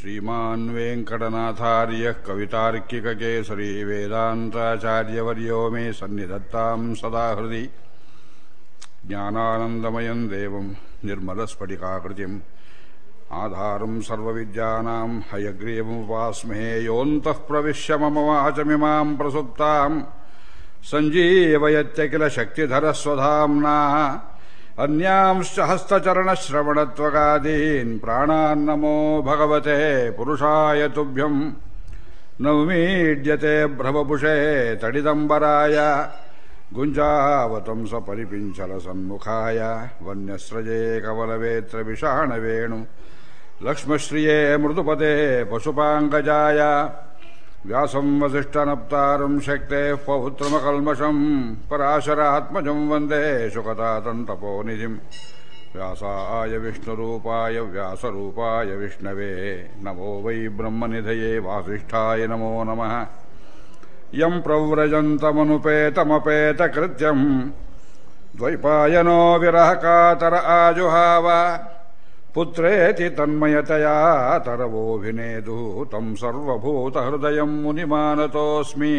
श्रीमान् वेङ्कटनाथार्यः कवितार्किककेसरी वेदान्ताचार्यवर्यो मे सन्निधत्ताम् सदा हृदि ज्ञानानन्दमयम् देवम् निर्मलस्फटिकाकृतिम् आधारम् सर्वविद्यानाम् हयग्रीवमुपास्महे योऽन्तः प्रविश्य मम वाचमिमाम् प्रसुप्ताम् सञ्जीवयत्य किल शक्तिधरस्वधाम्ना अन्यांश्च हस्तचरणश्रवणत्वगादीन् प्राणान्नमो भगवते पुरुषाय तुभ्यम् नवमीड्यते भ्रवपुषे तडिदम्बराय गुञ्जावतं सपरिपिञ्चलसन्मुखाय वन्यस्रजे कवलवेत्रविषाणवेणु लक्ष्मश्रिये मृदुपदे पशुपाङ्गजाय व्यासं वसिष्ठनप्तारं शक्तेः पौत्रमकल्मषम् पराशरात्मजं वन्दे शुकतातन्तपोनिधिम् व्यासाय विष्णुरूपाय व्यासरूपाय विष्णवे नमो वै ब्रह्मनिधये वासिष्ठाय नमो नमः यं प्रव्रजन्तमनुपेतमपेतकृत्यम् द्वैपायनो विरहकातर आजुहाव पुत्रेति तन्मयतया तरवोऽभिनेदुः तं सर्वभूतहृदयं मुनिमानतोऽस्मि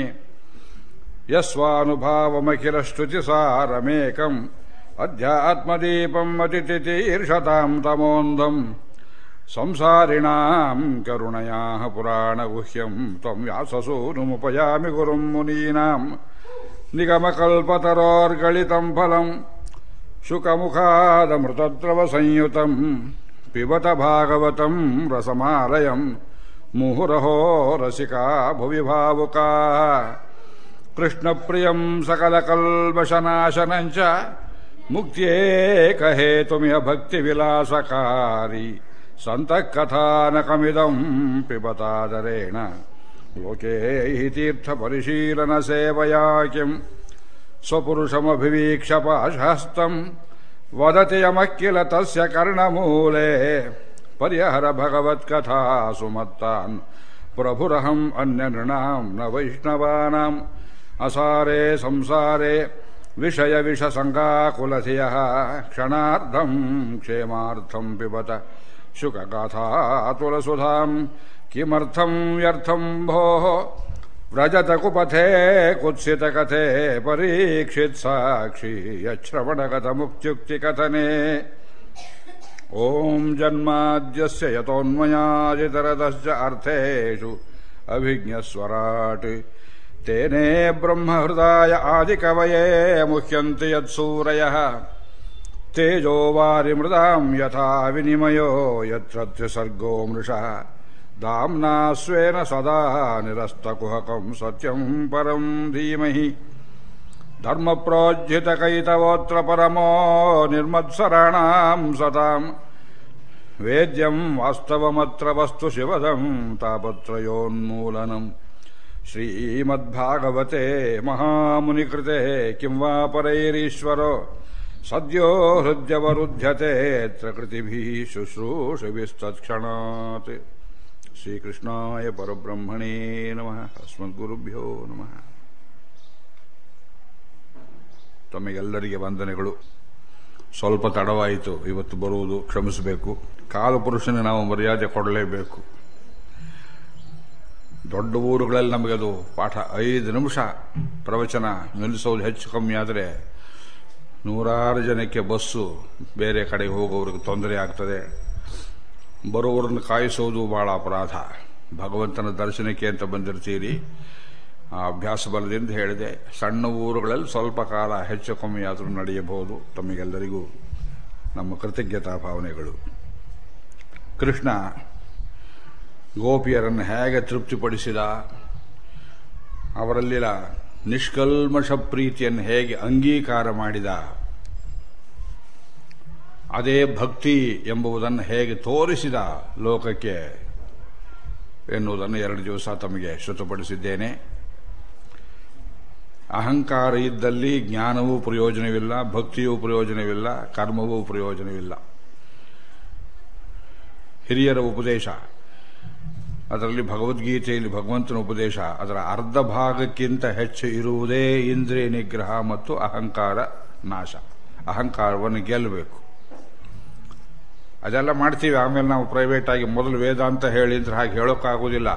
यस्वानुभावमखिलश्रुतिसारमेकम् अध्यात्मदीपम् अतिथितीर्षतां तमोन्धम् संसारिणाम् करुणयाः पुराणगुह्यम् त्वम् व्याससूनुमुपयामि गुरुम् मुनीनाम् निगमकल्पतरोर्गलितम् फलम् शुकमुखादमृतद्रवसंयुतम् पिबत भागवतम् रसमालयम् मुहुरहो रसिका भुवि भावुकाः कृष्णप्रियम् सकलकल्मषनाशनम् च मुक्त्येकहेतुमिह भक्तिविलासकारी सन्तः कथानकमिदम् पिबतादरेण लोके हि तीर्थपरिशीलनसेवया किम् स्वपुरुषमभिवीक्ष पाशहस्तम् वदति यमः किल तस्य कर्णमूले पर्यहर भगवत्कथासु मत्तान् प्रभुरहम् अन्यनृणाम् न वैष्णवानाम् असारे संसारे विषयविषसङ्गाकुलधियः क्षणार्धम् क्षेमार्थम् पिबत शुकगाथातुलसुधाम् किमर्थम् व्यर्थम् भोः व्रजतकुपथे कुत्सितकथे परीक्षित्साक्षी यच्छ्रवणगतमुक्त्युक्तिकथने ॐ जन्माद्यस्य यतोन्मयादितरतश्च अर्थेषु अभिज्ञस्वराट् तेने ब्रह्महृदाय आदिकवये मुह्यन्ति यत्सूरयः तेजो वारिमृदाम् यथा विनिमयो यत्र त्रिसर्गो मृषः दाम्ना स्वेन सदा निरस्तकुहकम् सत्यम् परम् धीमहि धर्मप्रोज्झितकैतवोऽत्र परमो निर्मत्सराणाम् सताम् वेद्यम् वास्तवमत्र वस्तु शिवदम् तापत्रयोन्मूलनम् श्रीमद्भागवते महामुनिकृते किं वा परैरीश्वरो सद्यो हृद्यवरुध्यतेऽत्र कृतिभिः शुश्रूषविस्तत्क्षणात् ಶ್ರೀಕೃಷ್ಣಾಯ ಪರಬ್ರಹ್ಮಣೇ ನಮಃ ಅಸ್ಮದ್ಗುರುಭ್ಯೋ ನಮಃ ತಮಗೆಲ್ಲರಿಗೆ ವಂದನೆಗಳು ಸ್ವಲ್ಪ ತಡವಾಯಿತು ಇವತ್ತು ಬರುವುದು ಕ್ಷಮಿಸಬೇಕು ಕಾಲಪುರುಷನ ನಾವು ಮರ್ಯಾದೆ ಕೊಡಲೇಬೇಕು ದೊಡ್ಡ ಊರುಗಳಲ್ಲಿ ನಮಗದು ಪಾಠ ಐದು ನಿಮಿಷ ಪ್ರವಚನ ನಿಲ್ಲಿಸೋದು ಹೆಚ್ಚು ಕಮ್ಮಿ ಆದರೆ ನೂರಾರು ಜನಕ್ಕೆ ಬಸ್ಸು ಬೇರೆ ಕಡೆಗೆ ಹೋಗೋವ್ರಿಗೆ ತೊಂದರೆ ಆಗ್ತದೆ ಬರುವವರನ್ನು ಕಾಯಿಸೋದು ಬಹಳ ಅಪರಾಧ ಭಗವಂತನ ದರ್ಶನಕ್ಕೆ ಅಂತ ಬಂದಿರ್ತೀರಿ ಆ ಅಭ್ಯಾಸ ಬಲದಿಂದ ಹೇಳಿದೆ ಸಣ್ಣ ಊರುಗಳಲ್ಲಿ ಸ್ವಲ್ಪ ಕಾಲ ಹೆಚ್ಚು ಕಮ್ಮಿ ಆದರೂ ನಡೆಯಬಹುದು ತಮಗೆಲ್ಲರಿಗೂ ನಮ್ಮ ಕೃತಜ್ಞತಾ ಭಾವನೆಗಳು ಕೃಷ್ಣ ಗೋಪಿಯರನ್ನು ಹೇಗೆ ತೃಪ್ತಿಪಡಿಸಿದ ಅವರಲ್ಲಿನ ನಿಷ್ಕಲ್ಮಷ ಪ್ರೀತಿಯನ್ನು ಹೇಗೆ ಅಂಗೀಕಾರ ಮಾಡಿದ ಅದೇ ಭಕ್ತಿ ಎಂಬುದನ್ನು ಹೇಗೆ ತೋರಿಸಿದ ಲೋಕಕ್ಕೆ ಎನ್ನುವುದನ್ನು ಎರಡು ದಿವಸ ತಮಗೆ ಶ್ರುತಪಡಿಸಿದ್ದೇನೆ ಅಹಂಕಾರ ಇದ್ದಲ್ಲಿ ಜ್ಞಾನವೂ ಪ್ರಯೋಜನವಿಲ್ಲ ಭಕ್ತಿಯೂ ಪ್ರಯೋಜನವಿಲ್ಲ ಕರ್ಮವೂ ಪ್ರಯೋಜನವಿಲ್ಲ ಹಿರಿಯರ ಉಪದೇಶ ಅದರಲ್ಲಿ ಭಗವದ್ಗೀತೆಯಲ್ಲಿ ಭಗವಂತನ ಉಪದೇಶ ಅದರ ಅರ್ಧ ಭಾಗಕ್ಕಿಂತ ಹೆಚ್ಚು ಇರುವುದೇ ಇಂದ್ರಿಯ ನಿಗ್ರಹ ಮತ್ತು ಅಹಂಕಾರ ನಾಶ ಅಹಂಕಾರವನ್ನು ಗೆಲ್ಲಬೇಕು ಅದೆಲ್ಲ ಮಾಡ್ತೀವಿ ಆಮೇಲೆ ನಾವು ಪ್ರೈವೇಟ್ ಆಗಿ ಮೊದಲು ವೇದಾಂತ ಹೇಳಿ ಅಂದ್ರೆ ಹಾಗೆ ಹೇಳೋಕ್ಕಾಗೋದಿಲ್ಲ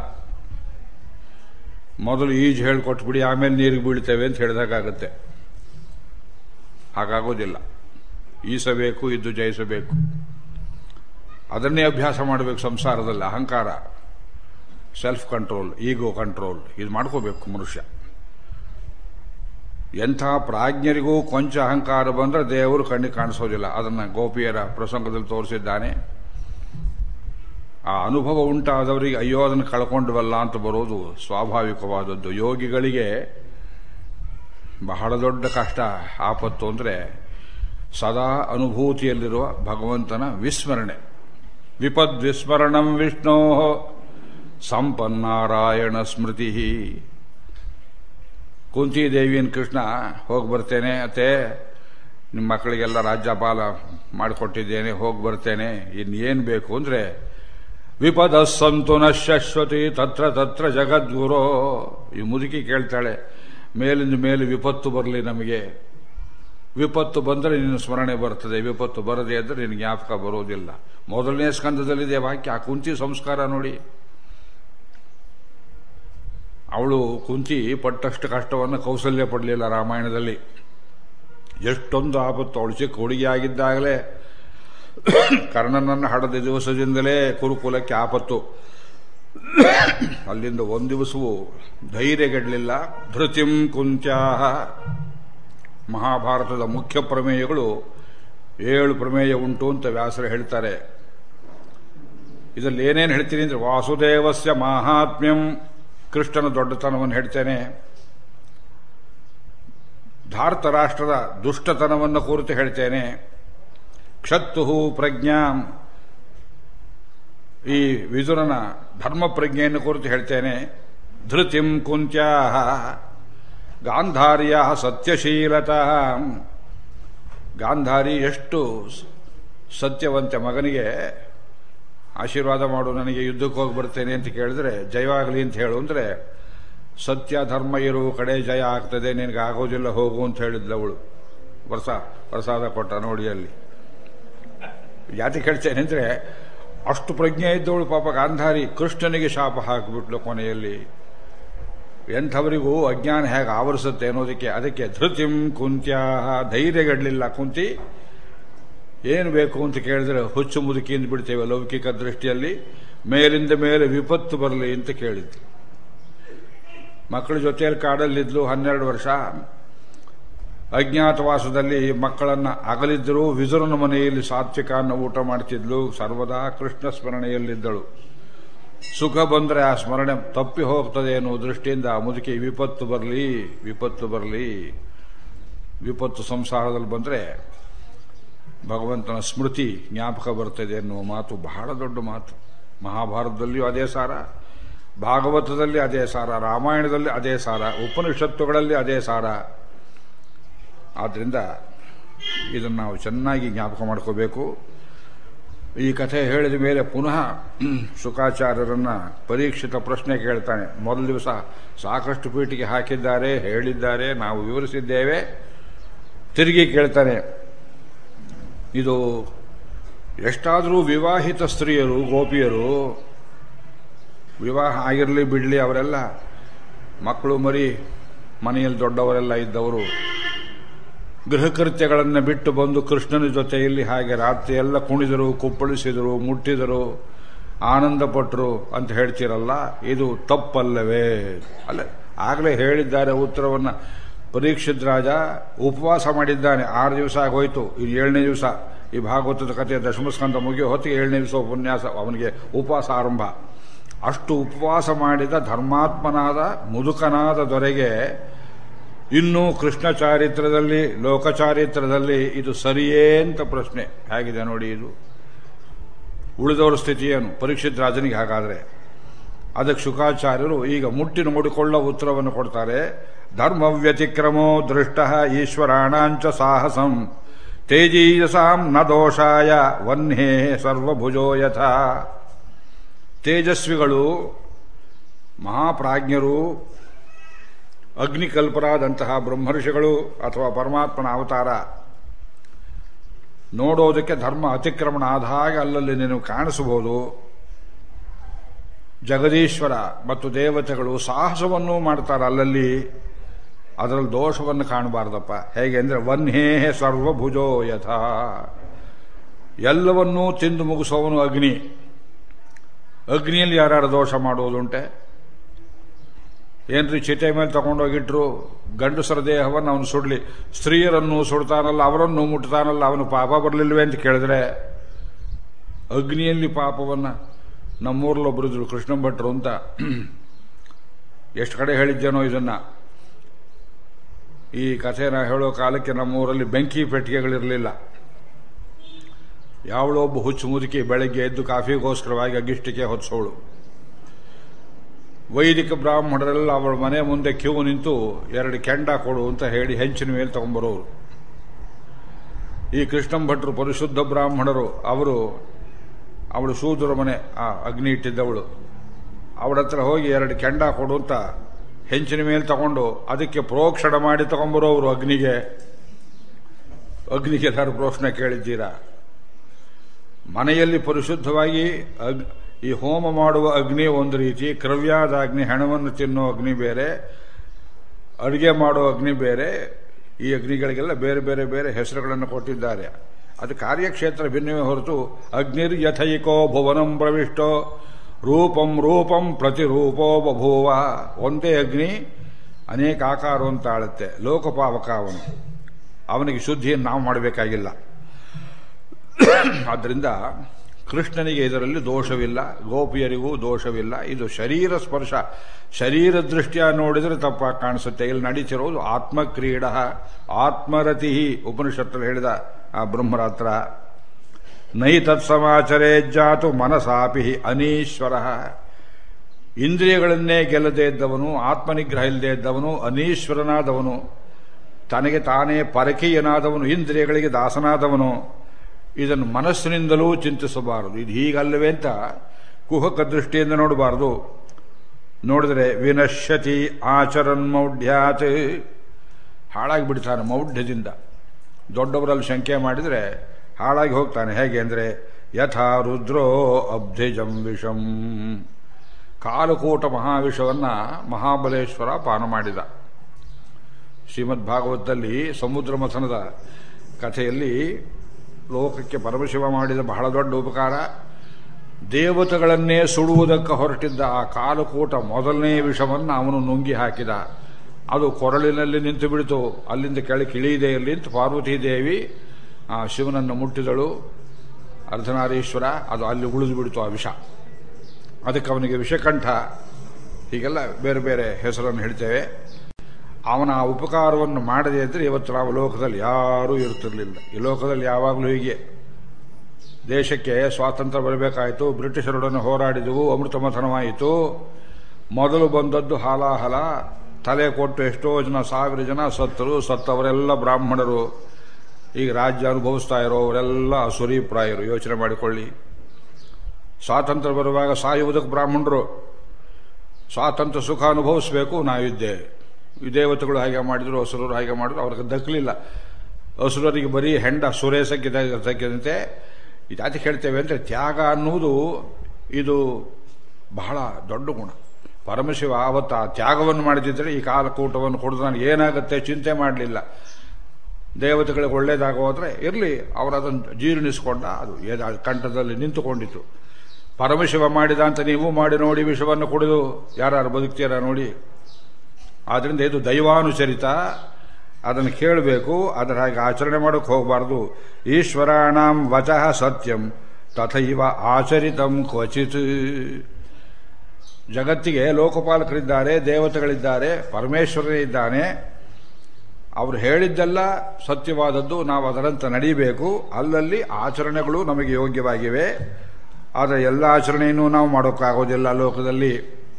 ಮೊದಲು ಈಜು ಹೇಳ್ಕೊಟ್ಬಿಡಿ ಆಮೇಲೆ ನೀರಿಗೆ ಬೀಳ್ತೇವೆ ಅಂತ ಹೇಳಿದಾಗುತ್ತೆ ಹಾಗಾಗೋದಿಲ್ಲ ಈಸಬೇಕು ಇದ್ದು ಜಯಿಸಬೇಕು ಅದನ್ನೇ ಅಭ್ಯಾಸ ಮಾಡಬೇಕು ಸಂಸಾರದಲ್ಲಿ ಅಹಂಕಾರ ಸೆಲ್ಫ್ ಕಂಟ್ರೋಲ್ ಈಗೋ ಕಂಟ್ರೋಲ್ ಇದು ಮಾಡ್ಕೋಬೇಕು ಮನುಷ್ಯ ಎಂಥ ಪ್ರಾಜ್ಞರಿಗೂ ಕೊಂಚ ಅಹಂಕಾರ ಬಂದ್ರೆ ದೇವರು ಕಣ್ಣಿಗೆ ಕಾಣಿಸೋದಿಲ್ಲ ಅದನ್ನ ಗೋಪಿಯರ ಪ್ರಸಂಗದಲ್ಲಿ ತೋರಿಸಿದ್ದಾನೆ ಆ ಅನುಭವ ಉಂಟಾದವರಿಗೆ ಅಯ್ಯೋ ಅದನ್ನು ಕಳ್ಕೊಂಡ್ವಲ್ಲ ಅಂತ ಬರೋದು ಸ್ವಾಭಾವಿಕವಾದದ್ದು ಯೋಗಿಗಳಿಗೆ ಬಹಳ ದೊಡ್ಡ ಕಷ್ಟ ಆಪತ್ತು ಅಂದರೆ ಸದಾ ಅನುಭೂತಿಯಲ್ಲಿರುವ ಭಗವಂತನ ವಿಸ್ಮರಣೆ ವಿಪದ್ ವಿಸ್ಮರಣಂ ವಿಷ್ಣೋ ಸಂಪನ್ನಾರಾಯಣ ಸ್ಮೃತಿ ಕುಂತಿದೇವಿಯನ್ ಕೃಷ್ಣ ಹೋಗಿ ಬರ್ತೇನೆ ಅತ್ತೆ ನಿಮ್ಮ ಮಕ್ಕಳಿಗೆಲ್ಲ ರಾಜ್ಯಪಾಲ ಮಾಡಿಕೊಟ್ಟಿದ್ದೇನೆ ಹೋಗಿ ಬರ್ತೇನೆ ಇನ್ನೇನು ಬೇಕು ಅಂದರೆ ವಿಪದ ಸಂತು ನಶ್ಯಶ್ವತಿ ತತ್ರ ತತ್ರ ಜಗದ್ಗುರೋ ಈ ಮುದುಕಿ ಕೇಳ್ತಾಳೆ ಮೇಲಿಂದ ಮೇಲೆ ವಿಪತ್ತು ಬರಲಿ ನಮಗೆ ವಿಪತ್ತು ಬಂದರೆ ನಿನ್ನ ಸ್ಮರಣೆ ಬರ್ತದೆ ವಿಪತ್ತು ಬರದೆ ಅಂದರೆ ನಿನ್ನ ಜ್ಞಾಪಕ ಬರೋದಿಲ್ಲ ಮೊದಲನೇ ಸ್ಕಂದದಲ್ಲಿದೆ ವಾಕ್ಯ ಆ ಕುಂತಿ ಸಂಸ್ಕಾರ ನೋಡಿ ಅವಳು ಕುಂತಿ ಪಟ್ಟಷ್ಟು ಕಷ್ಟವನ್ನು ಕೌಸಲ್ಯ ಪಡಲಿಲ್ಲ ರಾಮಾಯಣದಲ್ಲಿ ಎಷ್ಟೊಂದು ಆಪತ್ತು ಅವಳು ಚಿಕ್ಕ ಹುಡುಗಿಯಾಗಿದ್ದಾಗಲೇ ಕರ್ಣನನ್ನು ಹಡದ ದಿವಸದಿಂದಲೇ ಕುರುಕುಲಕ್ಕೆ ಆಪತ್ತು ಅಲ್ಲಿಂದ ಒಂದು ದಿವಸವೂ ಧೈರ್ಯಗೆಡಲಿಲ್ಲ ಧೃತಿಂ ಕುಂತ್ಯಾಹ ಮಹಾಭಾರತದ ಮುಖ್ಯ ಪ್ರಮೇಯಗಳು ಏಳು ಪ್ರಮೇಯ ಉಂಟು ಅಂತ ವ್ಯಾಸರು ಹೇಳ್ತಾರೆ ಇದರಲ್ಲಿ ಏನೇನು ಹೇಳ್ತೀನಿ ಅಂದ್ರೆ ವಾಸುದೇವಸ್ಯ ಮಾಹಾತ್ಮ್ಯಂ ಕೃಷ್ಣನ ದೊಡ್ಡತನವನ್ನು ಹೇಳ್ತೇನೆ ಭಾರತ ರಾಷ್ಟ್ರದ ದುಷ್ಟತನವನ್ನು ಕುರಿತು ಹೇಳ್ತೇನೆ ಕ್ಷತ್ತು ಪ್ರಜ್ಞಾಂ ಈ ವಿದುರನ ಧರ್ಮ ಪ್ರಜ್ಞೆಯನ್ನು ಕುರಿತು ಹೇಳ್ತೇನೆ ಧೃತಿಂ ಕುಂತ್ಯಾ ಗಾಂಧಾರ್ಯ ಸತ್ಯಶೀಲತಾ ಗಾಂಧಾರಿ ಎಷ್ಟು ಸತ್ಯವಂತ ಮಗನಿಗೆ ಆಶೀರ್ವಾದ ಮಾಡು ನನಗೆ ಯುದ್ಧಕ್ಕೆ ಹೋಗಿ ಬರ್ತೇನೆ ಅಂತ ಕೇಳಿದ್ರೆ ಜಯವಾಗಲಿ ಅಂತ ಹೇಳು ಅಂದ್ರೆ ಸತ್ಯ ಧರ್ಮ ಇರುವ ಕಡೆ ಜಯ ಆಗ್ತದೆ ನಿನಗೆ ಆಗೋದಿಲ್ಲ ಹೋಗು ಅಂತ ಹೇಳಿದ್ಲು ಅವಳು ವರ್ಷ ಪ್ರಸಾದ ಕೊಟ್ಟ ನೋಡಿ ಅಲ್ಲಿ ಯಾತಿ ಹೇಳ್ತೇನೆ ಅಂದ್ರೆ ಅಷ್ಟು ಪ್ರಜ್ಞೆ ಇದ್ದವಳು ಪಾಪ ಗಾಂಧಾರಿ ಕೃಷ್ಣನಿಗೆ ಶಾಪ ಹಾಕಿಬಿಟ್ಲು ಕೊನೆಯಲ್ಲಿ ಎಂಥವರಿಗೂ ಅಜ್ಞಾನ ಹೇಗೆ ಆವರಿಸುತ್ತೆ ಅನ್ನೋದಕ್ಕೆ ಅದಕ್ಕೆ ಧೃತಿಂ ಕುಂತ್ಯಾ ಧೈರ್ಯಗಡಲಿಲ್ಲ ಕುಂತಿ ಏನು ಬೇಕು ಅಂತ ಕೇಳಿದ್ರೆ ಹುಚ್ಚು ಮುದುಕಿಯಿಂದ ಬಿಡ್ತೇವೆ ಲೌಕಿಕ ದೃಷ್ಟಿಯಲ್ಲಿ ಮೇಲಿಂದ ಮೇಲೆ ವಿಪತ್ತು ಬರಲಿ ಅಂತ ಕೇಳಿದ್ದು ಮಕ್ಕಳ ಜೊತೆಯಲ್ಲಿ ಕಾಡಲ್ಲಿದ್ಲು ಹನ್ನೆರಡು ವರ್ಷ ಅಜ್ಞಾತವಾಸದಲ್ಲಿ ಮಕ್ಕಳನ್ನ ಅಗಲಿದ್ದರೂ ವಿದುರನ ಮನೆಯಲ್ಲಿ ಸಾತ್ವಿಕ ಅನ್ನ ಊಟ ಮಾಡ್ತಿದ್ಲು ಸರ್ವದಾ ಕೃಷ್ಣ ಸ್ಮರಣೆಯಲ್ಲಿದ್ದಳು ಸುಖ ಬಂದರೆ ಆ ಸ್ಮರಣೆ ತಪ್ಪಿ ಹೋಗ್ತದೆ ಅನ್ನೋ ದೃಷ್ಟಿಯಿಂದ ಆ ಮುದುಕಿ ವಿಪತ್ತು ಬರಲಿ ವಿಪತ್ತು ಬರಲಿ ವಿಪತ್ತು ಸಂಸಾರದಲ್ಲಿ ಬಂದರೆ ಭಗವಂತನ ಸ್ಮೃತಿ ಜ್ಞಾಪಕ ಬರ್ತದೆ ಎನ್ನುವ ಮಾತು ಬಹಳ ದೊಡ್ಡ ಮಾತು ಮಹಾಭಾರತದಲ್ಲಿಯೂ ಅದೇ ಸಾರ ಭಾಗವತದಲ್ಲಿ ಅದೇ ಸಾರ ರಾಮಾಯಣದಲ್ಲಿ ಅದೇ ಸಾರ ಉಪನಿಷತ್ತುಗಳಲ್ಲಿ ಅದೇ ಸಾರ ಆದ್ದರಿಂದ ಇದನ್ನು ನಾವು ಚೆನ್ನಾಗಿ ಜ್ಞಾಪಕ ಮಾಡ್ಕೋಬೇಕು ಈ ಕಥೆ ಹೇಳಿದ ಮೇಲೆ ಪುನಃ ಶುಕಾಚಾರ್ಯರನ್ನ ಪರೀಕ್ಷಿತ ಪ್ರಶ್ನೆ ಕೇಳ್ತಾನೆ ಮೊದಲ ದಿವಸ ಸಾಕಷ್ಟು ಪೀಠಿಗೆ ಹಾಕಿದ್ದಾರೆ ಹೇಳಿದ್ದಾರೆ ನಾವು ವಿವರಿಸಿದ್ದೇವೆ ತಿರುಗಿ ಕೇಳ್ತಾನೆ ಇದು ಎಷ್ಟಾದರೂ ವಿವಾಹಿತ ಸ್ತ್ರೀಯರು ಗೋಪಿಯರು ವಿವಾಹ ಆಗಿರಲಿ ಬಿಡಲಿ ಅವರೆಲ್ಲ ಮಕ್ಕಳು ಮರಿ ಮನೆಯಲ್ಲಿ ದೊಡ್ಡವರೆಲ್ಲ ಇದ್ದವರು ಗೃಹಕೃತ್ಯಗಳನ್ನು ಬಿಟ್ಟು ಬಂದು ಕೃಷ್ಣನ ಜೊತೆಯಲ್ಲಿ ಹಾಗೆ ರಾತ್ರಿ ಎಲ್ಲ ಕುಣಿದರು ಕುಪ್ಪಳಿಸಿದರು ಮುಟ್ಟಿದರು ಆನಂದ ಪಟ್ಟರು ಅಂತ ಹೇಳ್ತೀರಲ್ಲ ಇದು ತಪ್ಪಲ್ಲವೇ ಅಲ್ಲ ಆಗಲೇ ಹೇಳಿದ್ದಾರೆ ಉತ್ತರವನ್ನು ಪರೀಕ್ಷಿತ್ ರಾಜ ಉಪವಾಸ ಮಾಡಿದ್ದಾನೆ ಆರು ದಿವಸ ಆಗೋಯ್ತು ಇದು ಏಳನೇ ದಿವಸ ಈ ಭಾಗವತದ ಕಥೆಯ ದಶಮಸ್ಕಂದ ಮುಗಿಯೋ ಹೊತ್ತಿಗೆ ಏಳನೇ ದಿವಸ ಉಪನ್ಯಾಸ ಅವನಿಗೆ ಉಪವಾಸ ಆರಂಭ ಅಷ್ಟು ಉಪವಾಸ ಮಾಡಿದ ಧರ್ಮಾತ್ಮನಾದ ಮುದುಕನಾದ ದೊರೆಗೆ ಇನ್ನು ಕೃಷ್ಣ ಚಾರಿತ್ರದಲ್ಲಿ ಲೋಕಚಾರಿತ್ರದಲ್ಲಿ ಇದು ಸರಿಯೇ ಅಂತ ಪ್ರಶ್ನೆ ಹೇಗಿದೆ ನೋಡಿ ಇದು ಉಳಿದವರ ಸ್ಥಿತಿ ಏನು ಪರೀಕ್ಷಿತ್ ರಾಜನಿಗೆ ಹಾಗಾದ್ರೆ ಅದಕ್ಕೆ ಶುಕಾಚಾರ್ಯರು ಈಗ ಮುಟ್ಟಿ ನೋಡಿಕೊಳ್ಳೋ ಉತ್ತರವನ್ನು ಕೊಡ್ತಾರೆ ಧರ್ಮ ವ್ಯತಿಕ್ರಮೋ ದೃಷ್ಟ ಈಶ್ವರಾಣಾಂಚ ಸಾಹಸಂ ತೇಜೀಯಸಾಂ ನ ದೋಷಾಯ ವನ್ಹೇ ಸರ್ವಭುಜೋ ಯಥ ತೇಜಸ್ವಿಗಳು ಮಹಾಪ್ರಾಜ್ಞರು ಅಗ್ನಿಕಲ್ಪರಾದಂತಹ ಬ್ರಹ್ಮರ್ಷಿಗಳು ಅಥವಾ ಪರಮಾತ್ಮನ ಅವತಾರ ನೋಡೋದಕ್ಕೆ ಧರ್ಮ ಅತಿಕ್ರಮಣ ಆದ ಹಾಗೆ ಅಲ್ಲಲ್ಲಿ ನೀವು ಕಾಣಿಸಬಹುದು ಜಗದೀಶ್ವರ ಮತ್ತು ದೇವತೆಗಳು ಸಾಹಸವನ್ನು ಮಾಡ್ತಾರೆ ಅಲ್ಲಲ್ಲಿ ಅದರಲ್ಲಿ ದೋಷವನ್ನು ಕಾಣಬಾರ್ದಪ್ಪ ಹೇಗೆ ಅಂದರೆ ವನ್ಹೇ ಸರ್ವಭುಜೋ ಯಥಾ ಎಲ್ಲವನ್ನೂ ತಿಂದು ಮುಗಿಸೋವನು ಅಗ್ನಿ ಅಗ್ನಿಯಲ್ಲಿ ಯಾರ್ಯಾರು ದೋಷ ಮಾಡುವುದುಂಟೆ ಏನ್ರಿ ಚಿತೆ ಮೇಲೆ ತಗೊಂಡೋಗಿಟ್ರು ಗಂಡಸರ ದೇಹವನ್ನು ಅವನು ಸುಡ್ಲಿ ಸ್ತ್ರೀಯರನ್ನು ಸುಡ್ತಾನಲ್ಲ ಅವರನ್ನು ಮುಟ್ತಾನಲ್ಲ ಅವನು ಪಾಪ ಬರಲಿಲ್ವೇ ಅಂತ ಕೇಳಿದ್ರೆ ಅಗ್ನಿಯಲ್ಲಿ ಪಾಪವನ್ನ ನಮ್ಮೂರಲ್ಲೊಬ್ಬರಿದ್ರು ಕೃಷ್ಣ ಭಟ್ರು ಅಂತ ಎಷ್ಟು ಕಡೆ ಹೇಳಿದ್ದೇನೋ ಇದನ್ನ ಈ ಕಥೆನ ಹೇಳೋ ಕಾಲಕ್ಕೆ ನಮ್ಮೂರಲ್ಲಿ ಬೆಂಕಿ ಪೆಟ್ಟಿಗೆಗಳಿರಲಿಲ್ಲ ಯಾವಳೋ ಒಬ್ಬ ಹುಚ್ಚು ಮುದುಕಿ ಬೆಳಗ್ಗೆ ಎದ್ದು ಕಾಫಿಗೋಸ್ಕರವಾಗಿ ಅಗಿಷ್ಟಿಕೆ ಹೊತ್ಸೋಳು ವೈದಿಕ ಬ್ರಾಹ್ಮಣರೆಲ್ಲ ಅವಳ ಮನೆ ಮುಂದೆ ಕ್ಯೂ ನಿಂತು ಎರಡು ಕೆಂಡ ಕೊಡು ಅಂತ ಹೇಳಿ ಹೆಂಚಿನ ಮೇಲೆ ತಗೊಂಬರೋರು ಈ ಕೃಷ್ಣಂ ಭಟ್ರು ಪರಿಶುದ್ಧ ಬ್ರಾಹ್ಮಣರು ಅವರು ಅವಳು ಶೂದ್ರ ಮನೆ ಆ ಅಗ್ನಿ ಇಟ್ಟಿದ್ದವಳು ಅವಳ ಹತ್ರ ಹೋಗಿ ಎರಡು ಕೆಂಡ ಕೊಡು ಅಂತ ಹೆಂಚಿನ ಮೇಲೆ ತಗೊಂಡು ಅದಕ್ಕೆ ಪ್ರೋಕ್ಷಣ ಮಾಡಿ ತಗೊಂಬರೋರು ಅಗ್ನಿಗೆ ಅಗ್ನಿಗೆ ಎಲ್ಲರೂ ಪ್ರೋಕ್ಷಣೆ ಕೇಳಿದ್ದೀರಾ ಮನೆಯಲ್ಲಿ ಪರಿಶುದ್ಧವಾಗಿ ಅಗ್ ಈ ಹೋಮ ಮಾಡುವ ಅಗ್ನಿ ಒಂದು ರೀತಿ ಕ್ರವ್ಯಾದ ಅಗ್ನಿ ಹೆಣವನ್ನು ತಿನ್ನೋ ಅಗ್ನಿ ಬೇರೆ ಅಡುಗೆ ಮಾಡೋ ಅಗ್ನಿ ಬೇರೆ ಈ ಅಗ್ನಿಗಳಿಗೆಲ್ಲ ಬೇರೆ ಬೇರೆ ಬೇರೆ ಹೆಸರುಗಳನ್ನು ಕೊಟ್ಟಿದ್ದಾರೆ ಅದು ಕಾರ್ಯಕ್ಷೇತ್ರ ಭಿನ್ನವೇ ಹೊರತು ಅಗ್ನಿರ್ ಯಥೈಕೋ ಭುವನಂ ಪ್ರವಿಷ್ಟೋ ರೂಪಂ ರೂಪಂ ಪ್ರತಿರೂಪೋ ಬಭೂವ ಒಂದೇ ಅಗ್ನಿ ಅನೇಕ ಆಕಾರವನ್ನು ತಾಳುತ್ತೆ ಲೋಕಪಾವಕ ಅವನು ಅವನಿಗೆ ಶುದ್ಧಿಯನ್ನು ನಾವು ಮಾಡಬೇಕಾಗಿಲ್ಲ ಆದ್ದರಿಂದ ಕೃಷ್ಣನಿಗೆ ಇದರಲ್ಲಿ ದೋಷವಿಲ್ಲ ಗೋಪಿಯರಿಗೂ ದೋಷವಿಲ್ಲ ಇದು ಶರೀರ ಸ್ಪರ್ಶ ಶರೀರ ದೃಷ್ಟಿಯ ನೋಡಿದರೆ ತಪ್ಪಾಗಿ ಕಾಣಿಸುತ್ತೆ ಇಲ್ಲಿ ನಡೀತಿರೋದು ಆತ್ಮಕ್ರೀಡ ಆತ್ಮರತಿ ಉಪನಿಷತ್ತಲ್ಲಿ ಹೇಳಿದ ಆ ಬ್ರಹ್ಮರಾತ್ರ ನೈ ತತ್ಸಮಾಚರೇ ಜಾತು ಮನಸಾಪಿ ಅನೀಶ್ವರ ಇಂದ್ರಿಯಗಳನ್ನೇ ಗೆಲ್ಲದೇ ಇದ್ದವನು ಆತ್ಮನಿಗ್ರಹ ಇಲ್ಲದೆ ಇದ್ದವನು ಅನೀಶ್ವರನಾದವನು ತನಗೆ ತಾನೇ ಪರಕೀಯನಾದವನು ಇಂದ್ರಿಯಗಳಿಗೆ ದಾಸನಾದವನು ಇದನ್ನು ಮನಸ್ಸಿನಿಂದಲೂ ಚಿಂತಿಸಬಾರದು ಇದು ಹೀಗಲ್ಲವೇ ಅಂತ ಕುಹಕ ದೃಷ್ಟಿಯಿಂದ ನೋಡಬಾರದು ನೋಡಿದರೆ ವಿನಶ್ಯತಿ ಆಚರನ್ ಮೌಢ್ಯಾತ್ ಹಾಳಾಗಿ ಬಿಡ್ತಾನೆ ಮೌಢ್ಯದಿಂದ ದೊಡ್ಡವರಲ್ಲಿ ಶಂಕೆ ಮಾಡಿದರೆ ಹಾಳಾಗಿ ಹೋಗ್ತಾನೆ ಹೇಗೆ ಅಂದರೆ ಯಥಾ ರುದ್ರೋ ಅಬ್ಧಿಜಂ ವಿಷಂ ಕಾಲಕೂಟ ಮಹಾವಿಷವನ್ನ ಮಹಾಬಲೇಶ್ವರ ಪಾನ ಮಾಡಿದ ಶ್ರೀಮದ್ ಭಾಗವತದಲ್ಲಿ ಸಮುದ್ರ ಮಥನದ ಕಥೆಯಲ್ಲಿ ಲೋಕಕ್ಕೆ ಪರಮಶಿವ ಮಾಡಿದ ಬಹಳ ದೊಡ್ಡ ಉಪಕಾರ ದೇವತೆಗಳನ್ನೇ ಸುಡುವುದಕ್ಕೆ ಹೊರಟಿದ್ದ ಆ ಕಾಲಕೂಟ ಮೊದಲನೇ ವಿಷವನ್ನು ಅವನು ನುಂಗಿ ಹಾಕಿದ ಅದು ಕೊರಳಿನಲ್ಲಿ ನಿಂತು ಬಿಡಿತು ಅಲ್ಲಿಂದ ಕೆಳಗೆ ಇಳಿಯಿದೆಯಲ್ಲಿ ನಿಂತು ಪಾರ್ವತೀ ದೇವಿ ಆ ಶಿವನನ್ನು ಮುಟ್ಟಿದಳು ಅರ್ಧನಾರೀಶ್ವರ ಅದು ಅಲ್ಲಿ ಉಳಿದು ಬಿಡಿತು ಆ ವಿಷ ಅದಕ್ಕೆ ಅವನಿಗೆ ವಿಷಕಂಠ ಹೀಗೆಲ್ಲ ಬೇರೆ ಬೇರೆ ಹೆಸರನ್ನು ಹೇಳ್ತೇವೆ ಅವನ ಆ ಉಪಕಾರವನ್ನು ಮಾಡದೇ ಇದ್ದರೆ ಇವತ್ತು ನಾವು ಲೋಕದಲ್ಲಿ ಯಾರೂ ಇರ್ತಿರ್ಲಿಲ್ಲ ಈ ಲೋಕದಲ್ಲಿ ಯಾವಾಗಲೂ ಹೀಗೆ ದೇಶಕ್ಕೆ ಸ್ವಾತಂತ್ರ್ಯ ಬರಬೇಕಾಯಿತು ಬ್ರಿಟಿಷರೊಡನೆ ಹೋರಾಡಿದವು ಅಮೃತ ಮಥನವಾಯಿತು ಮೊದಲು ಬಂದದ್ದು ಹಾಲಾಹಲ ತಲೆ ಕೊಟ್ಟು ಎಷ್ಟೋ ಜನ ಸಾವಿರ ಜನ ಸತ್ತರು ಸತ್ತವರೆಲ್ಲ ಬ್ರಾಹ್ಮಣರು ಈಗ ರಾಜ್ಯ ಅನುಭವಿಸ್ತಾ ಇರೋವರೆಲ್ಲ ಅಸುರೀಪ್ರಾಯರು ಯೋಚನೆ ಮಾಡಿಕೊಳ್ಳಿ ಸ್ವಾತಂತ್ರ್ಯ ಬರುವಾಗ ಸಾಯುವುದಕ್ಕೆ ಬ್ರಾಹ್ಮಣರು ಸ್ವಾತಂತ್ರ್ಯ ಸುಖ ಅನುಭವಿಸಬೇಕು ನಾವಿದ್ದೆ ಈ ದೇವತೆಗಳು ಹಾಗೆ ಮಾಡಿದ್ರು ಅಸುರರು ಹಾಗೆ ಮಾಡಿದ್ರು ಅವ್ರಿಗೆ ದಕ್ಕಲಿಲ್ಲ ಅಸುರರಿಗೆ ಬರೀ ಹೆಂಡ ಸುರೇಶಕ್ಕೆ ದಕ್ಕಿದಂತೆ ಇದಾತಿ ಹೇಳ್ತೇವೆ ಅಂದರೆ ತ್ಯಾಗ ಅನ್ನುವುದು ಇದು ಬಹಳ ದೊಡ್ಡ ಗುಣ ಪರಮಶಿವ ಆವತ್ತು ಆ ತ್ಯಾಗವನ್ನು ಮಾಡಿದ್ರೆ ಈ ಕಾಲಕೂಟವನ್ನು ಕೊಡದು ನನಗೆ ಏನಾಗುತ್ತೆ ಚಿಂತೆ ಮಾಡಲಿಲ್ಲ ದೇವತೆಗಳಿಗೆ ಒಳ್ಳೇದಾಗೋದ್ರೆ ಇರಲಿ ಅವರು ಅದನ್ನು ಜೀರ್ಣಿಸ್ಕೊಂಡ ಅದು ಏನ ಕಂಠದಲ್ಲಿ ನಿಂತುಕೊಂಡಿತು ಪರಮಶಿವ ಮಾಡಿದ ಅಂತ ನೀವು ಮಾಡಿ ನೋಡಿ ವಿಷವನ್ನು ಕುಡಿದು ಯಾರು ಬದುಕ್ತೀರಾ ನೋಡಿ ಆದ್ರಿಂದ ಇದು ದೈವಾನುಚರಿತ ಅದನ್ನು ಕೇಳಬೇಕು ಅದರ ಹಾಗೆ ಆಚರಣೆ ಮಾಡೋಕೆ ಹೋಗಬಾರ್ದು ಈಶ್ವರಾಣಾಂ ವಚಃ ಸತ್ಯಂ ತಥೈವ ಆಚರಿತಂ ಕ್ವಚಿತ್ ಜಗತ್ತಿಗೆ ಲೋಕಪಾಲಕರಿದ್ದಾರೆ ದೇವತೆಗಳಿದ್ದಾರೆ ಪರಮೇಶ್ವರನೇ ಇದ್ದಾನೆ ಅವರು ಹೇಳಿದ್ದೆಲ್ಲ ಸತ್ಯವಾದದ್ದು ನಾವು ಅದರಂತೆ ನಡೀಬೇಕು ಅಲ್ಲಲ್ಲಿ ಆಚರಣೆಗಳು ನಮಗೆ ಯೋಗ್ಯವಾಗಿವೆ ಆದರೆ ಎಲ್ಲ ಆಚರಣೆಯನ್ನು ನಾವು ಮಾಡೋಕ್ಕಾಗೋದಿಲ್ಲ ಲೋಕದಲ್ಲಿ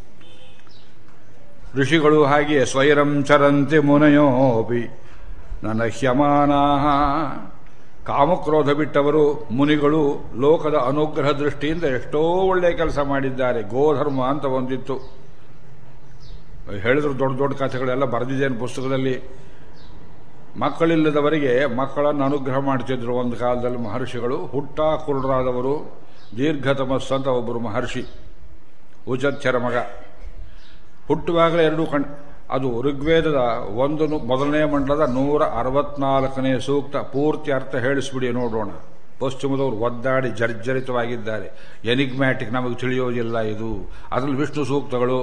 ಋಷಿಗಳು ಹಾಗೆ ಸ್ವೈರಂ ಚರಂತಿ ಮುನಯೋಪಿ ನನ್ನ ಹ್ಯಮಾನಾ ಕಾಮಕ್ರೋಧ ಬಿಟ್ಟವರು ಮುನಿಗಳು ಲೋಕದ ಅನುಗ್ರಹ ದೃಷ್ಟಿಯಿಂದ ಎಷ್ಟೋ ಒಳ್ಳೆಯ ಕೆಲಸ ಮಾಡಿದ್ದಾರೆ ಗೋಧರ್ಮ ಅಂತ ಒಂದಿತ್ತು ಹೇಳಿದ್ರು ದೊಡ್ಡ ದೊಡ್ಡ ಕಥೆಗಳೆಲ್ಲ ಬರೆದಿದ್ದೇನೆ ಪುಸ್ತಕದಲ್ಲಿ ಮಕ್ಕಳಿಲ್ಲದವರಿಗೆ ಮಕ್ಕಳನ್ನು ಅನುಗ್ರಹ ಮಾಡ್ತಿದ್ರು ಒಂದು ಕಾಲದಲ್ಲಿ ಮಹರ್ಷಿಗಳು ಹುಟ್ಟ ಕುರುಡರಾದವರು ದೀರ್ಘತಮಸ್ ಅಂತ ಒಬ್ಬರು ಮಹರ್ಷಿ ಉಚಚ್ಛರ ಮಗ ಹುಟ್ಟುವಾಗಲೇ ಎರಡು ಕಣ್ ಅದು ಋಗ್ವೇದದ ಒಂದು ನು- ಮೊದಲನೇ ಮಂಡಲದ ನೂರ ಅರವತ್ನಾಲ್ಕನೇ ಸೂಕ್ತ ಪೂರ್ತಿ ಅರ್ಥ ಹೇಳಿಸ್ಬಿಡಿ ನೋಡೋಣ ಪಶ್ಚಿಮದವರು ಒದ್ದಾಡಿ ಜರ್ಜರಿತವಾಗಿದ್ದಾರೆ ಎನಿಗ್ಮ್ಯಾಟಿಕ್ ನಮಗೆ ತಿಳಿಯೋದಿಲ್ಲ ಇದು ಅದರಲ್ಲಿ ವಿಷ್ಣು ಸೂಕ್ತಗಳು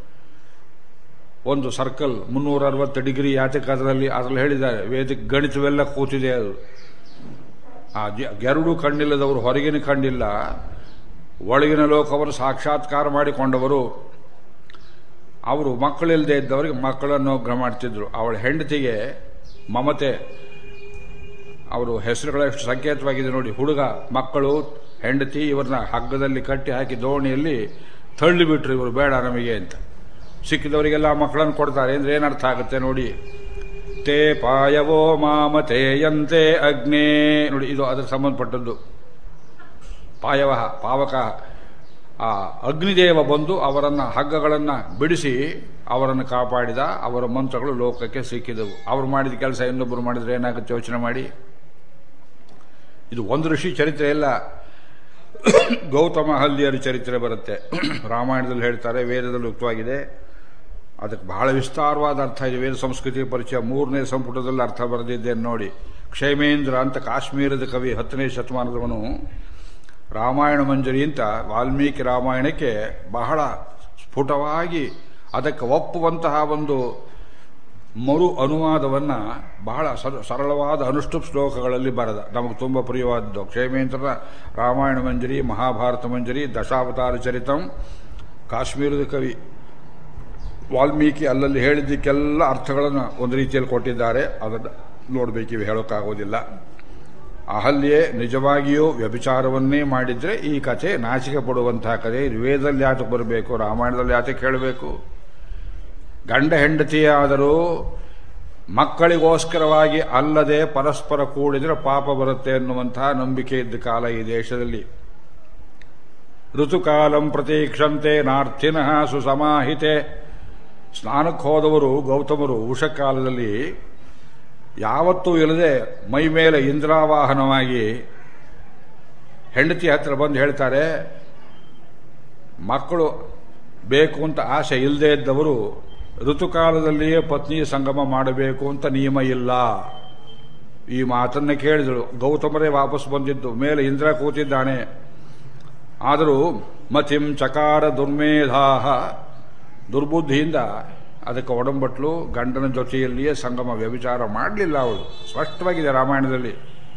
ಒಂದು ಸರ್ಕಲ್ ಮುನ್ನೂರ ಅರವತ್ತು ಡಿಗ್ರಿ ಯಾತಕ್ಕೆ ಅದರಲ್ಲಿ ಅದರಲ್ಲಿ ಹೇಳಿದ್ದಾರೆ ವೇದಿಕ್ ಗಣಿತವೆಲ್ಲ ಕೂತಿದೆ ಅದು ಆ ಜ- ಎರಡು ಕಣ್ಣಿಲ್ಲದವರು ಹೊರಗಿನ ಕಣ್ಣಿಲ್ಲ ಒಳಗಿನ ಲೋಕವನ್ನು ಸಾಕ್ಷಾತ್ಕಾರ ಮಾಡಿಕೊಂಡವರು ಅವರು ಮಕ್ಕಳಿಲ್ಲದೆ ಇದ್ದವರಿಗೆ ಮಕ್ಕಳನ್ನು ಗ್ರಹ ಮಾಡ್ತಿದ್ರು ಅವಳ ಹೆಂಡತಿಗೆ ಮಮತೆ ಅವರು ಹೆಸರುಗಳೆಷ್ಟು ಸಂಕೇತವಾಗಿದೆ ನೋಡಿ ಹುಡುಗ ಮಕ್ಕಳು ಹೆಂಡತಿ ಇವ್ರನ್ನ ಹಗ್ಗದಲ್ಲಿ ಕಟ್ಟಿ ಹಾಕಿ ದೋಣಿಯಲ್ಲಿ ತಳ್ಳಿಬಿಟ್ರು ಇವರು ಬೇಡ ನಮಗೆ ಅಂತ ಸಿಕ್ಕಿದವರಿಗೆಲ್ಲ ಮಕ್ಕಳನ್ನು ಕೊಡ್ತಾರೆ ಅಂದ್ರೆ ಏನರ್ಥ ಆಗುತ್ತೆ ನೋಡಿ ತೇ ಪಾಯವೋ ಮಾಮತೆಯಂತೆ ಅಗ್ನೇ ನೋಡಿ ಇದು ಅದರ ಸಂಬಂಧಪಟ್ಟದ್ದು ಪಾಯವ ಪಾವಕ ಆ ಅಗ್ನಿದೇವ ಬಂದು ಅವರನ್ನ ಹಗ್ಗಗಳನ್ನ ಬಿಡಿಸಿ ಅವರನ್ನು ಕಾಪಾಡಿದ ಅವರ ಮಂತ್ರಗಳು ಲೋಕಕ್ಕೆ ಸಿಕ್ಕಿದವು ಅವರು ಮಾಡಿದ ಕೆಲಸ ಇನ್ನೊಬ್ಬರು ಮಾಡಿದ್ರೆ ಏನಾಗುತ್ತೆ ಯೋಚನೆ ಮಾಡಿ ಇದು ಒಂದು ಋಷಿ ಚರಿತ್ರೆ ಇಲ್ಲ ಗೌತಮ ಹಲ್ಲಿಯರ ಚರಿತ್ರೆ ಬರುತ್ತೆ ರಾಮಾಯಣದಲ್ಲಿ ಹೇಳ್ತಾರೆ ವೇದದಲ್ಲಿ ಉಕ್ತವಾಗಿದೆ ಅದಕ್ಕೆ ಬಹಳ ವಿಸ್ತಾರವಾದ ಅರ್ಥ ಇದೆ ವೇದ ಸಂಸ್ಕೃತಿ ಪರಿಚಯ ಮೂರನೇ ಸಂಪುಟದಲ್ಲಿ ಅರ್ಥ ಬರೆದಿದ್ದೇನೆ ನೋಡಿ ಕ್ಷೇಮೇಂದ್ರ ಅಂತ ಕಾಶ್ಮೀರದ ಕವಿ ಹತ್ತನೇ ಶತಮಾನದವನು ರಾಮಾಯಣ ಮಂಜರಿ ಅಂತ ವಾಲ್ಮೀಕಿ ರಾಮಾಯಣಕ್ಕೆ ಬಹಳ ಸ್ಫುಟವಾಗಿ ಅದಕ್ಕೆ ಒಪ್ಪುವಂತಹ ಒಂದು ಮರು ಅನುವಾದವನ್ನ ಬಹಳ ಸರ- ಸರಳವಾದ ಅನುಷ್ಠುಪ್ ಶ್ಲೋಕಗಳಲ್ಲಿ ಬರೆದ ನಮಗೆ ತುಂಬ ಪ್ರಿಯವಾದದ್ದು ಕ್ಷೇಮೇಂದ್ರನ ರಾಮಾಯಣ ಮಂಜರಿ ಮಹಾಭಾರತ ಮಂಜರಿ ದಶಾವತಾರ ಚರಿತಂ ಕಾಶ್ಮೀರದ ಕವಿ ವಾಲ್ಮೀಕಿ ಅಲ್ಲಲ್ಲಿ ಹೇಳಿದ್ದಕ್ಕೆಲ್ಲ ಅರ್ಥಗಳನ್ನು ಒಂದು ರೀತಿಯಲ್ಲಿ ಕೊಟ್ಟಿದ್ದಾರೆ ಅದನ್ನು ನೋಡಬೇಕಿವೆ ಹೇಳೋಕ್ಕಾಗೋದಿಲ್ಲ ಅಹಲ್ಯೆ ನಿಜವಾಗಿಯೂ ವ್ಯಭಿಚಾರವನ್ನೇ ಮಾಡಿದ್ರೆ ಈ ಕಥೆ ನಾಚಿಕೆ ಪಡುವಂತಹ ಕಥೆ ಇದು ವೇದದಲ್ಲಿ ಯಾತಕ್ಕೆ ಬರಬೇಕು ರಾಮಾಯಣದಲ್ಲಿ ಯಾತಕ್ಕೆ ಹೇಳಬೇಕು ಗಂಡ ಹೆಂಡತಿಯಾದರೂ ಮಕ್ಕಳಿಗೋಸ್ಕರವಾಗಿ ಅಲ್ಲದೆ ಪರಸ್ಪರ ಕೂಡಿದ್ರೆ ಪಾಪ ಬರುತ್ತೆ ಎನ್ನುವಂತಹ ನಂಬಿಕೆ ಇದ್ದ ಕಾಲ ಈ ದೇಶದಲ್ಲಿ ಋತುಕಾಲಂ ಪ್ರತೀಕ್ಷಂತೆ ನಾರ್ಥಿನಃ ಸುಸಮಾಹಿತೆ ಸ್ನಾನಕ್ಕೆ ಹೋದವರು ಗೌತಮರು ಉಷಕಾಲದಲ್ಲಿ ಯಾವತ್ತೂ ಇಲ್ಲದೆ ಮೈ ಮೇಲೆ ಇಂದ್ರಾವಾಹನವಾಗಿ ಹೆಂಡತಿ ಹತ್ರ ಬಂದು ಹೇಳ್ತಾರೆ ಮಕ್ಕಳು ಬೇಕು ಅಂತ ಆಸೆ ಇಲ್ಲದೆ ಇದ್ದವರು ಋತುಕಾಲದಲ್ಲಿಯೇ ಪತ್ನಿ ಸಂಗಮ ಮಾಡಬೇಕು ಅಂತ ನಿಯಮ ಇಲ್ಲ ಈ ಮಾತನ್ನ ಕೇಳಿದಳು ಗೌತಮರೇ ವಾಪಸ್ ಬಂದಿದ್ದು ಮೇಲೆ ಇಂದ್ರ ಕೂತಿದ್ದಾನೆ ಆದರೂ ಮತಿಂ ಚಕಾರ ದುರ್ಮೇಧಾಹ ದುರ್ಬುದ್ಧಿಯಿಂದ ಅದಕ್ಕೆ ಒಡಂಬಟ್ಲು ಗಂಡನ ಜೊತೆಯಲ್ಲಿಯೇ ಸಂಗಮ ವ್ಯಭಿಚಾರ ಮಾಡಲಿಲ್ಲ ಅವಳು ಸ್ಪಷ್ಟವಾಗಿದೆ ರಾಮಾಯಣದಲ್ಲಿ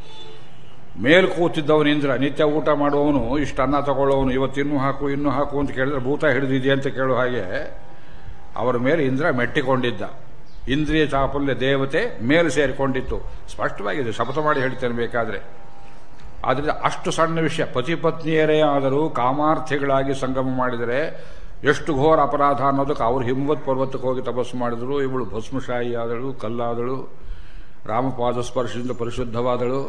ಮೇಲ್ ಕೂತಿದ್ದವನು ಇಂದ್ರ ನಿತ್ಯ ಊಟ ಮಾಡುವವನು ಇಷ್ಟು ಅನ್ನ ತಗೊಳ್ಳೋವನು ಇವತ್ತು ಇನ್ನೂ ಹಾಕು ಇನ್ನೂ ಹಾಕು ಅಂತ ಕೇಳಿದ್ರೆ ಭೂತ ಹಿಡಿದಿದೆ ಅಂತ ಕೇಳೋ ಹಾಗೆ ಅವರ ಮೇಲೆ ಇಂದ್ರ ಮೆಟ್ಟಿಕೊಂಡಿದ್ದ ಇಂದ್ರಿಯ ಚಾಪಲ್ಯ ದೇವತೆ ಮೇಲೆ ಸೇರಿಕೊಂಡಿತ್ತು ಸ್ಪಷ್ಟವಾಗಿದೆ ಶಪಥ ಮಾಡಿ ಹೇಳ್ತೇನೆ ಬೇಕಾದ್ರೆ ಆದ್ದರಿಂದ ಅಷ್ಟು ಸಣ್ಣ ವಿಷಯ ಪತಿ ಪತ್ನಿಯರೇ ಆದರೂ ಕಾಮಾರ್ಥಿಗಳಾಗಿ ಸಂಗಮ ಮಾಡಿದರೆ ಎಷ್ಟು ಘೋರ ಅಪರಾಧ ಅನ್ನೋದಕ್ಕೆ ಅವರು ಹಿಮ್ಮತ್ ಪರ್ವತಕ್ಕೆ ಹೋಗಿ ತಪಸ್ಸು ಮಾಡಿದ್ರು ಇವಳು ಭಸ್ಮಶಾಹಿ ಆದಳು ಕಲ್ಲಾದಳು ರಾಮಪಾದ ಸ್ಪರ್ಶದಿಂದ ಪರಿಶುದ್ಧವಾದಳು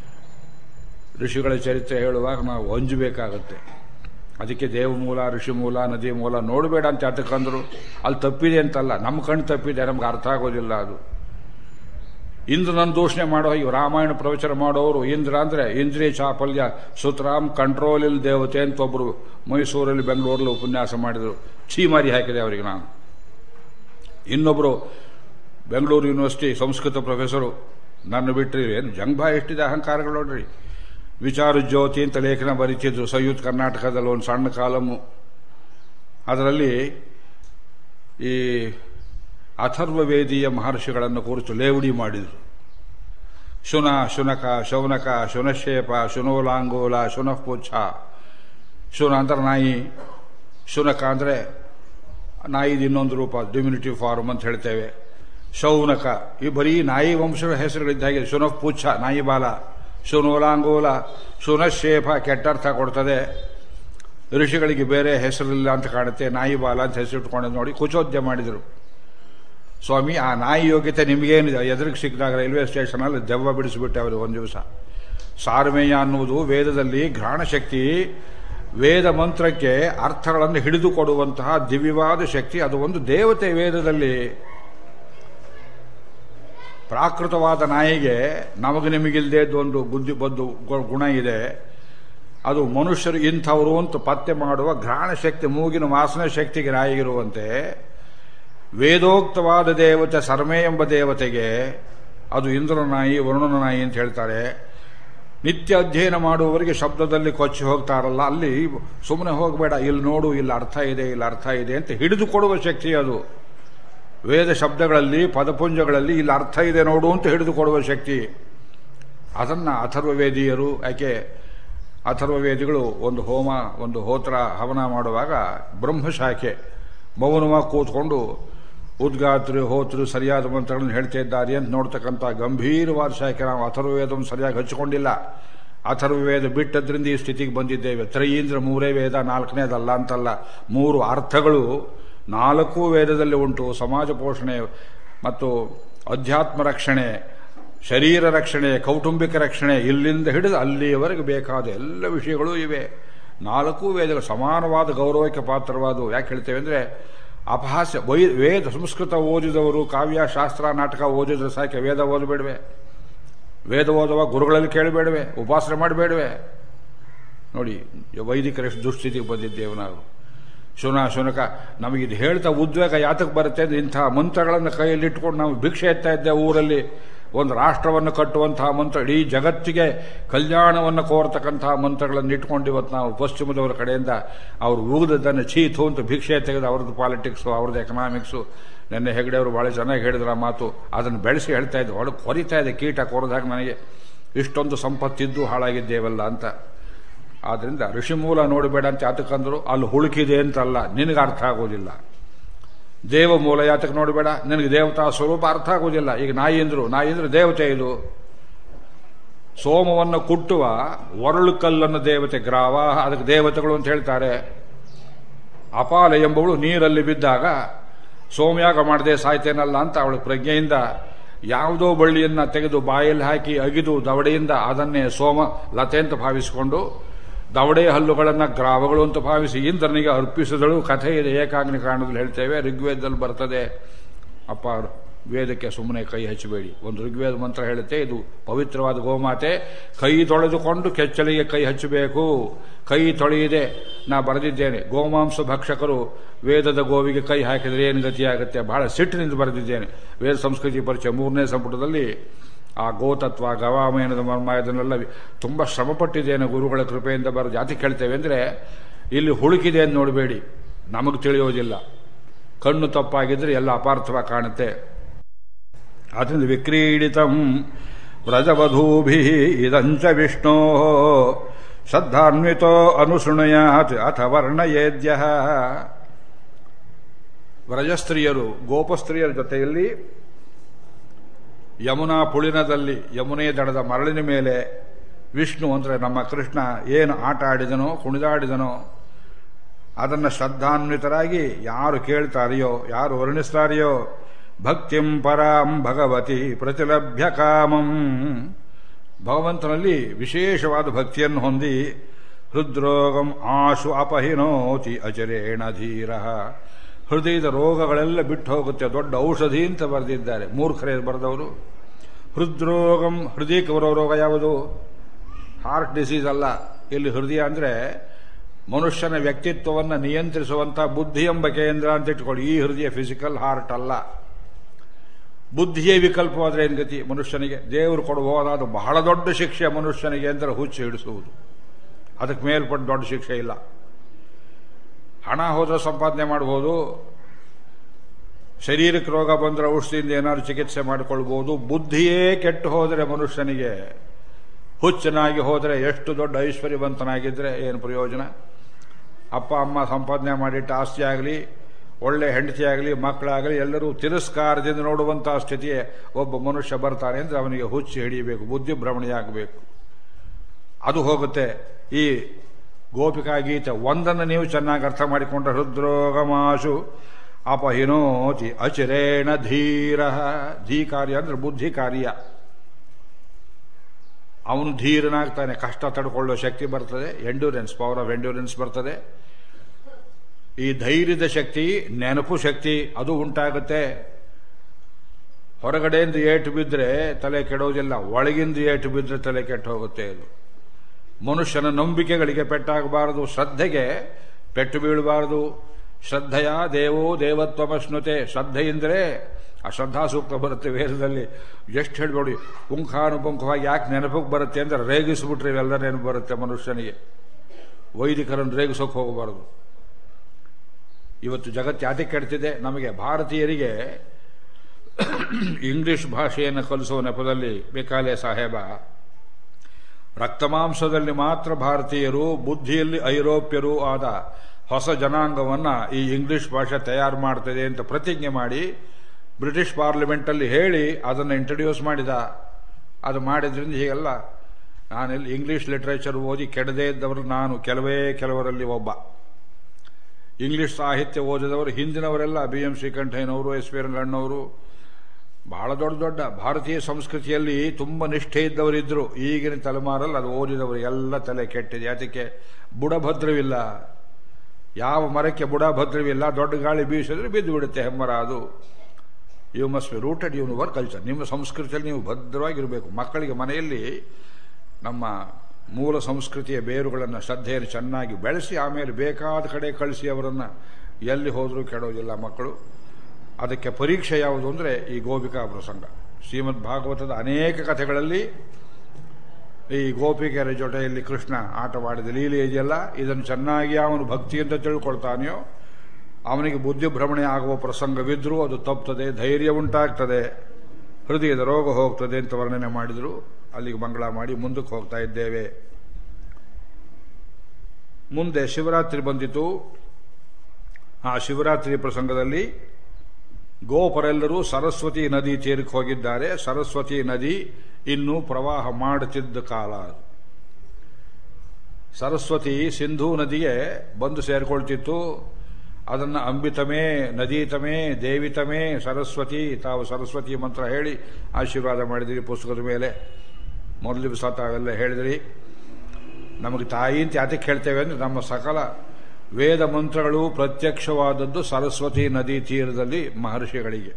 ಋಷಿಗಳ ಚರಿತ್ರೆ ಹೇಳುವಾಗ ನಾವು ಅಂಜಬೇಕಾಗತ್ತೆ ಅದಕ್ಕೆ ದೇವಮೂಲ ಋಷಿ ಮೂಲ ನದಿ ಮೂಲ ನೋಡಬೇಡ ಅಂತ ಯಾತಕ್ಕಂದ್ರು ಅಲ್ಲಿ ತಪ್ಪಿದೆ ಅಂತಲ್ಲ ನಮ್ಮ ಕಣ್ಣು ತಪ್ಪಿದೆ ನಮ್ಗೆ ಅರ್ಥ ಆಗೋದಿಲ್ಲ ಅದು ಇಂದ್ರನನ್ನು ದೂಷಣೆ ಮಾಡೋ ಇವು ರಾಮಾಯಣ ಪ್ರವಚನ ಮಾಡೋರು ಇಂದ್ರ ಅಂದ್ರೆ ಇಂದ್ರಿಯ ಚಾಪಲ್ಯ ಸುತರಾಮ್ ಕಂಟ್ರೋಲ್ ಇಲ್ ದೇವತೆ ಅಂತ ಒಬ್ರು ಮೈಸೂರಲ್ಲಿ ಬೆಂಗಳೂರಲ್ಲಿ ಉಪನ್ಯಾಸ ಮಾಡಿದರು ಛೀಮಾರಿ ಹಾಕಿದೆ ಅವರಿಗೆ ನಾನು ಇನ್ನೊಬ್ರು ಬೆಂಗಳೂರು ಯೂನಿವರ್ಸಿಟಿ ಸಂಸ್ಕೃತ ಪ್ರೊಫೆಸರು ನನ್ನ ಬಿಟ್ಟರೆ ಏನು ಜಂಭಾ ಎಷ್ಟಿದೆ ಅಹಂಕಾರಗಳು ನೋಡ್ರಿ ವಿಚಾರ ಜ್ಯೋತಿ ಅಂತ ಲೇಖನ ಬರೀತಿದ್ರು ಸಂಯುಕ್ತ ಕರ್ನಾಟಕದಲ್ಲಿ ಒಂದು ಸಣ್ಣ ಕಾಲಮು ಅದರಲ್ಲಿ ಈ ಅಥರ್ವವೇದೀಯ ಮಹರ್ಷಿಗಳನ್ನು ಕುರಿತು ಲೇವಡಿ ಮಾಡಿದರು ಶುನ ಶುನಕ ಶೌನಕ ಶುನಶೇಪ ಶುನೋಲಾಂಗೋಲ ಶುನಃಪುಚ್ಛ ಶುನ ಅಂದ್ರೆ ನಾಯಿ ಶುನಕ ಅಂದ್ರೆ ನಾಯಿದು ಇನ್ನೊಂದು ರೂಪ ಡಿಮ್ಯುನಿಟಿವ್ ಫಾರ್ಮ್ ಅಂತ ಹೇಳ್ತೇವೆ ಶೌನಕ ಈ ಬರೀ ನಾಯಿ ವಂಶದ ಹೆಸರುಗಳಿದ್ದ ಹಾಗೆ ಶುನಃ ಪುಚ್ಛ ನಾಯಿ ಬಾಲ ಶುನೋಲಾಂಗೋಲ ಶುನಶೇಪ ಕೆಟ್ಟರ್ಥ ಕೊಡ್ತದೆ ಋಷಿಗಳಿಗೆ ಬೇರೆ ಹೆಸರಿಲ್ಲ ಅಂತ ಕಾಣುತ್ತೆ ನಾಯಿ ಬಾಲ ಅಂತ ಹೆಸರಿಟ್ಕೊಂಡದ್ದು ನೋಡಿ ಕುಚೋದ್ಯ ಮಾಡಿದರು ಸ್ವಾಮಿ ಆ ನಾಯಿ ಯೋಗ್ಯತೆ ನಿಮಗೇನಿದೆ ಎದುರಿಗೆ ಸಿಕ್ಕಿದಾಗ ರೈಲ್ವೆ ಸ್ಟೇಷನಲ್ಲಿ ದೆವ್ವ ಬಿಡಿಸಿಬಿಟ್ಟೆ ಅವರು ಒಂದು ದಿವಸ ಸಾರಮೇಯ ಅನ್ನುವುದು ವೇದದಲ್ಲಿ ಘ್ರಾಣ ಶಕ್ತಿ ವೇದ ಮಂತ್ರಕ್ಕೆ ಅರ್ಥಗಳನ್ನು ಹಿಡಿದು ಕೊಡುವಂತಹ ದಿವ್ಯವಾದ ಶಕ್ತಿ ಅದು ಒಂದು ದೇವತೆ ವೇದದಲ್ಲಿ ಪ್ರಾಕೃತವಾದ ನಾಯಿಗೆ ನಮಗೆ ನಿಮಗಿಲ್ಲದೆ ಒಂದು ಬುದ್ಧಿ ಬದ್ದು ಗು- ಗುಣ ಇದೆ ಅದು ಮನುಷ್ಯರು ಇಂಥವರು ಅಂತ ಪತ್ತೆ ಮಾಡುವ ಘ್ರಾಣ ಶಕ್ತಿ ಮೂಗಿನ ವಾಸನೆ ಶಕ್ತಿಗೆ ನಾಯಿಗಿರುವಂತೆ ವೇದೋಕ್ತವಾದ ದೇವತೆ ಸರ್ಮೆ ಎಂಬ ದೇವತೆಗೆ ಅದು ಇಂದ್ರನ ನಾಯಿ ವರುಣನ ನಾಯಿ ಅಂತ ಹೇಳ್ತಾರೆ ನಿತ್ಯ ಅಧ್ಯಯನ ಮಾಡುವವರಿಗೆ ಶಬ್ದದಲ್ಲಿ ಕೊಚ್ಚಿ ಹೋಗ್ತಾರಲ್ಲ ಅಲ್ಲಿ ಸುಮ್ಮನೆ ಹೋಗಬೇಡ ಇಲ್ಲಿ ನೋಡು ಇಲ್ಲಿ ಅರ್ಥ ಇದೆ ಇಲ್ಲಿ ಅರ್ಥ ಇದೆ ಅಂತ ಹಿಡಿದು ಕೊಡುವ ಶಕ್ತಿ ಅದು ವೇದ ಶಬ್ದಗಳಲ್ಲಿ ಪದಪುಂಜಗಳಲ್ಲಿ ಇಲ್ಲಿ ಅರ್ಥ ಇದೆ ನೋಡು ಅಂತ ಹಿಡಿದು ಕೊಡುವ ಶಕ್ತಿ ಅದನ್ನ ಅಥರ್ವವೇದಿಯರು ಯಾಕೆ ಅಥರ್ವವೇದಿಗಳು ಒಂದು ಹೋಮ ಒಂದು ಹೋತ್ರ ಹವನ ಮಾಡುವಾಗ ಬ್ರಹ್ಮಶಾಖೆ ಮೌನವಾಗಿ ಕೂತ್ಕೊಂಡು ಉದ್ಗಾತ್ರಿ ಹೋತ್ರು ಸರಿಯಾದ ಮಂತ್ರಗಳನ್ನು ಹೇಳ್ತಾ ಇದ್ದಾರೆ ಅಂತ ನೋಡ್ತಕ್ಕಂಥ ಗಂಭೀರವಾದ ಶಾಖೆ ನಾವು ಅಥರ್ವವೇದವನ್ನು ಸರಿಯಾಗಿ ಹಚ್ಚಿಕೊಂಡಿಲ್ಲ ಅಥರ್ವವೇದ ಬಿಟ್ಟದ್ರಿಂದ ಈ ಸ್ಥಿತಿಗೆ ಬಂದಿದ್ದೇವೆ ತ್ರಯೀಂದ್ರ ಮೂರೇ ವೇದ ನಾಲ್ಕನೇದಲ್ಲ ಅಂತಲ್ಲ ಮೂರು ಅರ್ಥಗಳು ನಾಲ್ಕು ವೇದದಲ್ಲಿ ಉಂಟು ಸಮಾಜ ಪೋಷಣೆ ಮತ್ತು ಅಧ್ಯಾತ್ಮ ರಕ್ಷಣೆ ಶರೀರ ರಕ್ಷಣೆ ಕೌಟುಂಬಿಕ ರಕ್ಷಣೆ ಇಲ್ಲಿಂದ ಹಿಡಿದು ಅಲ್ಲಿಯವರೆಗೆ ಬೇಕಾದ ಎಲ್ಲ ವಿಷಯಗಳು ಇವೆ ನಾಲ್ಕು ವೇದಗಳು ಸಮಾನವಾದ ಗೌರವಕ್ಕೆ ಪಾತ್ರವಾದವು ಯಾಕೆ ಹೇಳ್ತೇವೆ ಅಂದರೆ ಅಪಹಾಸ್ಯ ವೈ ವೇದ ಸಂಸ್ಕೃತ ಓದಿದವರು ಕಾವ್ಯ ಶಾಸ್ತ್ರ ನಾಟಕ ಓದಿದ್ರೆ ಸಾಕೆ ವೇದ ಓದಬೇಡವೆ ವೇದ ಓದುವ ಗುರುಗಳಲ್ಲಿ ಕೇಳಬೇಡವೆ ಉಪಾಸನೆ ಮಾಡಬೇಡವೆ ನೋಡಿ ವೈದಿಕರ ಎಷ್ಟು ದುಸ್ಥಿತಿಗೆ ಬಂದಿದ್ದೇವೆ ನಾವು ಶುನ ಶುನಕ ನಮಗಿದು ಹೇಳ್ತಾ ಉದ್ವೇಗ ಯಾತಕ್ಕೆ ಬರುತ್ತೆ ಅಂದ್ರೆ ಇಂಥ ಮಂತ್ರಗಳನ್ನು ಕೈಯಲ್ಲಿ ಇಟ್ಕೊಂಡು ನಾವು ಭಿಕ್ಷೆ ಎತ್ತಾ ಇದ್ದೇವೆ ಊರಲ್ಲಿ ಒಂದು ರಾಷ್ಟ್ರವನ್ನು ಕಟ್ಟುವಂತಹ ಮಂತ್ರ ಇಡೀ ಜಗತ್ತಿಗೆ ಕಲ್ಯಾಣವನ್ನು ಕೋರ್ತಕ್ಕಂತಹ ಮಂತ್ರಗಳನ್ನು ಇಟ್ಕೊಂಡು ಇವತ್ತು ನಾವು ಪಶ್ಚಿಮದವರ ಕಡೆಯಿಂದ ಅವರು ಊಗದದ್ದನ್ನು ಚೀತು ಅಂತ ಭಿಕ್ಷೆ ತೆಗೆದು ಅವ್ರದ್ದು ಪಾಲಿಟಿಕ್ಸು ಅವ್ರದ್ದು ಎಕನಾಮಿಕ್ಸು ನೆನ್ನೆ ಹೆಗಡೆ ಅವರು ಭಾಳ ಚೆನ್ನಾಗಿ ಹೇಳಿದ್ರ ಮಾತು ಅದನ್ನು ಬೆಳೆಸಿ ಹೇಳ್ತಾ ಇದ್ದೆ ಒಳಗೆ ಕೊರಿತಾ ಇದೆ ಕೀಟ ಕೊರದಾಗ ನನಗೆ ಇಷ್ಟೊಂದು ಸಂಪತ್ತಿದ್ದು ಹಾಳಾಗಿದ್ದೇವಲ್ಲ ಅಂತ ಆದ್ರಿಂದ ಋಷಿಮೂಲ ನೋಡಬೇಡ ಅಂತ ಯಾತಕ್ಕಂದ್ರು ಅಲ್ಲಿ ಹುಳುಕಿದೆ ಅಂತಲ್ಲ ನಿನಗೆ ಅರ್ಥ ಆಗೋದಿಲ್ಲ ದೇವ ಮೂಲ ಯಾತಕ್ಕೆ ನೋಡಬೇಡ ನಿನಗೆ ದೇವತಾ ಸ್ವರೂಪ ಅರ್ಥ ಆಗೋದಿಲ್ಲ ಈಗ ನಾಯಿ ಅಂದ್ರು ನಾಯಿ ಅಂದ್ರೆ ದೇವತೆ ಇದು ಸೋಮವನ್ನು ಕುಟ್ಟುವ ಒರಳು ಕಲ್ಲನ್ನು ದೇವತೆ ಗ್ರಾವ ಅದಕ್ಕೆ ದೇವತೆಗಳು ಅಂತ ಹೇಳ್ತಾರೆ ಅಪಾಲ ಎಂಬವಳು ನೀರಲ್ಲಿ ಬಿದ್ದಾಗ ಸೋಮಯಾಗ ಮಾಡದೆ ಸಾಯ್ತೇನಲ್ಲ ಅಂತ ಅವಳ ಪ್ರಜ್ಞೆಯಿಂದ ಯಾವುದೋ ಬಳ್ಳಿಯನ್ನ ತೆಗೆದು ಬಾಯಲ್ಲಿ ಹಾಕಿ ಅಗಿದು ದವಡೆಯಿಂದ ಅದನ್ನೇ ಸೋಮ ಲತೆ ಅಂತ ಭಾವಿಸಿಕೊಂಡು ದವಡೆ ಹಲ್ಲುಗಳನ್ನು ಗ್ರಾವಗಳು ಅಂತ ಭಾವಿಸಿ ಇಂದ್ರನಿಗೆ ಅರ್ಪಿಸಿದಳು ಕಥೆ ಇದೆ ಏಕಾಗ್ನಿ ಕಾರಣದಲ್ಲಿ ಹೇಳ್ತೇವೆ ಋಗ್ವೇದದಲ್ಲಿ ಬರ್ತದೆ ಅಪ್ಪ ವೇದಕ್ಕೆ ಸುಮ್ಮನೆ ಕೈ ಹಚ್ಚಬೇಡಿ ಒಂದು ಋಗ್ವೇದ ಮಂತ್ರ ಹೇಳುತ್ತೆ ಇದು ಪವಿತ್ರವಾದ ಗೋಮಾತೆ ಕೈ ತೊಳೆದುಕೊಂಡು ಕೆಚ್ಚಲಿಗೆ ಕೈ ಹಚ್ಚಬೇಕು ಕೈ ತೊಳೆಯದೆ ನಾ ಬರೆದಿದ್ದೇನೆ ಗೋಮಾಂಸ ಭಕ್ಷಕರು ವೇದದ ಗೋವಿಗೆ ಕೈ ಹಾಕಿದರೆ ಏನು ಗತಿಯಾಗುತ್ತೆ ಬಹಳ ಸಿಟ್ಟಿನಿಂದ ಬರೆದಿದ್ದೇನೆ ವೇದ ಸಂಸ್ಕೃತಿ ಪರಿಚಯ ಮೂರನೇ ಸಂಪುಟದಲ್ಲಿ ಆ ಗೋತತ್ವ ಗವಾಮಯನದ ಮರ್ಮ ಇದನ್ನೆಲ್ಲ ತುಂಬ ಶ್ರಮಪಟ್ಟಿದ್ದೇನೆ ಗುರುಗಳ ಕೃಪೆಯಿಂದ ಬರೆದು ಜಾತಿ ಕೇಳ್ತೇವೆ ಅಂದರೆ ಇಲ್ಲಿ ಹುಡುಕಿದೆ ಅಂತ ನೋಡಬೇಡಿ ನಮಗೆ ತಿಳಿಯೋದಿಲ್ಲ ಕಣ್ಣು ತಪ್ಪಾಗಿದ್ರೆ ಎಲ್ಲ ಅಪಾರ್ಥವಾಗಿ ಕಾಣುತ್ತೆ ಅದರಿಂದ ವಿಕ್ರೀಡಿತಂ ವ್ರಜವಧೂಭಿ ಇದಂಚ ವಿಷ್ಣೋ ಶ್ರದ್ಧಾನ್ವಿತೋ ಅನುಶೃಣಯಾತ್ ಅಥ ವರ್ಣಯೇದ್ಯ ವ್ರಜಸ್ತ್ರೀಯರು ಗೋಪಸ್ತ್ರೀಯರ ಜೊತೆಯಲ್ಲಿ ಯಮುನಾ ಪುಳಿನದಲ್ಲಿ ಯಮುನೆ ದಡದ ಮರಳಿನ ಮೇಲೆ ವಿಷ್ಣು ಅಂದರೆ ನಮ್ಮ ಕೃಷ್ಣ ಏನು ಆಟ ಆಡಿದನೋ ಕುಣಿದಾಡಿದನೋ ಅದನ್ನು ಶ್ರದ್ಧಾನ್ವಿತರಾಗಿ ಯಾರು ಕೇಳ್ತಾರೆಯೋ ಯಾರು ವರ್ಣಿಸ್ತಾರೆಯೋ ಭಕ್ತಿಂ ಪರಾಂ ಭಗವತಿ ಪ್ರತಿಲಭ್ಯ ಕಾಮಂ ಭಗವಂತನಲ್ಲಿ ವಿಶೇಷವಾದ ಭಕ್ತಿಯನ್ನು ಹೊಂದಿ ಹೃದ್ರೋಗಂ ಆಶು ಅಪಹಿನೋತಿ ಅಚರೇಣ ಧೀರ ಹೃದಯದ ರೋಗಗಳೆಲ್ಲ ಬಿಟ್ಟು ಹೋಗುತ್ತೆ ದೊಡ್ಡ ಔಷಧಿ ಅಂತ ಬರೆದಿದ್ದಾರೆ ಮೂರ್ಖರೇ ಬರೆದವರು ಹೃದ್ರೋಗಂ ಹೃದಯಕ್ಕೆ ಬರೋ ರೋಗ ಯಾವುದು ಹಾರ್ಟ್ ಡಿಸೀಸ್ ಅಲ್ಲ ಇಲ್ಲಿ ಹೃದಯ ಅಂದರೆ ಮನುಷ್ಯನ ವ್ಯಕ್ತಿತ್ವವನ್ನು ನಿಯಂತ್ರಿಸುವಂಥ ಬುದ್ಧಿ ಎಂಬ ಕೇಂದ್ರ ಅಂತ ಇಟ್ಕೊಳ್ಳಿ ಈ ಹೃದಯ ಫಿಸಿಕಲ್ ಹಾರ್ಟ್ ಅಲ್ಲ ಬುದ್ಧಿಯೇ ವಿಕಲ್ಪವಾದ್ರೆ ಏನು ಗತಿ ಮನುಷ್ಯನಿಗೆ ದೇವರು ಕೊಡಬಹುದಾದ ಬಹಳ ದೊಡ್ಡ ಶಿಕ್ಷೆ ಮನುಷ್ಯನಿಗೆ ಅಂದರೆ ಹುಚ್ಚು ಹಿಡಿಸುವುದು ಅದಕ್ಕೆ ಮೇಲ್ಪಟ್ಟು ದೊಡ್ಡ ಶಿಕ್ಷೆ ಇಲ್ಲ ಹಣ ಹೋದ್ರೆ ಸಂಪಾದನೆ ಮಾಡಬಹುದು ಶರೀರಕ್ಕೆ ರೋಗ ಬಂದರೆ ಔಷಧಿಯಿಂದ ಏನಾದ್ರು ಚಿಕಿತ್ಸೆ ಮಾಡಿಕೊಳ್ಬಹುದು ಬುದ್ಧಿಯೇ ಕೆಟ್ಟು ಹೋದರೆ ಮನುಷ್ಯನಿಗೆ ಹುಚ್ಚನಾಗಿ ಹೋದರೆ ಎಷ್ಟು ದೊಡ್ಡ ಐಶ್ವರ್ಯವಂತನಾಗಿದ್ದರೆ ಏನು ಪ್ರಯೋಜನ ಅಪ್ಪ ಅಮ್ಮ ಸಂಪಾದನೆ ಮಾಡಿಟ್ಟ ಆಸ್ತಿ ಆಗಲಿ ಒಳ್ಳೆ ಹೆಂಡತಿ ಆಗಲಿ ಮಕ್ಕಳಾಗಲಿ ಎಲ್ಲರೂ ತಿರಸ್ಕಾರದಿಂದ ನೋಡುವಂತಹ ಸ್ಥಿತಿಯೇ ಒಬ್ಬ ಮನುಷ್ಯ ಬರ್ತಾನೆ ಅಂದರೆ ಅವನಿಗೆ ಹುಚ್ಚು ಹಿಡಿಯಬೇಕು ಬುದ್ಧಿ ಭ್ರಮಣೆಯಾಗಬೇಕು ಅದು ಹೋಗುತ್ತೆ ಈ ಗೋಪಿಕಾ ಗೀತೆ ಒಂದನ್ನು ನೀವು ಚೆನ್ನಾಗಿ ಅರ್ಥ ಮಾಡಿಕೊಂಡ್ರೆ ಹೃದ್ರೋಗಮಾಶು ಅಪಹಿನೋತಿ ಅಚಿರೇಣ ಧೀರ ಧೀ ಕಾರ್ಯ ಅಂದ್ರೆ ಬುದ್ಧಿ ಕಾರ್ಯ ಅವನು ಧೀರನಾಗ್ತಾನೆ ಕಷ್ಟ ತಡ್ಕೊಳ್ಳೋ ಶಕ್ತಿ ಬರ್ತದೆ ಎಂಡ್ಯೂರೆನ್ಸ್ ಪವರ್ ಆಫ್ ಎಂಡ್ಯೂರೆನ್ಸ್ ಬರ್ತದೆ ಈ ಧೈರ್ಯದ ಶಕ್ತಿ ನೆನಪು ಶಕ್ತಿ ಅದು ಉಂಟಾಗುತ್ತೆ ಹೊರಗಡೆಯಿಂದ ಏಟು ಬಿದ್ದರೆ ತಲೆ ಕೆಡೋದಿಲ್ಲ ಒಳಗಿಂದ ಏಟು ಬಿದ್ದರೆ ತಲೆ ಕೆಟ್ಟು ಹೋಗುತ್ತೆ ಇದು ಮನುಷ್ಯನ ನಂಬಿಕೆಗಳಿಗೆ ಪೆಟ್ಟಾಗಬಾರದು ಶ್ರದ್ಧೆಗೆ ಪೆಟ್ಟು ಬೀಳಬಾರದು ಶ್ರದ್ಧೆಯ ದೇವೋ ದೇವತ್ವಮಶ್ನುತೆ ಶ್ರದ್ಧೆಯಿಂದಲೇ ಆ ಶ್ರದ್ಧಾ ಸೂಕ್ತ ಬರುತ್ತೆ ವೇದದಲ್ಲಿ ಎಷ್ಟು ಹೇಳ್ಬೇಡಿ ಪುಂಖಾನುಪುಂಖವಾಗಿ ಯಾಕೆ ನೆನಪಿಗೆ ಬರುತ್ತೆ ಅಂದರೆ ರೇಗಿಸ್ಬಿಟ್ರೆ ಇವೆಲ್ಲ ನೆನಪು ಬರುತ್ತೆ ಮನುಷ್ಯನಿಗೆ ವೈದಿಕರನ್ನು ರೇಗಿಸೋಕೆ ಹೋಗಬಾರದು ಇವತ್ತು ಜಗತ್ತು ಯಾತಿ ಕೆಡ್ತಿದೆ ನಮಗೆ ಭಾರತೀಯರಿಗೆ ಇಂಗ್ಲಿಷ್ ಭಾಷೆಯನ್ನು ಕಲಿಸುವ ನೆಪದಲ್ಲಿ ಬೇಕಾಲೆ ಸಾಹೇಬ ರಕ್ತಮಾಂಸದಲ್ಲಿ ಮಾತ್ರ ಭಾರತೀಯರು ಬುದ್ಧಿಯಲ್ಲಿ ಐರೋಪ್ಯರು ಆದ ಹೊಸ ಜನಾಂಗವನ್ನ ಈ ಇಂಗ್ಲಿಷ್ ಭಾಷೆ ತಯಾರು ಮಾಡ್ತದೆ ಅಂತ ಪ್ರತಿಜ್ಞೆ ಮಾಡಿ ಬ್ರಿಟಿಷ್ ಪಾರ್ಲಿಮೆಂಟಲ್ಲಿ ಹೇಳಿ ಅದನ್ನು ಇಂಟ್ರಡ್ಯೂಸ್ ಮಾಡಿದ ಅದು ಮಾಡಿದ್ರಿಂದ ಹೀಗೆಲ್ಲ ನಾನೆಲ್ಲಿ ಇಂಗ್ಲಿಷ್ ಲಿಟ್ರೇಚರ್ ಓದಿ ಕೆಡದೇ ಇದ್ದವರು ನಾನು ಕೆಲವೇ ಕೆಲವರಲ್ಲಿ ಒಬ್ಬ ಇಂಗ್ಲಿಷ್ ಸಾಹಿತ್ಯ ಓದಿದವರು ಹಿಂದಿನವರೆಲ್ಲ ಬಿ ಎಂ ಶ್ರೀಕಂಠಯ್ಯನವರು ಎಸ್ ವಿ ಅಣ್ಣವರು ಬಹಳ ದೊಡ್ಡ ದೊಡ್ಡ ಭಾರತೀಯ ಸಂಸ್ಕೃತಿಯಲ್ಲಿ ತುಂಬ ನಿಷ್ಠೆ ಇದ್ದವರಿದ್ದರು ಈಗಿನ ತಲೆಮಾರಲ್ಲಿ ಅದು ಓದಿದವರು ಎಲ್ಲ ತಲೆ ಕೆಟ್ಟಿದೆ ಅದಕ್ಕೆ ಬುಡಭದ್ರವಿಲ್ಲ ಯಾವ ಮರಕ್ಕೆ ಬುಡಭದ್ರವಿಲ್ಲ ದೊಡ್ಡ ಗಾಳಿ ಬೀಸಿದ್ರೆ ಬಿದ್ದು ಬಿಡುತ್ತೆ ಹೆಮ್ಮರ ಅದು you must be rooted your culture ನಿಮ್ಮ ಸಂಸ್ಕೃತಿಯಲ್ಲಿ ನೀವು ಭದ್ರವಾಗಿರಬೇಕು ಮಕ್ಕಳಿಗೆ ಮನೆಯಲ್ಲಿ ನಮ್ಮ ಮೂಲ ಸಂಸ್ಕೃತಿಯ ಬೇರುಗಳನ್ನು ಶ್ರದ್ಧೆಯನ್ನು ಚೆನ್ನಾಗಿ ಬೆಳೆಸಿ ಆಮೇಲೆ ಬೇಕಾದ ಕಡೆ ಕಳಿಸಿ ಅವರನ್ನು ಎಲ್ಲಿ ಹೋದರೂ ಕೆಡೋದಿಲ್ಲ ಮಕ್ಕಳು ಅದಕ್ಕೆ ಪರೀಕ್ಷೆ ಯಾವುದು ಅಂದರೆ ಈ ಗೋಪಿಕಾ ಪ್ರಸಂಗ ಶ್ರೀಮದ್ ಭಾಗವತದ ಅನೇಕ ಕಥೆಗಳಲ್ಲಿ ಈ ಗೋಪಿಕೆಯರ ಜೊತೆಯಲ್ಲಿ ಕೃಷ್ಣ ಆಟವಾಡಿದ ಲೀಲೆ ಇದೆಯಲ್ಲ ಇದನ್ನು ಚೆನ್ನಾಗಿ ಅವನು ಭಕ್ತಿಯಿಂದ ತಿಳ್ಕೊಳ್ತಾನೆಯೋ ಅವನಿಗೆ ಬುದ್ಧಿಭ್ರಮಣೆ ಆಗುವ ಪ್ರಸಂಗವಿದ್ರೂ ಅದು ತಪ್ಪುತ್ತದೆ ಧೈರ್ಯ ಉಂಟಾಗ್ತದೆ ಹೃದಯದ ರೋಗ ಹೋಗ್ತದೆ ಅಂತ ವರ್ಣನೆ ಮಾಡಿದರು ಅಲ್ಲಿಗೆ ಮಂಗಳ ಮಾಡಿ ಮುಂದಕ್ಕೆ ಹೋಗ್ತಾ ಇದ್ದೇವೆ ಮುಂದೆ ಶಿವರಾತ್ರಿ ಬಂದಿತು ಆ ಶಿವರಾತ್ರಿ ಪ್ರಸಂಗದಲ್ಲಿ ಗೋಪರೆಲ್ಲರೂ ಸರಸ್ವತಿ ನದಿ ತೀರಕ್ಕೆ ಹೋಗಿದ್ದಾರೆ ಸರಸ್ವತಿ ನದಿ ಇನ್ನೂ ಪ್ರವಾಹ ಮಾಡುತ್ತಿದ್ದ ಕಾಲ ಅದು ಸರಸ್ವತಿ ಸಿಂಧೂ ನದಿಗೆ ಬಂದು ಸೇರಿಕೊಳ್ತಿತ್ತು ಅದನ್ನು ಅಂಬಿತಮೇ ನದೀತಮೇ ದೇವಿತಮೇ ಸರಸ್ವತಿ ತಾವು ಸರಸ್ವತಿ ಮಂತ್ರ ಹೇಳಿ ಆಶೀರ್ವಾದ ಮಾಡಿದಿರಿ ಪುಸ್ತಕದ ಮೇಲೆ ಮೊದಲು ದಿವಸ ತಾವೆಲ್ಲ ಹೇಳಿದ್ರಿ ನಮಗೆ ತಾಯಿ ಅಂತ ಯಾತಕ್ಕೆ ಹೇಳ್ತೇವೆ ಅಂದರೆ ನಮ್ಮ ಸಕಲ ವೇದ ಮಂತ್ರಗಳು ಪ್ರತ್ಯಕ್ಷವಾದದ್ದು ಸರಸ್ವತಿ ನದಿ ತೀರದಲ್ಲಿ ಮಹರ್ಷಿಗಳಿಗೆ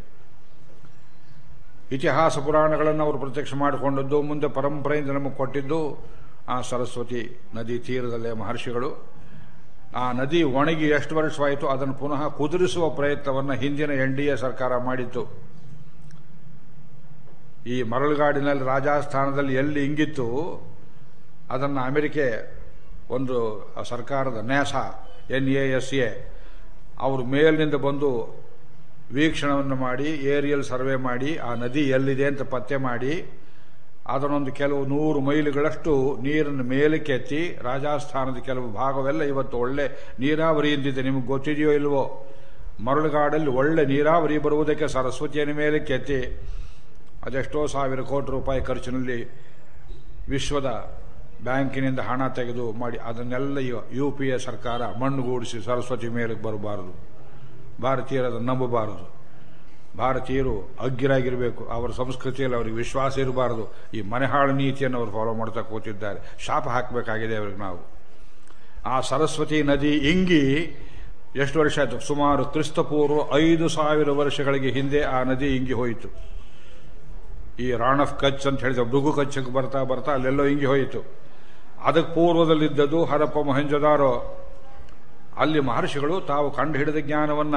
ಇತಿಹಾಸ ಪುರಾಣಗಳನ್ನು ಅವರು ಪ್ರತ್ಯಕ್ಷ ಮಾಡಿಕೊಂಡದ್ದು ಮುಂದೆ ಪರಂಪರೆಯಿಂದ ನಮಗೆ ಕೊಟ್ಟಿದ್ದು ಆ ಸರಸ್ವತಿ ನದಿ ತೀರದಲ್ಲೇ ಮಹರ್ಷಿಗಳು ಆ ನದಿ ಒಣಗಿ ಎಷ್ಟು ವರ್ಷವಾಯಿತು ಅದನ್ನು ಪುನಃ ಕುದುರಿಸುವ ಪ್ರಯತ್ನವನ್ನು ಹಿಂದಿನ ಎನ್ ಡಿ ಎ ಸರ್ಕಾರ ಮಾಡಿತ್ತು ಈ ಮರಳುಗಾಡಿನಲ್ಲಿ ರಾಜಸ್ಥಾನದಲ್ಲಿ ಎಲ್ಲಿ ಇಂಗಿತ್ತು ಅದನ್ನು ಅಮೆರಿಕೆ ಒಂದು ಸರ್ಕಾರದ ನ್ಯಾಸ ಎನ್ ಎ ಎಸ್ ಎ ಅವರು ಮೇಲಿನಿಂದ ಬಂದು ವೀಕ್ಷಣವನ್ನು ಮಾಡಿ ಏರಿಯಲ್ ಸರ್ವೆ ಮಾಡಿ ಆ ನದಿ ಎಲ್ಲಿದೆ ಅಂತ ಪತ್ತೆ ಮಾಡಿ ಅದನ್ನೊಂದು ಕೆಲವು ನೂರು ಮೈಲುಗಳಷ್ಟು ನೀರನ್ನು ಮೇಲಕ್ಕೆ ಎತ್ತಿ ರಾಜಸ್ಥಾನದ ಕೆಲವು ಭಾಗವೆಲ್ಲ ಇವತ್ತು ಒಳ್ಳೆ ನೀರಾವರಿಯಿಂದಿದೆ ನಿಮಗೆ ಗೊತ್ತಿದೆಯೋ ಇಲ್ವೋ ಮರಳುಗಾಡಲ್ಲಿ ಒಳ್ಳೆ ನೀರಾವರಿ ಬರುವುದಕ್ಕೆ ಸರಸ್ವತಿಯನ್ನು ಮೇಲಕ್ಕೆ ಎತ್ತಿ ಅದೆಷ್ಟೋ ಸಾವಿರ ಕೋಟಿ ರೂಪಾಯಿ ಖರ್ಚಿನಲ್ಲಿ ವಿಶ್ವದ ಬ್ಯಾಂಕಿನಿಂದ ಹಣ ತೆಗೆದು ಮಾಡಿ ಅದನ್ನೆಲ್ಲ ಯು ಪಿ ಎ ಸರ್ಕಾರ ಮಣ್ಣುಗೂಡಿಸಿ ಸರಸ್ವತಿ ಮೇಲಕ್ಕೆ ಬರಬಾರದು ಭಾರತೀಯರು ಅದನ್ನು ನಂಬಬಾರದು ಭಾರತೀಯರು ಅಗ್ಗಿರಾಗಿರಬೇಕು ಅವರ ಸಂಸ್ಕೃತಿಯಲ್ಲಿ ಅವರಿಗೆ ವಿಶ್ವಾಸ ಇರಬಾರದು ಈ ಮನೆಹಾಳು ನೀತಿಯನ್ನು ಅವರು ಫಾಲೋ ಮಾಡ್ತಾ ಕೂತಿದ್ದಾರೆ ಶಾಪ ಹಾಕಬೇಕಾಗಿದೆ ಅವ್ರಿಗೆ ನಾವು ಆ ಸರಸ್ವತಿ ನದಿ ಇಂಗಿ ಎಷ್ಟು ವರ್ಷ ಆಯಿತು ಸುಮಾರು ಕ್ರಿಸ್ತಪೂರ್ವ ಐದು ಸಾವಿರ ವರ್ಷಗಳಿಗೆ ಹಿಂದೆ ಆ ನದಿ ಇಂಗಿ ಹೋಯಿತು ಈ ರಾಣ್ ಆಫ್ ಕಚ್ ಅಂತ ಹೇಳಿದ ಭೃಗು ಕಚ್ಚಕ್ಕೆ ಬರ್ತಾ ಬರ್ತಾ ಅಲ್ಲೆಲ್ಲೋ ಇಂಗಿ ಹೋಯಿತು ಅದಕ್ಕೆ ಪೂರ್ವದಲ್ಲಿದ್ದದ್ದು ಹರಪ್ಪ ಮೊಹೆಂಜದಾರೋ ಅಲ್ಲಿ ಮಹರ್ಷಿಗಳು ತಾವು ಕಂಡು ಹಿಡಿದ ಜ್ಞಾನವನ್ನ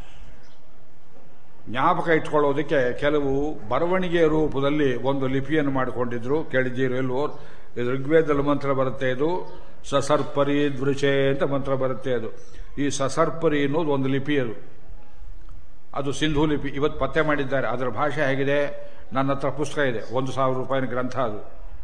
ಜ್ಞಾಪಕ ಇಟ್ಕೊಳ್ಳೋದಕ್ಕೆ ಕೆಲವು ಬರವಣಿಗೆಯ ರೂಪದಲ್ಲಿ ಒಂದು ಲಿಪಿಯನ್ನು ಮಾಡಿಕೊಂಡಿದ್ರು ಕೇಳಿದ್ದೀರೋ ಇಲ್ವೋ ಇದು ಋಗ್ವೇದದಲ್ಲಿ ಮಂತ್ರ ಬರುತ್ತೆ ಇದು ಸಸರ್ಪರಿ ದೃಚೆ ಅಂತ ಮಂತ್ರ ಬರುತ್ತೆ ಅದು ಈ ಸಸರ್ಪರಿ ಅನ್ನೋದು ಒಂದು ಲಿಪಿ ಅದು ಅದು ಸಿಂಧು ಲಿಪಿ ಇವತ್ತು ಪತ್ತೆ ಮಾಡಿದ್ದಾರೆ ಅದರ ಭಾಷೆ ಹೇಗಿದೆ ನನ್ನ ಹತ್ರ ಪುಸ್ತಕ ಇದೆ ಒಂದು ಸಾವಿರ ರೂಪಾಯಿನ ಗ್ರಂಥ ಅದು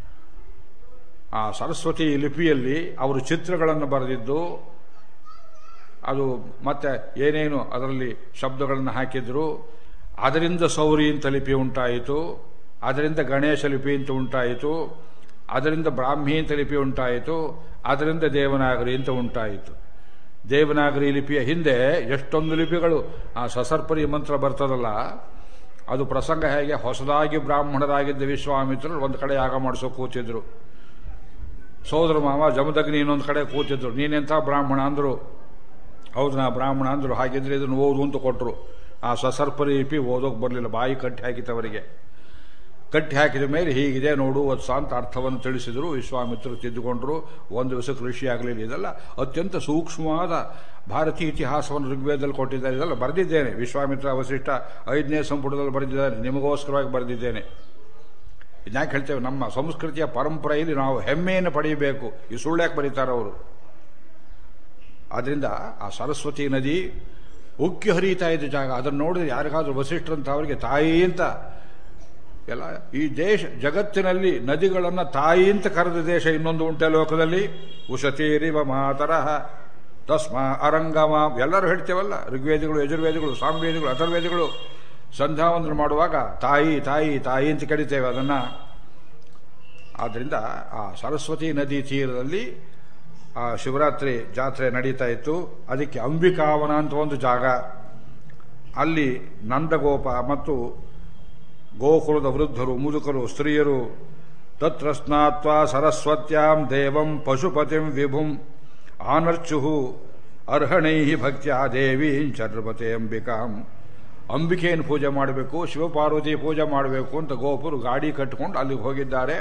ಆ ಸರಸ್ವತಿ ಲಿಪಿಯಲ್ಲಿ ಅವರು ಚಿತ್ರಗಳನ್ನು ಬರೆದಿದ್ದು ಅದು ಮತ್ತೆ ಏನೇನು ಅದರಲ್ಲಿ ಶಬ್ದಗಳನ್ನು ಹಾಕಿದ್ರು ಅದರಿಂದ ಸೌರಿ ಅಂತ ಲಿಪಿ ಉಂಟಾಯಿತು ಅದರಿಂದ ಗಣೇಶ ಲಿಪಿ ಅಂತ ಉಂಟಾಯಿತು ಅದರಿಂದ ಬ್ರಾಹ್ಮಿ ಅಂತ ಲಿಪಿ ಉಂಟಾಯಿತು ಅದರಿಂದ ದೇವನಾಗರಿ ಅಂತ ಉಂಟಾಯಿತು ದೇವನಾಗರಿ ಲಿಪಿಯ ಹಿಂದೆ ಎಷ್ಟೊಂದು ಲಿಪಿಗಳು ಆ ಸಸರ್ಪರಿ ಮಂತ್ರ ಬರ್ತದಲ್ಲ ಅದು ಪ್ರಸಂಗ ಹೇಗೆ ಹೊಸದಾಗಿ ಬ್ರಾಹ್ಮಣರಾಗಿದ್ದ ವಿಶ್ವಾಮಿತ್ರರು ಒಂದು ಕಡೆ ಯಾಗ ಮಾಡಿಸೋ ಕೂತಿದ್ರು ಸೋದರ ಮಾವ ಜಮದಗ್ನಿ ಇನ್ನೊಂದು ಕಡೆ ಕೂತಿದ್ರು ನೀನೆಂಥ ಬ್ರಾಹ್ಮಣ ಅಂದರು ಹೌದು ನಾ ಬ್ರಾಹ್ಮಣ ಅಂದರು ಹಾಗಿದ್ರೆ ಇದನ್ನು ಓದು ಅಂತ ಕೊಟ್ಟರು ಆ ಸಸರ್ಪರೀಪಿ ಓದೋಕೆ ಬರಲಿಲ್ಲ ಬಾಯಿ ಕಟ್ಟಿ ಹಾಕಿತವರಿಗೆ ಕಟ್ಟಿ ಹಾಕಿದ ಮೇಲೆ ಹೀಗಿದೆ ನೋಡು ವತ್ಸ ಅಂತ ಅರ್ಥವನ್ನು ತಿಳಿಸಿದರು ವಿಶ್ವಾಮಿತ್ರರು ತಿದ್ದುಕೊಂಡರು ಒಂದು ದಿವಸಕ್ಕೆ ಋಷಿ ಆಗಲಿಲ್ಲ ಇದೆಲ್ಲ ಅತ್ಯಂತ ಸೂಕ್ಷ್ಮವಾದ ಭಾರತೀಯ ಇತಿಹಾಸವನ್ನು ಋಗ್ವೇದದಲ್ಲಿ ಕೊಟ್ಟಿದ್ದಾರೆ ಇದೆಲ್ಲ ಬರೆದಿದ್ದೇನೆ ವಿಶ್ವಾಮಿತ್ರ ವಸಿಷ್ಠ ಐದನೇ ಸಂಪುಟದಲ್ಲಿ ಬರೆದಿದ್ದಾರೆ ನಿಮಗೋಸ್ಕರವಾಗಿ ಬರೆದಿದ್ದೇನೆ ಯಾಕೆ ಹೇಳ್ತೇವೆ ನಮ್ಮ ಸಂಸ್ಕೃತಿಯ ಪರಂಪರೆಯಲ್ಲಿ ನಾವು ಹೆಮ್ಮೆಯನ್ನು ಪಡೆಯಬೇಕು ಈ ಸುಳ್ಳ್ಯಾಕೆ ಬರೀತಾರೆ ಅವರು ಅದರಿಂದ ಆ ಸರಸ್ವತಿ ನದಿ ಉಕ್ಕಿ ಹರಿಯುತ್ತಾ ಇದ್ದ ಜಾಗ ಅದನ್ನು ನೋಡಿದ್ರೆ ಯಾರಿಗಾದ್ರೂ ವಸಿಷ್ಠರಂತ ಅವರಿಗೆ ತಾಯಿ ಅಂತ ಎಲ್ಲ ಈ ದೇಶ ಜಗತ್ತಿನಲ್ಲಿ ನದಿಗಳನ್ನು ತಾಯಿ ಅಂತ ಕರೆದ ದೇಶ ಇನ್ನೊಂದು ಉಂಟೆ ಲೋಕದಲ್ಲಿ ಉಷತೀರಿವ ಮಾತರಹ ತಸ್ಮ ಅರಂಗಮ ಎಲ್ಲರೂ ಹೇಳ್ತೇವಲ್ಲ ಋಗ್ವೇದಿಗಳು ಯಜುರ್ವೇದಿಗಳು ಸಾಮವೇದಿಗಳು ಅಥರ್ವೇದಿಗಳು ಸಂಧ್ಯಾವಂದನ ಮಾಡುವಾಗ ತಾಯಿ ತಾಯಿ ತಾಯಿ ಅಂತ ಕರಿತೇವೆ ಅದನ್ನ ಆದ್ದರಿಂದ ಆ ಸರಸ್ವತಿ ನದಿ ತೀರದಲ್ಲಿ ಆ ಶಿವರಾತ್ರಿ ಜಾತ್ರೆ ನಡೀತಾ ಇತ್ತು ಅದಕ್ಕೆ ಅಂಬಿಕಾವನ ಅಂತ ಒಂದು ಜಾಗ ಅಲ್ಲಿ ನಂದಗೋಪ ಮತ್ತು ಗೋಕುಲದ ವೃದ್ಧರು ಮುದುಕರು ಸ್ತ್ರೀಯರು ತತ್ರ ಸ್ನಾತ್ವ ಸರಸ್ವತ್ಯಾಂ ದೇವಂ ಪಶುಪತಿಂ ವಿಭುಂ ಆನರ್ಚುಹು ಅರ್ಹಣೈ ಭಕ್ತ್ಯ ದೇವೀಂ ಚರ್ಪತೆ ಅಂಬಿಕಾಂ ಅಂಬಿಕೆಯನ್ನು ಪೂಜೆ ಮಾಡಬೇಕು ಶಿವಪಾರ್ವತಿ ಪೂಜೆ ಮಾಡಬೇಕು ಅಂತ ಗೋಪುರು ಗಾಡಿ ಕಟ್ಟಿಕೊಂಡು ಅಲ್ಲಿಗೆ ಹೋಗಿದ್ದಾರೆ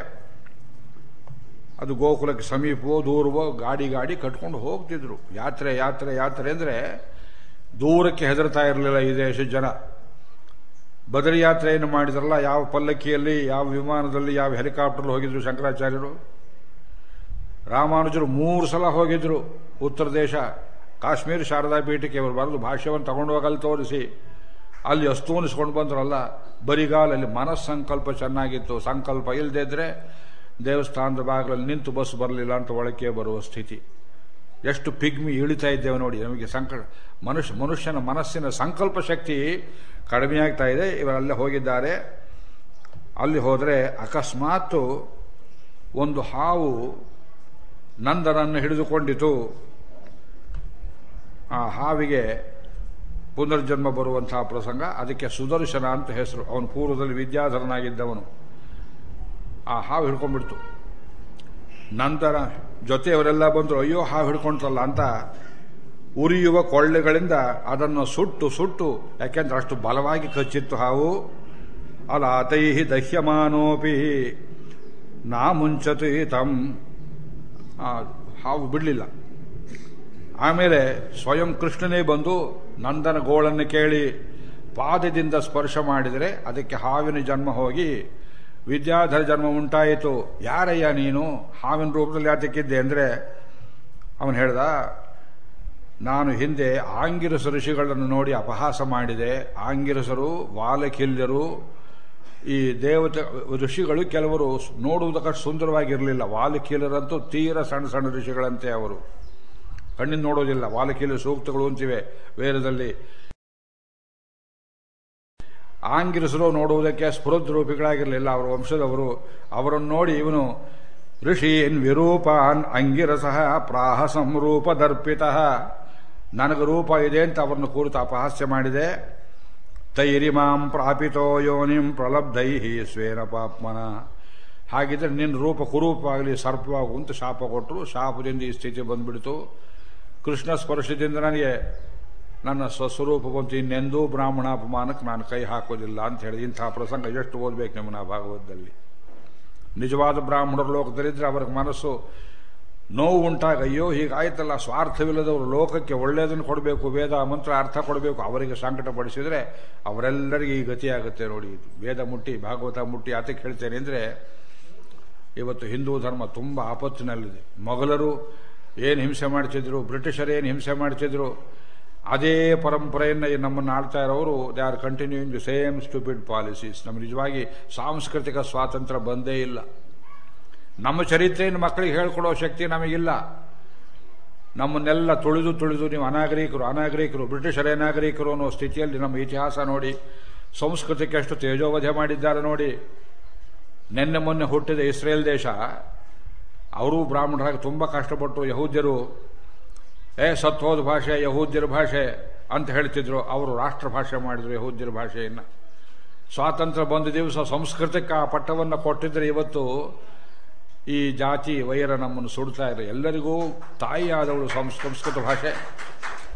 ಅದು ಗೋಕುಲಕ್ಕೆ ಸಮೀಪವೋ ದೂರವೋ ಗಾಡಿ ಗಾಡಿ ಕಟ್ಕೊಂಡು ಹೋಗ್ತಿದ್ರು ಯಾತ್ರೆ ಯಾತ್ರೆ ಯಾತ್ರೆ ಅಂದರೆ ದೂರಕ್ಕೆ ಹೆದರ್ತಾ ಇರಲಿಲ್ಲ ಈ ದೇಶದ ಜನ ಬದರಿ ಯಾತ್ರೆಯನ್ನು ಮಾಡಿದ್ರಲ್ಲ ಯಾವ ಪಲ್ಲಕ್ಕಿಯಲ್ಲಿ ಯಾವ ವಿಮಾನದಲ್ಲಿ ಯಾವ ಹೆಲಿಕಾಪ್ಟರ್ ಹೋಗಿದ್ರು ಶಂಕರಾಚಾರ್ಯರು ರಾಮಾನುಜರು ಮೂರು ಸಲ ಹೋಗಿದ್ರು ಉತ್ತರ ದೇಶ ಕಾಶ್ಮೀರ ಶಾರದಾ ಪೀಠಕ್ಕೆ ಅವರು ಬರೆದು ಭಾಷ್ಯವನ್ನು ತಗೊಂಡು ಹೋಗಲ್ಲಿ ತೋರಿಸಿ ಅಲ್ಲಿ ಅಸ್ತೂನಿಸ್ಕೊಂಡು ಬಂದ್ರಲ್ಲ ಬರಿಗಾಲಲ್ಲಿ ಮನಸ್ಸಂಕಲ್ಪ ಚೆನ್ನಾಗಿತ್ತು ಸಂಕಲ್ಪ ಇಲ್ಲದೇ ಇದ್ರೆ ದೇವಸ್ಥಾನದ ಬಾಗಿಲಲ್ಲಿ ನಿಂತು ಬಸ್ ಬರಲಿಲ್ಲ ಅಂತ ಒಳಕ್ಕೆ ಬರುವ ಸ್ಥಿತಿ ಎಷ್ಟು ಪಿಗ್ಮಿ ಇಳಿತಾ ಇದ್ದೇವೆ ನೋಡಿ ನಮಗೆ ಸಂಕಟ ಮನುಷ್ಯ ಮನುಷ್ಯನ ಮನಸ್ಸಿನ ಸಂಕಲ್ಪ ಶಕ್ತಿ ಕಡಿಮೆಯಾಗ್ತಾ ಇದೆ ಇವರಲ್ಲೇ ಹೋಗಿದ್ದಾರೆ ಅಲ್ಲಿ ಹೋದರೆ ಅಕಸ್ಮಾತ್ ಒಂದು ಹಾವು ನಂದನನ್ನು ಹಿಡಿದುಕೊಂಡಿತು ಆ ಹಾವಿಗೆ ಪುನರ್ಜನ್ಮ ಬರುವಂತಹ ಪ್ರಸಂಗ ಅದಕ್ಕೆ ಸುದರ್ಶನ ಅಂತ ಹೆಸರು ಅವನು ಪೂರ್ವದಲ್ಲಿ ವಿದ್ಯಾಧರನಾಗಿದ್ದವನು ಆ ಹಾವು ಹಿಡ್ಕೊಂಡ್ಬಿಡ್ತು ನಂತರ ಜೊತೆಯವರೆಲ್ಲ ಬಂದರು ಅಯ್ಯೋ ಹಾವು ಹಿಡ್ಕೊಂಡ್ರಲ್ಲ ಅಂತ ಉರಿಯುವ ಕೊಳ್ಳೆಗಳಿಂದ ಅದನ್ನು ಸುಟ್ಟು ಸುಟ್ಟು ಯಾಕೆಂದ್ರೆ ಅಷ್ಟು ಬಲವಾಗಿ ಕಚ್ಚಿತ್ತು ಹಾವು ಅಲ ತೈಹಿ ದಹ್ಯಮಾನೋಪಿ ನಾ ಮುಂಚತು ತಂ ಆ ಹಾವು ಬಿಡಲಿಲ್ಲ ಆಮೇಲೆ ಸ್ವಯಂ ಕೃಷ್ಣನೇ ಬಂದು ನಂದನ ಗೋಳನ್ನು ಕೇಳಿ ಪಾದದಿಂದ ಸ್ಪರ್ಶ ಮಾಡಿದರೆ ಅದಕ್ಕೆ ಹಾವಿನ ಜನ್ಮ ಹೋಗಿ ವಿದ್ಯಾಧರ ಜನ್ಮ ಉಂಟಾಯಿತು ಯಾರಯ್ಯ ನೀನು ಹಾವಿನ ರೂಪದಲ್ಲಿ ಯಾತಕ್ಕಿದ್ದೆ ಅಂದರೆ ಅವನು ಹೇಳ್ದ ನಾನು ಹಿಂದೆ ಆಂಗಿರಸ ಋಷಿಗಳನ್ನು ನೋಡಿ ಅಪಹಾಸ ಮಾಡಿದೆ ಆಂಗಿರಸರು ವಾಲಕಿಲ್ಯರು ಈ ದೇವತೆ ಋಷಿಗಳು ಕೆಲವರು ನೋಡುವುದಕ್ಕೆ ಸುಂದರವಾಗಿರಲಿಲ್ಲ ವಾಲಕೀಲರಂತೂ ತೀರ ಸಣ್ಣ ಸಣ್ಣ ಋಷಿಗಳಂತೆ ಅವರು ಕಣ್ಣಿಂದ ನೋಡೋದಿಲ್ಲ ವಾಲಕೀಲ ಸೂಕ್ತಗಳು ಅಂತಿವೆ ವೇದದಲ್ಲಿ ಆಂಗಿರಸರು ನೋಡುವುದಕ್ಕೆ ಸ್ಫುರದ್ರೂಪಿಗಳಾಗಿರಲಿಲ್ಲ ಅವರ ವಂಶದವರು ಅವರನ್ನು ನೋಡಿ ಇವನು ಋಷೀನ್ ವಿರೂಪಾನ್ ಅಂಗಿರಸಃ ಪ್ರಾಹ ಸಂರೂಪ ದರ್ಪಿತ ನನಗೆ ರೂಪ ಇದೆ ಅಂತ ಅವರನ್ನು ಕುರಿತು ಅಪಹಾಸ್ಯ ಮಾಡಿದೆ ತೈರಿಮಾಂ ಪ್ರಾಪಿತೋ ಯೋನಿಂ ಪ್ರಲಬ್ಧೈ ಸ್ವೇನ ಪಾಪ್ಮನ ಹಾಗಿದ್ರೆ ನಿನ್ನ ರೂಪ ಕುರೂಪವಾಗಲಿ ಸರ್ಪವಾಗು ಅಂತ ಶಾಪ ಕೊಟ್ಟರು ಶಾಪದಿಂದ ಈ ಸ್ಥಿತಿ ಬಂದ್ಬಿಡ್ತು ಕೃಷ್ಣ ಸ್ಪರ್ಶದಿಂದ ನನಗೆ ನನ್ನ ಸ್ವಸ್ವರೂಪ ಬಂತು ಇನ್ನೆಂದೂ ಬ್ರಾಹ್ಮಣಾಪಮಾನಕ್ಕೆ ನಾನು ಕೈ ಹಾಕೋದಿಲ್ಲ ಅಂತ ಹೇಳಿ ಇಂತಹ ಪ್ರಸಂಗ ಎಷ್ಟು ಓದ್ಬೇಕು ನಿಮ್ಮನ್ನ ಭಾಗವತದಲ್ಲಿ ನಿಜವಾದ ಬ್ರಾಹ್ಮಣರ ಲೋಕದಲ್ಲಿದ್ದರೆ ಅವರ ಮನಸ್ಸು ನೋವು ಉಂಟಾಗ ಅಯ್ಯೋ ಹೀಗಾಯ್ತಲ್ಲ ಸ್ವಾರ್ಥವಿಲ್ಲದವರು ಲೋಕಕ್ಕೆ ಒಳ್ಳೆಯದನ್ನು ಕೊಡಬೇಕು ವೇದ ಮಂತ್ರ ಅರ್ಥ ಕೊಡಬೇಕು ಅವರಿಗೆ ಸಂಕಟ ಪಡಿಸಿದ್ರೆ ಅವರೆಲ್ಲರಿಗೆ ಈ ಗತಿಯಾಗುತ್ತೆ ನೋಡಿ ವೇದ ಮುಟ್ಟಿ ಭಾಗವತ ಮುಟ್ಟಿ ಯಾತಕ್ಕೆ ಹೇಳ್ತೇನೆ ಅಂದರೆ ಇವತ್ತು ಹಿಂದೂ ಧರ್ಮ ತುಂಬ ಆಪತ್ತಿನಲ್ಲಿದೆ ಮೊಘಲರು ಏನು ಹಿಂಸೆ ಮಾಡ್ತಿದ್ರು ಬ್ರಿಟಿಷರು ಏನು ಹಿಂಸೆ ಮಾಡ್ತಿದ್ರು ಅದೇ ಪರಂಪರೆಯನ್ನು ನಮ್ಮನ್ನು ಆಳ್ತಾ ಇರೋರು they are continuing the same stupid policies ನಮ್ಗೆ ನಿಜವಾಗಿ ಸಾಂಸ್ಕೃತಿಕ ಸ್ವಾತಂತ್ರ್ಯ ಬಂದೇ ಇಲ್ಲ ನಮ್ಮ ಚರಿತ್ರೆಯನ್ನು ಮಕ್ಕಳಿಗೆ ಹೇಳ್ಕೊಡೋ ಶಕ್ತಿ ನಮಗಿಲ್ಲ ನಮ್ಮನ್ನೆಲ್ಲ ತುಳಿದು ತುಳಿದು ನೀವು ಅನಾಗರಿಕರು ಅನಾಗರಿಕರು ಬ್ರಿಟಿಷರೇ ನಾಗರಿಕರು ಅನ್ನೋ ಸ್ಥಿತಿಯಲ್ಲಿ ನಮ್ಮ ಇತಿಹಾಸ ನೋಡಿ ಸಂಸ್ಕೃತಿಗೆ ಎಷ್ಟು ತೇಜೋವಧೆ ಮಾಡಿದ್ದಾರೆ ನೋಡಿ ನಿನ್ನೆ ಮೊನ್ನೆ ಹುಟ್ಟಿದ ಇಸ್ರೇಲ್ ದೇಶ ಅವರು ಬ್ರಾಹ್ಮಣರಾಗಿ ತುಂಬ ಕಷ್ಟಪಟ್ಟು ಯಹೂದ್ಯರು ಏ ಸತ್ವೋದ ಭಾಷೆ ಯಹೂದ್ಯರ ಭಾಷೆ ಅಂತ ಹೇಳ್ತಿದ್ರು ಅವರು ರಾಷ್ಟ್ರ ಭಾಷೆ ಮಾಡಿದ್ರು ಯಹೂದ್ಯರ ಭಾಷೆಯನ್ನು ಸ್ವಾತಂತ್ರ್ಯ ಬಂದ ದಿವಸ ಸಂಸ್ಕೃತಕ್ಕೆ ಆ ಪಟ್ಟವನ್ನು ಕೊಟ್ಟಿದ್ರೆ ಇವತ್ತು ಈ ಜಾತಿ ವೈರ ನಮ್ಮನ್ನು ಸುಡ್ತಾ ಇರೋ ಎಲ್ಲರಿಗೂ ತಾಯಿಯಾದವಳು ಸಂಸ್ಕೃತ ಭಾಷೆ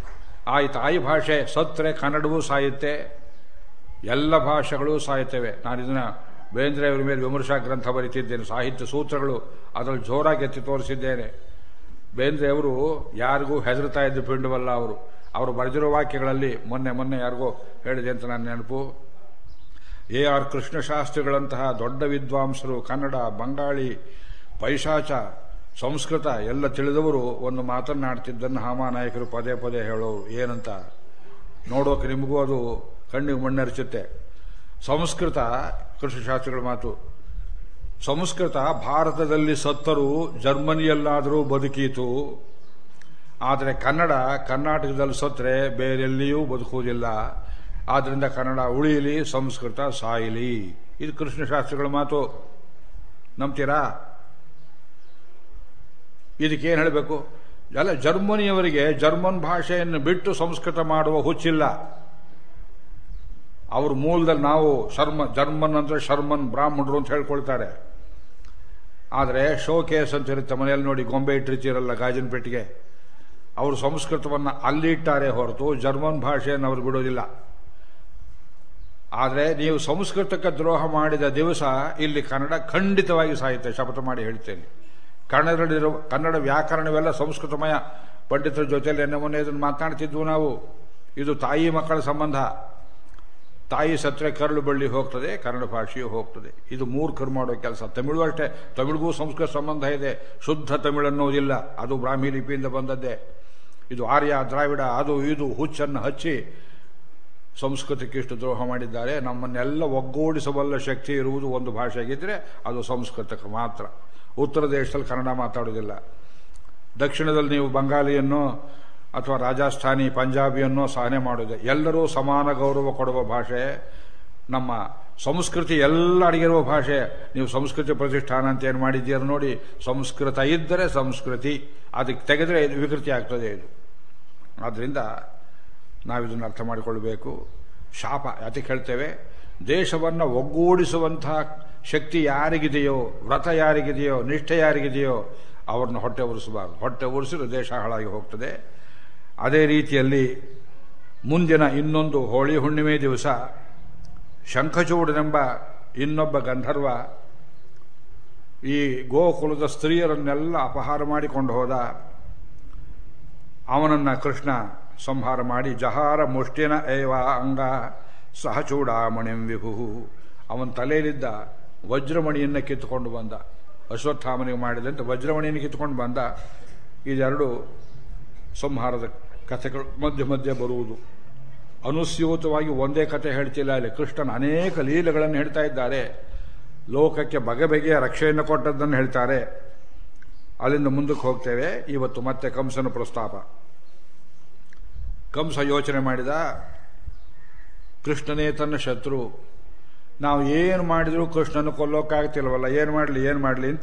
ಆ ಈ ತಾಯಿ ಭಾಷೆ ಸತ್ರೆ ಕನ್ನಡವೂ ಸಾಯುತ್ತೆ ಎಲ್ಲ ಭಾಷೆಗಳು ಸಾಯುತ್ತವೆ ನಾನು ಇದನ್ನ ಬೇಂದ್ರೆ ಅವರ ಮೇಲೆ ವಿಮರ್ಶಾ ಗ್ರಂಥ ಬರೀತಿದ್ದೇನೆ ಸಾಹಿತ್ಯ ಸೂತ್ರಗಳು ಅದರಲ್ಲಿ ಜೋರಾಗಿ ಎತ್ತಿ ತೋರಿಸಿದ್ದೇನೆ ಬೇಂದ್ರೆ ಅವರು ಯಾರಿಗೂ ಹೆದರ್ತಾ ಇದ್ದ ಪಿಂಡವಲ್ಲ ಅವರು ಅವರು ಬರೆದಿರೋ ವಾಕ್ಯಗಳಲ್ಲಿ ಮೊನ್ನೆ ಮೊನ್ನೆ ಯಾರಿಗೋ ಹೇಳಿದೆ ಅಂತ ನನ್ನ ನೆನಪು ಎ ಆರ್ ಕೃಷ್ಣಶಾಸ್ತ್ರಿಗಳಂತಹ ದೊಡ್ಡ ವಿದ್ವಾಂಸರು ಕನ್ನಡ ಬಂಗಾಳಿ ಪೈಶಾಚ ಸಂಸ್ಕೃತ ಎಲ್ಲ ತಿಳಿದವರು ಒಂದು ಮಾತನ್ನಾಡ್ತಿದ್ದನ್ನು ಹಾಮಾನಾಯಕರು ಪದೇ ಪದೇ ಹೇಳೋರು ಏನಂತ ನೋಡೋಕೆ ನಿಮಗೂ ಅದು ಕಣ್ಣಿಗೆ ಮಣ್ಣೆರಚುತ್ತೆ ಸಂಸ್ಕೃತ ಕೃಷ್ಣಶಾಸ್ತ್ರಿಗಳ ಮಾತು ಸಂಸ್ಕೃತ ಭಾರತದಲ್ಲಿ ಸತ್ತರೂ ಜರ್ಮನಿಯಲ್ಲಾದರೂ ಬದುಕೀತು ಆದರೆ ಕನ್ನಡ ಕರ್ನಾಟಕದಲ್ಲಿ ಸತ್ತರೆ ಬೇರೆಲ್ಲಿಯೂ ಬದುಕುವುದಿಲ್ಲ ಆದ್ದರಿಂದ ಕನ್ನಡ ಉಳಿಯಲಿ ಸಂಸ್ಕೃತ ಸಾಯಲಿ ಇದು ಕೃಷ್ಣಶಾಸ್ತ್ರಿಗಳ ಮಾತು ನಂಬ್ತೀರಾ ಇದಕ್ಕೇನು ಹೇಳಬೇಕು ಎಲ್ಲ ಜರ್ಮನಿಯವರಿಗೆ ಜರ್ಮನ್ ಭಾಷೆಯನ್ನು ಬಿಟ್ಟು ಸಂಸ್ಕೃತ ಮಾಡುವ ಹುಚ್ಚಿಲ್ಲ ಅವ್ರ ಮೂಲದಲ್ಲಿ ನಾವು ಶರ್ಮ ಜರ್ಮನ್ ಅಂದ್ರೆ ಶರ್ಮನ್ ಬ್ರಾಹ್ಮಣರು ಅಂತ ಹೇಳ್ಕೊಳ್ತಾರೆ ಆದರೆ ಶೋಕೇಸ್ ಅಂತ ಇರುತ್ತೆ ಮನೆಯಲ್ಲಿ ನೋಡಿ ಗೊಂಬೆ ಇಟ್ಟಿರ್ತೀರಲ್ಲ ಗಾಜಿನ ಪೆಟ್ಟಿಗೆ ಅವರು ಸಂಸ್ಕೃತವನ್ನು ಅಲ್ಲಿಟ್ಟಾರೆ ಹೊರತು ಜರ್ಮನ್ ಭಾಷೆಯನ್ನು ಅವರು ಬಿಡೋದಿಲ್ಲ ಆದರೆ ನೀವು ಸಂಸ್ಕೃತಕ್ಕೆ ದ್ರೋಹ ಮಾಡಿದ ದಿವಸ ಇಲ್ಲಿ ಕನ್ನಡ ಖಂಡಿತವಾಗಿ ಸಾಯುತ್ತೆ ಶಪಥ ಮಾಡಿ ಹೇಳ್ತೇನೆ ಕನ್ನಡದಲ್ಲಿರುವ ಕನ್ನಡ ವ್ಯಾಕರಣವೆಲ್ಲ ಸಂಸ್ಕೃತಮಯ ಪಂಡಿತರ ಜೊತೆಯಲ್ಲಿ ಎನ್ನೆ ಮೊನ್ನೆ ಇದನ್ನು ಮಾತನಾಡ್ತಿದ್ವು ನಾವು ಇದು ತಾಯಿ ಮಕ್ಕಳ ಸಂಬಂಧ ತಾಯಿ ಸತ್ರೆ ಕರಳು ಬಳ್ಳಿ ಹೋಗ್ತದೆ ಕನ್ನಡ ಭಾಷೆಯೂ ಹೋಗ್ತದೆ ಇದು ಮೂರ್ಖರು ಮಾಡೋ ಕೆಲಸ ತಮಿಳು ಅಷ್ಟೇ ತಮಿಳಿಗೂ ಸಂಸ್ಕೃತ ಸಂಬಂಧ ಇದೆ ಶುದ್ಧ ತಮಿಳು ಅನ್ನೋದಿಲ್ಲ ಅದು ಬ್ರಾಹ್ಮಿ ಲಿಪಿಯಿಂದ ಬಂದದ್ದೇ ಇದು ಆರ್ಯ ದ್ರಾವಿಡ ಅದು ಇದು ಹುಚ್ಚನ್ನು ಹಚ್ಚಿ ಸಂಸ್ಕೃತಕ್ಕೆ ಇಷ್ಟು ದ್ರೋಹ ಮಾಡಿದ್ದಾರೆ ನಮ್ಮನ್ನೆಲ್ಲ ಒಗ್ಗೂಡಿಸಬಲ್ಲ ಶಕ್ತಿ ಇರುವುದು ಒಂದು ಭಾಷೆಗಿದ್ರೆ ಅದು ಸಂಸ್ಕೃತಕ್ಕೆ ಮಾತ್ರ ಉತ್ತರ ದೇಶದಲ್ಲಿ ಕನ್ನಡ ಮಾತಾಡೋದಿಲ್ಲ ದಕ್ಷಿಣದಲ್ಲಿ ನೀವು ಬಂಗಾಲಿಯನ್ನು ಅಥವಾ ರಾಜಸ್ಥಾನಿ ಪಂಜಾಬಿಯನ್ನು ಸಹನೆ ಮಾಡೋದೆ ಎಲ್ಲರೂ ಸಮಾನ ಗೌರವ ಕೊಡುವ ಭಾಷೆ ನಮ್ಮ ಸಂಸ್ಕೃತಿ ಎಲ್ಲ ಅಡಗಿರುವ ಭಾಷೆ ನೀವು ಸಂಸ್ಕೃತಿ ಪ್ರತಿಷ್ಠಾನ ಅಂತ ಏನು ಮಾಡಿದ್ದೀರ ನೋಡಿ ಸಂಸ್ಕೃತ ಇದ್ದರೆ ಸಂಸ್ಕೃತಿ ಅದಕ್ಕೆ ತೆಗೆದರೆ ಇದು ವಿಕೃತಿ ಆಗ್ತದೆ ಇದು ಆದ್ದರಿಂದ ನಾವಿದನ್ನು ಅರ್ಥ ಮಾಡಿಕೊಳ್ಬೇಕು ಶಾಪ ಯಾತಕ್ಕೆ ಹೇಳ್ತೇವೆ ದೇಶವನ್ನು ಒಗ್ಗೂಡಿಸುವಂತಹ ಶಕ್ತಿ ಯಾರಿಗಿದೆಯೋ ವ್ರತ ಯಾರಿಗಿದೆಯೋ ನಿಷ್ಠೆ ಯಾರಿಗಿದೆಯೋ ಅವ್ರನ್ನ ಹೊಟ್ಟೆ ಉರಿಸಬಾರ್ದು ಹೊಟ್ಟೆ ಉರಿಸಿದ್ರೆ ದೇಶ ಹಾಳಾಗಿ ಹೋಗ್ತದೆ ಅದೇ ರೀತಿಯಲ್ಲಿ ಮುಂದಿನ ಇನ್ನೊಂದು ಹೋಳಿ ಹುಣ್ಣಿಮೆ ದಿವಸ ಶಂಖಚೂಡನೆಂಬ ಇನ್ನೊಬ್ಬ ಗಂಧರ್ವ ಈ ಗೋಕುಲದ ಸ್ತ್ರೀಯರನ್ನೆಲ್ಲ ಅಪಹಾರ ಮಾಡಿಕೊಂಡು ಹೋದ ಅವನನ್ನ ಕೃಷ್ಣ ಸಂಹಾರ ಮಾಡಿ ಜಹಾರ ಮುಷ್ಟಿನ ಏವ ಅಂಗ ಸಹಚೂಡಾಮಣಿಂ ವಿಭು ಅವನ ತಲೆಯಲ್ಲಿದ್ದ ವಜ್ರಮಣಿಯನ್ನು ಕಿತ್ತುಕೊಂಡು ಬಂದ ಅಶ್ವತ್ಥಾಮನಿಗೆ ಮಾಡಿದಂತೆ ವಜ್ರಮಣಿಯನ್ನು ಕಿತ್ತುಕೊಂಡು ಬಂದ ಇದೆರಡು ಸಂಹಾರದ ಕಥೆಗಳು ಮಧ್ಯೆ ಮಧ್ಯೆ ಬರುವುದು ಅನುಸ್ಯೂತವಾಗಿ ಒಂದೇ ಕಥೆ ಹೇಳ್ತಿಲ್ಲ ಇಲ್ಲಿ ಕೃಷ್ಣನ ಅನೇಕ ಲೀಲೆಗಳನ್ನು ಹೇಳ್ತಾ ಇದ್ದಾರೆ ಲೋಕಕ್ಕೆ ಬಗೆ ಬಗೆಯ ರಕ್ಷೆಯನ್ನು ಕೊಟ್ಟದ್ದನ್ನು ಹೇಳ್ತಾರೆ ಅಲ್ಲಿಂದ ಮುಂದಕ್ಕೆ ಹೋಗ್ತೇವೆ ಇವತ್ತು ಮತ್ತೆ ಕಂಸನ ಪ್ರಸ್ತಾಪ ಕಂಸ ಯೋಚನೆ ಮಾಡಿದ ಕೃಷ್ಣನೇ ತನ್ನ ಶತ್ರು ನಾವು ಏನು ಮಾಡಿದರೂ ಕೃಷ್ಣನ ಕೊಲ್ಲೋಕ್ಕಾಗ್ತಿಲ್ವಲ್ಲ ಏನು ಮಾಡಲಿ ಏನು ಮಾಡಲಿ ಅಂತ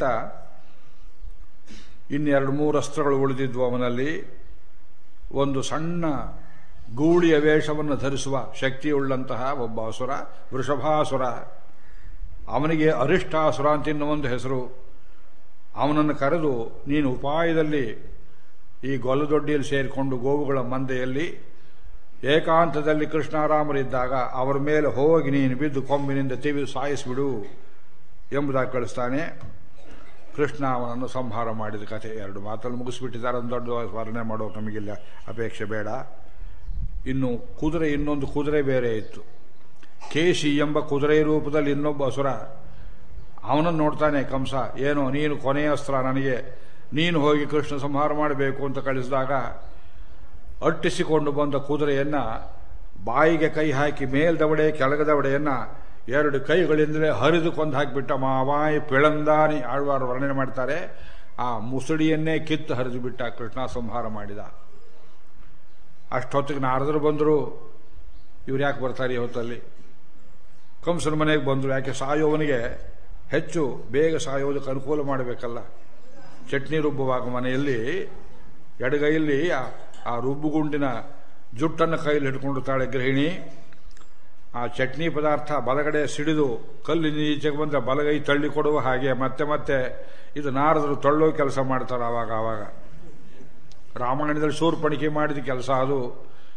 ಇನ್ನೆರಡು ಮೂರು ಅಸ್ತ್ರಗಳು ಉಳಿದಿದ್ವು ಅವನಲ್ಲಿ ಒಂದು ಸಣ್ಣ ಗೂಳಿಯ ವೇಷವನ್ನು ಧರಿಸುವ ಶಕ್ತಿಯುಳ್ಳಂತಹ ಒಬ್ಬ ಅಸುರ ವೃಷಭಾಸುರ ಅವನಿಗೆ ಅರಿಷ್ಟಾಸುರ ಅಂತ ಇನ್ನೊಂದು ಹೆಸರು ಅವನನ್ನು ಕರೆದು ನೀನು ಉಪಾಯದಲ್ಲಿ ಈ ಗೊಲ್ಲದೊಡ್ಡಿಯಲ್ಲಿ ಸೇರಿಕೊಂಡು ಗೋವುಗಳ ಮಂದೆಯಲ್ಲಿ ಏಕಾಂತದಲ್ಲಿ ಕೃಷ್ಣಾರಾಮರಿದ್ದಾಗ ಅವರ ಮೇಲೆ ಹೋಗಿ ನೀನು ಬಿದ್ದು ಕೊಂಬಿನಿಂದ ತಿವಿ ಸಾಯಿಸಿಬಿಡು ಎಂಬುದಾಗಿ ಕಳಿಸ್ತಾನೆ ಕೃಷ್ಣ ಅವನನ್ನು ಸಂಹಾರ ಮಾಡಿದ ಕಥೆ ಎರಡು ಮಾತಲ್ಲಿ ಮುಗಿಸ್ಬಿಟ್ಟಿದ್ದಾರೆ ಒಂದು ದೊಡ್ಡ ವರ್ಣನೆ ಮಾಡೋ ನಮಗಿಲ್ಲ ಅಪೇಕ್ಷೆ ಬೇಡ ಇನ್ನು ಕುದುರೆ ಇನ್ನೊಂದು ಕುದುರೆ ಬೇರೆ ಇತ್ತು ಕೇಶಿ ಎಂಬ ಕುದುರೆ ರೂಪದಲ್ಲಿ ಇನ್ನೊಬ್ಬ ಅಸುರ ಅವನನ್ನು ನೋಡ್ತಾನೆ ಕಂಸ ಏನು ನೀನು ಕೊನೆಯ ಅಸ್ತ್ರ ನನಗೆ ನೀನು ಹೋಗಿ ಕೃಷ್ಣ ಸಂಹಾರ ಮಾಡಬೇಕು ಅಂತ ಕಳಿಸಿದಾಗ ಅಟ್ಟಿಸಿಕೊಂಡು ಬಂದ ಕುದುರೆಯನ್ನ ಬಾಯಿಗೆ ಕೈ ಹಾಕಿ ಮೇಲ್ದವಡೆ ಕೆಳಗದವಡೆಯನ್ನ ಎರಡು ಕೈಗಳಿಂದಲೇ ಹರಿದು ಕೊಂದು ಹಾಕಿಬಿಟ್ಟ ಮಾವಾಯಿ ಪಿಳಂದಾನಿ ಆಳ್ವಾರು ವರ್ಣನೆ ಮಾಡ್ತಾರೆ ಆ ಮುಸುಡಿಯನ್ನೇ ಕಿತ್ತು ಹರಿದು ಬಿಟ್ಟ ಕೃಷ್ಣ ಸಂಹಾರ ಮಾಡಿದ ಅಷ್ಟೊತ್ತಿಗೆ ನಾರದರು ಬಂದರು ಇವ್ರು ಯಾಕೆ ಬರ್ತಾರೆ ಈ ಹೊತ್ತಲ್ಲಿ ಕಂಸನ ಮನೆಗೆ ಬಂದರು ಯಾಕೆ ಸಾಯೋವನಿಗೆ ಹೆಚ್ಚು ಬೇಗ ಸಾಯೋದಕ್ಕೆ ಅನುಕೂಲ ಮಾಡಬೇಕಲ್ಲ ಚಟ್ನಿ ರುಬ್ಬುವಾಗ ಮನೆಯಲ್ಲಿ ಎಡಗೈಯಲ್ಲಿ ಆ ರುಬ್ಬುಗುಂಡಿನ ಜುಟ್ಟನ್ನು ಕೈಯಲ್ಲಿ ಹಿಡ್ಕೊಂಡಿರ್ತಾಳೆ ಗೃಹಿಣಿ ಆ ಚಟ್ನಿ ಪದಾರ್ಥ ಬಲಗಡೆ ಸಿಡಿದು ಕಲ್ಲಿನ ಈಚೆಗೆ ಬಂದರೆ ಬಲಗೈ ತಳ್ಳಿ ಕೊಡುವ ಹಾಗೆ ಮತ್ತೆ ಮತ್ತೆ ಇದು ನಾರದರು ತಳ್ಳೋ ಕೆಲಸ ಮಾಡ್ತಾರೆ ಆವಾಗ ಆವಾಗ ರಾಮಾಯಣದಲ್ಲಿ ಶೂರ್ಪಣಿಕೆ ಮಾಡಿದ ಕೆಲಸ ಅದು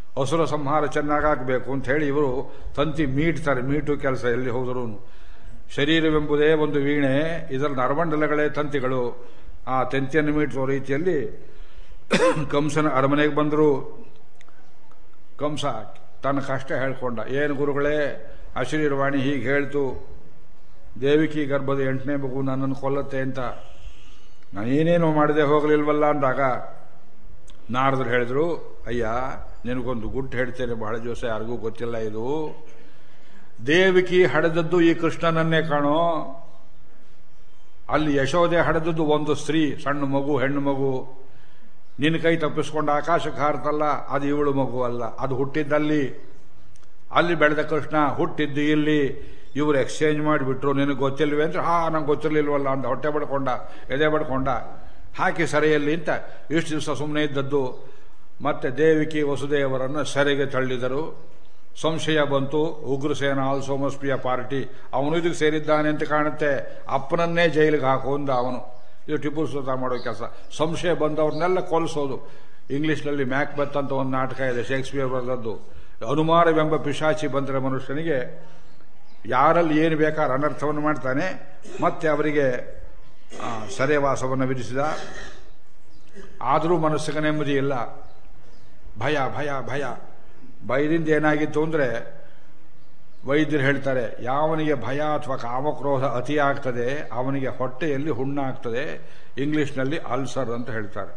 ಹಸುರ ಸಂಹಾರ ಚೆನ್ನಾಗಾಗಬೇಕು ಅಂತ ಹೇಳಿ ಇವರು ತಂತಿ ಮೀಟ್ತಾರೆ ಮೀಟು ಕೆಲಸ ಎಲ್ಲಿ ಹೋದರೂ ಶರೀರವೆಂಬುದೇ ಒಂದು ವೀಣೆ ಇದರ ನರಮಂಡಲಗಳೇ ತಂತಿಗಳು ಆ ತಂತಿಯನ್ನು ಮೀಟುವ ರೀತಿಯಲ್ಲಿ ಕಂಸನ ಅರಮನೆಗೆ ಬಂದರು ಕಂಸ ತನ್ನ ಕಷ್ಟ ಹೇಳ್ಕೊಂಡ ಏನು ಗುರುಗಳೇ ಅಶರೀರವಾಣಿ ಹೀಗೆ ಹೇಳ್ತು ದೇವಿಕಿ ಗರ್ಭದ ಎಂಟನೇ ಮಗು ನನ್ನನ್ನು ಕೊಲ್ಲತ್ತೆ ಅಂತ ನಾನೇನೇನು ಮಾಡದೆ ಹೋಗಲಿಲ್ವಲ್ಲ ಅಂದಾಗ ನಾರದರು ಹೇಳಿದ್ರು ಅಯ್ಯ ನಿನಗೊಂದು ಗುಟ್ಟು ಹೇಳ್ತೇನೆ ಬಹಳ ದಿವಸ ಯಾರಿಗೂ ಗೊತ್ತಿಲ್ಲ ಇದು ದೇವಿಕಿ ಹಡೆದದ್ದು ಈ ಕೃಷ್ಣನನ್ನೇ ಕಾಣೋ ಅಲ್ಲಿ ಯಶೋದೆ ಹಡೆದದ್ದು ಒಂದು ಸ್ತ್ರೀ ಸಣ್ಣ ಮಗು ಹೆಣ್ಣು ಮಗು ನಿನ್ನ ಕೈ ತಪ್ಪಿಸ್ಕೊಂಡು ಆಕಾಶಕ್ಕೆ ಹಾರ್ತಲ್ಲ ಅದು ಇವಳು ಮಗು ಅಲ್ಲ ಅದು ಹುಟ್ಟಿದ್ದಲ್ಲಿ ಅಲ್ಲಿ ಬೆಳೆದ ಕೃಷ್ಣ ಹುಟ್ಟಿದ್ದು ಇಲ್ಲಿ ಇವರು ಎಕ್ಸ್ಚೇಂಜ್ ಮಾಡಿಬಿಟ್ರು ನಿನಗೆ ಗೊತ್ತಿಲ್ವೇ ಅಂದ್ರೆ ಹಾ ನಂಗೆ ಗೊತ್ತಿರ್ಲಿಲ್ವಲ್ಲ ಅಂತ ಹೊಟ್ಟೆ ಬಡ್ಕೊಂಡ ಎದೆ ಬಡ್ಕೊಂಡ ಹಾಕಿ ಸೆರೆಯಲ್ಲಿ ಅಂತ ಇಷ್ಟು ದಿವಸ ಸುಮ್ಮನೆ ಇದ್ದದ್ದು ಮತ್ತೆ ದೇವಿಕಿ ವಸುದೇವರನ್ನು ಸೆರೆಗೆ ತಳ್ಳಿದರು ಸಂಶಯ ಬಂತು Ugrasena also must be a party ಅವನು ಇದಕ್ಕೆ ಸೇರಿದ್ದಾನೆ ಅಂತ ಕಾಣುತ್ತೆ ಅಪ್ಪನನ್ನೇ ಜೈಲಿಗೆ ಹಾಕೊಂಡ ಅವನು ಇದು ಟಿಪ್ಪು ಸುಲ್ತಾನ್ ಮಾಡೋ ಕೆಲಸ ಸಂಶಯ ಬಂದವ್ರನ್ನೆಲ್ಲ ಕೊಲಿಸೋದು ಇಂಗ್ಲಿಷ್ನಲ್ಲಿ ಮ್ಯಾಕ್ ಬೆತ್ ಅಂತ ಒಂದು ನಾಟಕ ಇದೆ ಶೇಕ್ಸ್ಪಿಯರ್ ಬರೆದದ್ದು ಅನುಮಾನವೆಂಬ ಪಿಶಾಚಿ ಬಂದರೆ ಮನುಷ್ಯನಿಗೆ ಯಾರಲ್ಲಿ ಏನು ಬೇಕಾದ್ರೆ ಅನರ್ಥವನ್ನು ಮಾಡ್ತಾನೆ ಮತ್ತೆ ಅವರಿಗೆ ಆ, ಸೆರೆವಾಸವನ್ನು ವಿಧಿಸಿದ ಆದರೂ ಮನಸ್ಸಿಗೆ ನೆಮ್ಮದಿ ಇಲ್ಲ ಭಯ ಭಯ ಭಯ ಭಯದಿಂದ ಏನಾಗಿತ್ತು ಅಂದರೆ ವೈದ್ಯರು ಹೇಳ್ತಾರೆ ಯಾವನಿಗೆ ಭಯ ಅಥವಾ ಕಾಮಕ್ರೋಧ ಅತಿ ಆಗ್ತದೆ ಅವನಿಗೆ ಹೊಟ್ಟೆಯಲ್ಲಿ ಹುಣ್ಣಾಗ್ತದೆ ಇಂಗ್ಲಿಷ್ನಲ್ಲಿ ಅಲ್ಸರ್ ಅಂತ ಹೇಳ್ತಾರೆ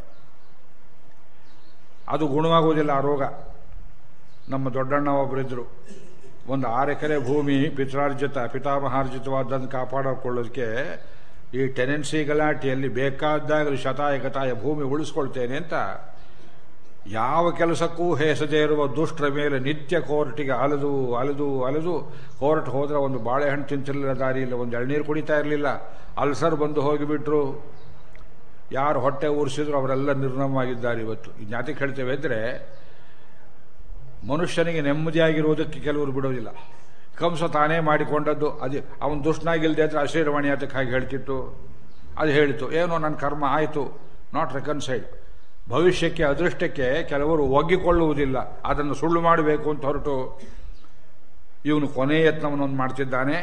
ಅದು ಗುಣವಾಗುವುದಿಲ್ಲ ಆ ರೋಗ ನಮ್ಮ ದೊಡ್ಡಣ್ಣ ಒಬ್ಬರಿದ್ದರು ಒಂದು ಆರು ಎಕರೆ ಭೂಮಿ ಪಿತ್ರಾರ್ಜಿತ ಪಿತಾಮಹಾರ್ಜಿತವಾದ್ದನ್ನು ಕಾಪಾಡಿಕೊಳ್ಳೋದಕ್ಕೆ ಈ ಟೆನೆನ್ಸಿ ಗಲಾಟೆಯಲ್ಲಿ ಬೇಕಾದಾಗಲೂ ಶತಾಯಗತಾಯ ಭೂಮಿ ಉಳಿಸ್ಕೊಳ್ತೇನೆ ಅಂತ ಯಾವ ಕೆಲಸಕ್ಕೂ ಹೇಸದೇ ಇರುವ ದುಷ್ಟರ ಮೇಲೆ ನಿತ್ಯ ಕೋರ್ಟಿಗೆ ಅಲೆದು ಅಲೆದು ಅಲೆದು ಕೋರ್ಟ್ ಹೋದ್ರೆ ಒಂದು ಬಾಳೆಹಣ್ಣು ತಿಂತಿರಲಿಲ್ಲ ದಾರಿ ಇಲ್ಲ ಒಂದು ಎಳ್ನೀರು ಕುಡಿತಾ ಇರಲಿಲ್ಲ ಅಲ್ಸರ್ ಬಂದು ಹೋಗಿಬಿಟ್ರು ಯಾರು ಹೊಟ್ಟೆ ಉರಿಸಿದ್ರು ಅವರೆಲ್ಲ ನಿರ್ನಾಮವಾಗಿದ್ದಾರೆ ಇವತ್ತು ಈ ಜ್ಞಾತಿಗೆ ಹೇಳ್ತೇವೆ ಅಂದರೆ ಮನುಷ್ಯನಿಗೆ ನೆಮ್ಮದಿಯಾಗಿರುವುದಕ್ಕೆ ಕೆಲವರು ಬಿಡೋದಿಲ್ಲ ಕಂಸ ತಾನೇ ಮಾಡಿಕೊಂಡದ್ದು ಅದು ಅವನು ದುಷ್ಟನಾಗಿಲ್ದೆ ಅಂದ್ರೆ ಅಶೀರವಾಣಿ ಅದಕ್ಕೆ ಹಾಗೆ ಹೇಳ್ತಿತ್ತು ಅದು ಹೇಳಿತು ಏನೋ ನನ್ನ ಕರ್ಮ ಆಯಿತು ನಾಟ್ ರೆಕನ್ಸೈಡ್ ಭವಿಷ್ಯಕ್ಕೆ ಅದೃಷ್ಟಕ್ಕೆ ಕೆಲವರು ಒಗ್ಗಿಕೊಳ್ಳುವುದಿಲ್ಲ ಅದನ್ನು ಸುಳ್ಳು ಮಾಡಬೇಕು ಅಂತ ಹೊರಟು ಇವನು ಕೊನೆ ಯತ್ನವನ್ನೊಂದು ಮಾಡ್ತಿದ್ದಾನೆ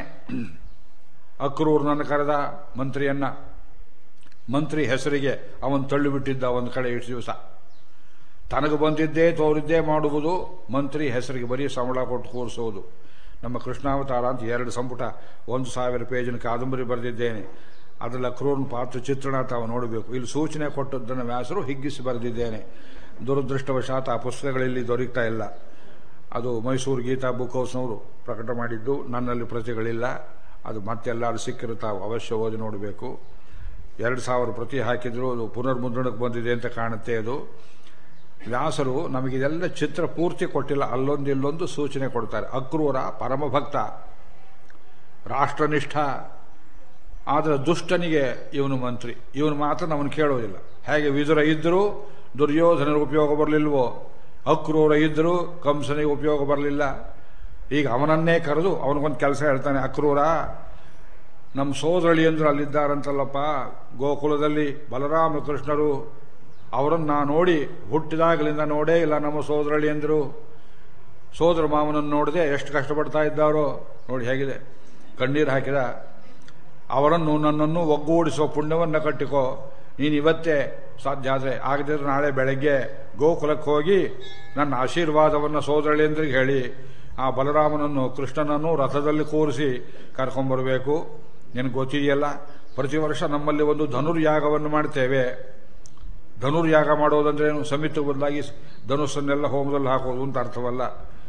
ಅಕ್ರೂರ್ ನನ್ನ ಕರೆದ ಮಂತ್ರಿಯನ್ನ ಮಂತ್ರಿ ಹೆಸರಿಗೆ ಅವನು ತಳ್ಳಿಬಿಟ್ಟಿದ್ದ ಒಂದು ಕಡೆ ಇಷ್ಟು ದಿವಸ ತನಗೆ ಬಂದಿದ್ದೇ ತೋರಿದ್ದೇ ಮಾಡುವುದು ಮಂತ್ರಿ ಹೆಸರಿಗೆ ಬರೀ ಸಂಬಳ ಕೊಟ್ಟು ಕೂರಿಸುವುದು ನಮ್ಮ ಕೃಷ್ಣಾವತಾರ ಅಂತ ಎರಡು ಸಂಪುಟ ಒಂದು ಸಾವಿರ ಪೇಜಿನ ಕಾದಂಬರಿ ಬರೆದಿದ್ದೇನೆ ಅದರಲ್ಲಿ ಅಕ್ರೂರ್ನ ಪಾತ್ರ ಚಿತ್ರಣ ತಾವು ನೋಡಬೇಕು ಇಲ್ಲಿ ಸೂಚನೆ ಕೊಟ್ಟದ್ದನ್ನು ವ್ಯಾಸರು ಹಿಗ್ಗಿಸಿ ಬರೆದಿದ್ದೇನೆ ದುರದೃಷ್ಟವಶಾತ್ ಆ ಪುಸ್ತಕಗಳಲ್ಲಿ ದೊರಕ್ತಾ ಇಲ್ಲ ಅದು ಮೈಸೂರು ಗೀತಾ ಬುಕ್ ಹೌಸ್ನವರು ಪ್ರಕಟ ಮಾಡಿದ್ದು ನನ್ನಲ್ಲಿ ಪ್ರತಿಗಳಿಲ್ಲ ಅದು ಮತ್ತೆಲ್ಲಾರು ಸಿಕ್ಕಿರು ತಾವು ಅವಶ್ಯ ಓದಿ ನೋಡಬೇಕು ಎರಡು ಸಾವಿರ ಪ್ರತಿ ಹಾಕಿದ್ರು ಅದು ಪುನರ್ಮುದ್ರಣಕ್ಕೆ ಬಂದಿದೆ ಅಂತ ಕಾಣುತ್ತೆ ಅದು ವ್ಯಾಸರು ನಮಗಿದೆಲ್ಲ ಚಿತ್ರ ಪೂರ್ತಿ ಕೊಟ್ಟಿಲ್ಲ ಅಲ್ಲೊಂದು ಇಲ್ಲೊಂದು ಸೂಚನೆ ಕೊಡ್ತಾರೆ ಅಕ್ರೂರ ಪರಮಭಕ್ತ ರಾಷ್ಟ್ರನಿಷ್ಠ ಆದರೆ ದುಷ್ಟನಿಗೆ ಇವನು ಮಂತ್ರಿ ಇವನು ಮಾತ್ರ ನಮ್ಮನ್ನು ಕೇಳೋದಿಲ್ಲ ಹೇಗೆ ವಿದುರ ಇದ್ದರೂ ದುರ್ಯೋಧನರ ಉಪಯೋಗ ಬರಲಿಲ್ವೋ ಅಕ್ರೂರ ಇದ್ದರೂ ಕಂಸನಿಗೆ ಉಪಯೋಗ ಬರಲಿಲ್ಲ ಈಗ ಅವನನ್ನೇ ಕರೆದು ಅವನಿಗೊಂದು ಕೆಲಸ ಹೇಳ್ತಾನೆ ಅಕ್ರೂರ ನಮ್ಮ ಸೋದರಳಿಯಂದ್ರು ಅಲ್ಲಿದ್ದಾರಂತಲ್ಲಪ್ಪ ಗೋಕುಲದಲ್ಲಿ ಬಲರಾಮ ಕೃಷ್ಣರು ಅವರನ್ನು ನಾ ನೋಡಿ ಹುಟ್ಟಿದಾಗಲಿಂದ ನೋಡೇ ಇಲ್ಲ ನಮ್ಮ ಸೋದರಳಿಯಂದ್ರು ಸೋದರ ಮಾವನನ್ನು ನೋಡದೆ ಎಷ್ಟು ಕಷ್ಟಪಡ್ತಾ ಇದ್ದಾರೋ ನೋಡಿ ಹೇಗಿದೆ ಕಣ್ಣೀರು ಹಾಕಿದ ಅವರನ್ನು ನನ್ನನ್ನು ಒಗ್ಗೂಡಿಸುವ ಪುಣ್ಯವನ್ನು ಕಟ್ಟಿಕೋ ನೀನು ಇವತ್ತೇ ಸಾಧ್ಯ ಆದರೆ ಆಗದಿದ್ರೆ ನಾಳೆ ಬೆಳಗ್ಗೆ ಗೋಕುಲಕ್ಕೆ ಹೋಗಿ ನನ್ನ ಆಶೀರ್ವಾದವನ್ನು ಸೋದರಳಿಯಂದ್ರಿಗೆ ಹೇಳಿ ಆ ಬಲರಾಮನನ್ನು ಕೃಷ್ಣನನ್ನು ರಥದಲ್ಲಿ ಕೂರಿಸಿ ಕರ್ಕೊಂಬರಬೇಕು ನಿನಗೆ ಗೊತ್ತಿದೆಯಲ್ಲ ಪ್ರತಿ ವರ್ಷ ನಮ್ಮಲ್ಲಿ ಒಂದು ಧನುರ್ಯಾಗವನ್ನು ಮಾಡ್ತೇವೆ ಧನುರ್ಯಾಗ ಮಾಡೋದಂದ್ರೆ ಏನು ಸಮಿತಿ ಬದಲಾಗಿ ಧನುಸ್ಸನ್ನೆಲ್ಲ ಹೋಮದಲ್ಲಿ ಹಾಕೋದು ಅಂತ ಅರ್ಥವಲ್ಲ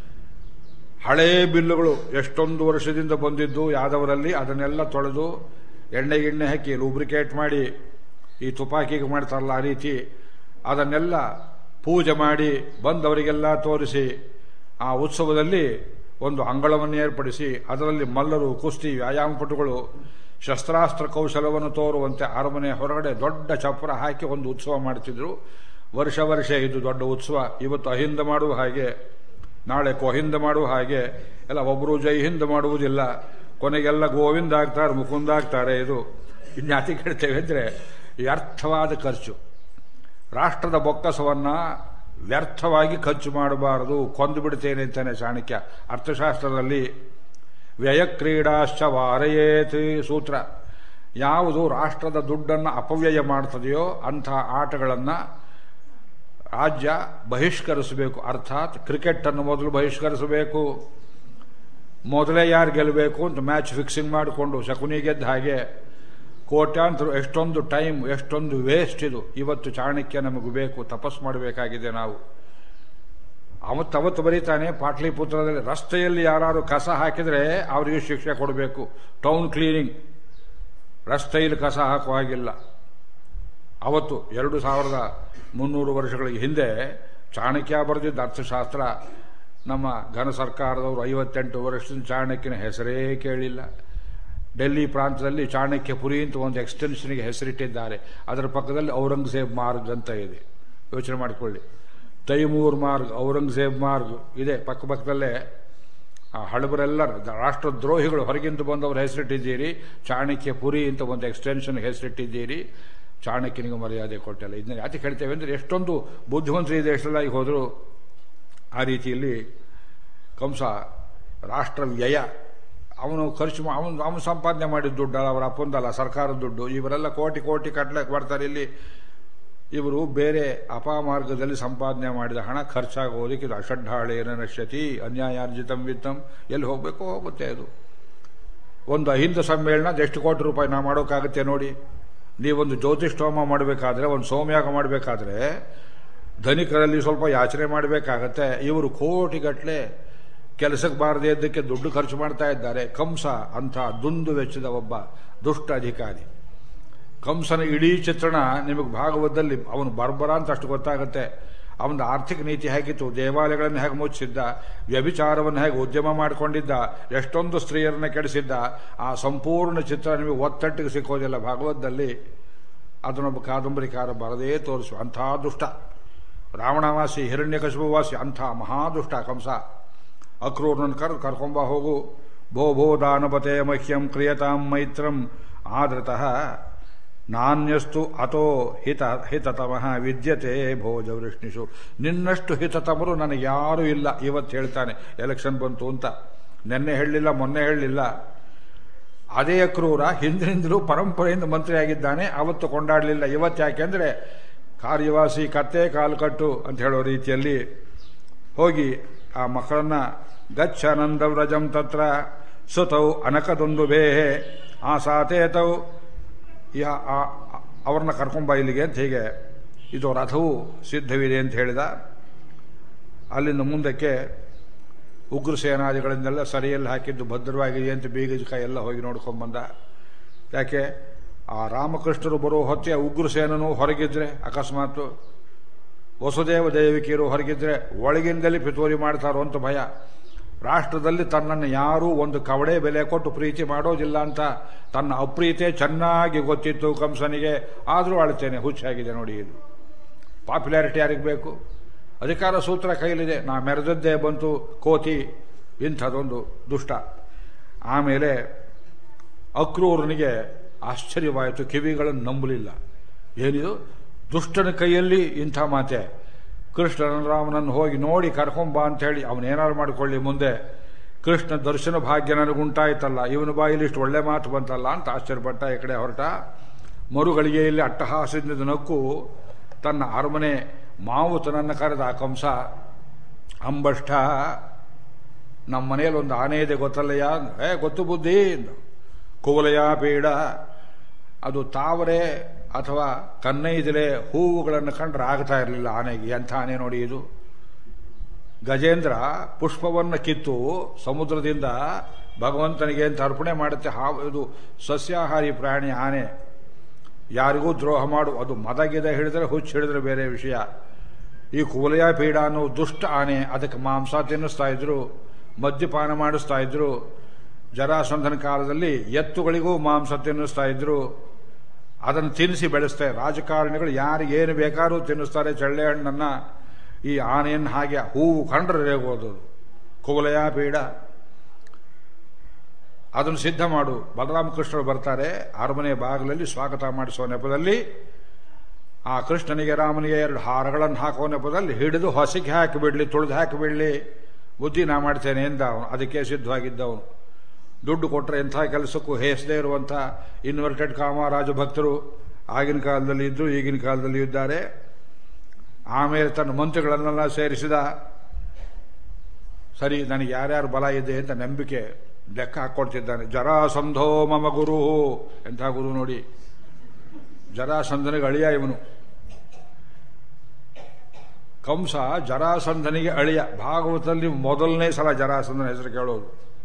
ಹಳೇ ಬಿಲ್ಲುಗಳು ಎಷ್ಟೊಂದು ವರ್ಷದಿಂದ ಬಂದಿದ್ದು ಯಾದವರಲ್ಲಿ ಅದನ್ನೆಲ್ಲ ತೊಳೆದು ಎಣ್ಣೆ ಗಿಣ್ಣೆ ಹಾಕಿ ಲೂಬ್ರಿಕೇಟ್ ಮಾಡಿ ಈ ತುಪಾಕಿಗೆ ಮಾಡ್ತಾರಲ್ಲ ಆ ರೀತಿ ಅದನ್ನೆಲ್ಲ ಪೂಜೆ ಮಾಡಿ ಬಂದವರಿಗೆಲ್ಲ ತೋರಿಸಿ ಆ ಉತ್ಸವದಲ್ಲಿ ಒಂದು ಅಂಗಳವನ್ನು ಏರ್ಪಡಿಸಿ ಅದರಲ್ಲಿ ಮಲ್ಲರು ಕುಸ್ತಿ ವ್ಯಾಯಾಮಪಟುಗಳು ಶಸ್ತ್ರಾಸ್ತ್ರ ಕೌಶಲವನ್ನು ತೋರುವಂತೆ ಅರಮನೆ ಹೊರಗಡೆ ದೊಡ್ಡ ಚಪ್ಪರ ಹಾಕಿ ಒಂದು ಉತ್ಸವ ಮಾಡ್ತಿದ್ರು ವರ್ಷ ವರ್ಷ ಇದು ದೊಡ್ಡ ಉತ್ಸವ ಇವತ್ತು ಅಹಿಂದ ಮಾಡುವ ಹಾಗೆ ನಾಳೆ ಕೊಹಿಂದ ಮಾಡುವ ಹಾಗೆ ಎಲ್ಲ ಒಬ್ಬರು ಜೈ ಹಿಂದ್ ಮಾಡುವುದಿಲ್ಲ ಕೊನೆಗೆಲ್ಲ ಗೋವಿಂದ ಆಗ್ತಾರೆ ಮುಕುಂದ ಆಗ್ತಾರೆ ಇದು ಇನ್ಯಾತಿ ಕೇಳ್ತೇವೆ ಅಂದರೆ ವ್ಯರ್ಥವಾದ ಖರ್ಚು ರಾಷ್ಟ್ರದ ಬೊಕ್ಕಸವನ್ನ ವ್ಯರ್ಥವಾಗಿ ಖರ್ಚು ಮಾಡಬಾರದು ಕೊಂದು ಬಿಡ್ತೇನೆ ಅಂತಾನೆ ಚಾಣಕ್ಯ ಅರ್ಥಶಾಸ್ತ್ರದಲ್ಲಿ ವ್ಯಯ ಕ್ರೀಡಾಶ್ಚ ವಾರಯೇತ್ ಸೂತ್ರ ಯಾವುದು ರಾಷ್ಟ್ರದ ದುಡ್ಡನ್ನು ಅಪವ್ಯಯ ಮಾಡ್ತದೆಯೋ ಅಂಥ ಆಟಗಳನ್ನು ರಾಜ್ಯ ಬಹಿಷ್ಕರಿಸಬೇಕು ಅರ್ಥಾತ್ ಕ್ರಿಕೆಟ್ ಅನ್ನು ಮೊದಲು ಬಹಿಷ್ಕರಿಸಬೇಕು ಮೊದಲೇ ಯಾರು ಗೆಲ್ಲಬೇಕು ಅಂತ ಮ್ಯಾಚ್ ಫಿಕ್ಸಿಂಗ್ ಮಾಡಿಕೊಂಡು ಶಕುನಿ ಗೆದ್ದ ಹಾಗೆ ಕೋಟ್ಯಾಂತರ ಎಷ್ಟೊಂದು ಟೈಮ್ ಎಷ್ಟೊಂದು ವೇಸ್ಟ್ ಇದು ಇವತ್ತು ಚಾಣಕ್ಯ ನಮಗೆ ಬೇಕು ತಪಸ್ ಮಾಡಬೇಕಾಗಿದೆ ನಾವು ಅವತ್ತು ಅವತ್ತು ಬರೀತಾನೆ ಪಾಟ್ಲಿಪುತ್ರದಲ್ಲಿ ರಸ್ತೆಯಲ್ಲಿ ಯಾರು ಕಸ ಹಾಕಿದರೆ ಅವರಿಗೆ ಶಿಕ್ಷೆ ಕೊಡಬೇಕು ಟೌನ್ ಕ್ಲೀನಿಂಗ್ ರಸ್ತೆಯಲ್ಲಿ ಕಸ ಹಾಕುವ ಹಾಗಿಲ್ಲ ಅವತ್ತು ಎರಡು ಸಾವಿರದ ಮುನ್ನೂರು ವರ್ಷಗಳಿಗೆ ಹಿಂದೆ ಚಾಣಕ್ಯ ಬರೆದಿದ್ದ ಅರ್ಥಶಾಸ್ತ್ರ ನಮ್ಮ ಘನ ಸರ್ಕಾರದವರು ಐವತ್ತೆಂಟು ವರ್ಷದಿಂದ ಚಾಣಕ್ಯನ ಹೆಸರೇ ಕೇಳಿಲ್ಲ ಡೆಲ್ಲಿ ಪ್ರಾಂತದಲ್ಲಿ ಚಾಣಕ್ಯಪುರಿ ಅಂತ ಒಂದು ಎಕ್ಸ್ಟೆನ್ಷನ್ಗೆ ಹೆಸರಿಟ್ಟಿದ್ದಾರೆ ಅದರ ಪಕ್ಕದಲ್ಲಿ ಔರಂಗಜೇಬ್ ಮಾರ್ಗ್ ಅಂತ ಇದೆ ಯೋಚನೆ ಮಾಡಿಕೊಳ್ಳಿ ತೈಮೂರ್ ಮಾರ್ಗ್ ಔರಂಗಜೇಬ್ ಮಾರ್ಗ್ ಇದೆ ಪಕ್ಕ ಪಕ್ಕದಲ್ಲೇ ಆ ಹಳಬರೆಲ್ಲ ರಾಷ್ಟ್ರದ್ರೋಹಿಗಳು ಹೊರಗಿಂದ ಬಂದವರು ಹೆಸರಿಟ್ಟಿದ್ದೀರಿ ಚಾಣಕ್ಯಪುರಿ ಅಂತ ಒಂದು ಎಕ್ಸ್ಟೆನ್ಷನ್ ಹೆಸರಿಟ್ಟಿದ್ದೀರಿ ಚಾಣಕ್ಯನಿಗೆ ಮರ್ಯಾದೆ ಕೊಟ್ಟಿಲ್ಲ ಇದನ್ನ ಯಾಕೆ ಹೇಳ್ತೇವೆ ಅಂದರೆ ಎಷ್ಟೊಂದು ಬುದ್ಧಿವಂತರು ಈ ದೇಶದಲ್ಲಿ ಹೋದರು ಆ ರೀತಿಯಲ್ಲಿ ಕಂಸ ರಾಷ್ಟ್ರ ವ್ಯಯ ಅವನು ಖರ್ಚು ಮಾ- ಅವನು ಅವನು ಸಂಪಾದನೆ ಮಾಡಿದ ದುಡ್ಡಲ್ಲ ಅವರ ಅಪ್ಪಂದಲ್ಲ ಸರ್ಕಾರದ ದುಡ್ಡು ಇವರೆಲ್ಲ ಕೋಟಿ ಕೋಟಿ ಕಟ್ಲೆ ಬರ್ತಾರೆ ಇಲ್ಲಿ ಇವರು ಬೇರೆ ಅಪಮಾರ್ಗದಲ್ಲಿ ಸಂಪಾದನೆ ಮಾಡಿದ ಹಣ ಖರ್ಚಾಗೋದಕ್ಕೆ ಇದು ಅಷಡ್ಢಾಳೇನ ನಶ್ಯತಿ ಅನ್ಯಾಯಾರ್ಜಿತಂ ವಿತ್ತಂ ಎಲ್ಲಿ ಹೋಗಬೇಕೋ ಹೋಗುತ್ತೆ ಅದು ಒಂದು ಅಹಿಂದ ಸಮ್ಮೇಳನ ಎಷ್ಟು ಕೋಟಿ ರೂಪಾಯಿ ನಾ ಮಾಡೋಕ್ಕಾಗುತ್ತೆ ನೋಡಿ ನೀವೊಂದು ಜ್ಯೋತಿಷ್ಠೋಮ ಮಾಡಬೇಕಾದ್ರೆ ಒಂದು ಸೋಮಯಾಗ ಮಾಡಬೇಕಾದ್ರೆ ಧನಿಕರಲ್ಲಿ ಸ್ವಲ್ಪ ಯಾಚನೆ ಮಾಡಬೇಕಾಗತ್ತೆ ಇವರು ಕೋಟಿಗಟ್ಟಲೆ ಕೆಲಸಕ್ಕೆ ಬಾರದೇ ಇದ್ದಕ್ಕೆ ದುಡ್ಡು ಖರ್ಚು ಮಾಡ್ತಾ ಇದ್ದಾರೆ ಕಂಸ ಅಂತ ದುಂದು ವೆಚ್ಚದ ಒಬ್ಬ ದುಷ್ಟ ಅಧಿಕಾರಿ ಕಂಸನ ಇಡೀ ಚಿತ್ರಣ ನಿಮಗೆ ಭಾಗವತದಲ್ಲಿ ಅವನು ಬರ್ಬರ ಅಂತ ಅಷ್ಟು ಗೊತ್ತಾಗುತ್ತೆ ಅವನ ಆರ್ಥಿಕ ನೀತಿ ಹೇಗಿತ್ತು ದೇವಾಲಯಗಳನ್ನು ಹೇಗೆ ಮುಚ್ಚಿದ್ದ ವ್ಯಭಿಚಾರವನ್ನು ಹೇಗೆ ಉದ್ಯಮ ಮಾಡಿಕೊಂಡಿದ್ದ ಎಷ್ಟೊಂದು ಸ್ತ್ರೀಯರನ್ನ ಕೆಡಿಸಿದ್ದ ಆ ಸಂಪೂರ್ಣ ಚಿತ್ರ ನಿಮಗೆ ಒತ್ತಟ್ಟಿಗೆ ಸಿಕ್ಕೋದಿಲ್ಲ ಭಾಗವತದಲ್ಲಿ ಅದನ್ನೊಬ್ಬ ಕಾದಂಬರಿಕಾರ ಬರದೇ ತೋರಿಸುವ ಅಂಥ ದುಷ್ಟ ರಾವಣವಾಸಿ ಹಿರಣ್ಯಕಶುವಾಸಿ ಅಂಥ ಮಹಾದುಷ್ಟ ಕಂಸ ಅಕ್ರೂರನನ್ನು ಕರ್ ಕರ್ಕೊಂಬ ಹೋಗು ಭೋ ಭೋ ದಾನಪತೆ ಮಹ್ಯಂ ಕ್ರಿಯತಾಂ ಮೈತ್ರಂ ಆದೃತಃ ನಾಣ್ಯಸ್ತು ಅಥೋ ಹಿತ ಹಿತತಮಃ ವಿದ್ಯತೆ ಭೋಜ ವೃಷ್ಣಿಷು ನಿನ್ನಷ್ಟು ಹಿತತಮರು ನನಗೆ ಯಾರೂ ಇಲ್ಲ ಇವತ್ತು ಹೇಳ್ತಾನೆ ಎಲೆಕ್ಷನ್ ಬಂತು ಅಂತ ನೆನ್ನೆ ಹೇಳಲಿಲ್ಲ ಮೊನ್ನೆ ಹೇಳಲಿಲ್ಲ ಅದೇ ಕ್ರೂರ ಹಿಂದಿನಿಂದಲೂ ಪರಂಪರೆಯಿಂದ ಮಂತ್ರಿಯಾಗಿದ್ದಾನೆ ಅವತ್ತು ಕೊಂಡಾಡಲಿಲ್ಲ ಇವತ್ತು ಯಾಕೆಂದ್ರೆ ಕಾರ್ಯವಾಸಿ ಕತ್ತೆ ಕಾಲು ಕಟ್ಟು ಅಂತ ಹೇಳೋ ರೀತಿಯಲ್ಲಿ ಹೋಗಿ ಆ ಮಕ್ಕಳನ್ನ ಗಚ್ಚಾನಂದ ವ್ರಜಂ ತತ್ರ ಸುತೌ ಅನಕದೊಂದು ಬೇಹೆ ಆ ಸಾತೇತೌ ಯಾ ಆ- ಅವ್ರನ್ನ ಕರ್ಕೊಂಬ ಇಲ್ಲಿಗೆ ಅಂತ ಹೀಗೆ ಇದು ರಥವು ಸಿದ್ಧವಿದೆ ಅಂತ ಹೇಳಿದ ಅಲ್ಲಿಂದ ಮುಂದಕ್ಕೆ ಉಗ್ರ ಸೇನಾದಿಗಳಿಂದೆಲ್ಲ ಸರಿಯಲ್ಲಿ ಹಾಕಿದ್ದು ಭದ್ರವಾಗಿದೆ ಅಂತ ಬೀಗದ ಕೈ ಎಲ್ಲ ಹೋಗಿ ನೋಡ್ಕೊಂಬಂದ ಯಾಕೆ ಆ ರಾಮಕೃಷ್ಣರು ಬರೋ ಹೊತ್ತೆ ಉಗ್ರ ಸೇನನು ಹೊರಗಿದ್ರೆ ಅಕಸ್ಮಾತ್ ವಸುದೇವ ದೇವಿಕಿಯರು ಹೊರಗಿದ್ರೆ ಒಳಗಿಂದಲೇ ಪಿತೂರಿ ಮಾಡ್ತಾರೋ ಅಂತ ಭಯ ರಾಷ್ಟ್ರದಲ್ಲಿ ತನ್ನನ್ನು ಯಾರೂ ಒಂದು ಕವಡೆ ಬೆಲೆ ಕೊಟ್ಟು ಪ್ರೀತಿ ಮಾಡೋದಿಲ್ಲ ಅಂತ ತನ್ನ ಅಪ್ರೀತೆ ಚೆನ್ನಾಗಿ ಗೊತ್ತಿತ್ತು ಕಂಸನಿಗೆ ಆದರೂ ಅಳ್ತೇನೆ ಹುಚ್ಚಾಗಿದೆ ನೋಡಿ ಇದು ಪಾಪ್ಯುಲಾರಿಟಿ ಯಾರಿಗೆ ಬೇಕು ಅಧಿಕಾರ ಸೂತ್ರ ಕೈಲಿದೆ ನಾ ಮೆರೆದದ್ದೇ ಬಂತು ಕೋತಿ ಇಂಥದೊಂದು ದುಷ್ಟ ಆಮೇಲೆ ಅಕ್ರೂರನಿಗೆ ಆಶ್ಚರ್ಯವಾಯಿತು ಕಿವಿಗಳನ್ನು ನಂಬಲಿಲ್ಲ ಏನಿದು ದುಷ್ಟನ ಕೈಯಲ್ಲಿ ಇಂಥ ಮಾತೆ ಕೃಷ್ಣನ ರಾಮನನ್ನು ಹೋಗಿ ನೋಡಿ ಕರ್ಕೊಂಬ ಅಂತ ಹೇಳಿ ಅವನೇನಾದ್ರು ಮಾಡಿಕೊಳ್ಳಿ ಮುಂದೆ ಕೃಷ್ಣ ದರ್ಶನ ಭಾಗ್ಯ ನನಗುಂಟಾಯ್ತಲ್ಲ ಇವನ ಬಾಯಲ್ಲಿ ಇಷ್ಟು ಒಳ್ಳೆ ಮಾತು ಬಂತಲ್ಲ ಅಂತ ಆಶ್ಚರ್ಯಪಟ್ಟ ಈ ಕಡೆ ಹೊರಟ ಮರುಗಳಿಗೆಯಲ್ಲಿ ಅಟ್ಟಹಾಸದಿಂದ ನಕ್ಕು ತನ್ನ ಅರಮನೆ ಮಾವುತನನ್ನು ಕರೆದ ಆ ಕಂಸ ಅಂಬಷ್ಟ ನಮ್ಮ ಮನೆಯಲ್ಲಿ ಒಂದು ಆನೆ ಇದೆ ಗೊತ್ತಲ್ಲಯ್ಯ ಏ ಗೊತ್ತು ಬುದ್ಧಿ ಕುವಲಯ ಪೀಡ ಅದು ತಾವರೆ ಅಥವಾ ಕನ್ನೈದಿಲೆ ಹೂವುಗಳನ್ನು ಕಂಡ್ರೆ ಆಗ್ತಾ ಇರಲಿಲ್ಲ ಆನೆಗೆ ಎಂಥ ಆನೆ ನೋಡಿ ಇದು ಗಜೇಂದ್ರ ಪುಷ್ಪವನ್ನು ಕಿತ್ತು ಸಮುದ್ರದಿಂದ ಭಗವಂತನಿಗೆ ಅಂತ ಅರ್ಪಣೆ ಮಾಡುತ್ತೆ ಹಾವು ಇದು ಸಸ್ಯಾಹಾರಿ ಪ್ರಾಣಿ ಆನೆ ಯಾರಿಗೂ ದ್ರೋಹ ಮಾಡು ಅದು ಮದಗಿದ ಹಿಡಿದ್ರೆ ಹುಚ್ಚು ಹಿಡಿದ್ರೆ ಬೇರೆ ವಿಷಯ ಈ ಕುವಲಯ ಪೀಡ ಅನ್ನೋ ದುಷ್ಟ ಆನೆ ಅದಕ್ಕೆ ಮಾಂಸ ತಿನ್ನಿಸ್ತಾ ಇದ್ರು ಮದ್ಯಪಾನ ಮಾಡಿಸ್ತಾ ಇದ್ರು ಜರಾಸಂಧನ ಕಾಲದಲ್ಲಿ ಎತ್ತುಗಳಿಗೂ ಮಾಂಸ ತಿನ್ನಿಸ್ತಾ ಇದ್ರು ಅದನ್ನು ತಿನ್ನಿಸಿ ಬೆಳೆಸ್ತಾರೆ ರಾಜಕಾರಣಿಗಳು ಯಾರಿಗೇನು ಬೇಕಾದ್ರೂ ತಿನ್ನಿಸ್ತಾರೆ ಚಳ್ಳೆ ಹಣ್ಣನ್ನ ಈ ಆನೆಯನ್ನು ಹಾಗೆ ಹೂವು ಕಂಡ್ರೆ ರೇಗೋದು ಕುವಲಯ ಪೀಡ ಅದನ್ನು ಸಿದ್ಧ ಮಾಡು ಬಲರಾಮಕೃಷ್ಣರು ಬರ್ತಾರೆ ಅರಮನೆ ಬಾಗಿಲಲ್ಲಿ ಸ್ವಾಗತ ಮಾಡಿಸುವ ನೆಪದಲ್ಲಿ ಆ ಕೃಷ್ಣನಿಗೆ ರಾಮನಿಗೆ ಎರಡು ಹಾರಗಳನ್ನು ಹಾಕುವ ನೆಪದಲ್ಲಿ ಹಿಡಿದು ಹೊಸಕ್ಕೆ ಹಾಕಿಬಿಡ್ಲಿ ತುಳಿದು ಹಾಕಿಬಿಡ್ಲಿ ಬುದ್ಧಿ ನಾ ಮಾಡ್ತೇನೆ ಎಂದ ಅವನು ಅದಕ್ಕೆ ಸಿದ್ಧವಾಗಿದ್ದವನು ದುಡ್ಡು ಕೊಟ್ಟರೆ ಎಂಥ ಕೆಲಸಕ್ಕೂ ಹೇಸದೇ ಇರುವಂಥ ಇನ್ವರ್ಟೆಡ್ ಕಾಮರಾಜ ಭಕ್ತರು ಆಗಿನ ಕಾಲದಲ್ಲಿ ಇದ್ದು ಈಗಿನ ಕಾಲದಲ್ಲಿ ಇದ್ದಾರೆ ಆಮೇಲೆ ತನ್ನ ಮಂತ್ರಿಗಳನ್ನೆಲ್ಲ ಸೇರಿಸಿದ ಸರಿ ನನಗೆ ಯಾರ್ಯಾರು ಬಲ ಇದೆ ಅಂತ ನಂಬಿಕೆ ಲೆಕ್ಕ ಹಾಕ್ಕೊಡ್ತಿದ್ದಾನೆ ಜರಾಸಂಧೋ ಮಮ ಗುರು ಎಂಥ ಗುರು ನೋಡಿ ಜರಾಸಂಧನಿಗೆ ಅಳಿಯ ಇವನು ಕಂಸ ಜರಾಸಂಧನಿಗೆ ಅಳಿಯ ಭಾಗವತದಲ್ಲಿ ಮೊದಲನೇ ಸಲ ಜರಾಸಂಧನ ಹೆಸರು ಕೇಳೋದು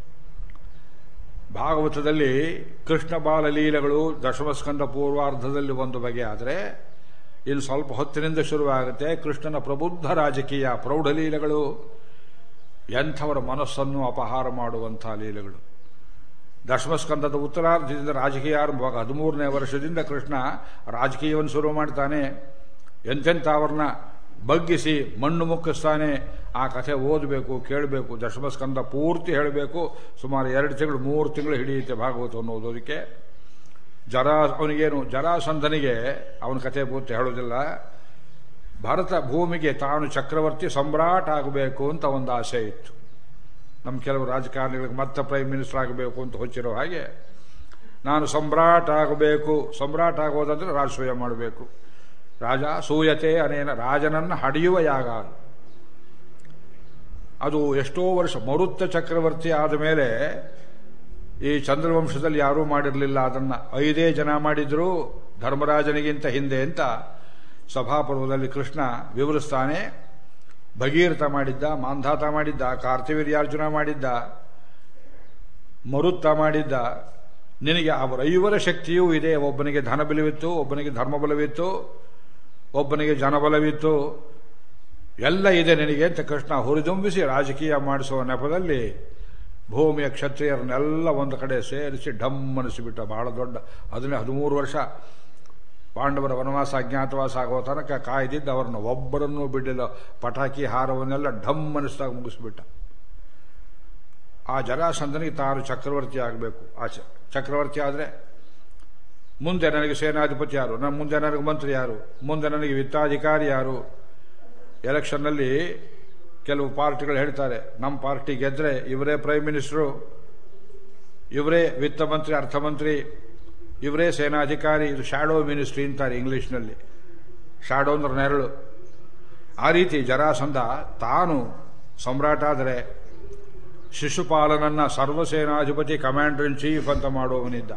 ಭಾಗವತದಲ್ಲಿ ಕೃಷ್ಣ ಬಾಲಲೀಲೆಗಳು ದಶಮಸ್ಕಂದ ಪೂರ್ವಾರ್ಧದಲ್ಲಿ ಒಂದು ಬಗೆ ಆದರೆ ಇನ್ನು ಸ್ವಲ್ಪ ಹೊತ್ತಿನಿಂದ ಶುರುವಾಗುತ್ತೆ ಕೃಷ್ಣನ ಪ್ರಬುದ್ಧ ರಾಜಕೀಯ ಪ್ರೌಢಲೀಲೆಗಳು ಎಂಥವರ ಮನಸ್ಸನ್ನು ಅಪಹಾರ ಮಾಡುವಂಥ ಲೀಲೆಗಳು ದಶಮಸ್ಕಂದದ ಉತ್ತರಾರ್ಧದಿಂದ ರಾಜಕೀಯ ಆರಂಭವಾಗ ಹದಿಮೂರನೇ ವರ್ಷದಿಂದ ಕೃಷ್ಣ ರಾಜಕೀಯವನ್ನು ಶುರು ಮಾಡ್ತಾನೆ ಎಂತೆಂಥ ಅವ್ರನ್ನ ಬಗ್ಗಿಸಿ ಮಣ್ಣು ಮುಕ್ಕಿಸ್ತಾನೆ ಆ ಕಥೆ ಓದಬೇಕು ಕೇಳಬೇಕು ದಶಮಸ್ಕಂದ ಪೂರ್ತಿ ಹೇಳಬೇಕು ಸುಮಾರು ಎರಡು ತಿಂಗಳು ಮೂರು ತಿಂಗಳು ಹಿಡಿಯುತ್ತೆ ಭಾಗವತವನ್ನು ಓದೋದಕ್ಕೆ ಜರ ಅವನಿಗೇನು ಜರಾಸಂಧನಿಗೆ ಅವನ ಕಥೆ ಪೂರ್ತಿ ಹೇಳೋದಿಲ್ಲ ಭಾರತ ಭೂಮಿಗೆ ತಾನು ಚಕ್ರವರ್ತಿ ಸಮ್ರಾಟ್ ಆಗಬೇಕು ಅಂತ ಒಂದು ಆಸೆ ಇತ್ತು ನಮ್ಮ ಕೆಲವು ರಾಜಕಾರಣಿಗಳಿಗೆ ಮತ್ತೆ ಪ್ರೈಮ್ ಮಿನಿಸ್ಟರ್ ಆಗಬೇಕು ಅಂತ ಹೊಚ್ಚಿರೋ ಹಾಗೆ ನಾನು ಸಮ್ರಾಟ್ ಆಗಬೇಕು ಸಮ್ರಾಟ್ ಆಗೋದಂದ್ರೆ ರಾಜಸೂಯ ಮಾಡಬೇಕು ರಾಜ ಸೂಯತೆ ಅನೇನ ರಾಜನನ್ನು ಹಡಿಯುವ ಯಾಗ ಅದು ಎಷ್ಟೋ ವರ್ಷ ಮರುತ್ತ ಚಕ್ರವರ್ತಿ ಆದ ಮೇಲೆ ಈ ಚಂದ್ರವಂಶದಲ್ಲಿ ಯಾರೂ ಮಾಡಿರಲಿಲ್ಲ ಅದನ್ನ ಐದೇ ಜನ ಮಾಡಿದ್ರು ಧರ್ಮರಾಜನಿಗಿಂತ ಹಿಂದೆ ಅಂತ ಸಭಾಪರ್ವದಲ್ಲಿ ಕೃಷ್ಣ ವಿವರಿಸ್ತಾನೆ ಭಗೀರಥ ಮಾಡಿದ್ದ ಮಾಂಧಾತ ಮಾಡಿದ್ದ ಕಾರ್ತಿವೀರ್ಯಾರ್ಜುನ ಮಾಡಿದ್ದ ಮರುತ್ತ ಮಾಡಿದ್ದ ನಿನಗೆ ಅವರ ಐವರ ಶಕ್ತಿಯೂ ಇದೆ ಒಬ್ಬನಿಗೆ ಧನಬಲವಿತ್ತು ಒಬ್ಬನಿಗೆ ಧರ್ಮಬಲವಿತ್ತು ಒಬ್ಬನಿಗೆ ಜನಬಲವಿತ್ತು ಎಲ್ಲ ಇದೆ ನಿನಗೆ ಅಂತ ಕೃಷ್ಣ ಹುರಿದುಂಬಿಸಿ ರಾಜಕೀಯ ಮಾಡಿಸುವ ನೆಪದಲ್ಲಿ ಭೂಮಿಯ ಕ್ಷತ್ರಿಯರನ್ನೆಲ್ಲ ಒಂದು ಕಡೆ ಸೇರಿಸಿ ಢಮ್ ಅನಿಸಿಬಿಟ್ಟ ಬಹಳ ದೊಡ್ಡ ಅದನ್ನೇ ಹದಿಮೂರು ವರ್ಷ ಪಾಂಡವರ ವನವಾಸ ಅಜ್ಞಾತವಾಸ ಆಗೋ ತನಕ ಕಾಯ್ದಿದ್ದು ಅವರನ್ನು ಒಬ್ಬರನ್ನೂ ಬಿಡಲಿಲ್ಲ ಪಟಾಕಿ ಹಾರವನ್ನೆಲ್ಲ ಢಮ್ ಅನಿಸಿದಾಗ ಮುಗಿಸ್ಬಿಟ್ಟ ಆ ಜರಾಸಂಧನಿಗೆ ತಾನು ಚಕ್ರವರ್ತಿ ಆಗಬೇಕು ಆ ಚಕ್ರವರ್ತಿ ಆದರೆ ಮುಂದೆ ನನಗೆ ಸೇನಾಧಿಪತಿ ಯಾರು ನನ್ನ ಮುಂದೆ ನನಗೆ ಮಂತ್ರಿ ಯಾರು ಮುಂದೆ ನನಗೆ ವಿತ್ತಾಧಿಕಾರಿ ಯಾರು ಎಲೆಕ್ಷನ್ನಲ್ಲಿ ಕೆಲವು ಪಾರ್ಟಿಗಳು ಹೇಳ್ತಾರೆ ನಮ್ಮ ಪಾರ್ಟಿ ಗೆದ್ರೆ ಇವರೇ ಪ್ರೈಮ್ ಮಿನಿಸ್ಟರು ಇವರೇ ವಿತ್ತ ಮಂತ್ರಿ ಅರ್ಥಮಂತ್ರಿ ಇವರೇ ಸೇನಾಧಿಕಾರಿ ಇದು ಶಾಡೋ ಮಿನಿಸ್ಟ್ರಿ ಅಂತಾರೆ ಇಂಗ್ಲಿಷ್ನಲ್ಲಿ ಶಾಡೋ ಅಂದ್ರೆ ನೆರಳು ಆ ರೀತಿ ಜರಾಸಂಧ ತಾನು ಸಮ್ರಾಟ ಆದರೆ ಶಿಶುಪಾಲನನ್ನ ಸರ್ವಸೇನಾಧಿಪತಿ ಕಮಾಂಡರ್ ಇನ್ ಚೀಫ್ ಅಂತ ಮಾಡುವವನಿದ್ದ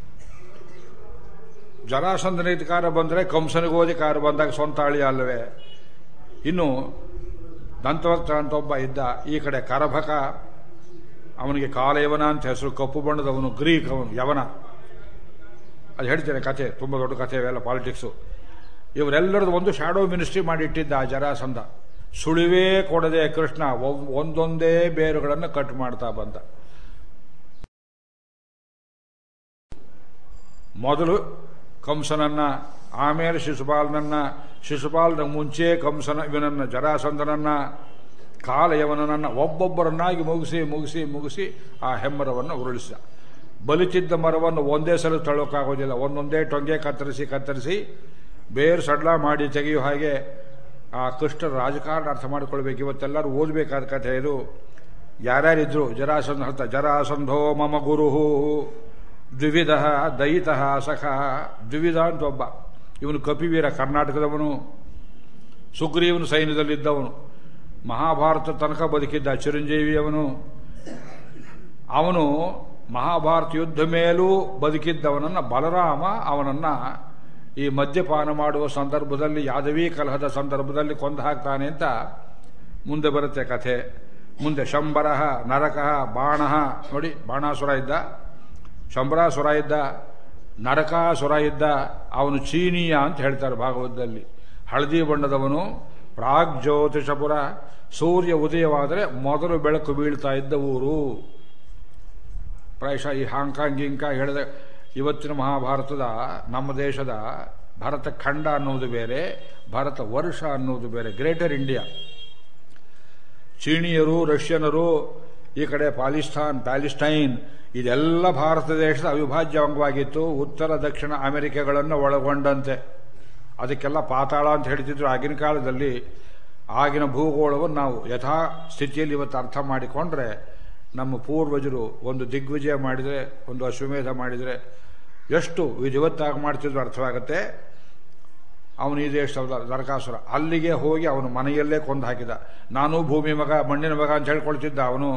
ಜರಾಸಂಧನ ಅಧಿಕಾರ ಬಂದರೆ ಕಂಸನಿಗೂ ಅಧಿಕಾರ ಬಂದಾಗ ಸ್ವಂತ ಅಳಿ ಅಲ್ಲವೇ ಇನ್ನು ದಂತವಕ್ತ ಅಂತ ಒಬ್ಬ ಇದ್ದ ಈ ಕಡೆ ಕರಭಕ ಅವನಿಗೆ ಕಾಲಯವನ ಅಂತ ಹೆಸರು ಕಪ್ಪು ಬಣ್ಣದವನು ಗ್ರೀಕ್ ಅವನು ಯವನ ಅದು ಹೇಳ್ತೇನೆ ಕತೆ ತುಂಬ ದೊಡ್ಡ ಕಥೆ ಇವೆಲ್ಲ ಪಾಲಿಟಿಕ್ಸು ಇವರೆಲ್ಲರದ್ದು ಒಂದು ಶಾಡೋ ಮಿನಿಸ್ಟ್ರಿ ಮಾಡಿಟ್ಟಿದ್ದ ಆ ಜರಾಸಂಧ ಸುಳಿವೇ ಕೊಡದೆ ಕೃಷ್ಣ ಒಂದೊಂದೇ ಬೇರುಗಳನ್ನು ಕಟ್ ಮಾಡ್ತಾ ಬಂದ ಮೊದಲು ಕಂಸನನ್ನ ಆಮೇಲೆ ಶಿಶುಪಾಲನನ್ನ ಶಿಶುಪಾಲನ ಮುಂಚೆ ಕಂಸನ ಇವನನ್ನ ಜರಾಸಂಧನನ್ನ ಕಾಲಯವನನ್ನ ಒಬ್ಬೊಬ್ಬರನ್ನಾಗಿ ಮುಗಿಸಿ ಮುಗಿಸಿ ಮುಗಿಸಿ ಆ ಹೆಮ್ಮರವನ್ನು ಉರುಳಿಸಿದ ಬಲಿತಿದ್ದ ಮರವನ್ನು ಒಂದೇ ಸಲ ತಳ್ಳೋಕ್ಕಾಗೋದಿಲ್ಲ ಒಂದೊಂದೇ ಟೊಂಗೆ ಕತ್ತರಿಸಿ ಕತ್ತರಿಸಿ ಬೇರು ಸಡ್ಲ ಮಾಡಿ ತೆಗೆಯುವ ಹಾಗೆ ಆ ಕೃಷ್ಣರ ರಾಜಕಾರಣ ಅರ್ಥ ಮಾಡಿಕೊಳ್ಬೇಕು ಇವತ್ತೆಲ್ಲರೂ ಓದಬೇಕಾದ ಕಥೆ ಇದು ಯಾರ್ಯಾರಿದ್ರು ಜರಾಸಂಧ ಅಂತ ಜರಾಸಂಧೋ ಮಮ ಗುರು ದ್ವಿವಿಧ ದಯಿತ ಸಖ ದ್ವಿವಿಧ ಅಂತ ಒಬ್ಬ ಇವನು ಕಪಿವೀರ ಕರ್ನಾಟಕದವನು ಸುಗ್ರೀವನು ಸೈನ್ಯದಲ್ಲಿದ್ದವನು ಮಹಾಭಾರತ ತನಕ ಬದುಕಿದ್ದ ಚಿರಂಜೀವಿಯವನು ಅವನು ಮಹಾಭಾರತ ಯುದ್ಧ ಮೇಲೂ ಬದುಕಿದ್ದವನನ್ನ ಬಲರಾಮ ಅವನನ್ನ ಈ ಮದ್ಯಪಾನ ಮಾಡುವ ಸಂದರ್ಭದಲ್ಲಿ ಯಾದವಿ ಕಲಹದ ಸಂದರ್ಭದಲ್ಲಿ ಕೊಂದು ಹಾಕ್ತಾನೆ ಅಂತ ಮುಂದೆ ಬರುತ್ತೆ ಕಥೆ ಮುಂದೆ ಶಂಬರ ನರಕ ಬಾಣ ನೋಡಿ ಬಾಣಾಸುರ ಇದ್ದ ಶಂಬರಾಸುರ ಇದ್ದ ನರಕಾಸುರ ಇದ್ದ ಅವನು ಚೀನೀಯ ಅಂತ ಹೇಳ್ತಾರೆ ಭಾಗವತದಲ್ಲಿ ಹಳದಿ ಬಣ್ಣದವನು ಪ್ರಾಗ್ಜ್ಯೋತಿಷಪುರ ಸೂರ್ಯ ಉದಯವಾದರೆ ಮೊದಲು ಬೆಳಕು ಬೀಳ್ತಾ ಇದ್ದ ಊರು ಪ್ರಾಯಶಃ ಈ ಹಾಂಗ್ಕಾಂಗ್ ಗಿಂಕ ಹೇಳಿದ ಇವತ್ತಿನ ಮಹಾಭಾರತದ ನಮ್ಮ ದೇಶದ ಭಾರತ ಖಂಡ ಅನ್ನೋದು ಬೇರೆ ಭಾರತ ವರ್ಷ ಅನ್ನೋದು ಬೇರೆ ಗ್ರೇಟರ್ ಇಂಡಿಯಾ ಚೀನಿಯರು ರಷ್ಯನರು ಈ ಕಡೆ ಪಾಲಿಸ್ತಾನ್ ಪ್ಯಾಲಿಸ್ಟೈನ್ ಇದೆಲ್ಲ ಭಾರತ ದೇಶದ ಅವಿಭಾಜ್ಯ ಅಂಗವಾಗಿತ್ತು ಉತ್ತರ ದಕ್ಷಿಣ ಅಮೆರಿಕಗಳನ್ನು ಒಳಗೊಂಡಂತೆ ಅದಕ್ಕೆಲ್ಲ ಪಾತಾಳ ಅಂತ ಹೇಳ್ತಿದ್ರು ಆಗಿನ ಕಾಲದಲ್ಲಿ ಆಗಿನ ಭೂಗೋಳವನ್ನು ನಾವು ಯಥಾ ಸ್ಥಿತಿಯಲ್ಲಿ ಇವತ್ತು ಅರ್ಥ ಮಾಡಿಕೊಂಡ್ರೆ ನಮ್ಮ ಪೂರ್ವಜರು ಒಂದು ದಿಗ್ವಿಜಯ ಮಾಡಿದರೆ ಒಂದು ಅಶ್ವಮೇಧ ಮಾಡಿದರೆ ಎಷ್ಟು ವಿಧಿವತ್ತಾಗಿ ಮಾಡ್ತಿದ್ರು ಅರ್ಥವಾಗುತ್ತೆ ಅವನು ಈ ದೇಶದ ನರಕಾಸುರ ಅಲ್ಲಿಗೆ ಹೋಗಿ ಅವನು ಮನೆಯಲ್ಲೇ ಕೊಂದು ಹಾಕಿದ ನಾನು ಭೂಮಿ ಮಗ ಮಣ್ಣಿನ ಮಗ ಅಂತ ಹೇಳ್ಕೊಳ್ತಿದ್ದ ಅವನು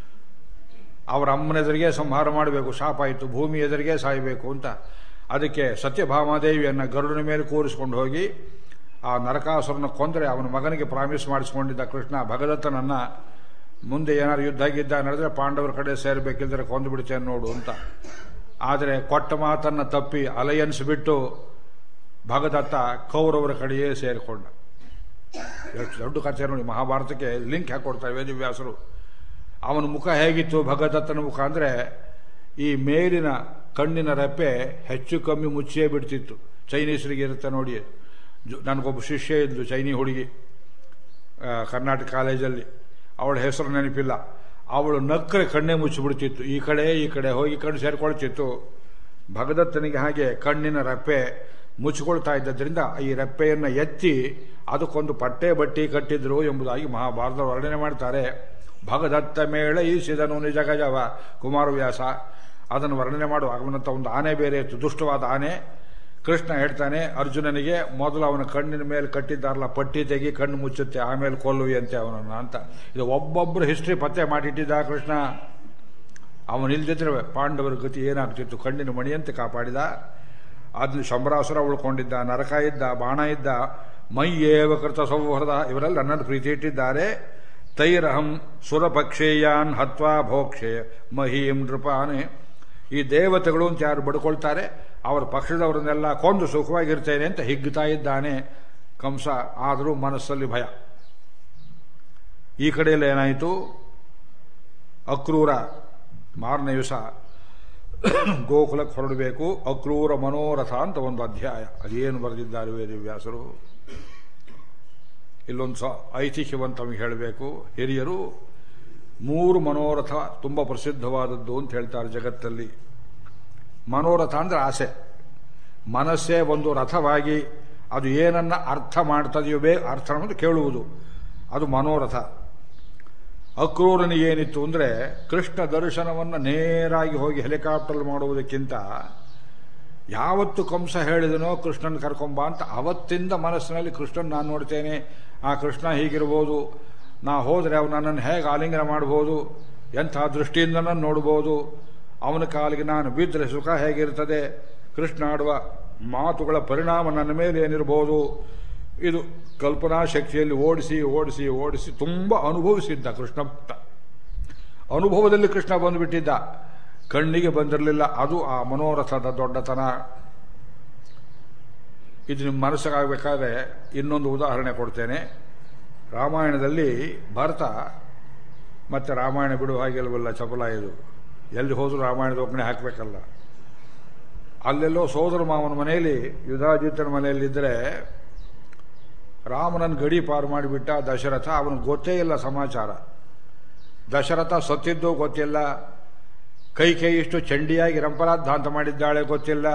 ಅವರ ಅಮ್ಮನ ಎದುರಿಗೆ ಸಂಹಾರ ಮಾಡಬೇಕು ಶಾಪ ಆಯಿತು ಭೂಮಿ ಎದುರಿಗೆ ಸಾಯಬೇಕು ಅಂತ ಅದಕ್ಕೆ ಸತ್ಯಭಾಮಾದೇವಿಯನ್ನು ಗರುಡನ ಮೇಲೆ ಕೂರಿಸ್ಕೊಂಡು ಹೋಗಿ ಆ ನರಕಾಸುರನ ಕೊಂದರೆ ಅವನ ಮಗನಿಗೆ ಪ್ರಾಮಿಸ್ ಮಾಡಿಸ್ಕೊಂಡಿದ್ದ ಕೃಷ್ಣ ಭಗದತ್ತನನ್ನ ಮುಂದೆ ಏನಾದ್ರು ಯುದ್ಧ ಗಿದ್ದ ನಡೆದ್ರೆ ಪಾಂಡವರ ಕಡೆ ಸೇರಬೇಕಿದ್ರೆ ಕೊಂದು ಬಿಡ್ತೇನೆ ನೋಡು ಅಂತ ಆದರೆ ಕೊಟ್ಟ ಮಾತನ್ನು ತಪ್ಪಿ ಅಲಯನ್ಸ್ ಬಿಟ್ಟು ಭಗದತ್ತ ಕೌರವರ ಕಡೆಯೇ ಸೇರಿಕೊಂಡ ಎಷ್ಟು ದೊಡ್ಡ ಕಥೆ ನೋಡಿ ಮಹಾಭಾರತಕ್ಕೆ ಲಿಂಕ್ ಹಾಕೊಡ್ತಾರೆ ವೇದವ್ಯಾಸರು ಅವನ ಮುಖ ಹೇಗಿತ್ತು ಭಗದತ್ತನ ಮುಖ ಅಂದರೆ ಈ ಮೇಲಿನ ಕಣ್ಣಿನ ರೆಪ್ಪೆ ಹೆಚ್ಚು ಕಮ್ಮಿ ಮುಚ್ಚಿಯೇ ಬಿಡ್ತಿತ್ತು ಚೈನೀಸರಿಗೆ ಇರುತ್ತೆ ನೋಡಿ ಜು- ನನಗೊಬ್ಬ ಶಿಷ್ಯ ಇದ್ಲು ಚೈನಿ ಹುಡುಗಿ ಆ, ಕರ್ನಾಟಕ ಕಾಲೇಜಲ್ಲಿ ಅವಳ ಹೆಸರು ನೆನಪಿಲ್ಲ ಅವಳು ನಕ್ಕರೆ ಕಣ್ಣೇ ಮುಚ್ಚಿಬಿಡ್ತಿತ್ತು ಈ ಕಡೆ ಈ ಕಡೆ ಹೋಗಿ ಕಣ್ಣು ಸೇರ್ಕೊಳ್ತಿತ್ತು ಭಗದತ್ತನಿಗೆ ಹಾಗೆ ಕಣ್ಣಿನ ರೆಪ್ಪೆ ಮುಚ್ಚಿಕೊಳ್ತಾ ಇದ್ದದ್ರಿಂದ ಈ ರೆಪ್ಪೆಯನ್ನು ಎತ್ತಿ ಅದಕ್ಕೊಂದು ಪಟ್ಟೆ ಬಟ್ಟಿ ಕಟ್ಟಿದ್ರು ಎಂಬುದಾಗಿ ಮಹಾಭಾರತ ವರ್ಣನೆ ಮಾಡ್ತಾರೆ ಭಗದತ್ತ ಮೇಳ ಈಸಿದನು ನಿಜ ಗಜವ ಕುಮಾರವ್ಯಾಸ ಅದನ್ನು ವರ್ಣನೆ ಮಾಡುವ ಅವನಂತ ಒಂದು ಆನೆ ಬೇರೆ ಇತ್ತು ದುಷ್ಟವಾದ ಆನೆ ಕೃಷ್ಣ ಹೇಳ್ತಾನೆ ಅರ್ಜುನನಿಗೆ ಮೊದಲು ಅವನ ಕಣ್ಣಿನ ಮೇಲೆ ಕಟ್ಟಿದ್ದಾರಲ್ಲ ಪಟ್ಟಿ ತೆಗಿ ಕಣ್ಣು ಮುಚ್ಚುತ್ತೆ ಆಮೇಲೆ ಕೊಲ್ಲುವಿಯಂತೆ ಅವನನ್ನು ಅಂತ ಇದು ಒಬ್ಬೊಬ್ಬರು ಹಿಸ್ಟ್ರಿ ಪತ್ತೆ ಮಾಡಿಟ್ಟಿದ್ದ ಕೃಷ್ಣ ಅವನಿಲ್ದಿದ್ರೆ ಪಾಂಡವರ ಗತಿ ಏನಾಗ್ತಿತ್ತು ಕಣ್ಣಿನ ಮಣಿಯಂತೆ ಕಾಪಾಡಿದ ಅದನ್ನು ಶಂಬರಾಸುರ ಉಳ್ಕೊಂಡಿದ್ದ ನರಕ ಇದ್ದ ಬಾಣ ಇದ್ದ ಮೈಯೇವ ಕೃತ ಸೌಹೃದ ಇವರೆಲ್ಲ ನನ್ನನ್ನು ಪ್ರೀತಿ ಇಟ್ಟಿದ್ದಾರೆ ತೈರಹಂ ಸುರಪಕ್ಷೇಯಾನ್ ಹತ್ವಾ ಭೋಕ್ಷೆ ಮಹೀಂ ನೃಪಾನೆ ಈ ದೇವತೆಗಳು ಅಂತ ಯಾರು ಬಡ್ಕೊಳ್ತಾರೆ ಅವರ ಪಕ್ಷದವರನ್ನೆಲ್ಲ ಕೊಂದು ಸುಖವಾಗಿರ್ತೇನೆ ಅಂತ ಹಿಗ್ಗುತ್ತಾ ಇದ್ದಾನೆ ಕಂಸ ಆದರೂ ಮನಸ್ಸಲ್ಲಿ ಭಯ ಈ ಕಡೆಯಲ್ಲಿ ಏನಾಯಿತು ಅಕ್ರೂರ ಮಾರನೇ ದಿವಸ ಗೋಕುಲಕ್ಕೆ ಹೊರಡಬೇಕು ಅಕ್ರೂರ ಮನೋರಥ ಅಂತ ಒಂದು ಅಧ್ಯಾಯ ಅದೇನು ಬರೆದಿದ್ದಾರೆ ವೇದವ್ಯಾಸರು ಇಲ್ಲೊಂದು ಸ ಐತಿಹ್ಯವನ್ನು ತಮಗೆ ಹೇಳಬೇಕು ಹಿರಿಯರು ಮೂರು ಮನೋರಥ ತುಂಬ ಪ್ರಸಿದ್ಧವಾದದ್ದು ಅಂತ ಹೇಳ್ತಾರೆ ಜಗತ್ತಲ್ಲಿ ಮನೋರಥ ಅಂದ್ರೆ ಆಸೆ ಮನಸ್ಸೇ ಒಂದು ರಥವಾಗಿ ಅದು ಏನನ್ನ ಅರ್ಥ ಮಾಡ್ತದೆಯೋ ಬೇ ಅರ್ಥ ಅನ್ನೋದು ಕೇಳುವುದು ಅದು ಮನೋರಥ ಅಕ್ರೂರನಿಗೆ ಏನಿತ್ತು ಅಂದರೆ ಕೃಷ್ಣ ದರ್ಶನವನ್ನು ನೇರಾಗಿ ಹೋಗಿ ಹೆಲಿಕಾಪ್ಟರ್ ಮಾಡುವುದಕ್ಕಿಂತ ಯಾವತ್ತು ಕಂಸ ಹೇಳಿದನೋ ಕೃಷ್ಣನ್ ಕರ್ಕೊಂಬ ಅಂತ ಅವತ್ತಿಂದ ಮನಸ್ಸಿನಲ್ಲಿ ಕೃಷ್ಣನ್ ನಾನು ನೋಡ್ತೇನೆ ಆ ಕೃಷ್ಣ ಹೀಗಿರ್ಬೋದು ನಾ ಹೋದರೆ ಅವನು ನನ್ನನ್ನು ಹೇಗೆ ಆಲಿಂಗನ ಮಾಡ್ಬೋದು ಎಂಥ ದೃಷ್ಟಿಯಿಂದ ನಾನು ನೋಡ್ಬೋದು ಅವನ ಕಾಲಿಗೆ ನಾನು ಬಿದ್ದರೆ ಸುಖ ಹೇಗಿರ್ತದೆ ಕೃಷ್ಣ ಆಡುವ ಮಾತುಗಳ ಪರಿಣಾಮ ನನ್ನ ಮೇಲೆ ಏನಿರ್ಬೋದು ಇದು ಕಲ್ಪನಾ ಶಕ್ತಿಯಲ್ಲಿ ಓಡಿಸಿ ಓಡಿಸಿ ಓಡಿಸಿ ತುಂಬ ಅನುಭವಿಸಿದ್ದ ಕೃಷ್ಣ ಭಕ್ತ ಅನುಭವದಲ್ಲಿ ಕೃಷ್ಣ ಬಂದುಬಿಟ್ಟಿದ್ದ ಕಣ್ಣಿಗೆ ಬಂದಿರಲಿಲ್ಲ ಅದು ಆ ಮನೋರಥದ ದೊಡ್ಡತನ ಇದು ನಿಮ್ಮ ಮನಸ್ಸಾಗಬೇಕಾದ್ರೆ ಇನ್ನೊಂದು ಉದಾಹರಣೆ ಕೊಡ್ತೇನೆ ರಾಮಾಯಣದಲ್ಲಿ ಭರತ ಮತ್ತೆ ರಾಮಾಯಣ ಬಿಡುವ ಹಾಗಿಲ್ವಲ್ಲ ಚಪಲ ಇದು ಎಲ್ಲಿ ಹೋದರೂ ರಾಮಾಯಣದ ಒಕ್ಕಣೆ ಹಾಕಬೇಕಲ್ಲ ಅಲ್ಲೆಲ್ಲೋ ಸೋದರ ಮಾವನ ಮನೆಯಲ್ಲಿ ಯುಧಾಜಿತನ ಮನೆಯಲ್ಲಿದ್ದರೆ ರಾಮನನ್ನು ಗಡಿ ಪಾರು ಮಾಡಿಬಿಟ್ಟ ದಶರಥ ಅವನಿಗೆ ಗೊತ್ತೇ ಇಲ್ಲ ಸಮಾಚಾರ ದಶರಥ ಸತ್ತಿದ್ದು ಗೊತ್ತಿಲ್ಲ ಕೈ ಕೈ ಇಷ್ಟು ಚಂಡಿಯಾಗಿ ರಂಪರಾಧಾಂತ ಮಾಡಿದ್ದಾಳೆ ಗೊತ್ತಿಲ್ಲ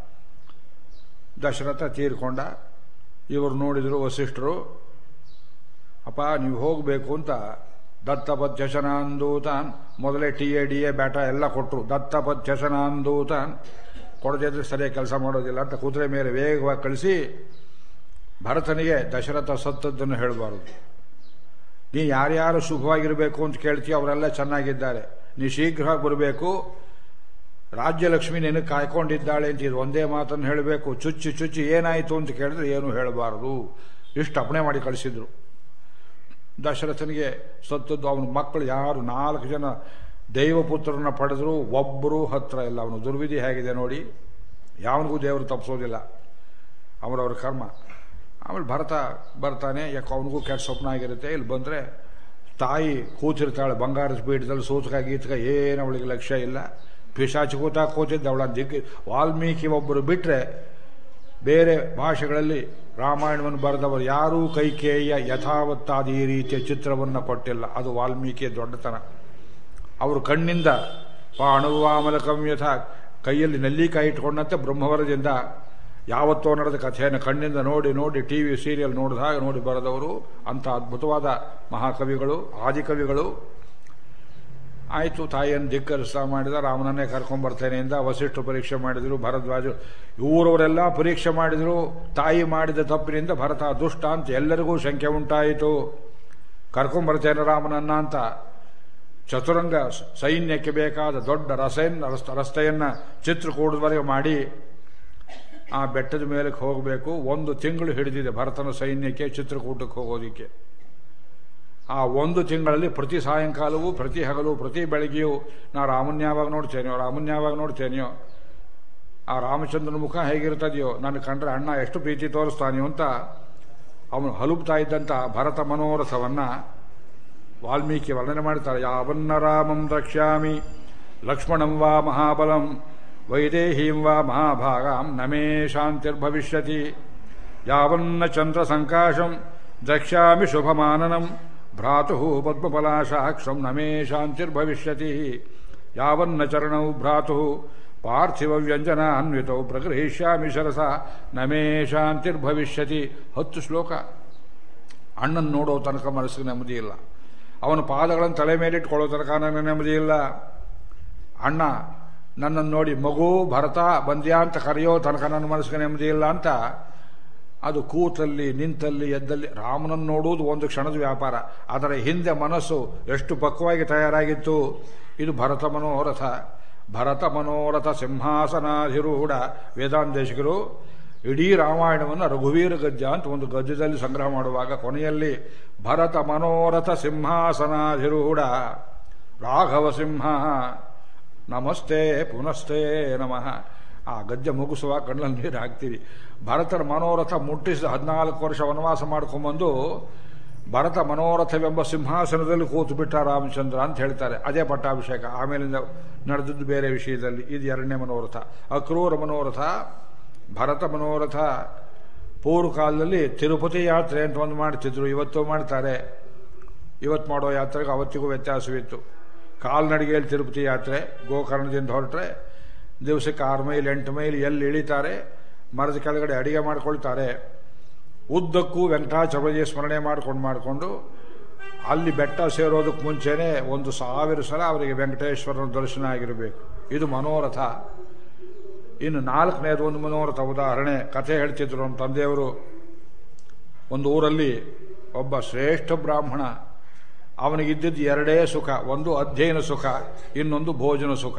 ದಶರಥ ತೀರ್ಕೊಂಡ ಇವರು ನೋಡಿದರು ವಸಿಷ್ಠರು ಅಪ್ಪ ನೀವು ಹೋಗಬೇಕು ಅಂತ ದತ್ತಪಥ್ಯಶನಾಂದೂತಾನ್ ಮೊದಲೇ T A D A batta ಎಲ್ಲ ಕೊಟ್ಟರು ದತ್ತಪಥ್ಯಶನಾಂದೂತಾನ್ ಕೊಡದಿದ್ರೆ ಸರಿಯಾಗಿ ಕೆಲಸ ಮಾಡೋದಿಲ್ಲ ಅಂತ ಕುದುರೆ ಮೇಲೆ ವೇಗವಾಗಿ ಕಳಿಸಿ ಭರತನಿಗೆ ದಶರಥ ಸತ್ತದ್ದನ್ನು ಹೇಳಬಾರದು ನೀ ಯಾರ್ಯಾರು ಶುಭವಾಗಿರಬೇಕು ಅಂತ ಕೇಳ್ತೀಯ ಅವರೆಲ್ಲ ಚೆನ್ನಾಗಿದ್ದಾರೆ ನೀ ಶೀಘ್ರವಾಗಿ ಬರಬೇಕು ರಾಜ್ಯಲಕ್ಷ್ಮಿ ನಿನಗೆ ಕಾಯ್ಕೊಂಡಿದ್ದಾಳೆ ಅಂತ ಇದು ಒಂದೇ ಮಾತನ್ನು ಹೇಳಬೇಕು ಚುಚ್ಚಿ ಚುಚ್ಚಿ ಏನಾಯಿತು ಅಂತ ಕೇಳಿದ್ರೆ ಏನು ಹೇಳಬಾರದು ಇಷ್ಟು ಅಪಣೆ ಮಾಡಿ ಕಳಿಸಿದ್ರು ದಶರಥನಿಗೆ ಸತ್ತದ್ದು ಅವನ ಮಕ್ಕಳು ಯಾರು ನಾಲ್ಕು ಜನ ದೈವಪುತ್ರರನ್ನ ಪಡೆದ್ರು ಒಬ್ಬರು ಹತ್ರ ಇಲ್ಲ ಅವನು ದುರ್ವಿಧಿ ಹೇಗಿದೆ ನೋಡಿ ಯಾವನಿಗೂ ದೇವರು ತಪ್ಪಿಸೋದಿಲ್ಲ ಅವರವ್ರ ಕರ್ಮ ಆಮೇಲೆ ಭರತ ಬರ್ತಾನೆ ಯಾಕೆ ಅವನಿಗೂ ಕೆಟ್ಟ ಸ್ವಪ್ನ ಆಗಿರುತ್ತೆ ಇಲ್ಲಿ ಬಂದರೆ ತಾಯಿ ಕೂತಿರ್ತಾಳೆ ಬಂಗಾರದ ಪೀಠದಲ್ಲಿ ಸೂತಕ ಗೀತಕ ಏನು ಅವಳಿಗೆ ಲಕ್ಷ್ಯ ಇಲ್ಲ ಪಿಶಾಚಿ ಕೂತ ಕೂತಿದ್ದ ಅವಳ ದಿಗ್ಗಿ ವಾಲ್ಮೀಕಿ ಒಬ್ಬರು ಬಿಟ್ಟರೆ ಬೇರೆ ಭಾಷೆಗಳಲ್ಲಿ ರಾಮಾಯಣವನ್ನು ಬರೆದವರು ಯಾರೂ ಕೈಕೇಯ ಯಥಾವತ್ತಾದ ಈ ರೀತಿಯ ಚಿತ್ರವನ್ನು ಕೊಟ್ಟಿಲ್ಲ ಅದು ವಾಲ್ಮೀಕಿಯ ದೊಡ್ಡತನ ಅವರು ಕಣ್ಣಿಂದ ಪಾಣುವಾಮಲಕಂ ಯಥ ಕೈಯಲ್ಲಿ ನೆಲ್ಲಿಕಾಯಿ ಇಟ್ಕೊಂಡಂತೆ ಬ್ರಹ್ಮವರದಿಂದ ಯಾವತ್ತೋ ನಡೆದ ಕಥೆಯನ್ನು ಕಣ್ಣಿಂದ ನೋಡಿ ನೋಡಿ ಟಿ ವಿ ಸೀರಿಯಲ್ ನೋಡಿದ ಹಾಗೆ ನೋಡಿ ಬರೆದವರು ಅಂಥ ಅದ್ಭುತವಾದ ಮಹಾಕವಿಗಳು ಆದಿಕವಿಗಳು ಆಯಿತು ತಾಯಿಯನ್ನು ಧಿಕ್ಕರಿಸ್ತಾ ಮಾಡಿದ ರಾಮನನ್ನೇ ಕರ್ಕೊಂಡ್ಬರ್ತೇನೆ ಇಂದ ವಸಿಷ್ಠ ಪರೀಕ್ಷೆ ಮಾಡಿದರು ಭರದ್ವಾಜ ಇವರವರೆಲ್ಲ ಪರೀಕ್ಷೆ ಮಾಡಿದರು ತಾಯಿ ಮಾಡಿದ ತಪ್ಪಿನಿಂದ ಭರತ ದುಷ್ಟ ಅಂತ ಎಲ್ಲರಿಗೂ ಶಂಕೆ ಉಂಟಾಯಿತು ಕರ್ಕೊಂಬರ್ತೇನೆ ರಾಮನನ್ನ ಅಂತ ಚತುರಂಗ ಸೈನ್ಯಕ್ಕೆ ಬೇಕಾದ ದೊಡ್ಡ ರಸೆಯನ್ನ ರಸ್ತೆಯನ್ನ ಚಿತ್ರಕೂಟದವರೆಗೆ ಮಾಡಿ ಆ ಬೆಟ್ಟದ ಮೇಲಕ್ಕೆ ಹೋಗಬೇಕು ಒಂದು ತಿಂಗಳು ಹಿಡಿದಿದೆ ಭರತನ ಸೈನ್ಯಕ್ಕೆ ಚಿತ್ರಕೂಟಕ್ಕೆ ಹೋಗೋದಿಕ್ಕೆ ಆ ಒಂದು ತಿಂಗಳಲ್ಲಿ ಪ್ರತಿ ಸಾಯಂಕಾಲವೂ ಪ್ರತಿ ಹಗಲು ಪ್ರತಿ ಬೆಳಗ್ಗೆಯೂ ನಾ ರಾಮನ್ ಯಾವಾಗ ನೋಡ್ತೇನೆಯೋ ರಾಮನ್ ಯಾವಾಗ ನೋಡ್ತೇನೆಯೋ ಆ ರಾಮಚಂದ್ರನ ಮುಖ ಹೇಗಿರ್ತದೆಯೋ ನನ್ನ ಕಂಡ್ರೆ ಅಣ್ಣ ಎಷ್ಟು ಪ್ರೀತಿ ತೋರಿಸ್ತಾನೆಯೋ ಅಂತ ಅವನು ಹಲುಬ್ತಾ ಇದ್ದಂಥ ಭರತ ಮನೋರಥವನ್ನ ವಾಲ್ಮೀಕಿ ವರ್ಣನೆ ಮಾಡ್ತಾರೆ ಯಾವನ್ನ ರಾಮಂ ದ್ರಕ್ಷ್ಯಾಮಿ ಲಕ್ಷ್ಮಣಂ ವಾ ಮಹಾಬಲಂ ವೈದೇಹೀಂ ವಾ ಮಹಾಭಾಗಾಂ ನಮೇ ಶಾಂತಿರ್ಭವಿಷ್ಯತಿ ಯಾವನ್ನ ಚಂದ್ರ ಸಂಕಾಶಂ ದ್ರಕ್ಷ್ಯಾಮಿ ಶುಭಮಾನನಂ ಭ್ರಾತು ಪದ್ಮಪಲಾಶಾಕ್ಷಂ ನಮೇ ಶಾಂತಿರ್ಭವಿಷ್ಯತಿ ಯಾವನ್ನ ಚರಣೌ ಭ್ರಾತು ಪಾರ್ಥಿವ ವ್ಯಂಜನ ಅನ್ವಿತೌ ಪ್ರಗೃಹಿಷ್ಯಾಮಿ ಶರಸ ನಮೇ ಶಾಂತಿರ್ಭವಿಷ್ಯತಿ ಹತ್ತು ಶ್ಲೋಕ ಅಣ್ಣನ ನೋಡೋ ತನಕ ಮನಸ್ಸಿಗೆ ನೆಮ್ಮದಿ ಇಲ್ಲ ಅವನ ಪಾದಗಳನ್ನು ತಲೆ ಮೇಲಿಟ್ಕೊಳ್ಳೋ ತನಕ ನನಗೆ ನೆಮ್ಮದಿ ಇಲ್ಲ ಅಣ್ಣ ನನ್ನನ್ನು ನೋಡಿ ಮಗು ಭರತ ಬಂದ್ಯಾ ಅಂತ ಕರೆಯೋ ತನಕ ನನ್ನ ಮನಸ್ಸಿಗೆ ನೆಮ್ಮದಿ ಇಲ್ಲ ಅಂತ ಅದು ಕೂತಲ್ಲಿ ನಿಂತಲ್ಲಿ ಎದ್ದಲ್ಲಿ ರಾಮನನ್ನು ನೋಡುವುದು ಒಂದು ಕ್ಷಣದ ವ್ಯಾಪಾರ ಅದರ ಹಿಂದೆ ಮನಸ್ಸು ಎಷ್ಟು ಪಕ್ವವಾಗಿ ತಯಾರಾಗಿತ್ತು ಇದು ಭರತ ಮನೋರಥ ಭರತ ಮನೋರಥ ಸಿಂಹಾಸನಾಧಿರೂಢ ವೇದಾಂತೇಶಕರು ಇಡೀ ರಾಮಾಯಣವನ್ನು ರಘುವೀರ ಗದ್ಯ ಅಂತ ಒಂದು ಗದ್ಯದಲ್ಲಿ ಸಂಗ್ರಹ ಮಾಡುವಾಗ ಕೊನೆಯಲ್ಲಿ ಭರತ ಮನೋರಥ ಸಿಂಹಾಸನಾಧಿರೂಢ ರಾಘವ ಸಿಂಹ ನಮಸ್ತೆ ಪುನಸ್ತೆ ನಮಃ ಆ ಗದ್ಯ ಮುಗಿಸುವ ಕಣ್ಣಲ್ಲಿ ನೀರು ಹಾಕ್ತೀರಿ ಭರತನ ಮನೋರಥ ಮುಟ್ಟಿಸಿದ ಹದಿನಾಲ್ಕು ವರ್ಷ ವನವಾಸ ಮಾಡ್ಕೊಂಬಂದು ಭರತ ಮನೋರಥವೆಂಬ ಸಿಂಹಾಸನದಲ್ಲಿ ಕೂತು ಬಿಟ್ಟ ರಾಮಚಂದ್ರ ಅಂತ ಹೇಳ್ತಾರೆ ಅದೇ ಪಟ್ಟಾಭಿಷೇಕ ಆಮೇಲಿಂದ ನಡೆದದ್ದು ಬೇರೆ ವಿಷಯದಲ್ಲಿ ಇದು ಎರಡನೇ ಮನೋರಥ ಅಕ್ರೂರ ಮನೋರಥ ಭರತ ಮನೋರಥ ಪೂರ್ವ ಕಾಲದಲ್ಲಿ ತಿರುಪತಿ ಯಾತ್ರೆ ಅಂತ ಒಂದು ಮಾಡ್ತಿದ್ರು ಇವತ್ತು ಮಾಡ್ತಾರೆ ಇವತ್ತು ಮಾಡೋ ಯಾತ್ರೆಗೆ ಅವತ್ತಿಗೂ ವ್ಯತ್ಯಾಸವಿತ್ತು ಕಾಲ್ನಡಿಗೆಯಲ್ಲಿ ತಿರುಪತಿ ಯಾತ್ರೆ ಗೋಕರ್ಣದಿಂದ ಹೊರಟ್ರೆ ದಿವಸಕ್ಕೆ ಆರು ಮೈಲ್ ಎಂಟು ಮೈಲ್ ಎಲ್ಲಿ ಇಳಿತಾರೆ ಮರದ ಕೆಳಗಡೆ ಅಡಿಗೆ ಮಾಡ್ಕೊಳ್ತಾರೆ ಉದ್ದಕ್ಕೂ ವೆಂಕಟಾಚಲಪತಿಯ ಸ್ಮರಣೆ ಮಾಡ್ಕೊಂಡು ಮಾಡಿಕೊಂಡು ಅಲ್ಲಿ ಬೆಟ್ಟ ಸೇರೋದಕ್ಕೆ ಮುಂಚೆನೆ ಒಂದು ಸಾವಿರ ಸಲ ಅವರಿಗೆ ವೆಂಕಟೇಶ್ವರನ ದರ್ಶನ ಆಗಿರಬೇಕು ಇದು ಮನೋರಥ ಇನ್ನು ನಾಲ್ಕನೇದು ಒಂದು ಮನೋರಥ ಉದಾಹರಣೆ ಕಥೆ ಹೇಳ್ತಿದ್ರು ನಮ್ಮ ತಂದೆಯವರು ಒಂದು ಊರಲ್ಲಿ ಒಬ್ಬ ಶ್ರೇಷ್ಠ ಬ್ರಾಹ್ಮಣ ಅವನಿಗಿದ್ದಿದ್ದು ಎರಡೇ ಸುಖ ಒಂದು ಅಧ್ಯಯನ ಸುಖ ಇನ್ನೊಂದು ಭೋಜನ ಸುಖ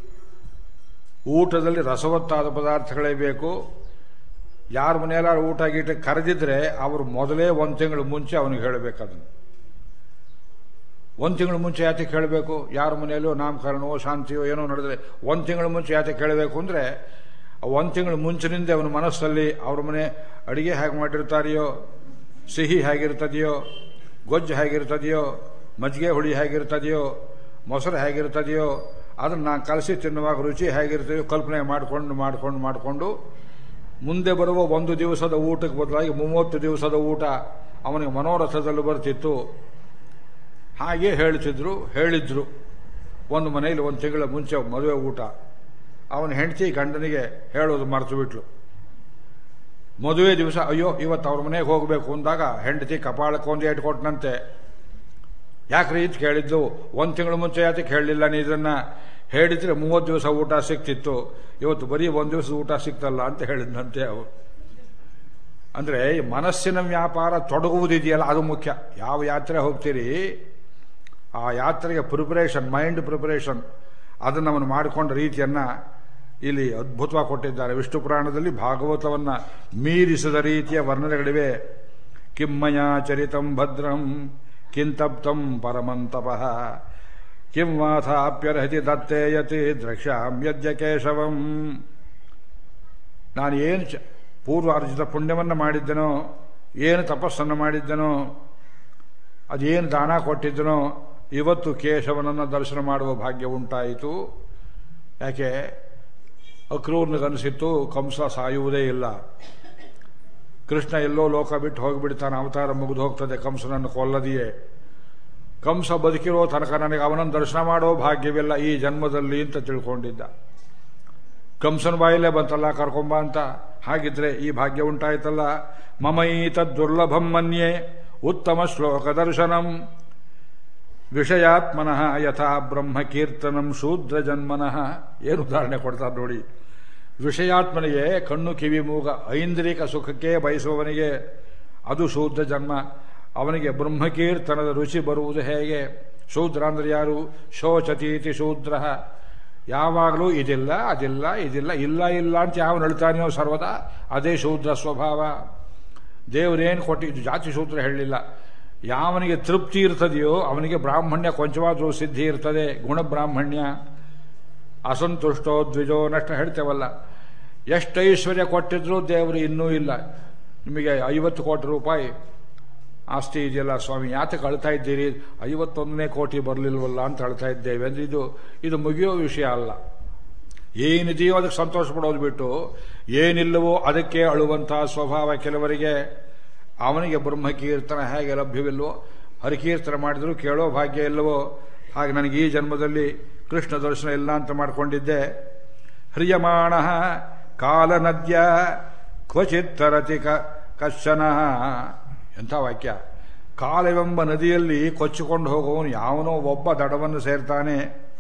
ಊಟದಲ್ಲಿ ರಸವತ್ತಾದ ಪದಾರ್ಥಗಳೇ ಬೇಕು ಯಾರ ಮನೆಯಲ್ಲಾರು ಊಟ ಗೀಟ ಕರೆದಿದ್ರೆ ಅವರು ಮೊದಲೇ ಒಂದು ತಿಂಗಳು ಮುಂಚೆ ಅವನಿಗೆ ಹೇಳಬೇಕು ಅದನ್ನು ಒಂದು ತಿಂಗಳು ಮುಂಚೆ ಯಾತಕ್ಕೆ ಹೇಳಬೇಕು ಯಾರ ಮನೆಯಲ್ಲೋ ನಾಮಕರಣವೋ ಶಾಂತಿಯೋ ಏನೋ ನಡೆದ್ರೆ ಒಂದು ತಿಂಗಳು ಮುಂಚೆ ಯಾತಕ್ಕೆ ಹೇಳಬೇಕು ಅಂದರೆ ಒಂದು ತಿಂಗಳು ಮುಂಚಿನಿಂದ ಅವನ ಮನಸ್ಸಲ್ಲಿ ಅವ್ರ ಮನೆ ಅಡಿಗೆ ಹೇಗೆ ಮಾಡಿರ್ತಾರೆಯೋ ಸಿಹಿ ಹೇಗಿರ್ತದೆಯೋ ಗೊಜ್ಜು ಹೇಗಿರ್ತದೆಯೋ ಮಜ್ಜಿಗೆ ಹುಳಿ ಹೇಗಿರ್ತದೆಯೋ ಮೊಸರು ಹೇಗಿರ್ತದೆಯೋ ಅದನ್ನು ನಾನು ಕಲಸಿ ತಿನ್ನುವಾಗ ರುಚಿ ಹೇಗಿರ್ತದೆಯೋ ಕಲ್ಪನೆ ಮಾಡಿಕೊಂಡು ಮಾಡಿಕೊಂಡು ಮಾಡಿಕೊಂಡು ಮುಂದೆ ಬರುವ ಒಂದು ದಿವಸದ ಊಟಕ್ಕೆ ಬದಲಾಗಿ ಮೂವತ್ತು ದಿವಸದ ಊಟ ಅವನಿಗೆ ಮನೋರಥದಲ್ಲಿ ಬರ್ತಿತ್ತು ಹಾಗೆ ಹೇಳ್ತಿದ್ರು ಹೇಳಿದ್ರು ಒಂದು ಮನೆಯಲ್ಲಿ ಒಂದು ತಿಂಗಳ ಮುಂಚೆ ಮದುವೆ ಊಟ ಅವನ ಹೆಂಡತಿ ಗಂಡನಿಗೆ ಹೇಳೋದು ಮರೆತು ಬಿಟ್ಲು ಮದುವೆ ದಿವಸ ಅಯ್ಯೋ ಇವತ್ತು ಅವ್ರ ಮನೆಗೆ ಹೋಗಬೇಕು ಅಂದಾಗ ಹೆಂಡತಿ ಕಪಾಳಕ್ಕೆ ಒಂದು ಏಟು ಕೊಟ್ಟನಂತೆ ಯಾಕ್ರಿ ಇದು ಕೇಳಿದ್ದು ಒಂದು ತಿಂಗಳು ಮುಂಚೆ ಯಾತಕ್ಕೆ ಹೇಳಲಿಲ್ಲ ನೀ ಇದನ್ನ ಹೇಳಿದ್ರೆ ಮೂವತ್ತು ದಿವಸ ಊಟ ಸಿಕ್ತಿತ್ತು ಇವತ್ತು ಬರೀ ಒಂದು ದಿವಸ ಊಟ ಸಿಕ್ತಲ್ಲ ಅಂತ ಹೇಳಿದಂತೆ ಅವರು ಅಂದ್ರೆ ಮನಸ್ಸಿನ ವ್ಯಾಪಾರ ತೊಡಗುವುದಿದೆಯಲ್ಲ ಅದು ಮುಖ್ಯ ಯಾವ ಯಾತ್ರೆ ಹೋಗ್ತೀರಿ ಆ ಯಾತ್ರೆಗೆ ಪ್ರಿಪರೇಷನ್ ಮೈಂಡ್ ಪ್ರಿಪರೇಷನ್ ಅದನ್ನು ಅವನು ಮಾಡಿಕೊಂಡ ರೀತಿಯನ್ನ ಇಲ್ಲಿ ಅದ್ಭುತವಾಗಿ ಕೊಟ್ಟಿದ್ದಾರೆ ವಿಷ್ಣು ಪುರಾಣದಲ್ಲಿ ಭಾಗವತವನ್ನ ಮೀರಿಸಿದ ರೀತಿಯ ವರ್ಣನೆಗಳಿವೆ ಕಿಮ್ಮಯ ಚರಿತಂ ಭದ್ರಂ ಕಿಂತಪ್ತಂ ಪರಮಂತಪಃ ಕಿಂ ವಾಥಾಪ್ಯರ್ಹತಿ ದತ್ತೇಯತಿ ದ್ರಕ್ಷ್ಯಾಮ್ಯದ್ಯ ಕೇಶವಂ ನಾನು ಏನು ಚ ಪೂರ್ವಾರ್ಜಿತ ಪುಣ್ಯವನ್ನು ಮಾಡಿದ್ದನೋ ಏನು ತಪಸ್ಸನ್ನು ಮಾಡಿದ್ದನೋ ಅದೇನು ದಾನ ಕೊಟ್ಟಿದ್ದನೋ ಇವತ್ತು ಕೇಶವನನ್ನು ದರ್ಶನ ಮಾಡುವ ಭಾಗ್ಯ ಉಂಟಾಯಿತು ಯಾಕೆ ಅಕ್ರೂರ್ನಿಗನಿಸಿತ್ತು ಕಂಸ ಸಾಯುವುದೇ ಇಲ್ಲ ಕೃಷ್ಣ ಎಲ್ಲೋ ಲೋಕ ಬಿಟ್ಟು ಹೋಗಿಬಿಡ್ತಾನೆ ಅವತಾರ ಮುಗಿದು ಹೋಗ್ತದೆ ಕಂಸನನ್ನು ಕೊಲ್ಲದಿಯೇ ಕಂಸ ಬದುಕಿರೋ ತನಕ ನನಗೆ ಅವನನ್ನು ದರ್ಶನ ಮಾಡೋ ಭಾಗ್ಯವಿಲ್ಲ ಈ ಜನ್ಮದಲ್ಲಿ ಅಂತ ತಿಳ್ಕೊಂಡಿದ್ದ ಕಂಸನ ಬಾಯಿಲೆ ಬಂತಲ್ಲ ಕರ್ಕೊಂಬ ಅಂತ ಹಾಗಿದ್ರೆ ಈ ಭಾಗ್ಯ ಉಂಟಾಯ್ತಲ್ಲ ಮಮೈತ ದುರ್ಲಭಂ ಮನ್ಯೆ ಉತ್ತಮ ಶ್ಲೋಕ ದರ್ಶನಂ ವಿಷಯಾತ್ಮನಃ ಯಥಾ ಬ್ರಹ್ಮ ಕೀರ್ತನಂ ಶೂದ್ರ ಜನ್ಮನಃ ಏನು ಉದಾಹರಣೆ ಕೊಡ್ತಾರೆ ನೋಡಿ ವಿಷಯಾತ್ಮನಿಗೆ ಕಣ್ಣು ಕಿವಿ ಮೂಗ ಐಂದ್ರಿಕ ಸುಖಕ್ಕೆ ಬಯಸುವವನಿಗೆ ಅದು ಶೂದ್ರ ಜನ್ಮ ಅವನಿಗೆ ಬ್ರಹ್ಮಕೀರ್ತನದ ರುಚಿ ಬರುವುದು ಹೇಗೆ ಶೂದ್ರ ಅಂದ್ರೆ ಯಾರು ಶೋಚತೀತಿ ಶೂದ್ರ ಯಾವಾಗಲೂ ಇದಿಲ್ಲ ಅದಿಲ್ಲ ಇದಿಲ್ಲ ಇಲ್ಲ ಇಲ್ಲ ಅಂತ ಯಾವ ನಳ್ತಾನೆಯೋ ಸರ್ವದಾ ಅದೇ ಶೂದ್ರ ಸ್ವಭಾವ ದೇವರೇನು ಕೊಟ್ಟಿದ್ದು ಜಾತಿ ಶೂದ್ರ ಹೇಳಲಿಲ್ಲ ಯಾವನಿಗೆ ತೃಪ್ತಿ ಇರ್ತದೆಯೋ ಅವನಿಗೆ ಬ್ರಾಹ್ಮಣ್ಯ ಕೊಂಚವಾದರೂ ಸಿದ್ಧಿ ಇರ್ತದೆ ಗುಣಬ್ರಾಹ್ಮಣ್ಯ ಅಸಂತುಷ್ಟೋ ದ್ವಿಜೋ ನಷ್ಟ ಹೇಳ್ತೇವಲ್ಲ ಎಷ್ಟು ಐಶ್ವರ್ಯ ಕೊಟ್ಟಿದ್ರು ದೇವರು ಇನ್ನೂ ಇಲ್ಲ ನಿಮಗೆ ಐವತ್ತು ಕೋಟಿ ರೂಪಾಯಿ ಆಸ್ತಿ ಇದೆಯಲ್ಲ ಸ್ವಾಮಿ ಯಾತಕ್ಕೆ ಅಳ್ತಾ ಇದ್ದೀರಿ ಐವತ್ತೊಂದನೇ ಕೋಟಿ ಬರಲಿಲ್ವಲ್ಲ ಅಂತ ಅಳ್ತಾ ಇದ್ದೇವೆ ಅಂದ್ರೆ ಇದು ಇದು ಮುಗಿಯೋ ವಿಷಯ ಅಲ್ಲ ಏನಿದೆಯೋ ಅದಕ್ಕೆ ಸಂತೋಷ ಪಡೋದು ಬಿಟ್ಟು ಏನಿಲ್ಲವೋ ಅದಕ್ಕೆ ಅಳುವಂತಹ ಸ್ವಭಾವ ಕೆಲವರಿಗೆ ಅವನಿಗೆ ಬ್ರಹ್ಮಕೀರ್ತನ ಹೇಗೆ ಲಭ್ಯವಿಲ್ವೋ ಹರಿಕೀರ್ತನ ಮಾಡಿದ್ರು ಕೇಳೋ ಭಾಗ್ಯ ಇಲ್ಲವೋ ಹಾಗೆ ನನಗೆ ಈ ಜನ್ಮದಲ್ಲಿ ಕೃಷ್ಣ ದರ್ಶನ ಇಲ್ಲ ಅಂತ ಮಾಡಿಕೊಂಡಿದ್ದೆ ಹ್ರಿಯಮಾಣ ಕಾಲನದ್ಯ ಕ್ವಚಿತ್ ತರತಿ ಕಶ್ಚನ ಎಂಥ ವಾಕ್ಯ ಕಾಲವೆಂಬ ನದಿಯಲ್ಲಿ ಕೊಚ್ಚಿಕೊಂಡು ಹೋಗುವವನು ಯಾವನೋ ಒಬ್ಬ ದಡವನ್ನು ಸೇರ್ತಾನೆ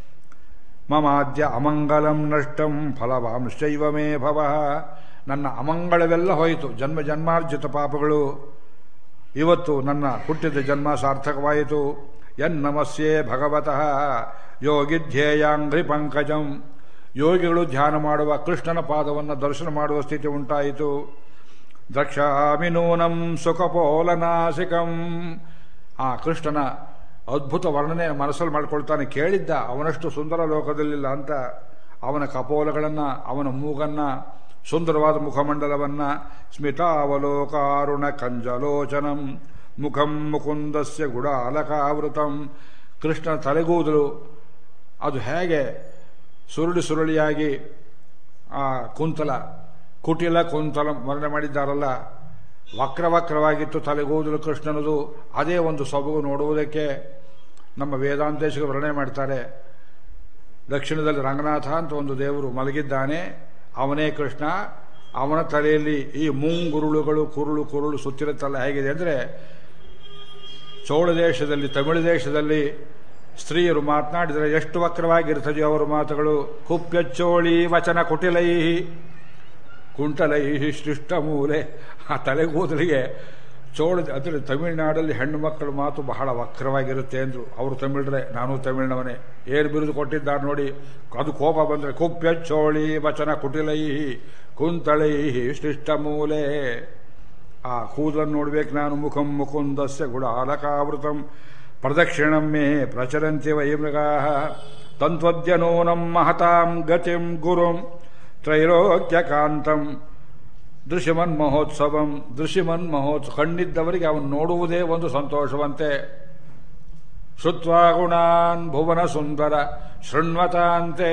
ಮಮಾದ್ಯ ಅಮಂಗಲಂ ನಷ್ಟಂ ಫಲವಾಂಶೈವ ಮೇ ಭವ ನನ್ನ ಅಮಂಗಳವೆಲ್ಲ ಹೋಯಿತು ಜನ್ಮ ಜನ್ಮಾರ್ಜಿತ ಪಾಪಗಳು ಇವತ್ತು ನನ್ನ ಹುಟ್ಟಿದ ಜನ್ಮ ಸಾರ್ಥಕವಾಯಿತು ಎನ್ನಮಸ್ಯೆ ಭಗವತಃ ಯೋಗಿಧ್ಯೇಯಾಂಗ್ರಿ ಪಂಕಜಂ ಯೋಗಿಗಳು ಧ್ಯಾನ ಮಾಡುವ ಕೃಷ್ಣನ ಪಾದವನ್ನು ದರ್ಶನ ಮಾಡುವ ಸ್ಥಿತಿ ಉಂಟಾಯಿತು ದ್ರಕ್ಷಾಮಿ ನೂನಂ ಸುಖಪೋಲನಾಸಿಕಂ ಆ ಕೃಷ್ಣನ ಅದ್ಭುತ ವರ್ಣನೆ ಮನಸ್ಸಲ್ಲಿ ಮಾಡ್ಕೊಳ್ತಾನೆ ಕೇಳಿದ್ದ ಅವನಷ್ಟು ಸುಂದರ ಲೋಕದಲ್ಲಿಲ್ಲ ಅಂತ ಅವನ ಕಪೋಲಗಳನ್ನ ಅವನ ಮೂಗನ್ನ ಸುಂದರವಾದ ಮುಖಮಂಡಲವನ್ನ ಸ್ಮಿತಾವಲೋಕಾರುಣ ಕಂಜಲೋಚನಂ ಮುಖಂ ಮುಕುಂದಸ್ಯ ಗುಡಾಲಕಾವೃತಂ ಕೃಷ್ಣನ ತಲೆಗೂದಲು ಅದು ಹೇಗೆ ಸುರುಳಿ ಸುರುಳಿಯಾಗಿ ಆ ಕುಂತಲ ಕುಟಿಲ ಕುಂತಲ ವರ್ಣನೆ ಮಾಡಿದ್ದಾರಲ್ಲ ವಕ್ರವಕ್ರವಾಗಿತ್ತು ತಲೆಗೂದಲು ಕೃಷ್ಣನದು ಅದೇ ಒಂದು ಸೊಬಗು ನೋಡುವುದಕ್ಕೆ ನಮ್ಮ ವೇದಾಂತೇಶಿಗೆ ವರ್ಣನೆ ಮಾಡ್ತಾರೆ ದಕ್ಷಿಣದಲ್ಲಿ ರಂಗನಾಥ ಅಂತ ಒಂದು ದೇವರು ಮಲಗಿದ್ದಾನೆ ಅವನೇ ಕೃಷ್ಣ ಅವನ ತಲೆಯಲ್ಲಿ ಈ ಮುಂಗುರುಳುಗಳು ಕುರುಳು ಕುರುಳು ಸುತ್ತಿರುತ್ತಲ್ಲ ಹೇಗಿದೆ ಅಂದರೆ ಚೋಳ ದೇಶದಲ್ಲಿ ತಮಿಳು ದೇಶದಲ್ಲಿ ಸ್ತ್ರೀಯರು ಮಾತನಾಡಿದರೆ ಎಷ್ಟು ವಕ್ರವಾಗಿರ್ತದೆಯೋ ಅವರ ಮಾತುಗಳು ಕುಪ್ಯಚ್ಚೋಳಿ ವಚನ ಕುಟಿಲೈ ಕುಂಟಲೈ ಶಿಷ್ಟ ಮೂಲೆ ಆ ತಲೆಗೂದಲಿಗೆ ಚೋಳ ಅಂದರೆ ತಮಿಳುನಾಡಲ್ಲಿ ಹೆಣ್ಣು ಮಕ್ಕಳ ಮಾತು ಬಹಳ ವಕ್ರವಾಗಿರುತ್ತೆ ಅಂದ್ರು ಅವರು ತಮಿಳ್ರೆ ನಾನು ತಮಿಳ್ನವನೇ ಏನು ಬಿರುದು ಕೊಟ್ಟಿದ್ದಾರೆ ನೋಡಿ ಅದು ಕೋಪ ಬಂದರೆ ಕುಪ್ಯಚ್ಚೋಳಿ ವಚನ ಕುಟಿಲೈ ಕುಂತಳೈ ಶಿಷ್ಟ ಮೂಲೆ ಆ ಕೂದಲನ್ನು ನೋಡ್ಬೇಕು ನಾನು ಮುಖಂ ಮುಕುಂದಸ್ಯ ಗುಡಾಲಕಾವೃತಂ ಪ್ರದಕ್ಷಿಣಂ ಮೇ ಪ್ರಚರಂತಿ ವೈ ಮೃಗಾ ತಂತ್ವದ್ಯನೂನಂ ಮಹತಾಂ ಗತಿಂ ಗುರುಂ ತ್ರೈಲೋಕ್ಯಕಾಂತಂ ದೃಶ್ಯಮನ್ ಮಹೋತ್ಸವಂ ದೃಶ್ಯಮನ್ ಮಹೋತ್ಸವ ಕಣ್ಣಿದ್ದವರಿಗೆ ಅವನು ನೋಡುವುದೇ ಒಂದು ಸಂತೋಷವಂತೆ ಶ್ರುತ್ವಾ ಗುಣಾನ್ ಭುವನ ಸುಂದರ ಶೃಣ್ವತಾಂತೆ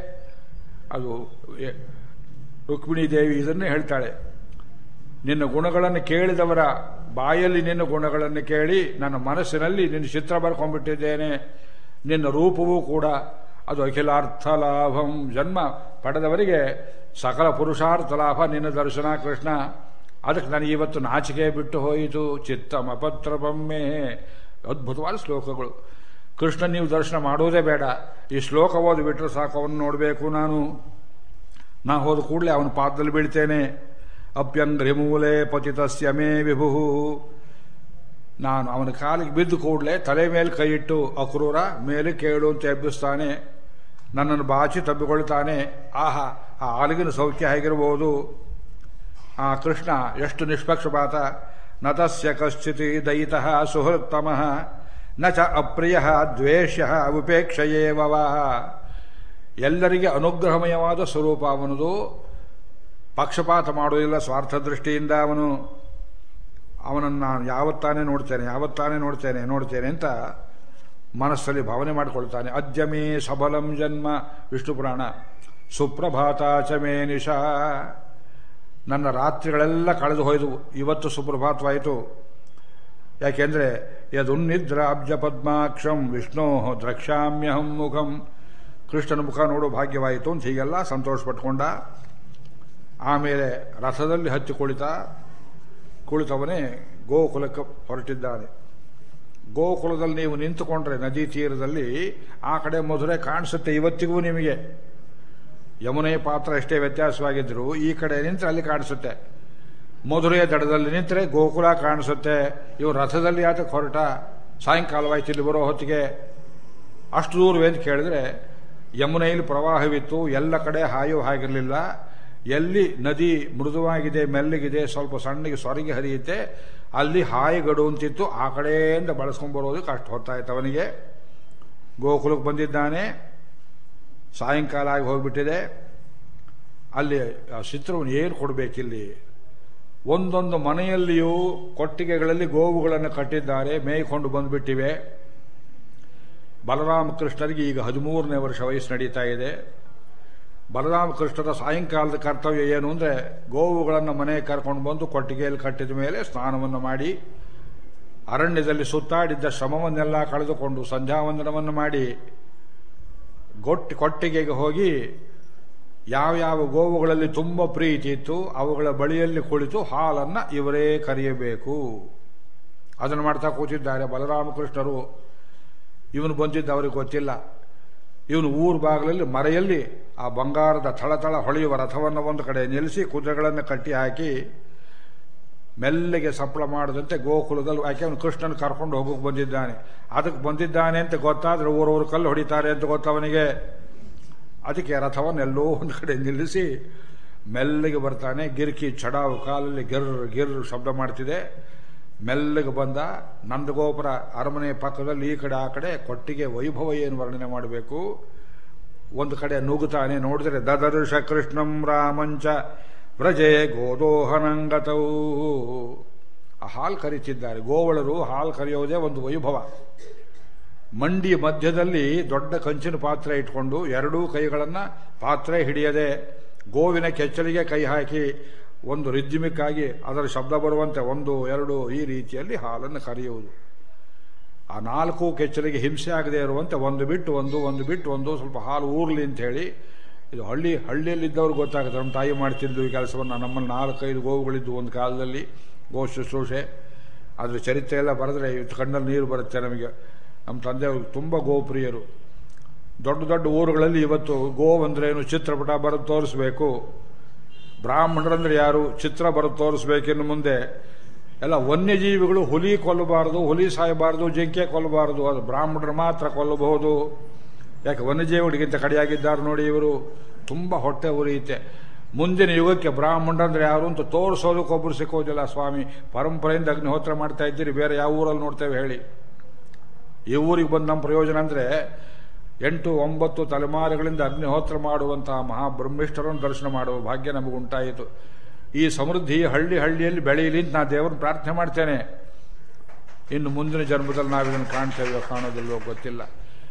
ಅದು ರುಕ್ಮಿಣಿ ದೇವಿ ಇದನ್ನೇ ಹೇಳ್ತಾಳೆ ನಿನ್ನ ಗುಣಗಳನ್ನು ಕೇಳಿದವರ ಬಾಯಲ್ಲಿ ನಿನ್ನ ಗುಣಗಳನ್ನು ಕೇಳಿ ನನ್ನ ಮನಸ್ಸಿನಲ್ಲಿ ನಿನ್ನ ಚಿತ್ರ ಬರ್ಕೊಂಡ್ಬಿಟ್ಟಿದ್ದೇನೆ ನಿನ್ನ ರೂಪವೂ ಕೂಡ ಅದು ಅಖಿಲಾರ್ಥ ಲಾಭಂ ಜನ್ಮ ಪಡೆದವರಿಗೆ ಸಕಲ ಪುರುಷಾರ್ಥ ಲಾಭ ನಿನ್ನ ದರ್ಶನ ಕೃಷ್ಣ ಅದಕ್ಕೆ ನನಗೆ ಇವತ್ತು ನಾಚಿಕೆ ಬಿಟ್ಟು ಹೋಯಿತು ಚಿತ್ತಮ ಪತ್ರ ಬೊಮ್ಮೆ ಅದ್ಭುತವಾದ ಶ್ಲೋಕಗಳು ಕೃಷ್ಣ ನೀವು ದರ್ಶನ ಮಾಡೋದೇ ಬೇಡ ಈ ಶ್ಲೋಕ ಓದಿ ಬಿಟ್ಟರೆ ಸಾಕು ಅವನು ನೋಡಬೇಕು ನಾನು ನಾ ಹೋದ ಕೂಡಲೇ ಅವನ ಪಾದದಲ್ಲಿ ಬೀಳ್ತೇನೆ ಅಪ್ಯಂಗ್ರಿ ಮೂಲೆ ಪತಿತಸ್ಯ ಮೇ ವಿಭು ನಾನು ಅವನ ಕಾಲಿಗೆ ಬಿದ್ದು ಕೂಡಲೇ ತಲೆ ಮೇಲೆ ಕೈ ಇಟ್ಟು ಅಕ್ರೂರ ಮೇಲೆ ಕೇಳು ಅಂತ ಎಬ್ಬಿಸ್ತಾನೆ ನನ್ನನ್ನು ಬಾಚಿ ತಬ್ಬಿಕೊಳ್ತಾನೆ ಆಹಾ ಆ ಆಲಿಗಿನ ಸೌಖ್ಯ ಹೇಗಿರಬಹುದು ಆ ಕೃಷ್ಣ ಎಷ್ಟು ನಿಷ್ಪಕ್ಷಪಾತ ನತಸ್ಯ ಕಶ್ಚಿತ್ ದಯಿತಃ ಸುಹೃತ್ತಮಃ ನ ಚ ಅಪ್ರಿಯ ದ್ವೇಷ್ಯ ಉಪೇಕ್ಷೆಯೇವ ಎಲ್ಲರಿಗೆ ಅನುಗ್ರಹಮಯವಾದ ಸ್ವರೂಪ ಅವನದು ಪಕ್ಷಪಾತ ಮಾಡುವುದಿಲ್ಲ ಸ್ವಾರ್ಥ ದೃಷ್ಟಿಯಿಂದ ಅವನು ಅವನನ್ನು ನಾನು ಯಾವತ್ತಾನೇ ನೋಡ್ತೇನೆ ಯಾವತ್ತಾನೇ ನೋಡ್ತೇನೆ ನೋಡ್ತೇನೆ ಅಂತ ಮನಸ್ಸಲ್ಲಿ ಭಾವನೆ ಮಾಡಿಕೊಳ್ತಾನೆ ಅದ್ಯಮೇ ಸಬಲಂ ಜನ್ಮ ವಿಷ್ಣು ಪುರಾಣ ಸುಪ್ರಭಾತ ಚ ಮೇ ನಿಶಾ ನನ್ನ ರಾತ್ರಿಗಳೆಲ್ಲ ಕಳೆದು ಹೋಯ್ದು ಇವತ್ತು ಸುಪ್ರಭಾತವಾಯಿತು ಯಾಕೆಂದ್ರೆ ಯದುನ್ನಿದ್ರ ಅಬ್ಜ ಪದ್ಮಾಕ್ಷಂ ವಿಷ್ಣೋ ದ್ರಕ್ಷಾಮ್ಯಹಂ ಮುಖಂ ಕೃಷ್ಣನ ಮುಖ ನೋಡೋ ಭಾಗ್ಯವಾಯಿತು ಅಂತ ಹೀಗೆಲ್ಲ ಸಂತೋಷ ಪಟ್ಕೊಂಡ ಆಮೇಲೆ ರಥದಲ್ಲಿ ಹತ್ತಿ ಕುಳಿತ ಕುಳಿತವನೇ ಗೋಕುಲಕ್ಕೆ ಹೊರಟಿದ್ದಾನೆ ಗೋಕುಲದಲ್ಲಿ ನೀವು ನಿಂತುಕೊಂಡ್ರೆ ನದಿ ತೀರದಲ್ಲಿ ಆ ಕಡೆ ಮಧುರೆ ಕಾಣಿಸುತ್ತೆ ಇವತ್ತಿಗೂ ನಿಮಗೆ ಯಮುನೆ ಪಾತ್ರ ಎಷ್ಟೇ ವ್ಯತ್ಯಾಸವಾಗಿದ್ರು ಈ ಕಡೆ ನಿಂತರೆ ಅಲ್ಲಿ ಕಾಣಿಸುತ್ತೆ ಮಧುರೆಯ ದಡದಲ್ಲಿ ನಿಂತರೆ ಗೋಕುಲ ಕಾಣಿಸುತ್ತೆ ಇವು ರಥದಲ್ಲಿ ಯಾತಕ್ಕೆ ಹೊರಟ ಸಾಯಂಕಾಲವಾಯ್ತು ಇಲ್ಲಿ ಬರೋ ಹೊತ್ತಿಗೆ ಅಷ್ಟು ದೂರವೇ ಅಂತ ಕೇಳಿದ್ರೆ ಯಮುನೆಯಲ್ಲಿ ಪ್ರವಾಹವಿತ್ತು ಎಲ್ಲ ಕಡೆ ಹಾಯೋ ಹಾಗಿರಲಿಲ್ಲ ಎಲ್ಲಿ ನದಿ ಮೃದುವಾಗಿದೆ ಮೆಲ್ಲಗಿದೆ ಸ್ವಲ್ಪ ಸಣ್ಣಗೆ ಸೊರಗಿ ಹರಿಯುತ್ತೆ ಅಲ್ಲಿ ಹಾಯಿಗಡು ಅಂತಿತ್ತು ಆ ಕಡೆಯಿಂದ ಬಳಸ್ಕೊಂಡು ಬರೋದಕ್ಕೆ ಅಷ್ಟು ಹೊತ್ತಾಯ್ತು ಅವನಿಗೆ ಗೋಕುಲಕ್ಕೆ ಬಂದಿದ್ದಾನೆ ಸಾಯಂಕಾಲ ಆಗಿ ಹೋಗ್ಬಿಟ್ಟಿದೆ ಅಲ್ಲಿ ಆ ಚಿತ್ರವನ್ನು ಏನು ಕೊಡಬೇಕಿಲ್ಲಿ ಒಂದೊಂದು ಮನೆಯಲ್ಲಿಯೂ ಕೊಟ್ಟಿಗೆಗಳಲ್ಲಿ ಗೋವುಗಳನ್ನು ಕಟ್ಟಿದ್ದಾರೆ ಮೇಯ್ಕೊಂಡು ಬಂದುಬಿಟ್ಟಿವೆ ಬಲರಾಮಕೃಷ್ಣರಿಗೆ ಈಗ ಹದಿಮೂರನೇ ವರ್ಷ ವಯಸ್ಸು ನಡೀತಾ ಇದೆ ಬಲರಾಮಕೃಷ್ಣರ ಸಾಯಂಕಾಲದ ಕರ್ತವ್ಯ ಏನು ಅಂದರೆ ಗೋವುಗಳನ್ನು ಮನೆಗೆ ಕರ್ಕೊಂಡು ಬಂದು ಕೊಟ್ಟಿಗೆಯಲ್ಲಿ ಕಟ್ಟಿದ ಮೇಲೆ ಸ್ನಾನವನ್ನು ಮಾಡಿ ಅರಣ್ಯದಲ್ಲಿ ಸುತ್ತಾಡಿದ್ದ ಶ್ರಮವನ್ನೆಲ್ಲ ಕಳೆದುಕೊಂಡು ಸಂಧ್ಯಾವಂದನವನ್ನು ಮಾಡಿ ಗೊಟ್ಟಿ ಕೊಟ್ಟಿಗೆಗೆ ಹೋಗಿ ಯಾವ್ಯಾವ ಗೋವುಗಳಲ್ಲಿ ತುಂಬ ಪ್ರೀತಿ ಇತ್ತು ಅವುಗಳ ಬಳಿಯಲ್ಲಿ ಕುಳಿತು ಹಾಲನ್ನು ಇವರೇ ಕರೆಯಬೇಕು ಅದನ್ನು ಮಾಡ್ತಾ ಕೂತಿದ್ದಾರೆ ಬಲರಾಮಕೃಷ್ಣರು ಇವನು ಬಂದಿದ್ದ ಅವರಿಗೆ ಗೊತ್ತಿಲ್ಲ ಇವನು ಊರ ಬಾಗಿಲಲ್ಲಿ ಮರೆಯಲ್ಲಿ ಆ ಬಂಗಾರದ ಥಳಥಳ ಹೊಳೆಯುವ ರಥವನ್ನು ಒಂದು ಕಡೆ ನಿಲ್ಲಿಸಿ ಕುದುರೆಗಳನ್ನು ಕಟ್ಟಿ ಹಾಕಿ ಮೆಲ್ಲಗೆ ಸಪ್ಪಳ ಮಾಡದಂತೆ ಗೋಕುಲದಲ್ಲಿ ಯಾಕೆ ಅವನು ಕೃಷ್ಣನ ಕರ್ಕೊಂಡು ಹೋಗೋಕೆ ಬಂದಿದ್ದಾನೆ ಅದಕ್ಕೆ ಬಂದಿದ್ದಾನೆ ಅಂತ ಗೊತ್ತಾದ್ರೆ ಊರವರು ಕಲ್ಲು ಹೊಡಿತಾರೆ ಅಂತ ಗೊತ್ತವನಿಗೆ ಅದಕ್ಕೆ ರಥವನ್ನೆಲ್ಲೋ ಒಂದು ಕಡೆ ನಿಲ್ಲಿಸಿ ಮೆಲ್ಲಗೆ ಬರ್ತಾನೆ ಗಿರ್ಕಿ ಚಡಾವು ಕಾಲಲ್ಲಿ ಗಿರ್ ಗಿರ್ ಶಬ್ದ ಮಾಡ್ತಿದೆ ಮೆಲ್ಲಗೆ ಬಂದ ನಂದಗೋಪುರ ಅರಮನೆ ಪಕ್ಕದಲ್ಲಿ ಈ ಕಡೆ ಆ ಕಡೆ ಕೊಟ್ಟಿಗೆ ವೈಭವ ಏನು ವರ್ಣನೆ ಮಾಡಬೇಕು ಒಂದು ಕಡೆ ನುಗ್ಗುತ್ತಾನೆ ನೋಡಿದ್ರೆ ದದರ್ಶ ಕೃಷ್ಣಂ ರಾಮಂಚ ವ್ರಜೆ ಗೋದೋಹನಂಗತವು ಆ ಹಾಲು ಕರೀತಿದ್ದಾರೆ ಗೋವಳರು ಹಾಲು ಕರೆಯೋದೇ ಒಂದು ವೈಭವ ಮಂಡಿ ಮಧ್ಯದಲ್ಲಿ ದೊಡ್ಡ ಕಂಚಿನ ಪಾತ್ರೆ ಇಟ್ಕೊಂಡು ಎರಡೂ ಕೈಗಳನ್ನು ಪಾತ್ರೆ ಹಿಡಿಯದೆ ಗೋವಿನ ಕೆಚ್ಚಲಿಗೆ ಕೈ ಹಾಕಿ ಒಂದು ರಿದ್ಮಿಕ್ಕಾಗಿ ಅದರ ಶಬ್ದ ಬರುವಂತೆ ಒಂದು ಎರಡು ಈ ರೀತಿಯಲ್ಲಿ ಹಾಲನ್ನು ಕರೆಯುವುದು ಆ ನಾಲ್ಕು ಕೆಚ್ಚಲಿಗೆ ಹಿಂಸೆ ಆಗದೆ ಇರುವಂತೆ ಒಂದು ಬಿಟ್ಟು ಒಂದು ಒಂದು ಬಿಟ್ಟು ಒಂದು ಸ್ವಲ್ಪ ಹಾಲು ಊರ್ಲಿ ಅಂತ ಹೇಳಿ ಇದು ಹಳ್ಳಿ ಹಳ್ಳಿಯಲ್ಲಿದ್ದವ್ರು ಗೊತ್ತಾಗುತ್ತೆ ನಮ್ಮ ತಾಯಿ ಮಾಡ್ತಿದ್ದು ಈ ಕೆಲಸವನ್ನು ನಮ್ಮಲ್ಲಿ ನಾಲ್ಕೈದು ಗೋವುಗಳಿದ್ದು ಒಂದು ಕಾಲದಲ್ಲಿ ಗೋ ಶುಶ್ರೂಷೆ ಅದ್ರ ಚರಿತ್ರೆ ಎಲ್ಲ ಬರೆದ್ರೆ ಇವತ್ತು ಕಣ್ಣಲ್ಲಿ ನೀರು ಬರುತ್ತೆ ನಮಗೆ ನಮ್ಮ ತಂದೆಯವರು ತುಂಬ ಗೋಪ್ರಿಯರು ದೊಡ್ಡ ದೊಡ್ಡ ಊರುಗಳಲ್ಲಿ ಇವತ್ತು ಗೋ ಅಂದ್ರೇನು ಚಿತ್ರಪಟ ಬರೆದು ತೋರಿಸ್ಬೇಕು ಬ್ರಾಹ್ಮಣರಂದ್ರೆ ಯಾರು ಚಿತ್ರ ಬರೆದು ತೋರಿಸ್ಬೇಕಿನ್ನು ಮುಂದೆ ಎಲ್ಲ ವನ್ಯಜೀವಿಗಳು ಹುಲಿ ಕೊಲ್ಲಬಾರದು ಹುಲಿ ಸಾಯಬಾರದು ಜಿಂಕೆ ಕೊಲ್ಲಬಾರದು ಅದು ಬ್ರಾಹ್ಮಣರು ಮಾತ್ರ ಕೊಲ್ಲಬಹುದು ಯಾಕೆ ವನ್ಯಜೀವಿಗಳಿಗಿಂತ ಕಡೆಯಾಗಿದ್ದಾರೆ ನೋಡಿ ಇವರು ತುಂಬ ಹೊಟ್ಟೆ ಉರಿಯುತ್ತೆ ಮುಂದಿನ ಯುಗಕ್ಕೆ ಬ್ರಾಹ್ಮಣರಂದ್ರೆ ಯಾರು ಅಂತ ತೋರಿಸೋದಕ್ಕೊಬ್ಬರು ಸಿಕ್ಕೋದಿಲ್ಲ ಸ್ವಾಮಿ ಪರಂಪರೆಯಿಂದ ಅಗ್ನಿಹೋತ್ರ ಮಾಡ್ತಾ ಇದ್ದೀರಿ ಬೇರೆ ಯಾವ ಊರಲ್ಲಿ ನೋಡ್ತೇವೆ ಹೇಳಿ ಈ ಊರಿಗೆ ಬಂದ ನಮ್ಮ ಪ್ರಯೋಜನ ಅಂದರೆ ಎಂಟು ಒಂಬತ್ತು ತಲೆಮಾರುಗಳಿಂದ ಅಗ್ನಿಹೋತ್ರ ಮಾಡುವಂತಹ ಮಹಾಬ್ರಹ್ಮೇಶ್ವರನ ದರ್ಶನ ಮಾಡುವ ಭಾಗ್ಯ ನಮಗುಂಟಾಯಿತು ಈ ಸಮೃದ್ಧಿ ಹಳ್ಳಿ ಹಳ್ಳಿಯಲ್ಲಿ ಬೆಳೆಯಲಿ ಅಂತ ನಾ ದೇವರನ್ನು ಪ್ರಾರ್ಥನೆ ಮಾಡ್ತೇನೆ ಇನ್ನು ಮುಂದಿನ ಜನ್ಮದಲ್ಲಿ ನಾವಿದನ್ನು ಕಾಣ್ತೇವೆ ಕಾಣೋದಿಲ್ವೋ ಗೊತ್ತಿಲ್ಲ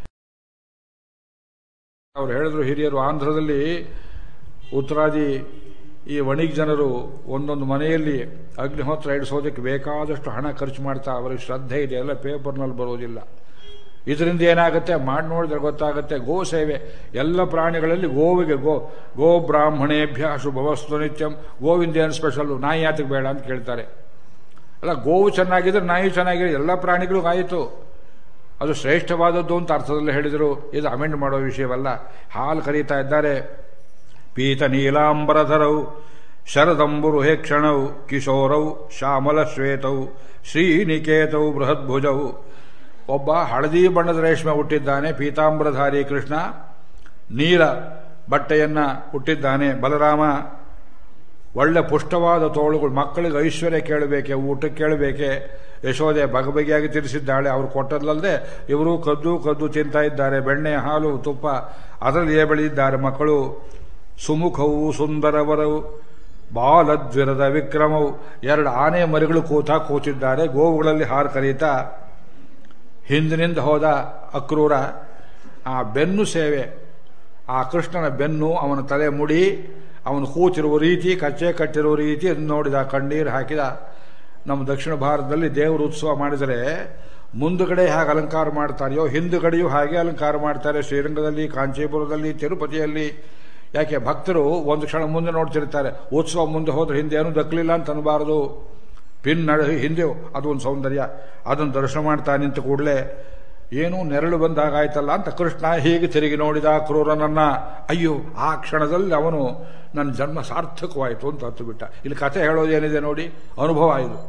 ಅವ್ರು ಹೇಳಿದ್ರು ಹಿರಿಯರು ಆಂಧ್ರದಲ್ಲಿ ಉತ್ತರಾದಿ ಈ ವಣಿಗ್ ಜನರು ಒಂದೊಂದು ಮನೆಯಲ್ಲಿ ಅಗ್ನಿಹೋತ್ರ ಇಡಿಸೋದಕ್ಕೆ ಬೇಕಾದಷ್ಟು ಹಣ ಖರ್ಚು ಮಾಡ್ತಾ ಅವರಿಗೆ ಶ್ರದ್ಧೆ ಇದೆ ಎಲ್ಲ ಪೇಪರ್ನಲ್ಲಿ ಬರೋದಿಲ್ಲ ಇದರಿಂದ ಏನಾಗುತ್ತೆ ಮಾಡಿ ನೋಡಿದ್ರೆ ಗೊತ್ತಾಗುತ್ತೆ ಗೋ ಸೇವೆ ಎಲ್ಲ ಪ್ರಾಣಿಗಳಲ್ಲಿ ಗೋವಿಗೆ ಗೋ ಗೋ ಬ್ರಾಹ್ಮಣೇಭ್ಯ ಶುಭವಸ್ತು ನಿತ್ಯಂ ಗೋವಿಂದ ಏನು ಸ್ಪೆಷಲ್ಲು ನಾಯಿ ಯಾತಕ್ಕೆ ಬೇಡ ಅಂತ ಕೇಳ್ತಾರೆ ಅಲ್ಲ ಗೋವು ಚೆನ್ನಾಗಿದ್ರೆ ನಾಯಿ ಚೆನ್ನಾಗಿದೆ ಎಲ್ಲ ಪ್ರಾಣಿಗಳು ಆಯಿತು ಅದು ಶ್ರೇಷ್ಠವಾದದ್ದು ಅಂತ ಅರ್ಥದಲ್ಲಿ ಹೇಳಿದರು ಇದು ಅಮೆಂಡ್ ಮಾಡೋ ವಿಷಯವಲ್ಲ ಹಾಲು ಕರೀತಾ ಇದ್ದಾರೆ ಪೀತ ನೀಲಾಂಬರಧರೌ ಶರದಂಬುರು ಹೇಕ್ಷಣೌ ಕಿಶೋರೌ ಶ್ಯಾಮಲ ಶ್ವೇತೌ ಶ್ರೀನಿಕೇತೌ ಬೃಹದ್ಭುಜೌ ಒಬ್ಬ ಹಳದಿ ಬಣ್ಣದ ರೇಷ್ಮೆ ಹುಟ್ಟಿದ್ದಾನೆ ಪೀತಾಂಬರಧಾರಿ ಕೃಷ್ಣ ನೀಲ ಬಟ್ಟೆಯನ್ನ ಹುಟ್ಟಿದ್ದಾನೆ ಬಲರಾಮ ಒಳ್ಳೆ ಪುಷ್ಟವಾದ ತೋಳುಗಳು ಮಕ್ಕಳಿಗೆ ಐಶ್ವರ್ಯ ಕೇಳಬೇಕೆ ಊಟಕ್ಕೆ ಕೇಳಬೇಕೆ ಯಶೋದೆ ಬಗೆಬಗೆಯಾಗಿ ತಿರ್ಸಿದ್ದಾಳೆ ಅವ್ರು ಕೊಟ್ಟದ್ಲಲ್ಲದೆ ಇವರು ಕದ್ದು ಕದ್ದು ತಿಂತಾ ಇದ್ದಾರೆ ಬೆಣ್ಣೆ ಹಾಲು ತುಪ್ಪ ಅದರಲ್ಲಿಯೇ ಬೆಳೆದಿದ್ದಾರೆ ಮಕ್ಕಳು ಸುಮುಖವು ಸುಂದರವರವು ಬಾಲದ್ವಿರದ ವಿಕ್ರಮವು ಎರಡು ಆನೆ ಮರಿಗಳು ಕೂತಾ ಕೂತಿದ್ದಾರೆ ಗೋವುಗಳಲ್ಲಿ ಹಾರು ಕರೀತಾ ಹಿಂದಿನಿಂದ ಹೋದ ಅಕ್ರೂರ ಆ ಬೆನ್ನು ಸೇವೆ ಆ ಕೃಷ್ಣನ ಬೆನ್ನು ಅವನ ತಲೆ ಮುಡಿ ಅವನು ಕೂತಿರುವ ರೀತಿ ಕಚ್ಚೆ ಕಟ್ಟಿರುವ ರೀತಿ ಅದನ್ನು ನೋಡಿದ ಕಣ್ಣೀರು ಹಾಕಿದ ನಮ್ಮ ದಕ್ಷಿಣ ಭಾರತದಲ್ಲಿ ದೇವರ ಉತ್ಸವ ಮಾಡಿದರೆ ಮುಂದುಗಡೆ ಹೇಗೆ ಅಲಂಕಾರ ಮಾಡ್ತಾರೆಯೋ ಹಿಂದುಗಡೆಯೂ ಹಾಗೆ ಅಲಂಕಾರ ಮಾಡ್ತಾರೆ ಶ್ರೀರಂಗದಲ್ಲಿ ಕಾಂಚೀಪುರದಲ್ಲಿ ತಿರುಪತಿಯಲ್ಲಿ ಯಾಕೆ ಭಕ್ತರು ಒಂದು ಕ್ಷಣ ಮುಂದೆ ನೋಡ್ತಿರ್ತಾರೆ ಉತ್ಸವ ಮುಂದೆ ಹೋದ್ರೆ ಹಿಂದೆ ಏನೂ ದಕ್ಕಲಿಲ್ಲ ಅಂತ ಅನ್ಬಾರದು ಪಿನ್ ನಡ ಹಿಂದೆ ಅದು ಒಂದು ಸೌಂದರ್ಯ ಅದನ್ನು ದರ್ಶನ ಮಾಡ್ತಾ ನಿಂತ ಕೂಡಲೇ ಏನೂ ನೆರಳು ಬಂದಾಗಾಯ್ತಲ್ಲ ಅಂತ ಕೃಷ್ಣ ಹೀಗೆ ತಿರುಗಿ ನೋಡಿದ ಕ್ರೂರನನ್ನ ಅಯ್ಯೋ ಆ ಕ್ಷಣದಲ್ಲಿ ಅವನು ನನ್ನ ಜನ್ಮ ಸಾರ್ಥಕವಾಯಿತು ಅಂತ ಹತ್ತು ಬಿಟ್ಟ ಇಲ್ಲಿ ಕಥೆ ಹೇಳೋದೇನಿದೆ ನೋಡಿ ಅನುಭವ ಇದು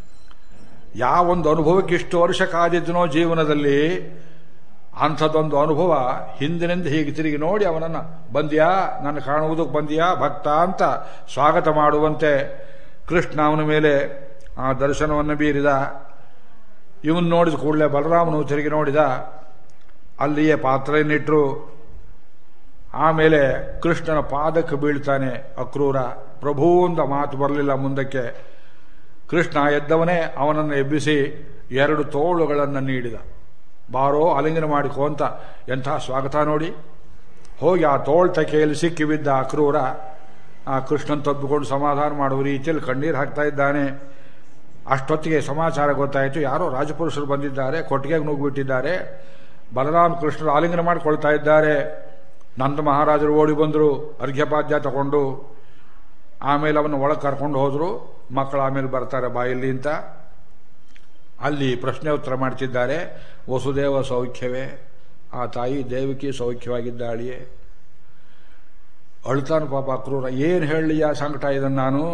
ಯಾವೊಂದು ಅನುಭವಕ್ಕೆ ಇಷ್ಟು ವರ್ಷ ಕಾದಿದ್ದನೋ ಜೀವನದಲ್ಲಿ ಅಂಥದ್ದೊಂದು ಅನುಭವ ಹಿಂದಿನಿಂದ ಹೀಗೆ ತಿರುಗಿ ನೋಡಿ ಅವನನ್ನ ಬಂದ್ಯಾ ನನ್ನ ಕಾಣುವುದಕ್ಕೆ ಬಂದ್ಯಾ ಭಕ್ತ ಅಂತ ಸ್ವಾಗತ ಮಾಡುವಂತೆ ಕೃಷ್ಣ ಅವನ ಮೇಲೆ ಆ ದರ್ಶನವನ್ನು ಬೀರಿದ ಇವನ್ ನೋಡಿದ ಕೂಡಲೇ ಬಲರಾಮನು ತಿರುಗಿ ನೋಡಿದ ಅಲ್ಲಿಯೇ ಪಾತ್ರೆಯನ್ನಿಟ್ರು ಆಮೇಲೆ ಕೃಷ್ಣನ ಪಾದಕ್ಕೆ ಬೀಳ್ತಾನೆ ಅಕ್ರೂರ ಪ್ರಭು ಅಂತ ಮಾತು ಬರಲಿಲ್ಲ ಮುಂದಕ್ಕೆ ಕೃಷ್ಣ ಎದ್ದವನೇ ಅವನನ್ನು ಎಬ್ಬಿಸಿ ಎರಡು ತೋಳುಗಳನ್ನು ನೀಡಿದ ಬಾರೋ ಅಲಿಂಗನ ಮಾಡಿಕೋ ಅಂತ ಎಂಥ ಸ್ವಾಗತ ನೋಡಿ ಹೋಗಿ ಆ ತೋಳ್ ತಕೆಯಲ್ಲಿ ಸಿಕ್ಕಿ ಬಿದ್ದ ಅಕ್ರೂರ ಆ ಕೃಷ್ಣನ್ ತಬ್ಬಿಕೊಂಡು ಸಮಾಧಾನ ಮಾಡುವ ರೀತಿಯಲ್ಲಿ ಕಣ್ಣೀರು ಹಾಕ್ತಾ ಇದ್ದಾನೆ ಅಷ್ಟೊತ್ತಿಗೆ ಸಮಾಚಾರ ಗೊತ್ತಾಯಿತು ಯಾರೋ ರಾಜಪುರುಷರು ಬಂದಿದ್ದಾರೆ ಕೊಟ್ಟಿಗೆಗೆ ನುಗ್ಗಿಬಿಟ್ಟಿದ್ದಾರೆ ಬಲರಾಮ ಕೃಷ್ಣರು ಆಲಿಂಗನ ಮಾಡಿಕೊಳ್ತಾ ಇದ್ದಾರೆ ನಂದ ಮಹಾರಾಜರು ಓಡಿ ಬಂದರು ಅರ್ಘ್ಯಪಾದ್ಯ ತಗೊಂಡು ಆಮೇಲೆ ಅವನ್ನ ಒಳಗೆ ಕರ್ಕೊಂಡು ಹೋದ್ರು ಮಕ್ಕಳು ಆಮೇಲೆ ಬರ್ತಾರೆ ಬಾಯಲ್ಲಿ ಅಂತ ಅಲ್ಲಿ ಪ್ರಶ್ನೆ ಉತ್ತರ ಮಾಡ್ತಿದ್ದಾರೆ ವಸುದೇವ ಸೌಖ್ಯವೇ ಆ ತಾಯಿ ದೇವಕಿ ಸೌಖ್ಯವಾಗಿದ್ದಾಳಿಯೇ ಅಳ್ತಾನು ಪಾಪ ಕ್ರೂರ ಏನು ಹೇಳಲಿಯ ಸಂಕಟ ಇದನ್ನು ನಾನು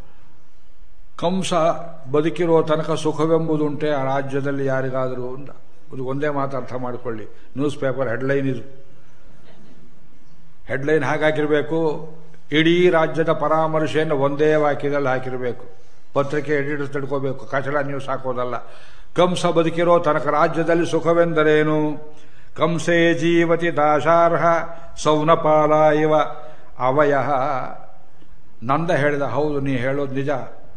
ಕಂಸ ಬದುಕಿರೋ ತನಕ ಸುಖವೆಂಬುದುಂಟೆ ಆ ರಾಜ್ಯದಲ್ಲಿ ಯಾರಿಗಾದರೂ ಅಂತ ಇದು ಒಂದೇ ಮಾತು ಅರ್ಥ ಮಾಡಿಕೊಳ್ಳಿ ನ್ಯೂಸ್ ಪೇಪರ್ ಹೆಡ್ಲೈನ್ ಇದು ಹೆಡ್ಲೈನ್ ಹಾಕಿರಬೇಕು ಇಡೀ ರಾಜ್ಯದ ಪರಾಮರ್ಶೆಯನ್ನು ಒಂದೇ ವಾಕ್ಯದಲ್ಲಿ ಹಾಕಿರಬೇಕು ಪತ್ರಿಕೆ ಎಡಿಟರ್ಸ್ ತಿಳ್ಕೋಬೇಕು ಕಚಡ ನ್ಯೂಸ್ ಹಾಕೋದಲ್ಲ ಕಂಸ ಬದುಕಿರೋ ತನಕ ರಾಜ್ಯದಲ್ಲಿ ಸುಖವೆಂದರೇನು ಕಂಸೇ ಜೀವತಿ ದಾಶಾರ್ಹ ಸೌನಪಾಲ ಇವ ಅವಯ ನಂದ ಹೇಳಿದ ಹೌದು ನೀ ಹೇಳೋದು ನಿಜ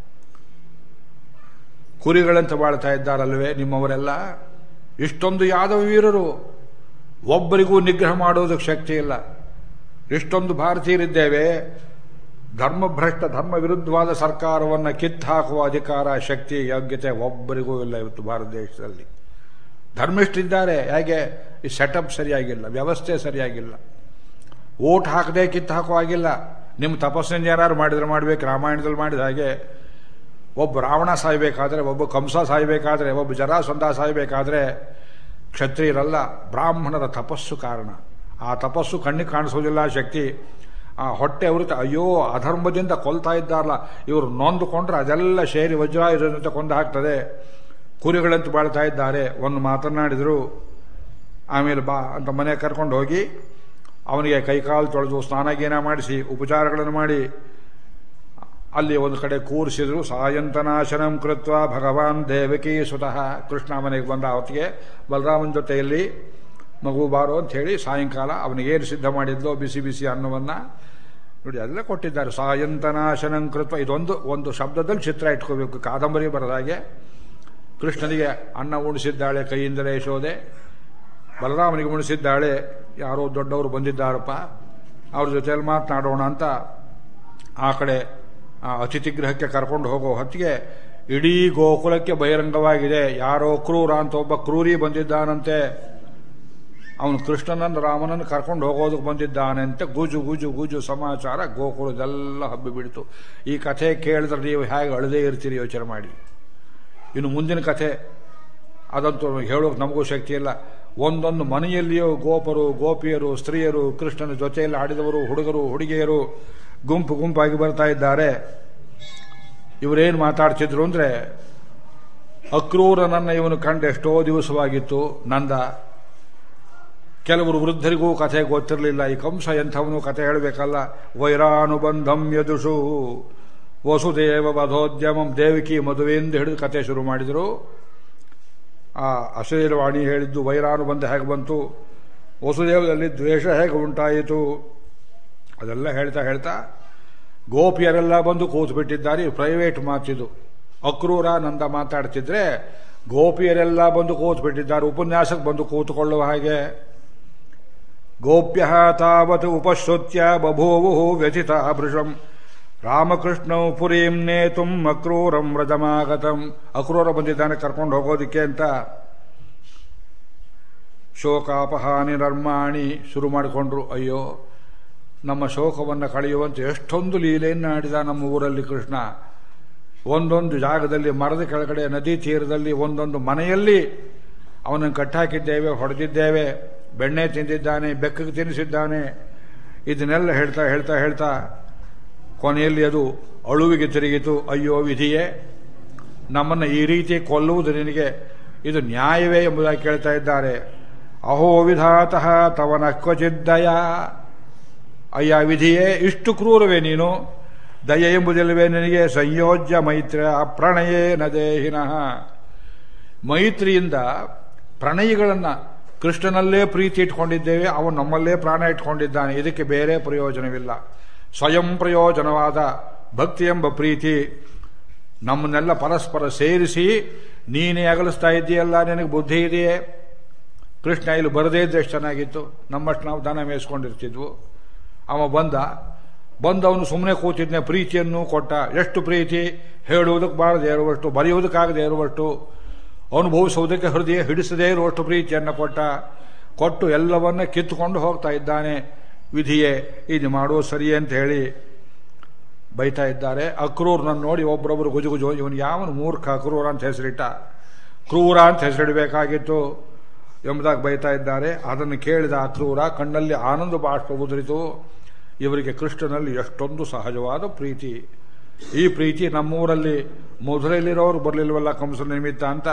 ಕುರಿಗಳಂತ ಬಾಳ್ತಾ ಇದ್ದಾರಲ್ವೇ ನಿಮ್ಮವರೆಲ್ಲ ಇಷ್ಟೊಂದು ಯಾದವ ವೀರರು ಒಬ್ಬರಿಗೂ ನಿಗ್ರಹ ಮಾಡೋದಕ್ಕೆ ಶಕ್ತಿ ಇಲ್ಲ ಇಷ್ಟೊಂದು ಭಾರತೀಯರಿದ್ದೇವೆ ಧರ್ಮಭ್ರಷ್ಟ ಧರ್ಮ ವಿರುದ್ಧವಾದ ಸರ್ಕಾರವನ್ನು ಕಿತ್ತಾಕುವ ಅಧಿಕಾರ ಶಕ್ತಿ ಯೋಗ್ಯತೆ ಒಬ್ಬರಿಗೂ ಇಲ್ಲ ಇವತ್ತು ಭಾರತ ದೇಶದಲ್ಲಿ ಧರ್ಮಿಷ್ಠರಿದ್ದಾರೆ ಹೇಗೆ ಈ ಸೆಟಪ್ ಸರಿಯಾಗಿಲ್ಲ ವ್ಯವಸ್ಥೆ ಸರಿಯಾಗಿಲ್ಲ ಓಟ್ ಹಾಕದೆ ಕಿತ್ತು ಹಾಕುವ ಆಗಿಲ್ಲ ನಿಮ್ಮ ತಪಸ್ಸಿನ ಯಾರು ಮಾಡಿದ್ರೆ ಮಾಡಬೇಕು ರಾಮಾಯಣದಲ್ಲಿ ಮಾಡಿದ ಹಾಗೆ ಒಬ್ಬ ರಾವಣ ಸಾಯಬೇಕಾದ್ರೆ ಒಬ್ಬ ಕಂಸ ಸಾಯಬೇಕಾದ್ರೆ ಒಬ್ಬ ಜರಾಸಂಧ ಸಾಯಬೇಕಾದ್ರೆ ಕ್ಷತ್ರಿಯರಲ್ಲ ಬ್ರಾಹ್ಮಣರ ತಪಸ್ಸು ಕಾರಣ ಆ ತಪಸ್ಸು ಕಣ್ಣಿಗೆ ಕಾಣಿಸೋದಿಲ್ಲ ಶಕ್ತಿ ಆ ಹೊಟ್ಟೆ ಅವೃತ ಅಯ್ಯೋ ಅಧರ್ಮದಿಂದ ಕೊಲ್ತಾ ಇದ್ದಾರಲ್ಲ ಇವರು ನೊಂದುಕೊಂಡ್ರೆ ಅದೆಲ್ಲ ಸೇರಿ ವಜ್ರಾಯುಧದಂತೆ ಕೊಂದು ಹಾಕ್ತದೆ ಕುರಿಗಳಂತ ಬಾಳ್ತಾ ಇದ್ದಾರೆ ಒಂದು ಮಾತನಾಡಿದರು ಆಮೇಲೆ ಬಾ ಅಂತ ಮನೆ ಕರ್ಕೊಂಡು ಹೋಗಿ ಅವನಿಗೆ ಕೈಕಾಲು ತೊಳೆದು ಸ್ನಾನ ಗೀನ ಮಾಡಿಸಿ ಉಪಚಾರಗಳನ್ನು ಮಾಡಿ ಅಲ್ಲಿ ಒಂದು ಕಡೆ ಕೂರಿಸಿದ್ರು ಸಾಯಂತನಾಶನಂ ಕೃತ್ವ ಭಗವಾನ್ ದೇವಕಿ ಸುತಃ ಕೃಷ್ಣ ಮನೆಗೆ ಬಂದ ಅವತ್ತಿಗೆ ಬಲರಾಮನ ಜೊತೆಯಲ್ಲಿ ಮಗು ಬಾರೋ ಅಂತ ಹೇಳಿ ಸಾಯಂಕಾಲ ಅವನಿಗೇನು ಸಿದ್ಧ ಮಾಡಿದ್ಲೋ ಬಿಸಿ ಬಿಸಿ ಅನ್ನವನ್ನು ನೋಡಿ ಎಲ್ಲ ಕೊಟ್ಟಿದ್ದಾರೆ ಸಾಯಂತನಾಶನಂ ಕೃತ್ವ ಇದೊಂದು ಒಂದು ಶಬ್ದದಲ್ಲಿ ಚಿತ್ರ ಇಟ್ಕೋಬೇಕು ಕಾದಂಬರಿ ಬರದಾಗೆ ಕೃಷ್ಣನಿಗೆ ಅನ್ನ ಉಣಿಸಿದ್ದಾಳೆ ಕೈಯಿಂದಲೇ ಯಶೋದೆ ಬಲರಾಮನಿಗೆ ಉಣಿಸಿದ್ದಾಳೆ ಯಾರೋ ದೊಡ್ಡವರು ಬಂದಿದ್ದಾರಪ್ಪ ಅವ್ರ ಜೊತೆಯಲ್ಲಿ ಮಾತನಾಡೋಣ ಅಂತ ಆ ಕಡೆ ಆ ಅತಿಥಿ ಗೃಹಕ್ಕೆ ಕರ್ಕೊಂಡು ಹೋಗೋ ಹೊತ್ತಿಗೆ ಇಡೀ ಗೋಕುಲಕ್ಕೆ ಬಹಿರಂಗವಾಗಿದೆ ಯಾರೋ ಕ್ರೂರ ಅಂತ ಒಬ್ಬ ಕ್ರೂರಿ ಬಂದಿದ್ದಾನಂತೆ ಅವನು ಕೃಷ್ಣನನ್ನು ರಾಮನನ್ನು ಕರ್ಕೊಂಡು ಹೋಗೋದಕ್ಕೆ ಬಂದಿದ್ದಾನೆ ಅಂತ ಗುಜು ಗುಜು ಗುಜು ಸಮಾಚಾರ ಗೋಕುಲದೆಲ್ಲ ಹಬ್ಬಿ ಬಿಡ್ತು ಈ ಕಥೆ ಕೇಳಿದ್ರೆ ನೀವು ಹೇಗೆ ಅಳದೇ ಇರ್ತೀರಿ ಯೋಚನೆ ಮಾಡಿ ಇನ್ನು ಮುಂದಿನ ಕಥೆ ಅದಂತೂ ಹೇಳೋಕೆ ನಮಗೂ ಶಕ್ತಿ ಇಲ್ಲ ಒಂದೊಂದು ಮನೆಯಲ್ಲಿಯೂ ಗೋಪರು ಗೋಪಿಯರು ಸ್ತ್ರೀಯರು ಕೃಷ್ಣನ ಜೊತೆಯಲ್ಲಿ ಆಡಿದವರು ಹುಡುಗರು ಹುಡುಗಿಯರು ಗುಂಪು ಗುಂಪಾಗಿ ಬರ್ತಾ ಇದ್ದಾರೆ ಇವರೇನು ಮಾತಾಡ್ತಿದ್ರು ಅಂದ್ರೆ ಅಕ್ರೂರನನ್ನ ಇವನು ಕಂಡು ಎಷ್ಟೋ ದಿವಸವಾಗಿತ್ತು ನಂದ ಕೆಲವರು ವೃದ್ಧರಿಗೂ ಕಥೆ ಗೊತ್ತಿರಲಿಲ್ಲ ಈ ಕಂಸ ಎಂಥವನು ಕಥೆ ಹೇಳಬೇಕಲ್ಲ ವೈರಾನುಬಂಧಂ ಯದುಷು ವಸುದೇವ ವಧೋದ್ಯಮಂ ದೇವಿಕಿ ಮದುವೆಯಿಂದ ಹಿಡಿದು ಕಥೆ ಶುರು ಮಾಡಿದರು ಆ ಅಶ್ಲೀಲವಾಣಿ ಹೇಳಿದ್ದು ವೈರಾನುಬಂಧ ಹೇಗೆ ಬಂತು ವಸುದೇವದಲ್ಲಿ ದ್ವೇಷ ಹೇಗೆ ಉಂಟಾಯಿತು ಅದೆಲ್ಲ ಹೇಳ್ತಾ ಹೇಳ್ತಾ ಗೋಪಿಯರೆಲ್ಲ ಬಂದು ಕೂತು ಬಿಟ್ಟಿದ್ದಾರೆ ಪ್ರೈವೇಟ್ ಮಾತಿದು ಅಕ್ರೂರ ನಂದ ಮಾತಾಡ್ತಿದ್ರೆ ಗೋಪಿಯರೆಲ್ಲ ಬಂದು ಕೂತು ಬಿಟ್ಟಿದ್ದಾರೆ ಉಪನ್ಯಾಸಕ್ಕೆ ಬಂದು ಕೂತುಕೊಳ್ಳುವ ಹಾಗೆ ಗೋಪ್ಯ ತಾವತ್ ಉಪಶ್ರುತ್ಯ ಬಭೂವು ವ್ಯಥಿತ ಭೃಶಂ ರಾಮಕೃಷ್ಣ ಪುರೀಂ ನೇತುಂ ಅಕ್ರೂರಂ ರಜಮಾಗತಂ ಅಕ್ರೂರ ಬಂದಿದ್ದಾನೆ ಕರ್ಕೊಂಡು ಹೋಗೋದಿಕ್ಕೆ ಅಂತ ಶೋಕಾಪಹಾನಿ ನರ್ಮಾಣಿ ಶುರು ಮಾಡಿಕೊಂಡ್ರು ಅಯ್ಯೋ ನಮ್ಮ ಶೋಕವನ್ನು ಕಳೆಯುವಂತೆ ಎಷ್ಟೊಂದು ಲೀಲೆಯನ್ನು ಆಡಿದ ನಮ್ಮ ಊರಲ್ಲಿ ಕೃಷ್ಣ ಒಂದೊಂದು ಜಾಗದಲ್ಲಿ ಮರದ ಕೆಳಗಡೆ ನದಿ ತೀರದಲ್ಲಿ ಒಂದೊಂದು ಮನೆಯಲ್ಲಿ ಅವನನ್ನು ಕಟ್ಟಾಕಿದ್ದೇವೆ ಹೊಡೆದಿದ್ದೇವೆ ಬೆಣ್ಣೆ ತಿಂದಿದ್ದಾನೆ ಬೆಕ್ಕಗೆ ತಿನ್ನಿಸಿದ್ದಾನೆ ಇದನ್ನೆಲ್ಲ ಹೇಳ್ತಾ ಹೇಳ್ತಾ ಹೇಳ್ತಾ ಕೊನೆಯಲ್ಲಿ ಅದು ಅಳುವಿಗೆ ತಿರುಗಿತು ಅಯ್ಯೋ ವಿಧಿಯೇ ನಮ್ಮನ್ನು ಈ ರೀತಿ ಕೊಲ್ಲುವುದು ನಿನಗೆ ಇದು ನ್ಯಾಯವೇ ಎಂಬುದಾಗಿ ಕೇಳ್ತಾ ಇದ್ದಾರೆ ಅಹೋ ವಿಧಾತಃ ತವನ ಕ್ವಚಿದ್ದಯ ಅಯ್ಯ ವಿಧಿಯೇ ಇಷ್ಟು ಕ್ರೂರವೇ ನೀನು ದಯೆ ಎಂಬುದಿಲ್ಲವೇ ನಿನಗೆ ಸಂಯೋಜ್ಯ ಮೈತ್ರ ಪ್ರಣಯೇ ನ ದೇಹಿನಃ ಮೈತ್ರಿಯಿಂದ ಪ್ರಣಯಿಗಳನ್ನು ಕೃಷ್ಣನಲ್ಲೇ ಪ್ರೀತಿ ಇಟ್ಕೊಂಡಿದ್ದೇವೆ ಅವನು ನಮ್ಮಲ್ಲೇ ಪ್ರಾಣ ಇಟ್ಕೊಂಡಿದ್ದಾನೆ ಇದಕ್ಕೆ ಬೇರೆ ಪ್ರಯೋಜನವಿಲ್ಲ ಸ್ವಯಂ ಪ್ರಯೋಜನವಾದ ಭಕ್ತಿ ಎಂಬ ಪ್ರೀತಿ ನಮ್ಮನ್ನೆಲ್ಲ ಪರಸ್ಪರ ಸೇರಿಸಿ ನೀನೇ ಅಗಲಿಸ್ತಾ ಇದ್ದೀಯಲ್ಲ ನಿನಗೆ ಬುದ್ಧಿ ಇದೆಯೇ ಕೃಷ್ಣ ಇಲ್ಲಿ ಬರದೇ ಇದ್ರೆ ಎಷ್ಟು ಚೆನ್ನಾಗಿತ್ತು ನಮ್ಮಷ್ಟು ನಾವು ದನ ಮೇಯಿಸ್ಕೊಂಡಿರ್ತಿದ್ವು ಅವ ಬಂದ ಬಂದವನು ಸುಮ್ಮನೆ ಕೂತಿದ್ನೆ ಪ್ರೀತಿಯನ್ನು ಕೊಟ್ಟ ಎಷ್ಟು ಪ್ರೀತಿ ಹೇಳುವುದಕ್ಕೆ ಬಾರದೇ ಇರುವಷ್ಟು ಬರೆಯುವುದಕ್ಕಾಗದೇ ಇರುವಷ್ಟು ಅನುಭವಿಸುವುದಕ್ಕೆ ಹೃದಯ ಹಿಡಿಸದೇ ಇರುವಷ್ಟು ಪ್ರೀತಿಯನ್ನು ಕೊಟ್ಟ ಕೊಟ್ಟು ಎಲ್ಲವನ್ನ ಕಿತ್ತುಕೊಂಡು ಹೋಗ್ತಾ ಇದ್ದಾನೆ ವಿಧಿಯೇ ಇದು ಮಾಡುವ ಸರಿಯೇ ಅಂತ ಹೇಳಿ ಬೈತಾ ಇದ್ದಾರೆ ಅಕ್ರೂರ್ನನ್ನು ನೋಡಿ ಒಬ್ಬರೊಬ್ಬರು ಗುಜುಗುಜು ಇವನು ಯಾವನು ಮೂರ್ಖ ಅಕ್ರೂರ ಅಂತ ಹೆಸರಿಟ್ಟ ಕ್ರೂರ ಅಂತ ಹೆಸರಿಡಬೇಕಾಗಿತ್ತು ಎಂಬುದಾಗಿ ಬೈತಾ ಇದ್ದಾರೆ ಅದನ್ನು ಕೇಳಿದ ಅಕ್ರೂರ ಕಣ್ಣಲ್ಲಿ ಆನಂದ ಬಾಷ್ಪ ಉದುರಿತು ಇವರಿಗೆ ಕೃಷ್ಣನಲ್ಲಿ ಎಷ್ಟೊಂದು ಸಹಜವಾದ ಪ್ರೀತಿ ಈ ಪ್ರೀತಿ ನಮ್ಮೂರಲ್ಲಿ ಮಧುರೆಯಲ್ಲಿರೋರು ಬರಲಿಲ್ವಲ್ಲ ಕಂಸನ ನಿಮಿತ್ತ ಅಂತ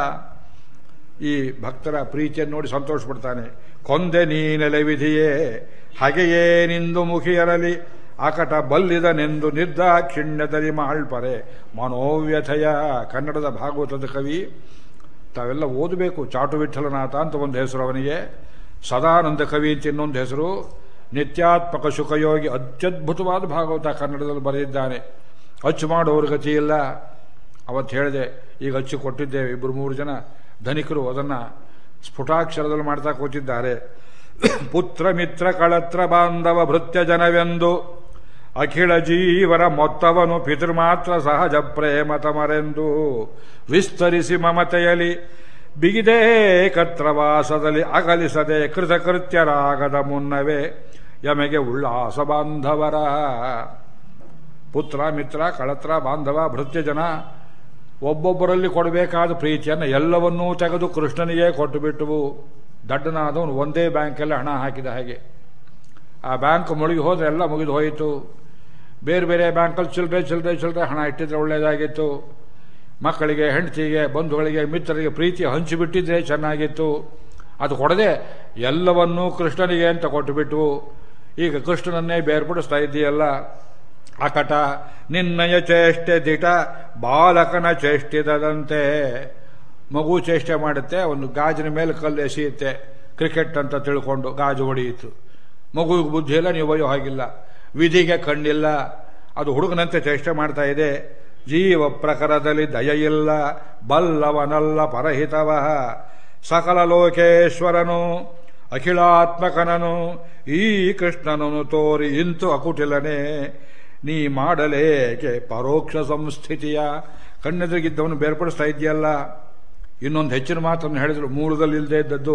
ಈ ಭಕ್ತರ ಪ್ರೀತಿಯನ್ನು ನೋಡಿ ಸಂತೋಷ ಪಡ್ತಾನೆ ಕೊಂದೆ ನೀನೆಲೆ ವಿಧಿಯೇ ಹಾಗೆಯೇ ನಿಂದು ಮುಖಿಯರಲಿ ಆಕಟ ಬಲ್ಲಿದನೆಂದು ನಿರ್ದಾಕ್ಷಿಣ್ಯದಲ್ಲಿ ಮಾಳ್ಪರೆ ಮನೋವ್ಯಥಯ ಕನ್ನಡದ ಭಾಗವತದ ಕವಿ ತಾವೆಲ್ಲ ಓದಬೇಕು ಚಾಟು ವಿಠಲನಾಥ ಅಂತ ಒಂದು ಹೆಸರು ಅವನಿಗೆ ಸದಾನಂದ ಕವಿ ಅಂತ ಇನ್ನೊಂದು ಹೆಸರು ನಿತ್ಯಾತ್ಮಕ ಸುಖಯೋಗಿ ಅತ್ಯದ್ಭುತವಾದ ಭಾಗವತ ಕನ್ನಡದಲ್ಲಿ ಬರೆದಿದ್ದಾನೆ ಅಚ್ಚು ಮಾಡೋರ ಗತಿ ಇಲ್ಲ ಅವತ್ತು ಹೇಳಿದೆ ಈಗ ಅಚ್ಚು ಕೊಟ್ಟಿದ್ದೇವೆ ಇಬ್ಬರು ಮೂರು ಜನ ಧನಿಕರು ಅದನ್ನು ಸ್ಫುಟಾಕ್ಷರದಲ್ಲಿ ಮಾಡ್ತಾ ಕೂತಿದ್ದಾರೆ ಪುತ್ರ ಮಿತ್ರ ಕಳತ್ರ ಬಾಂಧವ ಭೃತ್ಯ ಜನವೆಂದು ಅಖಿಳ ಜೀವರ ಮೊತ್ತವನು ಪಿತೃಮಾತ್ರ ಸಹಜ ಪ್ರೇಮ ತಮರೆಂದು ವಿಸ್ತರಿಸಿ ಮಮತೆಯಲಿ ಬಿಗಿದೇ ಕತ್ರವಾಸದಲ್ಲಿ ಅಗಲಿಸದೆ ಕೃತಕೃತ್ಯರಾಗದ ಮುನ್ನವೇ ಯಮೆಗೆ ಉಲ್ಲಾಸ ಬಾಂಧವರ ಪುತ್ರ ಮಿತ್ರ ಕಳತ್ರ ಬಾಂಧವ ಭೃತ್ಯ ಜನ ಒಬ್ಬೊಬ್ಬರಲ್ಲಿ ಕೊಡಬೇಕಾದ ಪ್ರೀತಿಯನ್ನು ಎಲ್ಲವನ್ನೂ ತೆಗೆದು ಕೃಷ್ಣನಿಗೆ ಕೊಟ್ಟು ಬಿಟ್ಟವು ದಡ್ಡನಾದವನು ಒಂದೇ ಬ್ಯಾಂಕಲ್ಲಿ ಹಣ ಹಾಕಿದ ಹಾಗೆ ಆ ಬ್ಯಾಂಕ್ ಮುಳುಗಿ ಹೋದ್ರೆ ಎಲ್ಲ ಮುಗಿದು ಹೋಯಿತು ಬೇರೆ ಬೇರೆ ಬ್ಯಾಂಕಲ್ಲಿ ಚಿಲ್ಲರೆ ಚಿಲ್ಲರೆ ಚಿಲ್ಲರೆ ಹಣ ಇಟ್ಟಿದ್ರೆ ಒಳ್ಳೆಯದಾಗಿತ್ತು ಮಕ್ಕಳಿಗೆ ಹೆಂಡತಿಗೆ ಬಂಧುಗಳಿಗೆ ಮಿತ್ರರಿಗೆ ಪ್ರೀತಿ ಹಂಚಿಬಿಟ್ಟಿದ್ರೆ ಚೆನ್ನಾಗಿತ್ತು ಅದು ಕೊಡದೆ ಎಲ್ಲವನ್ನೂ ಕೃಷ್ಣನಿಗೆ ಅಂತ ಕೊಟ್ಟುಬಿಟ್ಟು ಈಗ ಕೃಷ್ಣನನ್ನೇ ಬೇರ್ಪಡಿಸ್ತಾ ಇದ್ದೀಯಲ್ಲ ಅಕಟ ನಿನ್ನಯ ಚೇಷ್ಟೆ ದಿಟ ಬಾಲಕನ ಚೇಷ್ಟಿದಂತೆ ಮಗು ಚೇಷ್ಟೆ ಮಾಡುತ್ತೆ ಒಂದು ಗಾಜಿನ ಮೇಲೆ ಕಲ್ಲು ಎಸೆಯುತ್ತೆ ಕ್ರಿಕೆಟ್ ಅಂತ ತಿಳ್ಕೊಂಡು ಗಾಜು ಹೊಡೆಯಿತು ಮಗುವಿಗೆ ಬುದ್ಧಿ ಇಲ್ಲ ನೀವು ಒಯ್ಯೋ ಹಾಗಿಲ್ಲ ವಿಧಿಗೆ ಕಣ್ಣಿಲ್ಲ ಅದು ಹುಡುಗನಂತೆ ಚೇಷ್ಟೆ ಮಾಡ್ತಾ ಇದೆ ಜೀವ ಪ್ರಕರದಲ್ಲಿ ದಯ ಇಲ್ಲ ಬಲ್ಲವನಲ್ಲ ಪರಹಿತವ ಸಕಲ ಲೋಕೇಶ್ವರನು ಅಖಿಲಾತ್ಮಕನನು ಈ ಕೃಷ್ಣನನು ತೋರಿ ಇಂತು ಅಕುಟಿಲನೆ ನೀ ಮಾಡಲೇಕೆ ಪರೋಕ್ಷ ಸಂಸ್ಥಿತಿಯ ಕಣ್ಣೆದುರಿಗಿದ್ದವನು ಬೇರ್ಪಡಿಸ್ತಾ ಇದೆಯಲ್ಲ ಇನ್ನೊಂದು ಹೆಚ್ಚಿನ ಮಾತನ್ನು ಹೇಳಿದ್ರು ಮೂಲದಲ್ಲಿ ಇಲ್ಲದೆ ಇದ್ದದ್ದು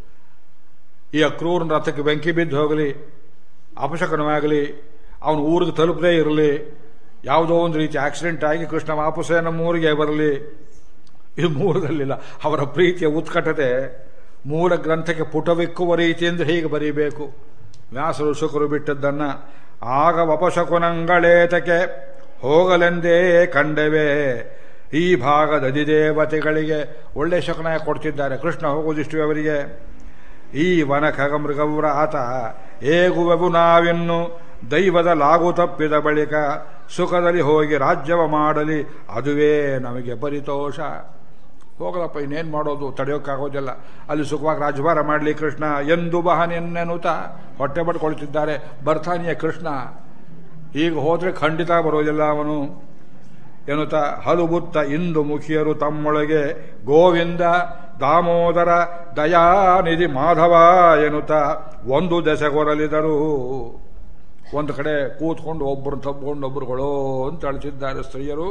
ಈ ಅಕ್ರೂರನ ರಥಕ್ಕೆ ಬೆಂಕಿ ಬಿದ್ದು ಹೋಗಲಿ ಅಪಶಕನವಾಗಲಿ ಅವನು ಊರಿಗೆ ತಲುಪದೇ ಇರಲಿ ಯಾವುದೋ ಒಂದು ರೀತಿ ಆಕ್ಸಿಡೆಂಟ್ ಆಗಿ ಕೃಷ್ಣ ವಾಪಸ್ಸೇ ನಮ್ಮ ಊರಿಗೆ ಬರಲಿ ಇದು ಮೂಲದಲ್ಲಿಲ್ಲ ಅವರ ಪ್ರೀತಿಯ ಉತ್ಕಟತೆ ಮೂಲ ಗ್ರಂಥಕ್ಕೆ ಪುಟವಿಕ್ಕುವ ರೀತಿಯಿಂದ ಹೀಗೆ ಬರೀಬೇಕು ವ್ಯಾಸರು ಶುಕರು ಬಿಟ್ಟದ್ದನ್ನ ಆಗ ವಪಶಕುನಂಗಳೇತಕ್ಕೆ ಹೋಗಲೆಂದೇ ಕಂಡವೇ ಈ ಭಾಗದ ಅಧಿದೇವತೆಗಳಿಗೆ ಒಳ್ಳೆ ಶಕನ ಕೊಡ್ತಿದ್ದಾರೆ ಕೃಷ್ಣ ಹೋಗೋದಿಷ್ಟು ಅವರಿಗೆ ಈ ವನ ಖಗಮೃಗವ್ರ ಆತ ಏಗುವೆವು ನಾವಿನ್ನು ದೈವದ ಲಾಗು ತಪ್ಪಿದ ಬಳಿಕ ಸುಖದಲ್ಲಿ ಹೋಗಿ ರಾಜ್ಯವ ಮಾಡಲಿ ಅದುವೇ ನಮಗೆ ಪರಿತೋಷ ಹೋಗಲಪ್ಪ ಇನ್ನೇನು ಮಾಡೋದು ತಡೆಯೋಕ್ಕಾಗೋದಿಲ್ಲ ಅಲ್ಲಿ ಸುಖವಾಗಿ ರಾಜಭಾರ ಮಾಡಲಿ ಕೃಷ್ಣ ಎಂದು ಬಹನೆನ್ನೆನುತ ಹೊಟ್ಟೆ ಪಡ್ಕೊಳ್ತಿದ್ದಾರೆ ಬರ್ತಾನೆಯೇ ಕೃಷ್ಣ ಈಗ ಹೋದ್ರೆ ಖಂಡಿತ ಬರೋದಿಲ್ಲ ಅವನು ಎನ್ನುತ್ತ ಹಲುಬುತ್ತ ಇಂದು ಮುಖಿಯರು ತಮ್ಮೊಳಗೆ ಗೋವಿಂದ ದಾಮೋದರ ದಯಾನಿಧಿ ಮಾಧವ ಎನ್ನುತ್ತ ಒಂದು ದೆಸೆಗೊರಲಿದರು ಒಂದು ಕಡೆ ಕೂತ್ಕೊಂಡು ಒಬ್ಬರು ತಬ್ಕೊಂಡು ಒಬ್ಬರುಗಳು ಅಂತ ಅಳಿಸಿದ್ದಾರೆ ಸ್ತ್ರೀಯರು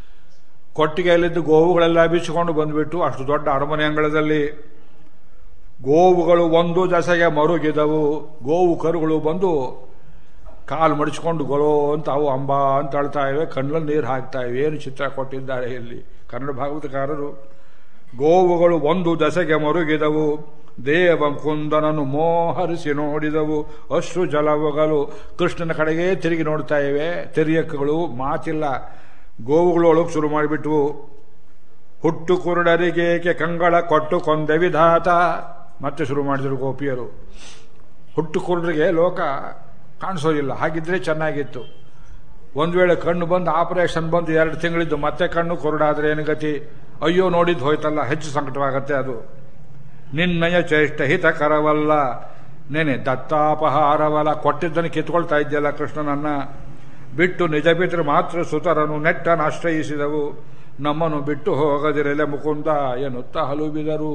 ಕೊಟ್ಟಿಗೆಯಲ್ಲಿದ್ದು ಗೋವುಗಳೆಲ್ಲ ಬಿಚ್ಚಿಕೊಂಡು ಬಂದ್ಬಿಟ್ಟು ಅಷ್ಟು ದೊಡ್ಡ ಅರಮನೆ ಅಂಗಳದಲ್ಲಿ ಗೋವುಗಳು ಒಂದು ದಸೆಗೆ ಮರುಗಿದವು ಗೋವು ಕರುಗಳು ಬಂದು ಕಾಲು ಮಡಿಸ್ಕೊಂಡು ಗೊಳೋ ಅಂತ ಅವು ಅಂಬ ಅಂತ ಅಳ್ತಾ ಇವೆ ಕಣ್ಣಲ್ಲಿ ನೀರು ಹಾಕ್ತಾ ಇವೆ ಏನು ಚಿತ್ರ ಕೊಟ್ಟಿದ್ದಾರೆ ಇಲ್ಲಿ ಕನ್ನಡ ಭಾಗವತಕಾರರು ಗೋವುಗಳು ಒಂದು ದಸೆಗೆ ಮರುಗಿದವು ದೇವ ಕುಂದನನು ಮೋಹರಿಸಿ ನೋಡಿದವು ಅಶ್ರು ಜಲವುಗಳು ಕೃಷ್ಣನ ಕಡೆಗೆ ತಿರುಗಿ ನೋಡ್ತಾ ಇವೆ ತೆರಿಯಕ್ಕಗಳು ಮಾತಿಲ್ಲ ಗೋವುಗಳು ಒಳಗೆ ಶುರು ಮಾಡಿಬಿಟ್ವು ಹುಟ್ಟು ಕುರುಡರಿಗೇಕೆ ಕಂಗಳ ಕೊಟ್ಟು ಕೊಂದೆ ವಿಧಾತ ಮತ್ತೆ ಶುರು ಮಾಡಿದರು ಗೋಪಿಯರು ಹುಟ್ಟು ಕುರುಡರಿಗೆ ಲೋಕ ಕಾಣಿಸೋದಿಲ್ಲ ಹಾಗಿದ್ರೆ ಚೆನ್ನಾಗಿತ್ತು ಒಂದು ವೇಳೆ ಕಣ್ಣು ಬಂದು ಆಪರೇಷನ್ ಬಂದು ಎರಡು ತಿಂಗಳಿದ್ದು ಮತ್ತೆ ಕಣ್ಣು ಕುರುಡಾದ್ರೆ ಏನು ಗತಿ ಅಯ್ಯೋ ನೋಡಿದ್ದು ಹೋಯ್ತಲ್ಲ ಹೆಚ್ಚು ಸಂಕಟವಾಗತ್ತೆ ಅದು ನಿನ್ನಯ ಚೇಷ್ಟ ಹಿತಕರವಲ್ಲ ನೆನೆ ದತ್ತಾಪಹಾರವಲ್ಲ ಕೊಟ್ಟಿದ್ದನ್ನು ಕಿತ್ಕೊಳ್ತಾ ಇದ್ದಲ್ಲ ಕೃಷ್ಣನನ್ನ ಬಿಟ್ಟು ನಿಜ ಬಿಟ್ಟರೆ ಮಾತ್ರ ಸುತರನು ನೆಟ್ಟನ ಆಶ್ರಯಿಸಿದವು ನಮ್ಮನ್ನು ಬಿಟ್ಟು ಹೋಗದಿರಲೆ ಮುಕುಂದ ಎನ್ನುತ್ತಾ ಹಲುಬಿದರು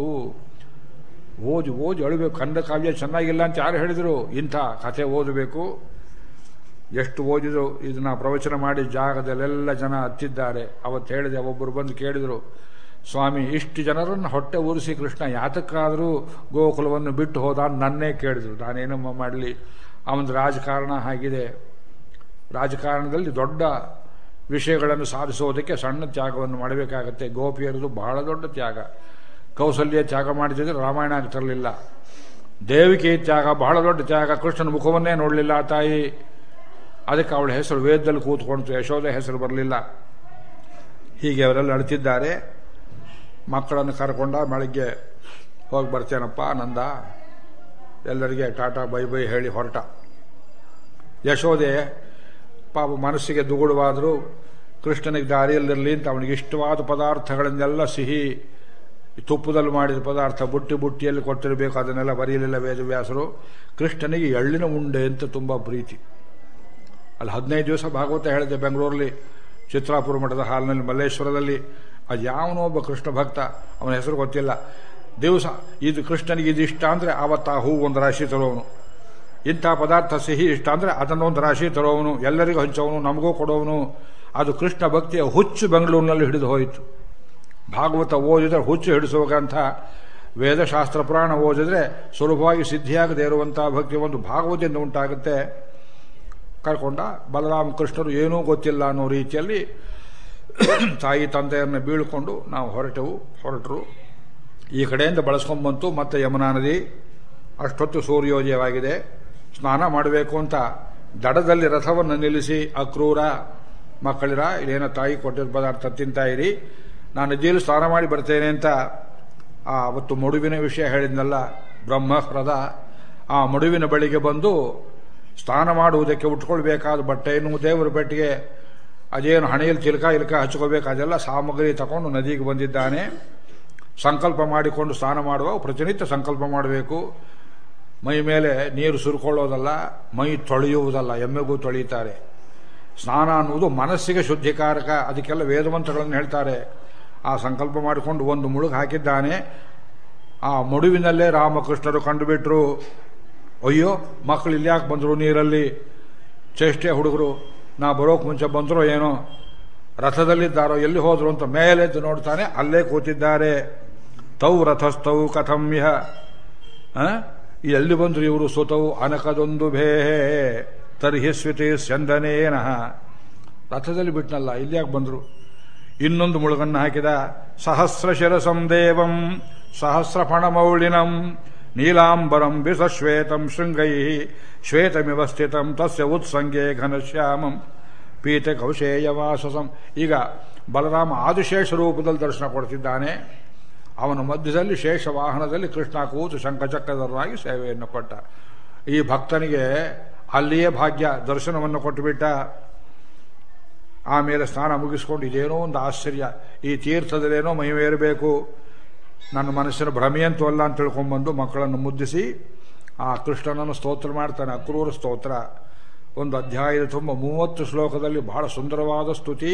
ಓದಿ ಓದಿ ಅಳಬೇಕು ಕನ್ನಡ ಕಾವ್ಯ ಚೆನ್ನಾಗಿಲ್ಲ ಅಂತ ಯಾರು ಹೇಳಿದರು ಇಂಥ ಕಥೆ ಓದಬೇಕು ಎಷ್ಟು ಓದಿದ್ರು ಇದನ್ನ ಪ್ರವಚನ ಮಾಡಿ ಜಾಗದಲ್ಲೆಲ್ಲ ಜನ ಹತ್ತಿದ್ದಾರೆ ಅವತ್ತು ಹೇಳಿದೆ ಒಬ್ಬರು ಬಂದು ಕೇಳಿದರು ಸ್ವಾಮಿ ಇಷ್ಟು ಜನರನ್ನು ಹೊಟ್ಟೆ ಉರಿಸಿ ಕೃಷ್ಣ ಯಾತಕ್ಕಾದರೂ ಗೋಕುಲವನ್ನು ಬಿಟ್ಟು ಹೋದ ನನ್ನೇ ಕೇಳಿದರು ನಾನೇನಮ್ಮ ಮಾಡಲಿ ಅವನ ರಾಜಕಾರಣ ಆಗಿದೆ ರಾಜಕಾರಣದಲ್ಲಿ ದೊಡ್ಡ ವಿಷಯಗಳನ್ನು ಸಾಧಿಸೋದಕ್ಕೆ ಸಣ್ಣ ತ್ಯಾಗವನ್ನು ಮಾಡಬೇಕಾಗತ್ತೆ ಗೋಪಿಯರದು ಬಹಳ ದೊಡ್ಡ ತ್ಯಾಗ ಕೌಸಲ್ಯ ತ್ಯಾಗ ಮಾಡಿದ್ರೆ ರಾಮಾಯಣ ಆಗ್ತಿರಲಿಲ್ಲ ದೇವಿಕೆ ತ್ಯಾಗ ಬಹಳ ದೊಡ್ಡ ತ್ಯಾಗ ಕೃಷ್ಣನ ಮುಖವನ್ನೇ ನೋಡಲಿಲ್ಲ ತಾಯಿ ಅದಕ್ಕೆ ಅವಳ ಹೆಸರು ವೇದದಲ್ಲಿ ಕೂತ್ಕೊಂಡು ಯಶೋಧ ಹೆಸರು ಬರಲಿಲ್ಲ ಹೀಗೆ ಅವರೆಲ್ಲ ಅಳ್ತಿದ್ದಾರೆ ಮಕ್ಕಳನ್ನು ಕರ್ಕೊಂಡ ಬೆಳಗ್ಗೆ ಹೋಗಿ ಬರ್ತೇನಪ್ಪ ನಂದ ಎಲ್ಲರಿಗೆ ಟಾಟಾ ಬೈ ಬೈ ಹೇಳಿ ಹೊರಟ ಯಶೋದೆ ಪಾಪ ಮನಸ್ಸಿಗೆ ದುಗುಡವಾದರೂ ಕೃಷ್ಣನಿಗೆ ದಾರಿಯಲ್ಲಿರಲಿ ಅಂತ ಅವನಿಗೆ ಇಷ್ಟವಾದ ಪದಾರ್ಥಗಳನ್ನೆಲ್ಲ ಸಿಹಿ ತುಪ್ಪದಲ್ಲಿ ಮಾಡಿದ ಪದಾರ್ಥ ಬುಟ್ಟಿ ಬುಟ್ಟಿಯಲ್ಲಿ ಕೊಟ್ಟಿರಬೇಕು ಅದನ್ನೆಲ್ಲ ಬರೆಯಲಿಲ್ಲ ವೇದವ್ಯಾಸರು ಕೃಷ್ಣನಿಗೆ ಎಳ್ಳಿನ ಉಂಡೆ ಅಂತ ತುಂಬ ಪ್ರೀತಿ ಅಲ್ಲಿ ಹದಿನೈದು ದಿವಸ ಭಾಗವತ ಹೇಳಿದೆ ಬೆಂಗಳೂರಲ್ಲಿ ಚಿತ್ರಾಪುರ ಮಠದ ಹಾಲ್ನಲ್ಲಿ ಮಲ್ಲೇಶ್ವರದಲ್ಲಿ ಅದು ಯಾವನೋ ಒಬ್ಬ ಕೃಷ್ಣ ಭಕ್ತ ಅವನ ಹೆಸರು ಗೊತ್ತಿಲ್ಲ ದಿವಸ ಇದು ಕೃಷ್ಣನಿಗೆ ಇದು ಇಷ್ಟ ಅಂದರೆ ಆವತ್ತ ಆ ಹೂ ಒಂದು ರಾಶಿ ತರೋವನು ಇಂಥ ಪದಾರ್ಥ ಸಿಹಿ ಇಷ್ಟ ಅಂದರೆ ಅದನ್ನೊಂದು ರಾಶಿ ತರೋವನು ಎಲ್ಲರಿಗೂ ಹಂಚೋವನು ನಮಗೂ ಕೊಡೋವನು ಅದು ಕೃಷ್ಣ ಭಕ್ತಿಯ ಹುಚ್ಚು ಬೆಂಗಳೂರಿನಲ್ಲಿ ಹಿಡಿದು ಹೋಯಿತು ಭಾಗವತ ಓದಿದ್ರೆ ಹುಚ್ಚು ಹಿಡಿಸುವ ಗ್ರಂಥ ವೇದಶಾಸ್ತ್ರ ಪುರಾಣ ಓದಿದ್ರೆ ಸುಲಭವಾಗಿ ಸಿದ್ಧಿಯಾಗದೇ ಇರುವಂಥ ಭಕ್ತಿ ಒಂದು ಭಾಗವತದಿಂದ ಉಂಟಾಗುತ್ತೆ ಕರ್ಕೊಂಡ ಬಲರಾಮ ಕೃಷ್ಣರು ಏನೂ ಗೊತ್ತಿಲ್ಲ ಅನ್ನೋ ರೀತಿಯಲ್ಲಿ ತಾಯಿ ತಂದೆಯರನ್ನ ಬೀಳ್ಕೊಂಡು ನಾವು ಹೊರಟೆವು ಹೊರಟರು ಈ ಕಡೆಯಿಂದ ಬಳಸ್ಕೊಂಡ್ಬಂತು ಮತ್ತೆ ಯಮುನಾ ನದಿ ಅಷ್ಟೊತ್ತು ಸೂರ್ಯೋದಯವಾಗಿದೆ ಸ್ನಾನ ಮಾಡಬೇಕು ಅಂತ ದಡದಲ್ಲಿ ರಥವನ್ನು ನಿಲ್ಲಿಸಿ ಅಕ್ರೂರ ಮಕ್ಕಳಿರ ಇಲ್ಲೇನೋ ತಾಯಿ ಕೊಟ್ಟಿದ್ದ ಪದಾರ್ಥ ತಿಂತಾ ಇರಿ ನಾನು ನದಿಯಲ್ಲಿ ಸ್ನಾನ ಮಾಡಿ ಬರ್ತೇನೆ ಅಂತ ಆ ಅವತ್ತು ಮಡುವಿನ ವಿಷಯ ಹೇಳಿದ್ನಲ್ಲ ಬ್ರಹ್ಮಹ್ರದ ಆ ಮಡುವಿನ ಬಳಿಗೆ ಬಂದು ಸ್ನಾನ ಮಾಡುವುದಕ್ಕೆ ಉಟ್ಕೊಳ್ಬೇಕಾದ ಬಟ್ಟೆಯನ್ನು ದೇವರ ಬೆಟ್ಟಿಗೆ ಅದೇನು ಹಣೆಯಲ್ಲಿ ಚಿಲ್ಕ ಇಲ್ಕ ಹಚ್ಕೋಬೇಕು ಅದೆಲ್ಲ ಸಾಮಗ್ರಿ ತಗೊಂಡು ನದಿಗೆ ಬಂದಿದ್ದಾನೆ ಸಂಕಲ್ಪ ಮಾಡಿಕೊಂಡು ಸ್ನಾನ ಮಾಡುವ ಪ್ರತಿನಿತ್ಯ ಸಂಕಲ್ಪ ಮಾಡಬೇಕು ಮೈ ಮೇಲೆ ನೀರು ಸುರ್ಕೊಳ್ಳೋದಲ್ಲ ಮೈ ತೊಳೆಯುವುದಲ್ಲ ಎಮ್ಮೆಗೂ ತೊಳೆಯುತ್ತಾರೆ ಸ್ನಾನ ಅನ್ನುವುದು ಮನಸ್ಸಿಗೆ ಶುದ್ಧಿಕಾರಕ ಅದಕ್ಕೆಲ್ಲ ವೇದಮಂತ್ರಗಳನ್ನು ಹೇಳ್ತಾರೆ ಆ ಸಂಕಲ್ಪ ಮಾಡಿಕೊಂಡು ಒಂದು ಮುಳುಗು ಹಾಕಿದ್ದಾನೆ ಆ ಮಡುವಿನಲ್ಲೇ ರಾಮಕೃಷ್ಣರು ಕಂಡುಬಿಟ್ರು ಅಯ್ಯೋ ಮಕ್ಕಳು ಇಲ್ಲಿ ಯಾಕೆ ಬಂದರು ನೀರಲ್ಲಿ ಚೇಷ್ಟೆ ಹುಡುಗರು ನಾ ಬರೋಕ್ ಮುಂಚೆ ಬಂದರೋ ಏನೋ ರಥದಲ್ಲಿದ್ದಾರೋ ಎಲ್ಲಿ ಹೋದ್ರು ಅಂತ ಮೇಲೆದ್ದು ನೋಡ್ತಾನೆ ಅಲ್ಲೇ ಕೂತಿದ್ದಾರೆ ತೌ ರಥಸ್ಥೌ ಕಥಮ್ಯ ಎಲ್ಲಿ ಬಂದ್ರು ಇವರು ಸುತವು ಅನಕದೊಂದು ಭೇಹೆ ತರ್ಹಿ ಸ್ವಿತಿ ಸ್ಯಂದನೇನ ರಥದಲ್ಲಿ ಬಿಟ್ನಲ್ಲ ಇಲ್ಲಿ ಯಾಕೆ ಬಂದ್ರು ಇನ್ನೊಂದು ಮುಳುಗನ್ನು ಹಾಕಿದ ಸಹಸ್ರ ಶಿರಸಂ ದೇವಂ ಸಹಸ್ರ ಫಣಮೌಳಿನಂ ನೀಲಾಂಬರಂ ಬಿಸಶ್ವೇತಂ ಶೃಂಗೈ ಶ್ವೇತಮಿವ ಸ್ಥಿತಂ ತಸ್ಯ ಉತ್ಸಂಗೆ ಘನಶ್ಯಾಮಂ ಪೀತ ಕೌಶೇಯವಾಸಸಂ ಈಗ ಬಲರಾಮ ಆದಿಶೇಷ ರೂಪದಲ್ಲಿ ದರ್ಶನ ಕೊಡ್ತಿದ್ದಾನೆ ಅವನ ಮಧ್ಯದಲ್ಲಿ ಶೇಷ ವಾಹನದಲ್ಲಿ ಕೃಷ್ಣ ಕೂತು ಶಂಖಚಕ್ರಧರನಾಗಿ ಸೇವೆಯನ್ನು ಕೊಟ್ಟ ಈ ಭಕ್ತನಿಗೆ ಅಲ್ಲಿಯೇ ಭಾಗ್ಯ ದರ್ಶನವನ್ನು ಕೊಟ್ಟುಬಿಟ್ಟ ಆಮೇಲೆ ಸ್ನಾನ ಮುಗಿಸ್ಕೊಂಡು ಇದೇನೋ ಒಂದು ಆಶ್ಚರ್ಯ ಈ ತೀರ್ಥದಲ್ಲೇನೋ ಮಹಿಮೆ ಇರಬೇಕು ನನ್ನ ಮನಸ್ಸಿನ ಭ್ರಮೆಯಂತೂ ಅಲ್ಲ ಅಂತ ತಿಳ್ಕೊಂಡ್ಬಂದು ಮಕ್ಕಳನ್ನು ಮುದ್ದಿಸಿ ಆ ಕೃಷ್ಣನನ್ನು ಸ್ತೋತ್ರ ಮಾಡ್ತಾನೆ ಅಕ್ರೂರ ಸ್ತೋತ್ರ ಒಂದು ಅಧ್ಯಾಯದ ತುಂಬ ಮೂವತ್ತು ಶ್ಲೋಕದಲ್ಲಿ ಬಹಳ ಸುಂದರವಾದ ಸ್ತುತಿ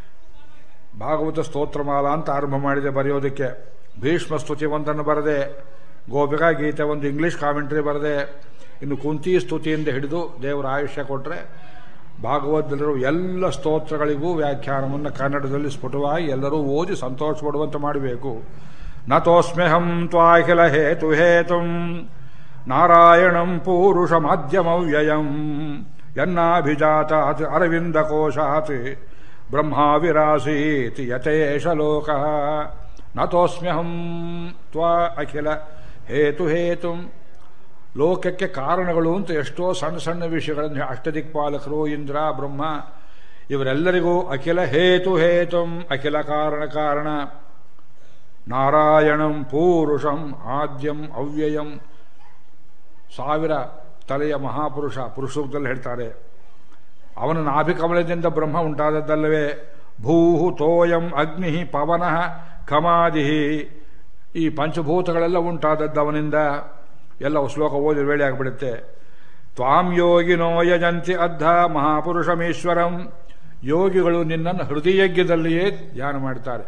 ಭಾಗವತ ಸ್ತೋತ್ರಮಾಲ ಅಂತ ಆರಂಭ ಮಾಡಿದೆ ಬರೆಯೋದಕ್ಕೆ ಭೀಷ್ಮ ಸ್ತುತಿ ಒಂದನ್ನು ಬರದೆ ಗೋಪಿಕಾ ಗೀತೆ ಒಂದು ಇಂಗ್ಲಿಷ್ ಕಾಮೆಂಟ್ರಿ ಬರದೆ ಇನ್ನು ಕುಂತಿ ಸ್ತುತಿಯಿಂದ ಹಿಡಿದು ದೇವರ ಆಯುಷ್ಯ ಕೊಟ್ಟರೆ ಭಾಗವತದಲ್ಲಿರುವ ಎಲ್ಲ ಸ್ತೋತ್ರಗಳಿಗೂ ವ್ಯಾಖ್ಯಾನವನ್ನು ಕನ್ನಡದಲ್ಲಿ ಸ್ಫುಟವಾಗಿ ಎಲ್ಲರೂ ಓದಿ ಸಂತೋಷ ಪಡುವಂತೆ ಮಾಡಬೇಕು ನತೋಸ್ಮ್ಯಹಂ ತ್ವಾಖಿಲ ಹೇತು ಹೇತುಂ ನಾರಾಯಣಂ ಪೂರುಷಮಾದ್ಯಮವ್ಯಯಂ ಯನ್ನಾಭಿಜಾತಾತ್ ಅರವಿಂದಕೋಶಾತ್ ಬ್ರಹ್ಮಾವಿರಾಸೀತಿ ಯತೇಶ ಲೋಕ ನತೋಸ್ಮ್ಯಹಂ ತ್ವಾ ಅಖಿಲ ಹೇತು ಹೇತುಂ ಲೋಕಕ್ಕೆ ಕಾರಣಗಳು ಅಂತ ಎಷ್ಟೋ ಸಣ್ಣ ಸಣ್ಣ ವಿಷಯಗಳನ್ನು ಅಷ್ಟದಿಕ್ಪಾಲಕರು ಇಂದ್ರ ಬ್ರಹ್ಮ ಇವರೆಲ್ಲರಿಗೂ ಅಖಿಲ ಹೇತು ಹೇತುಂ ಅಖಿಲ ಕಾರಣ ಕಾರಣ ನಾರಾಯಣಂ ಪೂರುಷಂ ಆದ್ಯಂ ಅವ್ಯಯಂ ಸಾವಿರ ತಲೆಯ ಮಹಾಪುರುಷ ಪುರುಷದಲ್ಲಿ ಹೇಳ್ತಾರೆ ಅವನ ನಾಭಿಕಮಲದಿಂದ ಬ್ರಹ್ಮ ಉಂಟಾದದ್ದಲ್ಲವೇ ಭೂಹು ತೋಯಂ ಅಗ್ನಿ ಪವನ ಕಮಾದಿ ಈ ಪಂಚಭೂತಗಳೆಲ್ಲ ಉಂಟಾದದ್ದು ಅವನಿಂದ ಎಲ್ಲ ಶ್ಲೋಕ ಓದಿ ವೇಳೆ ಆಗಿಬಿಡುತ್ತೆ ತ್ವಾಂ ಯೋಗಿನೋ ಯಜಂತಿ ಅದ್ಧ ಮಹಾಪುರುಷಮೀಶ್ವರಂ ಯೋಗಿಗಳು ನಿನ್ನನ್ನು ಹೃದಯಜ್ಞದಲ್ಲಿಯೇ ಧ್ಯಾನ ಮಾಡ್ತಾರೆ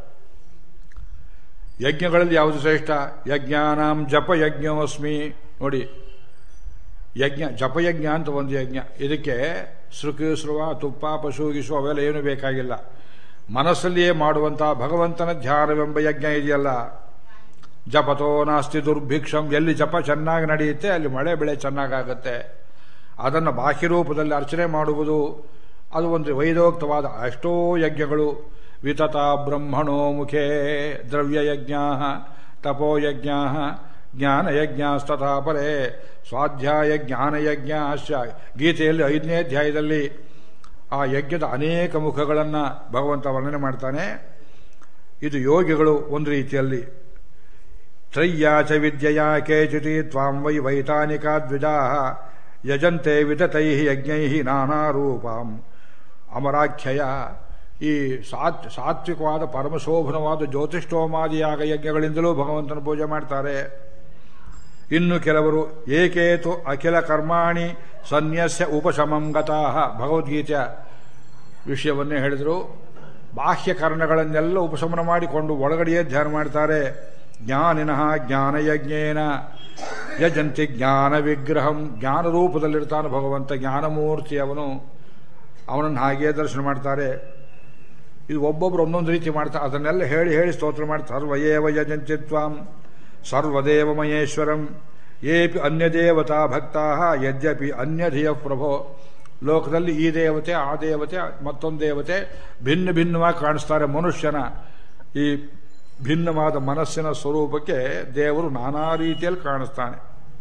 ಯಜ್ಞಗಳಲ್ಲಿ ಯಾವುದು ಶ್ರೇಷ್ಠ ಯಜ್ಞಾನಾಂ ಜಪ ಯಜ್ಞೋಸ್ಮಿ ನೋಡಿ ಯಜ್ಞ ಜಪಯಜ್ಞ ಅಂತ ಒಂದು ಯಜ್ಞ ಇದಕ್ಕೆ ಸೃಕು ಸ್ರುವ ತುಪ್ಪ ಪಶು ಗಿಶು ಅವೆಲ್ಲ ಏನು ಬೇಕಾಗಿಲ್ಲ ಮನಸ್ಸಲ್ಲಿಯೇ ಮಾಡುವಂತಹ ಭಗವಂತನ ಧ್ಯಾನವೆಂಬ ಯಜ್ಞ ಇದೆಯಲ್ಲ ಜಪತೋ ನಾಸ್ತಿ ದುರ್ಭಿಕ್ಷಂ ಎಲ್ಲಿ ಜಪ ಚೆನ್ನಾಗಿ ನಡೆಯುತ್ತೆ ಅಲ್ಲಿ ಮಳೆ ಬೆಳೆ ಚೆನ್ನಾಗಾಗುತ್ತೆ ಅದನ್ನು ಬಾಹ್ಯ ರೂಪದಲ್ಲಿ ಅರ್ಚನೆ ಮಾಡುವುದು ಅದು ಒಂದು ವೈದೋಕ್ತವಾದ ಎಷ್ಟೋ ಯಜ್ಞಗಳು ವಿತತ ಬ್ರಹ್ಮಣೋ ಮುಖೇ ದ್ರವ್ಯಯಜ್ಞ ತಪೋಯಜ್ಞ ಜ್ಞಾನಯಜ್ಞಸ್ತಥಾ ಪರೇ ಸ್ವಾಧ್ಯಾಯ ಜ್ಞಾನಯಜ್ಞ ಅಶ್ಯ ಗೀತೆಯಲ್ಲಿ ಐದನೇ ಅಧ್ಯಾಯದಲ್ಲಿ ಆ ಯಜ್ಞದ ಅನೇಕ ಮುಖಗಳನ್ನು ಭಗವಂತ ವರ್ಣನೆ ಮಾಡ್ತಾನೆ ಇದು ಯೋಗಿಗಳು ಒಂದು ರೀತಿಯಲ್ಲಿ ತ್ರಯ್ಯಾ ಚ ವಿದ್ಯೆಯ ಕೇಚಿತಿ ತ್ವಾಂ ವೈ ವೈತಾನಿಕಾ ದ್ವಿಜಾ ಯಜಂತೆ ವಿತತೈ ಯಜ್ಞೈ ನಾನಾ ರೂಪಾಂ ಅಮರಾಖ್ಯಯ ಈ ಸಾತ್ ಸಾತ್ವಿಕವಾದ ಪರಮಶೋಭನವಾದ ಜ್ಯೋತಿಷ್ಠೋಮಾದಿಯಾಗ ಯಜ್ಞಗಳಿಂದಲೂ ಭಗವಂತನ ಪೂಜೆ ಮಾಡ್ತಾರೆ ಇನ್ನು ಕೆಲವರು ಏಕೇತು ಅಖಿಲ ಕರ್ಮಾಣಿ ಸನ್ಯಸ್ಯ ಉಪಶಮಂ ಗತಾಹ ಭಗವದ್ಗೀತೆಯ ವಿಷಯವನ್ನೇ ಹೇಳಿದರು ಬಾಹ್ಯ ಕರ್ಣಗಳನ್ನೆಲ್ಲ ಉಪಶಮನ ಮಾಡಿಕೊಂಡು ಒಳಗಡೆಯೇ ಧ್ಯಾನ ಮಾಡ್ತಾರೆ ಜ್ಞಾನಿನಃ ಜ್ಞಾನಯಜ್ಞೇನ ಯಜಂತಿ ಜ್ಞಾನ ವಿಗ್ರಹಂ ಜ್ಞಾನ ರೂಪದಲ್ಲಿರ್ತಾನೆ ಭಗವಂತ ಜ್ಞಾನಮೂರ್ತಿ ಅವನು ಅವನನ್ನು ಹಾಗೆಯೇ ದರ್ಶನ ಮಾಡ್ತಾರೆ ಇದು ಒಬ್ಬೊಬ್ರು ಒಂದೊಂದು ರೀತಿ ಮಾಡ್ತಾರೆ ಅದನ್ನೆಲ್ಲ ಹೇಳಿ ಹೇಳಿ ಸ್ತೋತ್ರ ಮಾಡ್ತಾರೆ ಸರ್ವಯೇವ ಯಜಂತಿತ್ವಾಂ ಸರ್ವದೇವಮಯೇಶ್ವರಂ ಏಪಿ ಅನ್ಯದೇವತಾ ಭಕ್ತಾ ಯದ್ಯಪಿ ಅನ್ಯಧಿಯ ಪ್ರಭೋ ಲೋಕದಲ್ಲಿ ಈ ದೇವತೆ ಆ ದೇವತೆ ಮತ್ತೊಂದು ದೇವತೆ ಭಿನ್ನ ಭಿನ್ನವಾಗಿ ಕಾಣಿಸ್ತಾರೆ ಮನುಷ್ಯನ ಈ ಭಿನ್ನವಾದ ಮನಸ್ಸಿನ ಸ್ವರೂಪಕ್ಕೆ ದೇವರು ನಾನಾ ರೀತಿಯಲ್ಲಿ ಕಾಣಿಸ್ತಾನೆ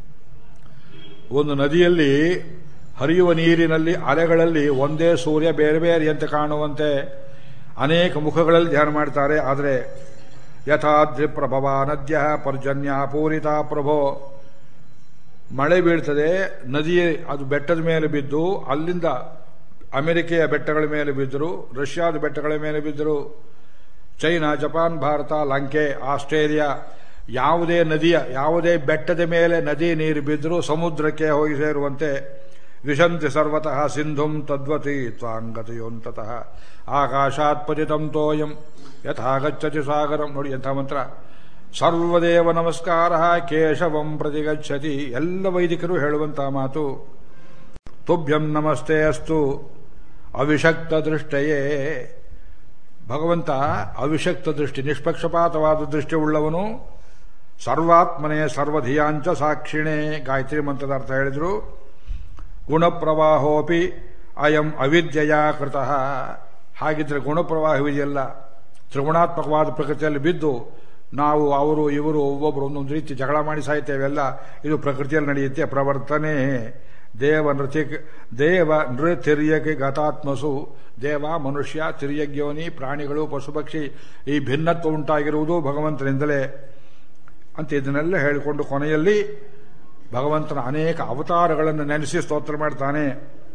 ಒಂದು ನದಿಯಲ್ಲಿ ಹರಿಯುವ ನೀರಿನಲ್ಲಿ ಅಲೆಗಳಲ್ಲಿ ಒಂದೇ ಸೂರ್ಯ ಬೇರೆ ಬೇರೆ ಅಂತ ಕಾಣುವಂತೆ ಅನೇಕ ಮುಖಗಳಲ್ಲಿ ಧ್ಯಾನ ಮಾಡ್ತಾರೆ ಆದರೆ ಯಥಾದ್ರಿ ಪ್ರಭವ ನದ್ಯ ಪರ್ಜನ್ಯ ಪೂರಿತ ಪ್ರಭೋ ಮಳೆ ಬೀಳ್ತದೆ ನದಿ ಅದು ಬೆಟ್ಟದ ಮೇಲೆ ಬಿದ್ದು ಅಲ್ಲಿಂದ ಅಮೆರಿಕೆಯ ಬೆಟ್ಟಗಳ ಮೇಲೆ ಬಿದ್ದರು ರಷ್ಯಾದ ಬೆಟ್ಟಗಳ ಮೇಲೆ ಬಿದ್ದರು ಚೈನಾ ಜಪಾನ್ ಭಾರತ ಲಂಕೆ ಆಸ್ಟ್ರೇಲಿಯಾ ಯಾವುದೇ ನದಿಯ ಯಾವುದೇ ಬೆಟ್ಟದ ಮೇಲೆ ನದಿ ನೀರು ಬಿದ್ದರೂ ಸಮುದ್ರಕ್ಕೆ ಹೋಗಿ ಸೇರುವಂತೆ ವಿಶಂತಿ ಸರ್ವತಃ ಸಿಂಧುಂ ತದ್ವತಿ ತ್ವಾಂಗತಯೋಂತತಃ ಆಕಾಶಾತ್ ಪತಿತಂ ತೋಯಂ ಯಥಾಗಚ್ಚತಿ ಸಾಗರಂ ನೋಡಿ ಎಂಥ ಮಂತ್ರ ಸರ್ವದೇವ ನಮಸ್ಕಾರ ಕೇಶವಂ ಪ್ರತಿಗಚ್ಚತಿ ಎಲ್ಲ ವೈದಿಕರು ಹೇಳುವಂತಹ ಮಾತು ತುಭ್ಯಂ ನಮಸ್ತೆ ಅಸ್ತು ಅವಿಷಕ್ತ ದೃಷ್ಟಯೇ ಭಗವಂತ ಅವಿಷಕ್ತ ದೃಷ್ಟಿ ನಿಷ್ಪಕ್ಷಪಾತವಾದ ದೃಷ್ಟಿ ಉಳ್ಳವನು ಸರ್ವಾತ್ಮನೆ ಸರ್ವಧಿಯಾಂಚ ಸಾಕ್ಷಿಣೆ ಗಾಯತ್ರಿ ಮಂತ್ರದ ಅರ್ಥ ಹೇಳಿದ್ರು ಗುಣಪ್ರವಾಹೋಪಿ ಅಯಂ ಅವಿದ್ಯೆಯ ಕೃತಃ ಹಾಗಿದ್ರೆ ಗುಣಪ್ರವಾಹವಿದೆಯಲ್ಲ ತ್ರಿಗುಣಾತ್ಮಕವಾದ ಪ್ರಕೃತಿಯಲ್ಲಿ ಬಿದ್ದು ನಾವು ಅವರು ಇವರು ಒಬ್ಬೊಬ್ಬರು ಒಂದೊಂದು ರೀತಿ ಜಗಳ ಮಾಡಿ ಸಾಯ್ತೇವೆಲ್ಲ ಇದು ಪ್ರಕೃತಿಯಲ್ಲಿ ನಡೆಯುತ್ತೆ ಪ್ರವರ್ತನೆ ದೇವ ನೃತ್ಯ ದೇವ ನೃತಿರ್ಯಕ್ಕೆ ಗತಾತ್ಮಸು ದೇವ ಮನುಷ್ಯ ತಿರ್ಯಜ್ಞೋನಿ ಪ್ರಾಣಿಗಳು ಪಶುಪಕ್ಷಿ ಈ ಭಿನ್ನತ್ವ ಉಂಟಾಗಿರುವುದು ಭಗವಂತನಿಂದಲೇ ಅಂತ ಇದನ್ನೆಲ್ಲ ಹೇಳಿಕೊಂಡು ಕೊನೆಯಲ್ಲಿ ಭಗವಂತನ ಅನೇಕ ಅವತಾರಗಳನ್ನು ನೆನೆಸಿ ಸ್ತೋತ್ರ ಮಾಡ್ತಾನೆ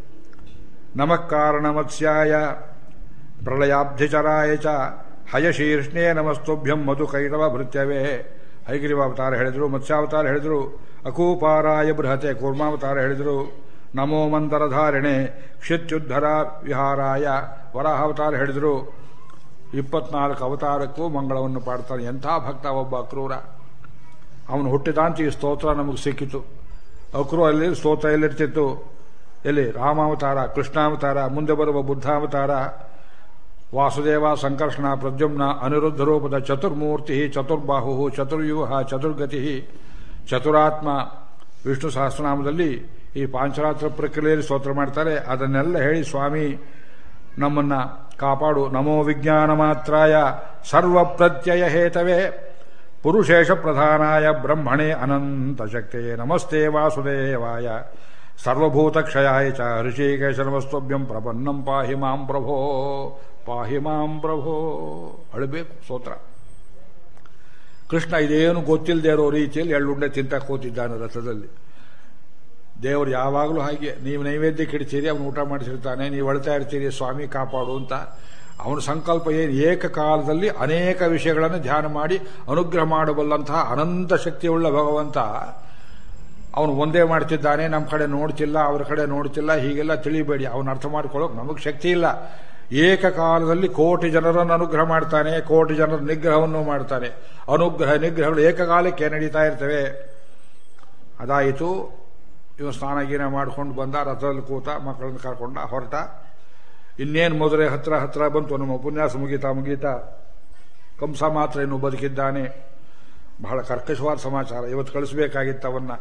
ನಮಃ ಕಾರಣ ಮತ್ಸ್ಯಾಯ ಪ್ರಳಯಾಬ್ಧಿಚರಾಯ ಚ ಹಯಶೀರ್ಷ್ಣೇ ನಮಸ್ತುಭ್ಯಂ ಮಧು ಕೈಟವ ಭೃತ್ಯವೇ ಹೈಗ್ರೀವಾವತಾರ ಹೇಳಿದರು ಮತ್ಸ್ಯಾವತಾರ ಹೇಳಿದರು ಅಕೂಪಾರಾಯ ಬೃಹತೆ ಕೂರ್ಮಾವತಾರ ಹೇಳಿದರು ನಮೋ ಮಂದರಧಾರಣೆ ಕ್ಷಿತ್ಯುದ್ಧರ ವಿಹಾರಾಯ ವರಾಹಾವತಾರ ಹೇಳಿದರು ಇಪ್ಪತ್ನಾಲ್ಕು ಅವತಾರಕ್ಕೂ ಮಂಗಳವನ್ನು ಪಾಡ್ತಾನೆ ಎಂಥ ಭಕ್ತ ಒಬ್ಬ ಅಕ್ರೂರ ಅವನು ಹುಟ್ಟಿದಾಂತ ಈ ಸ್ತೋತ್ರ ನಮಗೆ ಸಿಕ್ಕಿತು ಅಕ್ರೂ ಅಲ್ಲಿ ಸ್ತೋತ್ರ ಎಲ್ಲಿರ್ತಿತ್ತು ಎಲ್ಲಿ ರಾಮಾವತಾರ ಕೃಷ್ಣಾವತಾರ ಮುಂದೆ ಬರುವ ಬುದ್ಧಾವತಾರ ವಾಸುದೇವ ಸಂಕರ್ಷಣ ಪ್ರದ್ಯುಮ್ನ ಅನಿರುದ್ಧ ರೂಪದ ಚತುರ್ಮೂರ್ತಿ ಚತುರ್ಬಾಹು ಚತುರ್ವ್ಯೂಹ ಚತುರ್ಗತಿ ಚತುರಾತ್ಮ ವಿಷ್ಣು ಸಹಸ್ರನಾಮದಲ್ಲಿ ಈ ಪಾಂಚರಾತ್ರ ಪ್ರಕ್ರಿಯೆಯಲ್ಲಿ ಸ್ತೋತ್ರ ಮಾಡ್ತಾರೆ ಅದನ್ನೆಲ್ಲ ಹೇಳಿ ಸ್ವಾಮಿ ನಮ್ಮನ್ನ ಕಾಪಾಡು ನಮೋ ವಿಜ್ಞಾನ ಮಾತ್ರಾಯ ಸರ್ವ ಪ್ರತ್ಯಯ ಹೇತವೇ ಪುರುಷೇಶ ಪ್ರಧಾನಾಯ ಬ್ರಹ್ಮಣೇ ಅನಂತ ಶಕ್ತಿಯೇ ನಮಸ್ತೆ ವಾಸುದೇವಾಯ ಸರ್ವಭೂತ ಕ್ಷಯಾಯ ಚ ಋಷಿಕೇಶ ನಮಸ್ತೋಭ್ಯಂ ಪ್ರಪನ್ನಂ ಪಾಹಿ ಮಾಂ ಪ್ರಭೋ ಪಾಹಿ ಮಾಂ ಪ್ರಭೋ ಅಳಬೇಕು ಸ್ತೋತ್ರ ಕೃಷ್ಣ ಇದೇನು ಗೊತ್ತಿಲ್ಲದೆ ಇರೋ ರೀತಿಯಲ್ಲಿ ಎಳ್ಳುಂಡೆ ತಿಂತ ಕೂತಿದ್ದಾನೆ ರಥದಲ್ಲಿ ದೇವರು ಯಾವಾಗಲೂ ಹಾಗೆ ನೀವು ನೈವೇದ್ಯಕ್ಕೆ ಇಡ್ತೀರಿ ಅವನು ಊಟ ಮಾಡಿಸಿರ್ತಾನೆ ನೀವು ಅಳ್ತಾ ಇರ್ತೀರಿ ಸ್ವಾಮಿ ಕಾಪಾಡು ಅಂತ ಅವನ ಸಂಕಲ್ಪ ಏನು ಏಕಕಾಲದಲ್ಲಿ ಅನೇಕ ವಿಷಯಗಳನ್ನು ಧ್ಯಾನ ಮಾಡಿ ಅನುಗ್ರಹ ಮಾಡಬಲ್ಲಂತಹ ಅನಂತ ಶಕ್ತಿಯುಳ್ಳ ಭಗವಂತ ಅವನು ಒಂದೇ ಮಾಡ್ತಿದ್ದಾನೆ ನಮ್ಮ ಕಡೆ ನೋಡ್ತಿಲ್ಲ ಅವ್ರ ಕಡೆ ನೋಡ್ತಿಲ್ಲ ಹೀಗೆಲ್ಲ ತಿಳಿಬೇಡಿ ಅವನ ಅರ್ಥ ಮಾಡ್ಕೊಳ್ಳೋಕೆ ನಮಗೆ ಶಕ್ತಿ ಇಲ್ಲ ಏಕಕಾಲದಲ್ಲಿ ಕೋಟಿ ಜನರನ್ನು ಅನುಗ್ರಹ ಮಾಡ್ತಾನೆ ಕೋಟಿ ಜನರ ನಿಗ್ರಹವನ್ನು ಮಾಡ್ತಾನೆ ಅನುಗ್ರಹ ನಿಗ್ರಹಗಳು ಏಕಕಾಲಕ್ಕೆ ನಡೀತಾ ಇರ್ತವೆ ಅದಾಯಿತು ಇವ ಸ್ನಾನ ಗೀನ ಮಾಡ್ಕೊಂಡು ಬಂದ ರಥದಲ್ಲಿ ಕೂತ ಮಕ್ಕಳನ್ನ ಕರ್ಕೊಂಡ ಹೊರಟ ಇನ್ನೇನು ಮದುವೆ ಹತ್ರ ಹತ್ರ ಬಂತು ನಮ್ಮ ಉಪನ್ಯಾಸ ಮುಗೀತಾ ಮುಗೀತಾ ಕಂಸ ಮಾತ್ರ ಇನ್ನು ಬದುಕಿದ್ದಾನೆ ಬಹಳ ಕರ್ಕಶವಾದ ಸಮಾಚಾರ ಇವತ್ತು ಕಳಿಸ್ಬೇಕಾಗಿತ್ತು ಅವನ್ನ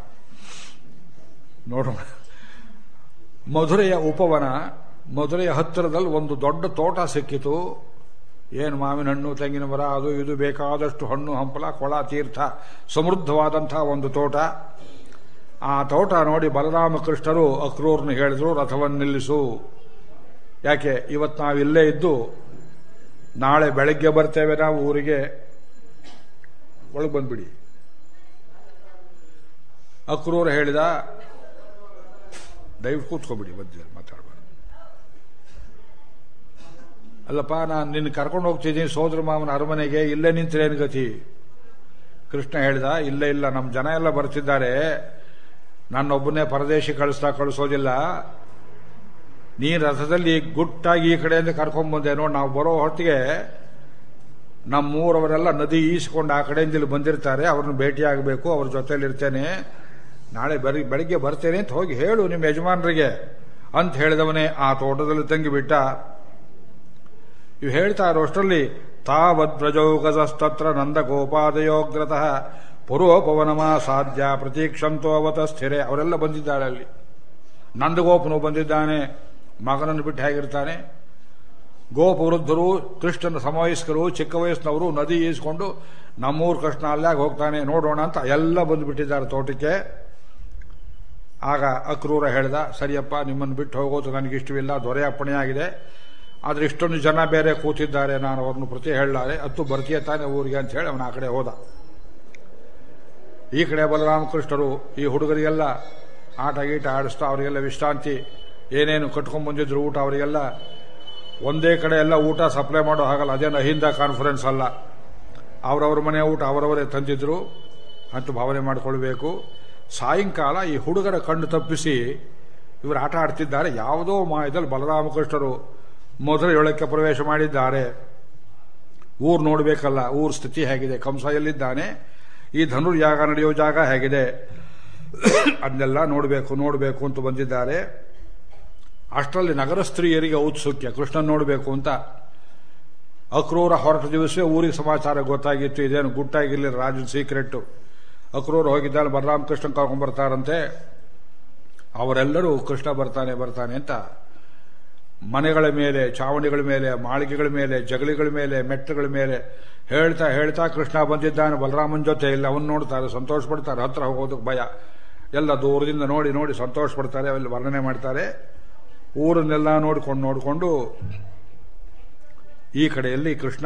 ನೋಡೋಣ ಮಧುರೆಯ ಉಪವನ ಮಧುರೆಯ ಹತ್ತಿರದಲ್ಲಿ ಒಂದು ದೊಡ್ಡ ತೋಟ ಸಿಕ್ಕಿತು ಏನು ಮಾವಿನ ಹಣ್ಣು ತೆಂಗಿನ ಮರ ಅದು ಇದು ಬೇಕಾದಷ್ಟು ಹಣ್ಣು ಹಂಪಲ ಕೊಳ ತೀರ್ಥ ಸಮೃದ್ಧವಾದಂತಹ ಒಂದು ತೋಟ ಆ ತೋಟ ನೋಡಿ ಬಲರಾಮಕೃಷ್ಣರು ಅಕ್ರೂರ್ನ ಹೇಳಿದ್ರು ರಥವನ್ನು ನಿಲ್ಲಿಸು ಯಾಕೆ ಇವತ್ತು ನಾವು ಇಲ್ಲೇ ಇದ್ದು ನಾಳೆ ಬೆಳಗ್ಗೆ ಬರ್ತೇವೆ ನಾವು ಊರಿಗೆ ಒಳಗೆ ಬಂದ್ಬಿಡಿ ಅಕ್ರೂರ್ ಹೇಳಿದ ದಯವಿಟ್ಟು ಕೂತ್ಕೊಬಿಡಿ ಮಧ್ಯ ಮಾತಾಡಬಾರ್ದು ಅಲ್ಲಪ್ಪ ನಾನು ನಿನ್ನ ಕರ್ಕೊಂಡು ಹೋಗ್ತಿದ್ದೀನಿ ಸೋದರ ಮಾವನ ಅರಮನೆಗೆ ಇಲ್ಲೇ ನಿಂತ್ರೇನು ಗತಿ ಕೃಷ್ಣ ಹೇಳಿದ ಇಲ್ಲ ಇಲ್ಲ ನಮ್ಮ ಜನ ಎಲ್ಲ ಬರ್ತಿದ್ದಾರೆ ನನ್ನೊಬ್ಬನೇ ಪರದೇಶಿ ಕಳಿಸ್ತಾ ಕಳಿಸೋದಿಲ್ಲ ನೀ ರಥದಲ್ಲಿ ಗುಟ್ಟಾಗಿ ಈ ಕಡೆಯಿಂದ ಕರ್ಕೊಂಡ್ಬಂದೆ ನೋಡಿ ನಾವು ಬರೋ ಹೊತ್ತಿಗೆ ನಮ್ಮೂರವರೆಲ್ಲ ನದಿ ಈಸ್ಕೊಂಡು ಆ ಕಡೆಯಿಂದ ಇಲ್ಲಿ ಬಂದಿರ್ತಾರೆ ಅವ್ರನ್ನ ಭೇಟಿಯಾಗಬೇಕು ಅವ್ರ ಜೊತೆಲಿ ಇರ್ತೇನೆ ನಾಳೆ ಬೆರಿ ಬೆಳಿಗ್ಗೆ ಬರ್ತೇನೆ ಅಂತ ಹೋಗಿ ಹೇಳು ನಿಮ್ಮ ಯಜಮಾನರಿಗೆ ಅಂತ ಹೇಳಿದವನೇ ಆ ತೋಟದಲ್ಲಿ ತಂಗಿಬಿಟ್ಟ ಇವು ಹೇಳ್ತಾ ಇರೋಷ್ಟರಲ್ಲಿ ತಾವದ್ವ್ರಜೌಗತಸ್ತತ್ರ ನಂದಗೋಪಾದಯೋಗ್ರತಃ ಪುರೋಪವನಮ ಸಾಧ್ಯ ಪ್ರತೀಕ್ಷಂತೋ ಅವತ ಸ್ಥಿರೆ ಅವರೆಲ್ಲ ಬಂದಿದ್ದಾರೆ ಅಲ್ಲಿ ನಂದಗೋಪನು ಬಂದಿದ್ದಾನೆ ಮಗನನ್ನು ಬಿಟ್ಟು ಹೇಗಿರ್ತಾನೆ ಗೋಪವೃದ್ಧರು ಕೃಷ್ಣನ ಸಮವಯಸ್ಕರು ಚಿಕ್ಕ ವಯಸ್ಸಿನವರು ನದಿ ಈಸ್ಕೊಂಡು ನಮ್ಮೂರು ಕೃಷ್ಣ ಅಲ್ಲಾಗ ಹೋಗ್ತಾನೆ ನೋಡೋಣ ಅಂತ ಎಲ್ಲ ಬಂದುಬಿಟ್ಟಿದ್ದಾರೆ ತೋಟಕ್ಕೆ ಆಗ ಅಕ್ರೂರ ಹೇಳ್ದ ಸರಿಯಪ್ಪ ನಿಮ್ಮನ್ನು ಬಿಟ್ಟು ಹೋಗೋದು ನನಗಿಷ್ಟವಿಲ್ಲ ದೊರೆ ಅಪ್ಪಣೆ ಆಗಿದೆ ಆದರೆ ಇಷ್ಟೊಂದು ಜನ ಬೇರೆ ಕೂತಿದ್ದಾರೆ ನಾನು ಅವ್ರನ್ನು ಪ್ರತಿ ಹೇಳಲಾರೆ ಹತ್ತು ಬರ್ತೀಯ ತಾನೆ ಊರಿಗೆ ಅಂತ ಹೇಳಿ ಅವನ ಆ ಕಡೆ ಹೋದ ಈ ಕಡೆ ಬಲರಾಮಕೃಷ್ಣರು ಈ ಹುಡುಗರಿಗೆಲ್ಲ ಆಟ ಗೀಟ ಆಡಿಸ್ತಾ ಅವರಿಗೆಲ್ಲ ವಿಶ್ರಾಂತಿ ಏನೇನು ಕಟ್ಕೊಂಡ್ ಬಂದಿದ್ರು ಊಟ ಅವರಿಗೆಲ್ಲ ಒಂದೇ ಕಡೆ ಎಲ್ಲ ಊಟ ಸಪ್ಲೈ ಮಾಡೋ ಹಾಗಲ್ಲ ಅದೇನು ಅಹಿಂದ ಕಾನ್ಫರೆನ್ಸ್ ಅಲ್ಲ ಅವರವ್ರ ಮನೆ ಊಟ ಅವರವರೇ ತಂದಿದ್ರು ಅಂತ ಭಾವನೆ ಮಾಡಿಕೊಳ್ಬೇಕು ಸಾಯಂಕಾಲ ಈ ಹುಡುಗರ ಕಣ್ಣು ತಪ್ಪಿಸಿ ಇವರು ಆಟ ಆಡ್ತಿದ್ದಾರೆ ಯಾವುದೋ ಮಾಯದಲ್ಲಿ ಬಲರಾಮಕೃಷ್ಣರು ಮಧುರೆಯೊಳಕ್ಕೆ ಪ್ರವೇಶ ಮಾಡಿದ್ದಾರೆ ಊರು ನೋಡಬೇಕಲ್ಲ ಊರ್ ಸ್ಥಿತಿ ಹೇಗಿದೆ ಕಂಸ ಎಲ್ಲಿದ್ದಾನೆ ಈ ಧನುರ್ಯಾಗ ನಡೆಯೋ ಜಾಗ ಹೇಗಿದೆ ಅದನ್ನೆಲ್ಲ ನೋಡಬೇಕು ನೋಡಬೇಕು ಅಂತ ಬಂದಿದ್ದಾರೆ ಅಷ್ಟರಲ್ಲಿ ನಗರ ಸ್ತ್ರೀಯರಿಗೆ ಔತ್ಸುಕ್ಯ ಕೃಷ್ಣನ್ ನೋಡಬೇಕು ಅಂತ ಅಕ್ರೂರ ಹೊರಟ ದಿವಸವೇ ಊರಿಗೆ ಸಮಾಚಾರ ಗೊತ್ತಾಗಿತ್ತು ಇದೇನು ಗುಟ್ಟಾಗಿರ್ಲಿ ರಾಜನ ಸೀಕ್ರೆಟ್ ಅಕ್ರೂರ ಹೋಗಿದ್ದಾರೆ ಬಲರಾಮಕೃಷ್ಣ ಕರ್ಕೊಂಡ್ ಬರ್ತಾರಂತೆ ಅವರೆಲ್ಲರೂ ಕೃಷ್ಣ ಬರ್ತಾನೆ ಬರ್ತಾನೆ ಅಂತ ಮನೆಗಳ ಮೇಲೆ ಚಾವಣಿಗಳ ಮೇಲೆ ಮಾಳಿಗೆಗಳ ಮೇಲೆ ಜಗಳಿಗಳ ಮೇಲೆ ಮೆಟ್ಟಗಳ ಮೇಲೆ ಹೇಳ್ತಾ ಹೇಳ್ತಾ ಕೃಷ್ಣ ಬಂದಿದ್ದಾನೆ ಬಲರಾಮನ್ ಜೊತೆ ಇಲ್ಲ ಅವನು ನೋಡ್ತಾರೆ ಸಂತೋಷ ಪಡ್ತಾರೆ ಹತ್ರ ಹೋಗೋದಕ್ಕೆ ಭಯ ಎಲ್ಲ ದೂರದಿಂದ ನೋಡಿ ನೋಡಿ ಸಂತೋಷ ಪಡ್ತಾರೆ ಅಲ್ಲಿ ವರ್ಣನೆ ಮಾಡ್ತಾರೆ ಊರನ್ನೆಲ್ಲ ನೋಡಿಕೊಂಡು ನೋಡಿಕೊಂಡು ಈ ಕಡೆಯಲ್ಲಿ ಕೃಷ್ಣ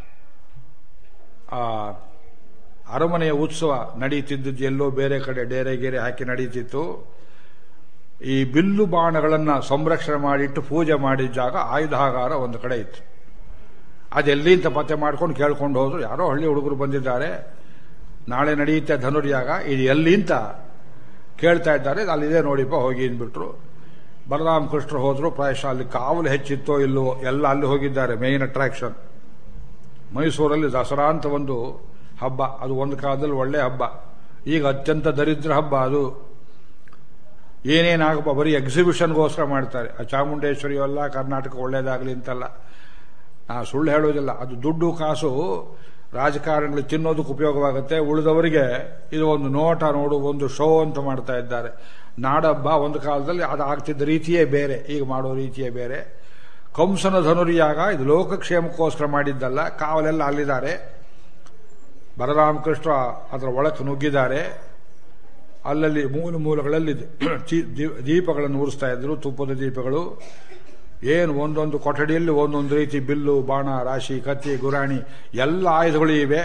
ಆ ಅರಮನೆಯ ಉತ್ಸವ ನಡೀತಿದ್ದದ್ದು ಎಲ್ಲೋ ಬೇರೆ ಕಡೆ ಡೇರೆ ಗೇರೆ ಹಾಕಿ ನಡೀತಿತ್ತು ಈ ಬಿಲ್ಲು ಬಾಣಗಳನ್ನ ಸಂರಕ್ಷಣೆ ಮಾಡಿಟ್ಟು ಪೂಜೆ ಮಾಡಿದ ಜಾಗ ಆಯುಧಾಗಾರ ಒಂದು ಕಡೆ ಇತ್ತು ಅದೆಲ್ಲಿ ಅಂತ ಪತ್ತೆ ಮಾಡ್ಕೊಂಡು ಕೇಳ್ಕೊಂಡು ಹೋದ್ರು ಯಾರೋ ಹಳ್ಳಿ ಹುಡುಗರು ಬಂದಿದ್ದಾರೆ ನಾಳೆ ನಡೆಯುತ್ತೆ ಧನುರ್ಯಾಗ ಇದು ಎಲ್ಲಿ ಅಂತ ಕೇಳ್ತಾ ಇದ್ದಾರೆ ಅಲ್ಲಿದೆ ನೋಡಿಪ್ಪ ಹೋಗಿ ಅಂದ್ಬಿಟ್ರು ಬಲರಾಮ ಕೃಷ್ಣರು ಹೋದ್ರು ಪ್ರಾಯಶಃ ಅಲ್ಲಿ ಕಾವಲು ಹೆಚ್ಚಿತ್ತೋ ಇಲ್ಲೋ ಎಲ್ಲ ಅಲ್ಲಿ ಹೋಗಿದ್ದಾರೆ ಮೇನ್ ಅಟ್ರಾಕ್ಷನ್ ಮೈಸೂರಲ್ಲಿ ದಸರಾ ಅಂತ ಒಂದು ಹಬ್ಬ ಅದು ಒಂದು ಕಾಲದಲ್ಲಿ ಒಳ್ಳೆ ಹಬ್ಬ ಈಗ ಅತ್ಯಂತ ದರಿದ್ರ ಹಬ್ಬ ಅದು ಏನೇನಾಗಪ್ಪ ಬರೀ ಎಕ್ಸಿಬಿಷನ್ಗೋಸ್ಕರ ಮಾಡ್ತಾರೆ ಆ ಚಾಮುಂಡೇಶ್ವರಿ ಎಲ್ಲ ಕರ್ನಾಟಕ ಒಳ್ಳೇದಾಗಲಿ ಅಂತಲ್ಲ ನಾ ಸುಳ್ಳು ಹೇಳೋದಿಲ್ಲ ಅದು ದುಡ್ಡು ಕಾಸು ರಾಜಕಾರಣಿಗಳು ತಿನ್ನೋದಕ್ಕೆ ಉಪಯೋಗವಾಗುತ್ತೆ ಉಳಿದವರಿಗೆ ಇದು ಒಂದು ನೋಟ ನೋಡು ಒಂದು ಶೋ ಅಂತ ಮಾಡ್ತಾ ಇದ್ದಾರೆ ನಾಡಹಬ್ಬ ಒಂದು ಕಾಲದಲ್ಲಿ ಅದು ಆಗ್ತಿದ್ದ ರೀತಿಯೇ ಬೇರೆ ಈಗ ಮಾಡೋ ರೀತಿಯೇ ಬೇರೆ ಕಂಸನ ಧನುರ್ಯಾಗ ಇದು ಲೋಕಕ್ಷೇಮಕ್ಕೋಸ್ಕರ ಮಾಡಿದ್ದಲ್ಲ ಕಾವಲೆಲ್ಲ ಅಲ್ಲಿದ್ದಾರೆ ಬಲರಾಮಕೃಷ್ಣ ಅದರ ಒಳಕ್ಕೆ ನುಗ್ಗಿದ್ದಾರೆ ಅಲ್ಲಲ್ಲಿ ಮೂಲ ಮೂಲಗಳಲ್ಲಿ ದೀ- ದೀ- ದೀಪಗಳನ್ನು ಉರಿಸ್ತಾ ಇದ್ರು ತುಪ್ಪದ ದೀಪಗಳು ಏನು ಒಂದೊಂದು ಕೊಠಡಿಯಲ್ಲಿ ಒಂದೊಂದು ರೀತಿ ಬಿಲ್ಲು ಬಾಣ ರಾಶಿ ಕತ್ತಿ ಗುರಾಣಿ ಎಲ್ಲ ಆಯುಧಗಳು ಇವೆ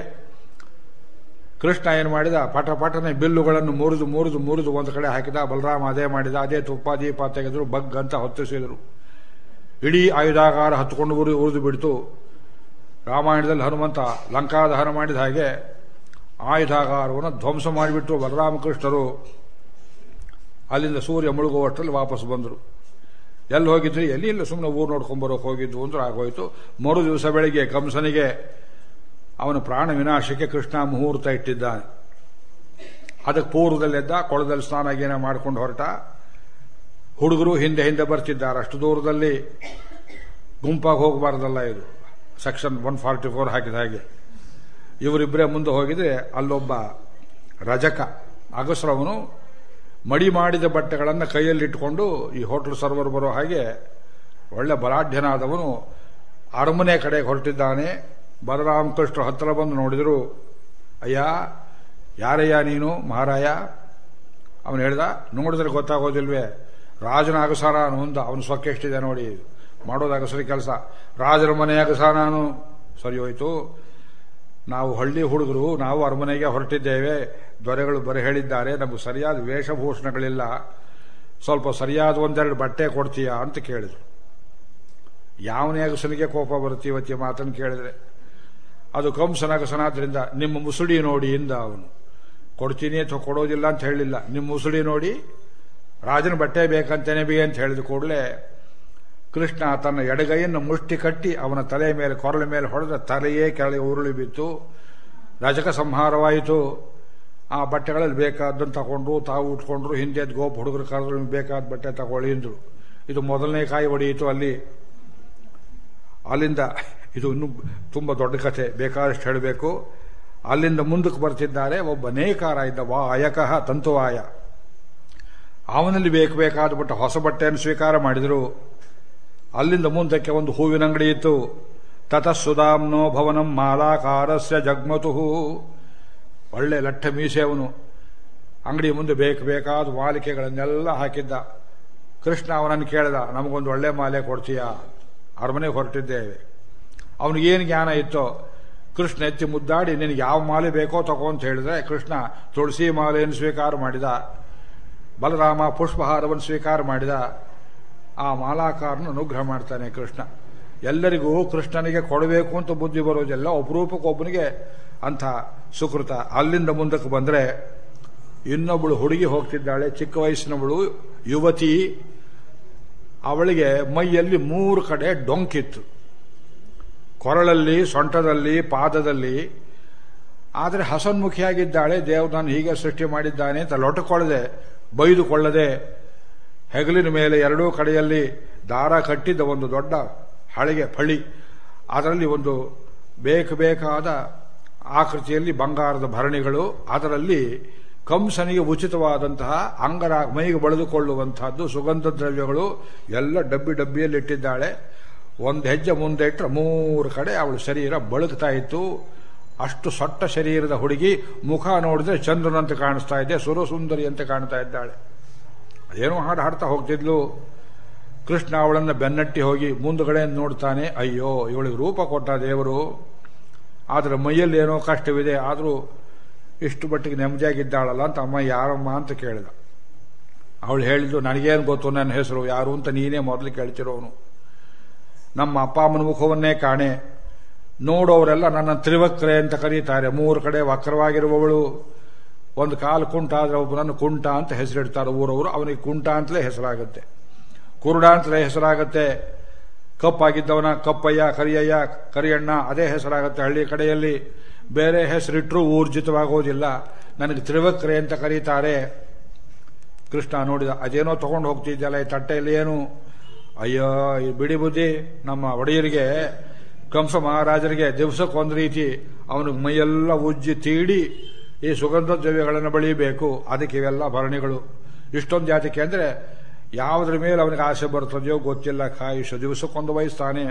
ಕೃಷ್ಣ ಏನು ಮಾಡಿದ ಪಟ ಪಟನೆ ಬಿಲ್ಲುಗಳನ್ನು ಮುರಿದು ಮುರಿದು ಮುರಿದು ಒಂದು ಕಡೆ ಹಾಕಿದ ಬಲರಾಮ ಅದೇ ಮಾಡಿದ ಅದೇ ತುಪ್ಪ ದೀಪ ತೆಗೆದ್ರು ಬಗ್ ಅಂತ ಹೊತ್ತಿಸಿದರು ಇಡೀ ಆಯುಧಾಗಾರ ಹತ್ಕೊಂಡು ಉರಿ ಉರಿದು ಬಿಡ್ತು ರಾಮಾಯಣದಲ್ಲಿ ಹನುಮಂತ ಲಂಕಾದಹನ ಮಾಡಿದ ಹಾಗೆ ಆಯುಧಾಗಾರವನ್ನು ಧ್ವಂಸ ಮಾಡಿಬಿಟ್ಟು ಬಲರಾಮಕೃಷ್ಣರು ಅಲ್ಲಿಂದ ಸೂರ್ಯ ಮುಳುಗುವಷ್ಟರಲ್ಲಿ ವಾಪಸ್ ಬಂದರು ಎಲ್ಲಿ ಹೋಗಿದ್ರಿ ಎಲ್ಲಿ ಇಲ್ಲ ಸುಮ್ಮನೆ ಊರು ನೋಡ್ಕೊಂಬರೋಕೆ ಹೋಗಿದ್ದು ಅಂದ್ರೆ ಆಗೋಯ್ತು ಮರು ದಿವಸ ಬೆಳಿಗ್ಗೆ ಕಂಸನಿಗೆ ಅವನ ಪ್ರಾಣ ವಿನಾಶಕ್ಕೆ ಕೃಷ್ಣ ಮುಹೂರ್ತ ಇಟ್ಟಿದ್ದಾನೆ ಅದಕ್ಕೆ ಪೂರ್ವದಲ್ಲೆದ್ದ ಕೊಳದಲ್ಲಿ ಸ್ನಾನ ಗೀನ ಮಾಡ್ಕೊಂಡು ಹೊರಟ ಹುಡುಗರು ಹಿಂದೆ ಹಿಂದೆ ಬರ್ತಿದ್ದಾರೆ ಅಷ್ಟು ದೂರದಲ್ಲಿ ಗುಂಪಾಗಿ ಹೋಗಬಾರ್ದಲ್ಲ ಇದು ಸೆಕ್ಷನ್ ಒನ್ ಫಾರ್ಟಿ ಫೋರ್ ಹಾಕಿದ ಹಾಗೆ ಇವರಿಬ್ಬರೇ ಮುಂದೆ ಹೋಗಿದ್ರೆ ಅಲ್ಲೊಬ್ಬ ರಜಕ ಅಗಸ್ರವನು ಮಡಿ ಮಾಡಿದ ಬಟ್ಟೆಗಳನ್ನು ಕೈಯಲ್ಲಿಟ್ಟುಕೊಂಡು ಈ ಹೋಟೆಲ್ ಸರ್ವರ್ ಬರೋ ಹಾಗೆ ಒಳ್ಳೆ ಬಲಾಢ್ಯನಾದವನು ಅರಮನೆ ಕಡೆ ಹೊರಟಿದ್ದಾನೆ ಬಲರಾಮಕೃಷ್ಣ ಹತ್ತಿರ ಬಂದು ನೋಡಿದರು ಅಯ್ಯ ಯಾರಯ್ಯ ನೀನು ಮಹಾರಾಯ ಅವನು ಹೇಳ್ದ ನೋಡಿದ್ರೆ ಗೊತ್ತಾಗೋದಿಲ್ವೇ ರಾಜನ ಅಗಸಾರ ಅಂದ ಅವನು ಸೊಕ್ಕೆ ಎಷ್ಟಿದೆ ನೋಡಿ ಮಾಡೋದು ಅಗಸರಿ ಕೆಲಸ ರಾಜರ ಮನೆ ಅಗಸಾರ ನಾನು ಸರಿ ಹೋಯ್ತು ನಾವು ಹಳ್ಳಿ ಹುಡುಗರು ನಾವು ಅರಮನೆಗೆ ಹೊರಟಿದ್ದೇವೆ ದೊರೆಗಳು ಬರ ಹೇಳಿದ್ದಾರೆ ನಮಗೆ ಸರಿಯಾದ ವೇಷಭೂಷಣಗಳಿಲ್ಲ ಸ್ವಲ್ಪ ಸರಿಯಾದ ಒಂದೆರಡು ಬಟ್ಟೆ ಕೊಡ್ತೀಯಾ ಅಂತ ಕೇಳಿದ್ರು ಯಾವನೇ ಅಗಸನಿಗೆ ಕೋಪ ಬರುತ್ತೆ ಇವತ್ತಿನ ಮಾತನ್ನು ಕೇಳಿದ್ರೆ ಅದು ಕಂಸನ ಅಗಸನಾದ್ರಿಂದ ನಿಮ್ಮ ಮುಸುಡಿ ನೋಡಿ ಇಂದ ಅವನು ಕೊಡ್ತೀನಿ ಅಥವಾ ಕೊಡೋದಿಲ್ಲ ಅಂತ ಹೇಳಿಲ್ಲ ನಿಮ್ಮ ಮುಸುಡಿ ನೋಡಿ ರಾಜನ ಬಟ್ಟೆ ಬೇಕಂತೇನೆ ಬಿ ಅಂತ ಹೇಳಿದ ಕೂಡಲೇ ಕೃಷ್ಣ ತನ್ನ ಎಡಗೈಯನ್ನು ಮುಷ್ಟಿ ಕಟ್ಟಿ ಅವನ ತಲೆಯ ಮೇಲೆ ಕೊರಳ ಮೇಲೆ ಹೊಡೆದ ತಲೆಯೇ ಕೆಳಗೆ ಉರುಳಿ ಬಿತ್ತು ರಜಕ ಸಂಹಾರವಾಯಿತು ಆ ಬಟ್ಟೆಗಳಲ್ಲಿ ಬೇಕಾದ್ದನ್ನು ತಗೊಂಡ್ರು ತಾವು ಉಟ್ಕೊಂಡ್ರು ಹಿಂದೆ ಗೋಪ್ ಹುಡುಗರು ಕರೆದ್ರು ನಿಮ್ಗೆ ಬೇಕಾದ ಬಟ್ಟೆ ತಗೊಳ್ಳಿ ಅಂದ್ರು ಇದು ಮೊದಲನೇ ಕಾಯಿ ಹೊಡೆಯಿತು ಅಲ್ಲಿ ಅಲ್ಲಿಂದ ಇದು ಇನ್ನೂ ತುಂಬ ದೊಡ್ಡ ಕಥೆ ಬೇಕಾದಷ್ಟು ಹೇಳಬೇಕು ಅಲ್ಲಿಂದ ಮುಂದಕ್ಕೆ ಬರ್ತಿದ್ದಾರೆ ಒಬ್ಬ ನೇಕಾರ ಇದ್ದ ವಾ ಅಯಕಃ ತಂತುವಾಯ ಅವನಲ್ಲಿ ಬೇಕು ಬೇಕಾದ ಬಟ್ಟೆ ಹೊಸ ಬಟ್ಟೆಯನ್ನು ಸ್ವೀಕಾರ ಮಾಡಿದರು ಅಲ್ಲಿಂದ ಮುಂದಕ್ಕೆ ಒಂದು ಹೂವಿನ ಅಂಗಡಿ ಇತ್ತು ತತಃಸುಧಾಮ್ನೋ ಭವನಂ ಮಾಲಾಕಾರಸ್ಯ ಜಗ್ಮತು ಒಳ್ಳೆ ಲಟ್ಟ ಮೀಸೆ ಅವನು ಅಂಗಡಿ ಮುಂದೆ ಬೇಕು ಬೇಕಾದ ಮಾಲಿಕೆಗಳನ್ನೆಲ್ಲ ಹಾಕಿದ್ದ ಕೃಷ್ಣ ಅವನನ್ನು ಕೇಳಿದ ನಮಗೊಂದು ಒಳ್ಳೆ ಮಾಲೆ ಕೊಡ್ತೀಯಾ ಅರಮನೆಗೆ ಹೊರಟಿದ್ದೇವೆ ಅವನಿಗೇನು ಜ್ಞಾನ ಇತ್ತೋ ಕೃಷ್ಣ ಎತ್ತಿ ಮುದ್ದಾಡಿ ನಿನಗೆ ಯಾವ ಮಾಲೆ ಬೇಕೋ ತಗೋ ಅಂತ ಹೇಳಿದ್ರೆ ಕೃಷ್ಣ ತುಳಸಿ ಮಾಲೆಯನ್ನು ಸ್ವೀಕಾರ ಮಾಡಿದ ಬಲರಾಮ ಪುಷ್ಪಹಾರವನ್ನು ಸ್ವೀಕಾರ ಮಾಡಿದ ಆ ಮಾಲಾಕಾರನ ಅನುಗ್ರಹ ಮಾಡ್ತಾನೆ ಕೃಷ್ಣ ಎಲ್ಲರಿಗೂ ಕೃಷ್ಣನಿಗೆ ಕೊಡಬೇಕು ಅಂತ ಬುದ್ಧಿ ಬರೋದಿಲ್ಲ ಒಬ್ಬನಿಗೆ ಅಂಥ ಸುಕೃತ ಅಲ್ಲಿಂದ ಮುಂದಕ್ಕೆ ಬಂದರೆ ಇನ್ನೊಬ್ಬಳು ಹುಡುಗಿ ಹೋಗ್ತಿದ್ದಾಳೆ ಚಿಕ್ಕ ವಯಸ್ಸಿನವಳು ಯುವತಿ ಅವಳಿಗೆ ಮೈಯಲ್ಲಿ ಮೂರು ಕಡೆ ಡೊಂಕಿತ್ತು ಕೊರಳಲ್ಲಿ ಸೊಂಟದಲ್ಲಿ ಪಾದದಲ್ಲಿ ಆದರೆ ಹಸನ್ಮುಖಿಯಾಗಿದ್ದಾಳೆ ದೇವ್ ನಾನು ಹೀಗೆ ಸೃಷ್ಟಿ ಮಾಡಿದ್ದಾನೆ ಅಂತ ಲೊಟಕೊಳ್ಳದೆ ಬೈದುಕೊಳ್ಳದೆ ಹೆಗಲಿನ ಮೇಲೆ ಎರಡೂ ಕಡೆಯಲ್ಲಿ ದಾರ ಕಟ್ಟಿದ್ದ ಒಂದು ದೊಡ್ಡ ಹಳೆಗೆ ಫಳಿ ಅದರಲ್ಲಿ ಒಂದು ಬೇಕು ಬೇಕಾದ ಆಕೃತಿಯಲ್ಲಿ ಬಂಗಾರದ ಭರಣಿಗಳು ಅದರಲ್ಲಿ ಕಂಸನಿಗೆ ಉಚಿತವಾದಂತಹ ಅಂಗರ ಮೈಗೆ ಬಳಿದುಕೊಳ್ಳುವಂತಹದ್ದು ಸುಗಂಧ ದ್ರವ್ಯಗಳು ಎಲ್ಲ ಡಬ್ಬಿ ಡಬ್ಬಿಯಲ್ಲಿ ಇಟ್ಟಿದ್ದಾಳೆ ಒಂದು ಹೆಜ್ಜೆ ಮುಂದೆ ಇಟ್ಟರೆ ಮೂರು ಕಡೆ ಅವಳ ಶರೀರ ಬಳುಕ್ತಾ ಇತ್ತು ಅಷ್ಟು ಸೊಟ್ಟ ಶರೀರದ ಹುಡುಗಿ ಮುಖ ನೋಡಿದ್ರೆ ಚಂದ್ರನಂತೆ ಕಾಣಿಸ್ತಾ ಇದೆ ಸುರಸುಂದರಿ ಅಂತ ಕಾಣ್ತಾ ಇದ್ದಾಳೆ ಏನೋ ಹಾಡು ಹಾಡ್ತಾ ಹೋಗ್ತಿದ್ಲು ಕೃಷ್ಣ ಅವಳನ್ನು ಬೆನ್ನಟ್ಟಿ ಹೋಗಿ ಮುಂದುಗಡೆ ನೋಡ್ತಾನೆ ಅಯ್ಯೋ ಇವಳಿಗೆ ರೂಪ ಕೊಟ್ಟ ದೇವರು ಆದರೆ ಮೈಯಲ್ಲಿ ಏನೋ ಕಷ್ಟವಿದೆ ಆದರೂ ಇಷ್ಟು ಮಟ್ಟಿಗೆ ನೆಮ್ಮದಿಯಾಗಿದ್ದಾಳಲ್ಲ ಅಂತ ಅಮ್ಮ ಯಾರಮ್ಮ ಅಂತ ಕೇಳಿದ ಅವಳು ಹೇಳಿದ್ದು ನನಗೇನು ಗೊತ್ತು ನನ್ನ ಹೆಸರು ಯಾರು ಅಂತ ನೀನೇ ಮೊದಲು ಕೇಳ್ತಿರೋನು ನಮ್ಮ ಅಪ್ಪ ಅಮ್ಮನ ಮುಖವನ್ನೇ ಕಾಣೆ ನೋಡೋರೆಲ್ಲ ನನ್ನ ತ್ರಿವಕ್ರೆ ಅಂತ ಕರೀತಾರೆ ಮೂರು ಕಡೆ ವಕ್ರವಾಗಿರುವವಳು ಒಂದು ಕಾಲು ಕುಂಟ ಆದರೆ ಒಬ್ಬನನ್ನು ಕುಂಟ ಅಂತ ಹೆಸರಿಡ್ತಾರೆ ಊರವರು ಅವನಿಗೆ ಕುಂಟ ಅಂತಲೇ ಹೆಸರಾಗುತ್ತೆ ಕುರುಡ ಅಂತಲೇ ಹೆಸರಾಗುತ್ತೆ ಕಪ್ಪಾಗಿದ್ದವನ ಕಪ್ಪಯ್ಯ ಕರಿಯಯ್ಯ ಕರಿಯಣ್ಣ ಅದೇ ಹೆಸರಾಗುತ್ತೆ ಹಳ್ಳಿ ಕಡೆಯಲ್ಲಿ ಬೇರೆ ಹೆಸರಿಟ್ಟರೂ ಊರ್ಜಿತವಾಗೋದಿಲ್ಲ ನನಗೆ ತ್ರಿವಕ್ರೆ ಅಂತ ಕರೀತಾರೆ ಕೃಷ್ಣ ನೋಡಿದ ಅದೇನೋ ತಗೊಂಡು ಹೋಗ್ತಿದ್ದಲ್ಲ ಈ ತಟ್ಟೆಯಲ್ಲಿ ಏನು ಅಯ್ಯೋ ಈ ಬಿಡಿ ಬುದ್ಧಿ ನಮ್ಮ ಒಡೆಯರಿಗೆ ಕಂಸ ಮಹಾರಾಜರಿಗೆ ದಿವಸಕ್ಕೊಂದು ರೀತಿ ಅವನಿಗೆ ಮೈಯೆಲ್ಲ ಉಜ್ಜಿ ತೀಡಿ ಈ ಸುಗಂಧ ದ್ರವ್ಯಗಳನ್ನು ಬಳಿಬೇಕು ಅದಕ್ಕೆ ಇವೆಲ್ಲ ಭರಣಿಗಳು ಇಷ್ಟೊಂದು ಜಾತಿಕೆ ಅಂದ್ರೆ ಯಾವುದ್ರ ಮೇಲೆ ಅವನಿಗೆ ಆಸೆ ಬರ್ತದೆಯೋ ಗೊತ್ತಿಲ್ಲ ಕಾಯುಷ ದಿವಸಕ್ಕೊಂದು ವಹಿಸ್ತಾನೆ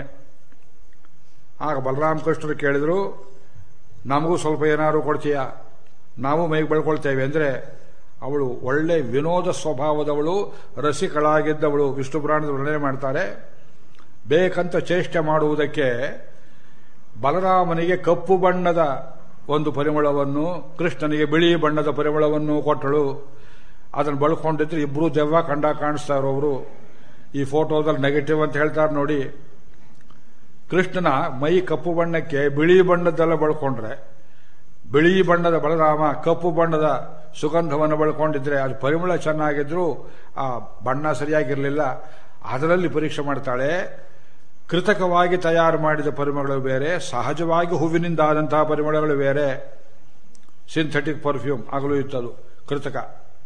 ಆಗ ಬಲರಾಮಕೃಷ್ಣರು ಕೇಳಿದ್ರು ನಮಗೂ ಸ್ವಲ್ಪ ಏನಾದ್ರು ಕೊಡ್ತೀಯ ನಾವು ಮೈಗೆ ಬೆಳ್ಕೊಳ್ತೇವೆ ಅಂದ್ರೆ ಅವಳು ಒಳ್ಳೆ ವಿನೋದ ಸ್ವಭಾವದವಳು ರಸಿಕಳಾಗಿದ್ದವಳು ವಿಷ್ಣು ಪುರಾಣದ ವರ್ಣನೆ ಮಾಡ್ತಾರೆ ಬೇಕಂತ ಚೇಷ್ಟೆ ಮಾಡುವುದಕ್ಕೆ ಬಲರಾಮನಿಗೆ ಕಪ್ಪು ಬಣ್ಣದ ಒಂದು ಪರಿಮಳವನ್ನು ಕೃಷ್ಣನಿಗೆ ಬಿಳಿ ಬಣ್ಣದ ಪರಿಮಳವನ್ನು ಕೊಟ್ಟಳು ಅದನ್ನು ಬಳಕೊಂಡಿದ್ರೆ ಇಬ್ರು ದೆವ್ವ ಕಂಡ ಕಾಣಿಸ್ತಾ ಇರೋರು ಈ ಫೋಟೋದಲ್ಲಿ ನೆಗೆಟಿವ್ ಅಂತ ಹೇಳ್ತಾರೆ ನೋಡಿ ಕೃಷ್ಣನ ಮೈ ಕಪ್ಪು ಬಣ್ಣಕ್ಕೆ ಬಿಳಿ ಬಣ್ಣದ್ದೆಲ್ಲ ಬಳಕೊಂಡ್ರೆ ಬಿಳಿ ಬಣ್ಣದ ಬಲರಾಮ ಕಪ್ಪು ಬಣ್ಣದ ಸುಗಂಧವನ್ನು ಬಳಕೊಂಡಿದ್ರೆ ಅದು ಪರಿಮಳ ಚೆನ್ನಾಗಿದ್ರು ಆ ಬಣ್ಣ ಸರಿಯಾಗಿರಲಿಲ್ಲ ಅದರಲ್ಲಿ ಪರೀಕ್ಷೆ ಮಾಡ್ತಾಳೆ ಕೃತಕವಾಗಿ ತಯಾರು ಮಾಡಿದ ಪರಿಮಳಗಳು ಬೇರೆ ಸಹಜವಾಗಿ ಹೂವಿನಿಂದ ಆದಂತಹ ಪರಿಮಳಗಳು ಬೇರೆ ಸಿಂಥೆಟಿಕ್ ಪರ್ಫ್ಯೂಮ್ ಆಗಲೂ ಇತ್ತದು ಕೃತಕ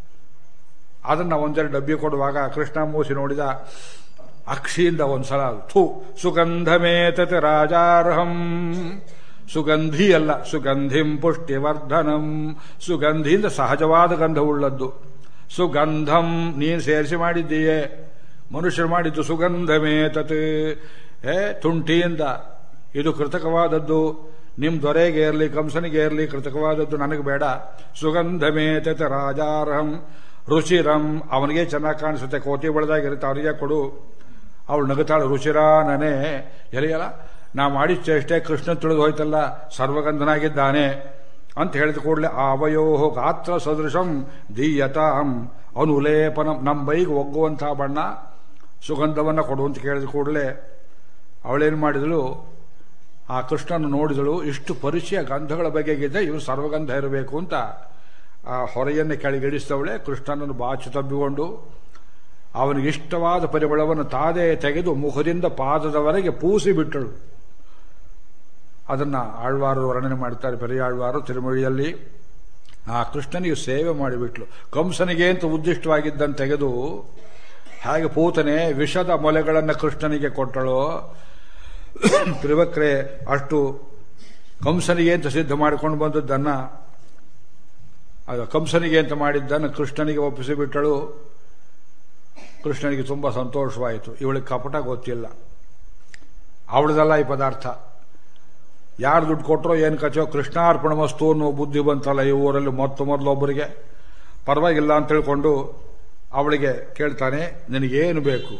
ಅದನ್ನ ಒಂದೆರಡು ಡಬ್ಬಿ ಕೊಡುವಾಗ ಕೃಷ್ಣ ಮೂಸಿ ನೋಡಿದ ಅಕ್ಷಿಯಿಂದ ಒಂದ್ಸಲ ಥೂ ಸುಗಂಧಮೇತತೆ ರಾಜಾರ್ಹಂ ಸುಗಂಧಿ ಅಲ್ಲ ಸುಗಂಧಿಂ ಪುಷ್ಟಿವರ್ಧನಂ ಸುಗಂಧಿಯಿಂದ ಸಹಜವಾದ ಗಂಧವುಳ್ಳದ್ದು ಸುಗಂಧಂ ನೀನು ಸೇರಿಸಿ ಮಾಡಿದ್ದೀಯೇ ಮನುಷ್ಯರು ಮಾಡಿದ್ದು ಸುಗಂಧಮೇತತ್ ಏ ತುಂಟಿಯಿಂದ ಇದು ಕೃತಕವಾದದ್ದು ನಿಮ್ ದೊರೆಗೆ ಇರಲಿ ಕಂಸನಿಗೆ ಇರಲಿ ಕೃತಕವಾದದ್ದು ನನಗೆ ಬೇಡ ಸುಗಂಧಮೇತತ್ ರಾಜಾರ್ಹಂ ರುಚಿರಂ ಅವನಿಗೆ ಚೆನ್ನಾಗಿ ಕಾಣಿಸುತ್ತೆ ಕೋಟಿ ಬೆಳೆದಾಗಿರುತ್ತೆ ಅವನಿಗೆ ಕೊಡು ಅವಳು ನಗುತ್ತಾಳು ರುಚಿರ ನನೇ ಎಲೆಯಲ್ಲ ನಾ ಮಾಡಿದ ಚೇಷ್ಟೆ ಕೃಷ್ಣ ತಿಳಿದು ಹೋಯ್ತಲ್ಲ ಸರ್ವಗಂಧನಾಗಿದ್ದಾನೆ ಅಂತ ಹೇಳಿದ ಕೂಡಲೇ ಅವಯೋ ಗಾತ್ರ ಸದೃಶಂ ದೀಯತಾಂ ಅವನು ಉಲೇಪನ ನಮ್ಮ ಬೈಗೆ ಒಗ್ಗುವಂತಹ ಬಣ್ಣ ಸುಗಂಧವನ್ನು ಕೊಡು ಅಂತ ಕೇಳಿದ ಕೂಡಲೇ ಅವಳೇನು ಮಾಡಿದಳು ಆ ಕೃಷ್ಣನ ನೋಡಿದಳು ಇಷ್ಟು ಪರಿಚಯ ಗಂಧಗಳ ಬಗೆಗಿದ್ದೆ ಇವರು ಸರ್ವಗಂಧ ಇರಬೇಕು ಅಂತ ಆ ಹೊರೆಯನ್ನು ಕೆಳಗಿಡಿಸಿದವಳೆ ಕೃಷ್ಣನನ್ನು ಬಾಚು ತಬ್ಬಿಕೊಂಡು ಅವನಿಗೆ ಇಷ್ಟವಾದ ಪರಿಮಳವನ್ನು ತಾದೇ ತೆಗೆದು ಮುಖದಿಂದ ಪಾದದವರೆಗೆ ಪೂಸಿ ಬಿಟ್ಟಳು ಅದನ್ನ ಆಳ್ವಾರು ವರ್ಣನೆ ಮಾಡ್ತಾರೆ ಪೆರಿಯಾಳ್ವಾರು ತಿರುಮಳಿಯಲ್ಲಿ ಆ ಕೃಷ್ಣನಿಗೆ ಸೇವೆ ಮಾಡಿಬಿಟ್ಲು ಕಂಸನಿಗೆ ಅಂತ ಉದ್ದಿಷ್ಟವಾಗಿದ್ದನ್ನು ತೆಗೆದು ಹಾಗೆ ಪೂತನೆ ವಿಷದ ಮೊಲೆಗಳನ್ನು ಕೃಷ್ಣನಿಗೆ ಕೊಟ್ಟಳು ತ್ರಿವಕ್ರೆ ಅಷ್ಟು ಕಂಸನಿಗೆ ಅಂತ ಸಿದ್ಧ ಮಾಡಿಕೊಂಡು ಬಂದದ್ದನ್ನ ಆಗ ಕಂಸನಿಗೆ ಅಂತ ಮಾಡಿದ್ದನ್ನು ಕೃಷ್ಣನಿಗೆ ಒಪ್ಪಿಸಿ ಬಿಟ್ಟಳು ಕೃಷ್ಣನಿಗೆ ತುಂಬಾ ಸಂತೋಷವಾಯಿತು ಇವಳಿಗೆ ಕಪಟ ಗೊತ್ತಿಲ್ಲ ಅವಳದಲ್ಲ ಈ ಪದಾರ್ಥ ಯಾರು ದುಡ್ಡು ಕೊಟ್ಟರೋ ಏನು ಕಚೋ ಕೃಷ್ಣಾರ್ಪಣ ವಸ್ತು ಅನ್ನೋ ಬುದ್ಧಿ ಬಂತಲ್ಲ ಈ ಊರಲ್ಲಿ ಮೊತ್ತ ಮೊದಲೊಬ್ಬರಿಗೆ ಪರವಾಗಿಲ್ಲ ಅಂತ ತಿಳ್ಕೊಂಡು ಅವಳಿಗೆ ಕೇಳ್ತಾನೆ ನಿನಗೇನು ಬೇಕು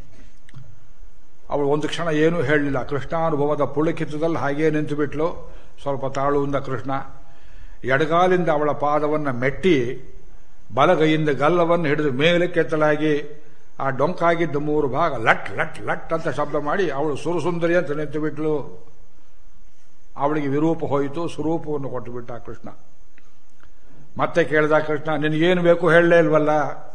ಅವಳು ಒಂದು ಕ್ಷಣ ಏನೂ ಹೇಳಲಿಲ್ಲ ಕೃಷ್ಣಾನುಭವದ ಪುಳಕಿತದಲ್ಲಿ ಹಾಗೇ ನಿಂತು ಬಿಟ್ಲು ಸ್ವಲ್ಪ ತಾಳುವಿಂದ ಕೃಷ್ಣ ಎಡಗಾಲಿಂದ ಅವಳ ಪಾದವನ್ನು ಮೆಟ್ಟಿ ಬಲಗೈಯಿಂದ ಗಲ್ಲವನ್ನು ಹಿಡಿದು ಮೇಲೆ ಕೆತ್ತಲಾಗಿ ಆ ಡೊಂಕಾಗಿದ್ದ ಮೂರು ಭಾಗ ಲಟ್ ಲಟ್ ಲಟ್ ಅಂತ ಶಬ್ದ ಮಾಡಿ ಅವಳು ಸುರಸುಂದರಿ ಅಂತ ನಿಂತು ಬಿಟ್ಲು ಅವಳಿಗೆ ವಿರೂಪ ಹೋಯಿತು ಸ್ವರೂಪವನ್ನು ಕೊಟ್ಟು ಬಿಟ್ಟ ಕೃಷ್ಣ ಮತ್ತೆ ಕೇಳಿದ ಕೃಷ್ಣ ನಿನಗೇನು ಬೇಕು ಹೇಳಲೇ ಇಲ್ವಲ್ಲ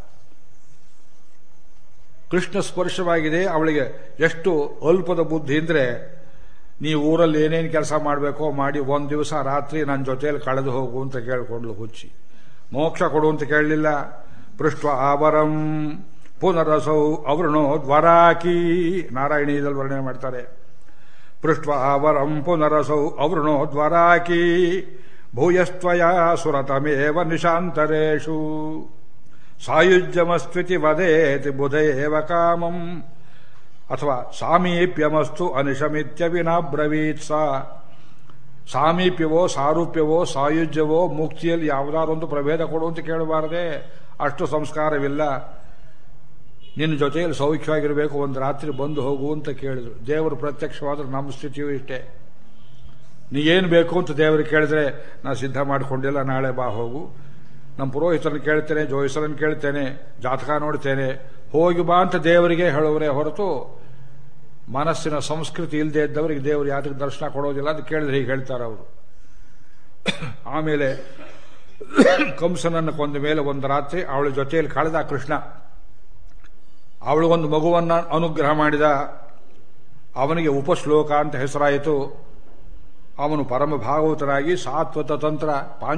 ಕೃಷ್ಣ ಸ್ಪರ್ಶವಾಗಿದೆ ಅವಳಿಗೆ ಎಷ್ಟು ಅಲ್ಪದ ಬುದ್ಧಿ ಅಂದ್ರೆ ನೀವು ಊರಲ್ಲಿ ಏನೇನು ಕೆಲಸ ಮಾಡಬೇಕೋ ಮಾಡಿ ಒಂದು ದಿವಸ ರಾತ್ರಿ ನನ್ನ ಜೊತೆಯಲ್ಲಿ ಕಳೆದು ಹೋಗು ಅಂತ ಕೇಳಿಕೊಂಡ್ಲು ಹುಚ್ಚಿ ಮೋಕ್ಷ ಕೊಡು ಅಂತ ಕೇಳಲಿಲ್ಲ ಪೃಷ್ಠ ಆವರಂ ಪುನರಸೌ ಅವೃಣೋ ದ್ವರಾಕಿ ನಾರಾಯಣೀಯದಲ್ಲಿ ವರ್ಣನೆ ಮಾಡ್ತಾರೆ ಪೃಷ್ಠ ಆವರಂ ಪುನರಸೌ ಅವೃಣೋ ದ್ವರಾಕಿ ಭೂಯಸ್ತ್ವಯ ಸುರತಮೇವ ನಿಶಾಂತರೇಷು ಸಾಯುಜ್ಯಮಸ್ತ್ವಿತಿ ವದೇತಿ ಬುಧೇವ ಕಾಮಂ ಅಥವಾ ಸಾಮೀಪ್ಯಮಸ್ತು ಅನಿಶಮಿತ್ಯ ವಿನಾಬ್ರವೀತ್ ಸಾ ಸಾಮೀಪ್ಯವೋ ಸಾರೂಪ್ಯವೋ ಸಾಯುಜ್ಯವೋ ಮುಕ್ತಿಯಲ್ಲಿ ಯಾವುದಾರೊಂದು ಪ್ರಭೇದ ಕೊಡು ಅಂತ ಕೇಳಬಾರದೆ ಅಷ್ಟು ಸಂಸ್ಕಾರವಿಲ್ಲ ನಿನ್ನ ಜೊತೆಯಲ್ಲಿ ಸೌಖ್ಯವಾಗಿರಬೇಕು ಒಂದು ರಾತ್ರಿ ಬಂದು ಹೋಗು ಅಂತ ಕೇಳಿದ್ರು ದೇವರು ಪ್ರತ್ಯಕ್ಷವಾದ್ರೆ ನಮ್ಮ ಸ್ಥಿತಿಯೂ ಇಷ್ಟೇ ನೀಗೇನು ಬೇಕು ಅಂತ ದೇವರು ಕೇಳಿದ್ರೆ ನಾ ಸಿದ್ಧ ಮಾಡಿಕೊಂಡಿಲ್ಲ ನಾಳೆ ಬಾ ಹೋಗು ನಮ್ಮ ಪುರೋಹಿತರನ್ನು ಕೇಳ್ತೇನೆ ಜೋಯಿಸರನ್ನು ಕೇಳ್ತೇನೆ ಜಾತಕ ನೋಡ್ತೇನೆ ಹೋಗಿ ಬಾ ಅಂತ ದೇವರಿಗೆ ಹೇಳುವರೇ ಹೊರತು ಮನಸ್ಸಿನ ಸಂಸ್ಕೃತಿ ಇಲ್ಲದೆ ಇದ್ದವರಿಗೆ ದೇವರು ಯಾತಕ್ಕೆ ದರ್ಶನ ಕೊಡೋದಿಲ್ಲ ಅಂತ ಕೇಳಿದ್ರೆ ಹೀಗೆ ಹೇಳ್ತಾರೆ ಅವರು ಆಮೇಲೆ ಕಂಸನನ್ನು ಕೊಂದ ಮೇಲೆ ಒಂದು ರಾತ್ರಿ ಅವಳ ಜೊತೆಯಲ್ಲಿ ಕಳೆದ ಕೃಷ್ಣ ಅವಳಿಗೊಂದು ಮಗುವನ್ನ ಅನುಗ್ರಹ ಮಾಡಿದ ಅವನಿಗೆ ಉಪಶ್ಲೋಕ ಅಂತ ಹೆಸರಾಯಿತು ಅವನು ಪರಮ ಭಾಗವತರಾಗಿ ಸಾತ್ವತ ತಂತ್ರ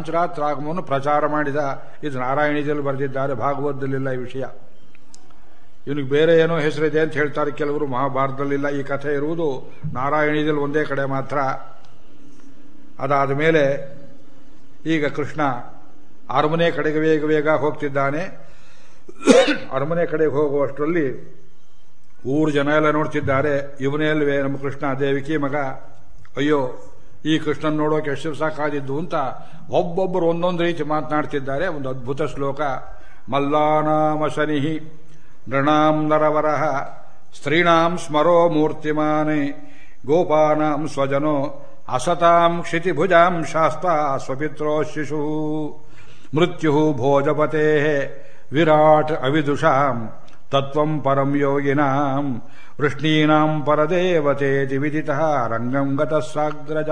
ಪಾಂಚರಾತ್ರಾಗಮವನ್ನು ಪ್ರಚಾರ ಮಾಡಿದ ಇದು ನಾರಾಯಣೀಯದಲ್ಲಿ ಬರೆದಿದ್ದಾರೆ ಭಾಗವತದಲ್ಲಿಲ್ಲ ಈ ವಿಷಯ ಇವನಿಗೆ ಬೇರೆ ಏನೋ ಹೆಸರಿದೆ ಅಂತ ಹೇಳ್ತಾರೆ ಕೆಲವರು ಮಹಾಭಾರತದಲ್ಲಿಲ್ಲ ಈ ಕಥೆ ಇರುವುದು ನಾರಾಯಣೀಯದಲ್ಲಿ ಒಂದೇ ಕಡೆ ಮಾತ್ರ ಅದಾದ ಮೇಲೆ ಈಗ ಕೃಷ್ಣ ಅರಮನೆ ಕಡೆಗೆ ವೇಗ ವೇಗ ಹೋಗ್ತಿದ್ದಾನೆ ಅರಮನೆ ಕಡೆಗೆ ಹೋಗುವಷ್ಟರಲ್ಲಿ ಊರು ಜನ ಎಲ್ಲ ನೋಡ್ತಿದ್ದಾರೆ ಇವನೇ ಅಲ್ವೇ ನಮ್ಮ ಕೃಷ್ಣ ದೇವಿಕಿ ಮಗ ಅಯ್ಯೋ ಈ ಕೃಷ್ಣನ್ ನೋಡೋಕೆ ಎಷ್ಟು ಸಾಕಾದಿದ್ದು ಅಂತ ಒಬ್ಬೊಬ್ಬರು ಒಂದೊಂದು ರೀತಿ ಮಾತನಾಡ್ತಿದ್ದಾರೆ ಒಂದು ಅದ್ಭುತ ಶ್ಲೋಕ ಮಲ್ಲಾನಾಮ ಶನಿಹಿ ನೃಣಾಂ ನರವರಹ ಸ್ತ್ರೀಣಾಂ ಸ್ಮರೋ ಮೂರ್ತಿಮಾನೆ ಗೋಪಾನಾಂ ಸ್ವಜನೋ ಅಸತಾಂ ಕ್ಷಿತಿಭುಜಾಂ ಶಾಸ್ತ ಸ್ವಪಿತ್ರೋ ಶಿಶು ಮೃತ್ಯು ಭೋಜಪತೆ ವಿರಾಟ್ ಅವಿದುಷಾಂ ತತ್ವಂ ಪರಂ ಯೋಗಿನಾಂ ವೃಷ್ಣೀನಾಂ ಪರದೇವತೇತಿ ವಿದಿತ ರಂಗಂ ಗತಸ್ಸಾಗ್ರಜ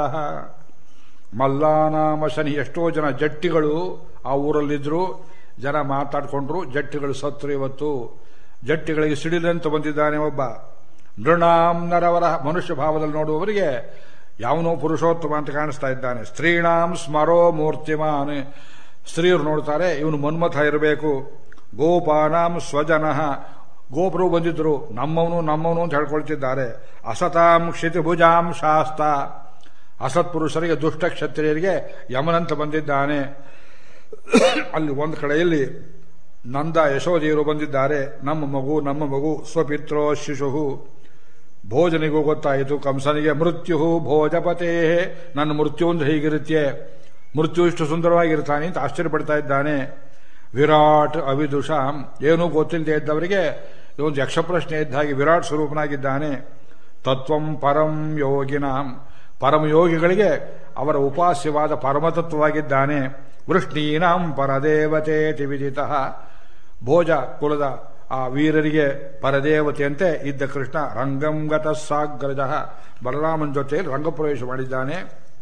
ಮಲ್ಲಾನಾಮ ಶನಿ ಎಷ್ಟೋ ಜನ ಜಟ್ಟಿಗಳು ಆ ಊರಲ್ಲಿದ್ರು ಜನ ಮಾತಾಡ್ಕೊಂಡ್ರು ಜಟ್ಟಿಗಳು ಸತ್ರು ಇವತ್ತು ಜಟ್ಟಿಗಳಿಗೆ ಸಿಡಿಲಂತ ಬಂದಿದ್ದಾನೆ ಒಬ್ಬ ನೃಣಾಂ ನರವರ ಮನುಷ್ಯ ಭಾವದಲ್ಲಿ ನೋಡುವವರಿಗೆ ಯಾವನೋ ಪುರುಷೋತ್ತಮ ಅಂತ ಕಾಣಿಸ್ತಾ ಇದ್ದಾನೆ ಸ್ತ್ರೀಣಾಂ ಸ್ಮರೋ ಮೂರ್ತಿಮಾನ್ ಸ್ತ್ರೀಯರು ನೋಡ್ತಾರೆ ಇವನು ಮನ್ಮಥ ಇರಬೇಕು ಗೋಪಾನಾಂ ಸ್ವಜನ ಗೋಪರು ಬಂದಿದ್ರು ನಮ್ಮವನು ನಮ್ಮವನು ಅಂತ ಹೇಳ್ಕೊಳ್ತಿದ್ದಾರೆ ಅಸತಾಂ ಕ್ಷಿತಿಭುಜಾಂ ಶಾಸ್ತ ಅಸತ್ ಪುರುಷರಿಗೆ ದುಷ್ಟ ಕ್ಷತ್ರಿಯರಿಗೆ ಯಮನಂತ ಬಂದಿದ್ದಾನೆ ಅಲ್ಲಿ ಒಂದು ಕಡೆಯಲ್ಲಿ ನಂದ ಯಶೋಧಿಯರು ಬಂದಿದ್ದಾರೆ ನಮ್ಮ ಮಗು ನಮ್ಮ ಮಗು ಸ್ವಪಿತ್ರೋ ಶಿಶು ಭೋಜನಿಗೂ ಗೊತ್ತಾಯಿತು ಕಂಸನಿಗೆ ಮೃತ್ಯು ಭೋಜಪತೇ ನನ್ನ ಮೃತ್ಯು ಒಂದು ಹೀಗಿರುತ್ತೆ ಮೃತ್ಯು ಇಷ್ಟು ಸುಂದರವಾಗಿರ್ತಾನೆ ಅಂತ ಆಶ್ಚರ್ಯಪಡ್ತಾ ಇದ್ದಾನೆ ವಿರಾಟ್ ಅವಿದುಷಾಂ ಏನೂ ಗೊತ್ತಿಲ್ಲದೆ ಇದ್ದವರಿಗೆ ಇದೊಂದು ಯಕ್ಷ ಪ್ರಶ್ನೆ ಇದ್ದ ಹಾಗೆ ವಿರಾಟ್ ಸ್ವರೂಪನಾಗಿದ್ದಾನೆ ತತ್ವಂ ಪರಂ ಯೋಗಿನಾಂ ಪರಮಯೋಗಿಗಳಿಗೆ ಅವರ ಉಪಾಸ್ಯವಾದ ಪರಮತತ್ವವಾಗಿದ್ದಾನೆ ವೃಷ್ಣೀನಾಂ ಪರದೇವತೆ ತಿವಿದಿತ ಭೋಜ ಕುಲದ ಆ ವೀರರಿಗೆ ಪರದೇವತೆಯಂತೆ ಇದ್ದ ಕೃಷ್ಣ ರಂಗಂಗತ ಸಾಗ್ರಜ ಬಲರಾಮನ ಜೊತೆಯಲ್ಲಿ ರಂಗಪ್ರವೇಶ ಮಾಡಿದ್ದಾನೆ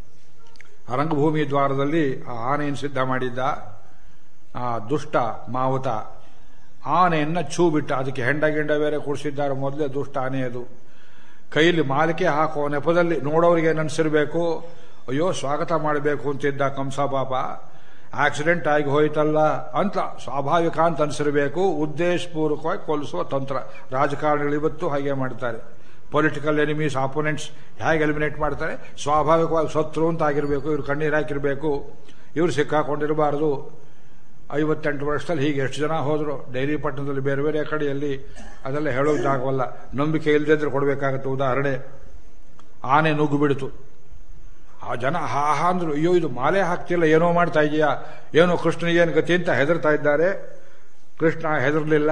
ಆ ರಂಗಭೂಮಿ ದ್ವಾರದಲ್ಲಿ ಆ ಆನೆಯನ್ನು ಸಿದ್ಧ ಮಾಡಿದ್ದ ಆ ದುಷ್ಟ ಮಾವುತ ಆನೆಯನ್ನ ಛೂ ಬಿಟ್ಟ ಅದಕ್ಕೆ ಹೆಂಡ ಗಿಂಡ ಬೇರೆ ಕೂಡಿಸಿದ್ದಾರೆ ಮೊದಲೇ ದುಷ್ಟ ಆನೆ ಅದು ಕೈಯಲ್ಲಿ ಮಾಲಿಕೆ ಹಾಕುವ ನೆಪದಲ್ಲಿ ನೋಡೋರಿಗೆ ನೆನೆಸಿರ್ಬೇಕು ಅಯ್ಯೋ ಸ್ವಾಗತ ಮಾಡಬೇಕು ಅಂತಿದ್ದ ಕಂಸ ಪಾಪ ಆಕ್ಸಿಡೆಂಟ್ ಆಗಿ ಹೋಯ್ತಲ್ಲ ಅಂತ ಸ್ವಾಭಾವಿಕ ಅಂತ ಅನಿಸಿರ್ಬೇಕು ಉದ್ದೇಶಪೂರ್ವಕವಾಗಿ ಕೊಲಿಸುವ ತಂತ್ರ ರಾಜಕಾರಣಿಗಳು ಇವತ್ತು ಹಾಗೆ ಮಾಡ್ತಾರೆ ಪೊಲಿಟಿಕಲ್ ಎನಿಮೀಸ್ ಆಪೋನೆಂಟ್ಸ್ ಹೇಗೆ ಎಲಿಮಿನೇಟ್ ಮಾಡ್ತಾರೆ ಸ್ವಾಭಾವಿಕವಾಗಿ ಶತ್ರು ಅಂತ ಆಗಿರಬೇಕು ಇವ್ರು ಕಣ್ಣೀರು ಹಾಕಿರಬೇಕು ಇವ್ರು ಸಿಕ್ಕಾಕೊಂಡಿರಬಾರದು ಐವತ್ತೆಂಟು ವರ್ಷದಲ್ಲಿ ಹೀಗೆ ಎಷ್ಟು ಜನ ಹೋದ್ರು ಡೈರಿ ಪಟ್ಟಣದಲ್ಲಿ ಬೇರೆ ಬೇರೆ ಕಡೆಯಲ್ಲಿ ಅದೆಲ್ಲ ಹೇಳೋದಾಗವಲ್ಲ ನಂಬಿಕೆ ಇಲ್ಲದಿದ್ರೆ ಕೊಡಬೇಕಾಗತ್ತೆ ಉದಾಹರಣೆ ಆನೆ ನುಗ್ಗು ಬಿಡಿತು ಆ ಜನ ಹಾ ಹಾ ಅಂದ್ರು ಅಯ್ಯೋ ಇದು ಮಾಲೆ ಹಾಕ್ತಿಲ್ಲ ಏನೋ ಮಾಡ್ತಾ ಇದೆಯಾ ಏನೋ ಕೃಷ್ಣನಿಗೇನು ಗತಿ ಅಂತ ಹೆದರ್ತಾ ಇದ್ದಾರೆ ಕೃಷ್ಣ ಹೆದರ್ಲಿಲ್ಲ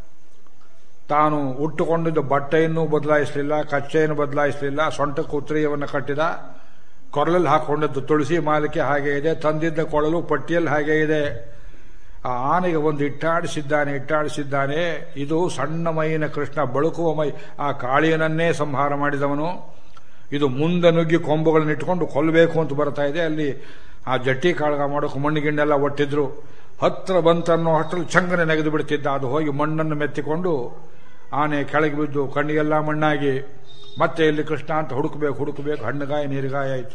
ತಾನು ಉಟ್ಟುಕೊಂಡಿದ್ದ ಬಟ್ಟೆಯನ್ನು ಬದಲಾಯಿಸಲಿಲ್ಲ ಕಚ್ಚೆಯನ್ನು ಬದಲಾಯಿಸಲಿಲ್ಲ ಸೊಂಟಕ್ಕೆ ಉತ್ತರೀಯವನ್ನು ಕಟ್ಟಿದ ಕೊರಲಲ್ಲಿ ಹಾಕೊಂಡಿದ್ದು ತುಳಸಿ ಮಾಲಿಕೆ ಹಾಗೆ ಇದೆ ತಂದಿದ್ದ ಕೊಳಲು ಪಟ್ಟಿಯಲ್ಲಿ ಹಾಗೆ ಇದೆ ಆ ಆನೆಗೆ ಒಂದು ಇಟ್ಟಾಡಿಸಿದ್ದಾನೆ ಇಟ್ಟಾಡಿಸಿದ್ದಾನೆ ಇದು ಸಣ್ಣ ಮೈನ ಕೃಷ್ಣ ಬಳುಕುವ ಮೈ ಆ ಕಾಳಿಯನನ್ನೇ ಸಂಹಾರ ಮಾಡಿದವನು ಇದು ಮುಂದೆ ನುಗ್ಗಿ ಕೊಂಬುಗಳನ್ನ ಇಟ್ಕೊಂಡು ಕೊಲ್ಲಬೇಕು ಅಂತ ಬರ್ತಾ ಇದೆ ಅಲ್ಲಿ ಆ ಜಟ್ಟಿ ಕಾಳಗ ಮಾಡೋಕೆ ಮಣ್ಣು ಗಿಣ್ಣೆಲ್ಲ ಒಟ್ಟಿದ್ರು ಹತ್ರ ಬಂತನ್ನೋ ಅಷ್ಟರಲ್ಲಿ ಚಂಗನೆ ನೆಗೆದು ಬಿಡ್ತಿದ್ದ ಅದು ಹೋಗಿ ಮಣ್ಣನ್ನು ಮೆತ್ತಿಕೊಂಡು ಆನೆ ಕೆಳಗೆ ಬಿದ್ದು ಕಣ್ಣಿಗೆಲ್ಲ ಮಣ್ಣಾಗಿ ಮತ್ತೆ ಇಲ್ಲಿ ಕೃಷ್ಣ ಅಂತ ಹುಡುಕಬೇಕು ಹುಡುಕಬೇಕು ಹಣ್ಣುಗಾಯ ನೀರುಗಾಯ ಆಯಿತು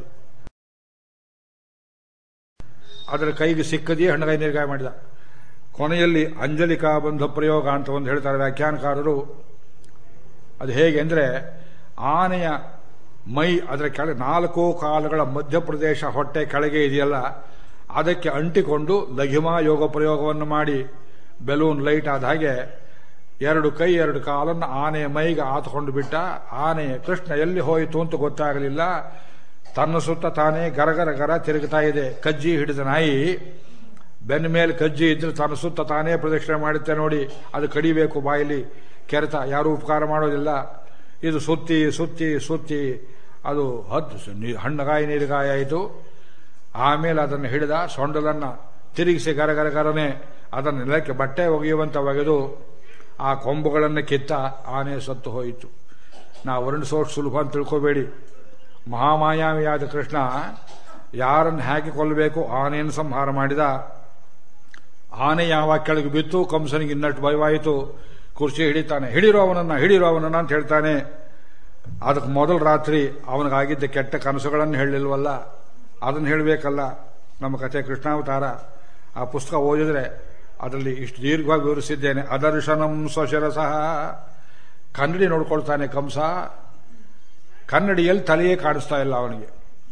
ಅದರ ಕೈಗೆ ಸಿಕ್ಕದೆಯೇ ಹಣ್ಣುಗಾಯ ನೀರುಗಾಯ ಮಾಡಿದ ಕೊನೆಯಲ್ಲಿ ಅಂಜಲಿಕಾ ಬಂಧ ಪ್ರಯೋಗ ಅಂತ ಒಂದು ಹೇಳ್ತಾರೆ ವ್ಯಾಖ್ಯಾನಕಾರರು ಅದು ಹೇಗೆ ಅಂದರೆ ಆನೆಯ ಮೈ ಅದರ ಕೆಳಗೆ ನಾಲ್ಕು ಕಾಲುಗಳ ಮಧ್ಯಪ್ರದೇಶ ಹೊಟ್ಟೆ ಕೆಳಗೆ ಇದೆಯಲ್ಲ ಅದಕ್ಕೆ ಅಂಟಿಕೊಂಡು ಲಘಿಮಾ ಯೋಗ ಪ್ರಯೋಗವನ್ನು ಮಾಡಿ ಬೆಲೂನ್ ಲೈಟ್ ಆದ ಹಾಗೆ ಎರಡು ಕೈ ಎರಡು ಕಾಲನ್ನು ಆನೆಯ ಮೈಗೆ ಆತಕೊಂಡು ಬಿಟ್ಟ ಆನೆ ಕೃಷ್ಣ ಎಲ್ಲಿ ಹೋಯಿತು ಅಂತ ಗೊತ್ತಾಗಲಿಲ್ಲ ತನ್ನ ಸುತ್ತ ತಾನೇ ಗರಗರ ಗರ ತಿರುಗುತ್ತಾ ಇದೆ ಕಜ್ಜಿ ಹಿಡಿದ ನಾಯಿ ಬೆನ್ನ ಮೇಲೆ ಕಜ್ಜಿ ಇದ್ರೆ ತನ್ನ ಸುತ್ತ ತಾನೇ ಪ್ರದಕ್ಷಿಣೆ ಮಾಡುತ್ತೆ ನೋಡಿ ಅದು ಕಡಿಬೇಕು ಬಾಯಲ್ಲಿ ಕೆರೆತ ಯಾರೂ ಉಪಕಾರ ಮಾಡೋದಿಲ್ಲ ಇದು ಸುತ್ತಿ ಸುತ್ತಿ ಸುತ್ತಿ ಅದು ಹತ್ತು ಹಣ್ಣಗಾಯಿ ನೀರುಗಾಯ ಆಯಿತು ಆಮೇಲೆ ಅದನ್ನು ಹಿಡಿದ ಸೊಂಡಲನ್ನು ತಿರುಗಿಸಿ ಗರಗರ ಗರನೆ ಅದನ್ನು ನೆಲಕ್ಕೆ ಬಟ್ಟೆ ಒಗೆಯುವಂತ ಒಗೆದು ಆ ಕೊಂಬುಗಳನ್ನು ಕಿತ್ತ ಆನೆ ಸತ್ತು ಹೋಯಿತು ನಾವು ವರ್ಣಿಸೋಷ್ಟು ಸುಲಭ ಅಂತ ತಿಳ್ಕೋಬೇಡಿ ಮಹಾಮಾಯಾವಿಯಾದ ಕೃಷ್ಣ ಯಾರನ್ನು ಹೇಗೆ ಕೊಲ್ಲಬೇಕು ಆನೆಯನ್ನು ಸಂಹಾರ ಮಾಡಿದ ಆನೆ ಯಾವಾಗ ಕೆಳಗೆ ಬಿತ್ತು ಕಂಸನಿಗೆ ಇನ್ನಷ್ಟು ಭಯವಾಯಿತು ಕುರ್ಚಿ ಹಿಡಿತಾನೆ ಹಿಡಿರೋ ಅವನನ್ನ ಹಿಡಿರೋ ಅವನನ್ನ ಅಂತ ಹೇಳ್ತಾನೆ ಅದಕ್ಕೆ ಮೊದಲ ರಾತ್ರಿ ಅವನಿಗಾಗಿದ್ದ ಕೆಟ್ಟ ಕನಸುಗಳನ್ನು ಹೇಳಲಿಲ್ವಲ್ಲ ಅದನ್ನು ಹೇಳಬೇಕಲ್ಲ ನಮ್ಮ ಕಥೆ ಕೃಷ್ಣಾವತಾರ ಆ ಪುಸ್ತಕ ಓದಿದ್ರೆ ಅದರಲ್ಲಿ ಇಷ್ಟು ದೀರ್ಘವಾಗಿ ವಿವರಿಸಿದ್ದೇನೆ ಅದರ್ಶನಂ ಸ್ವಶಿರಸಃ ಕನ್ನಡಿ ನೋಡ್ಕೊಳ್ತಾನೆ ಕಂಸ ಕನ್ನಡಿಯಲ್ಲಿ ತಲೆಯೇ ಕಾಣಿಸ್ತಾ ಇಲ್ಲ ಅವನಿಗೆ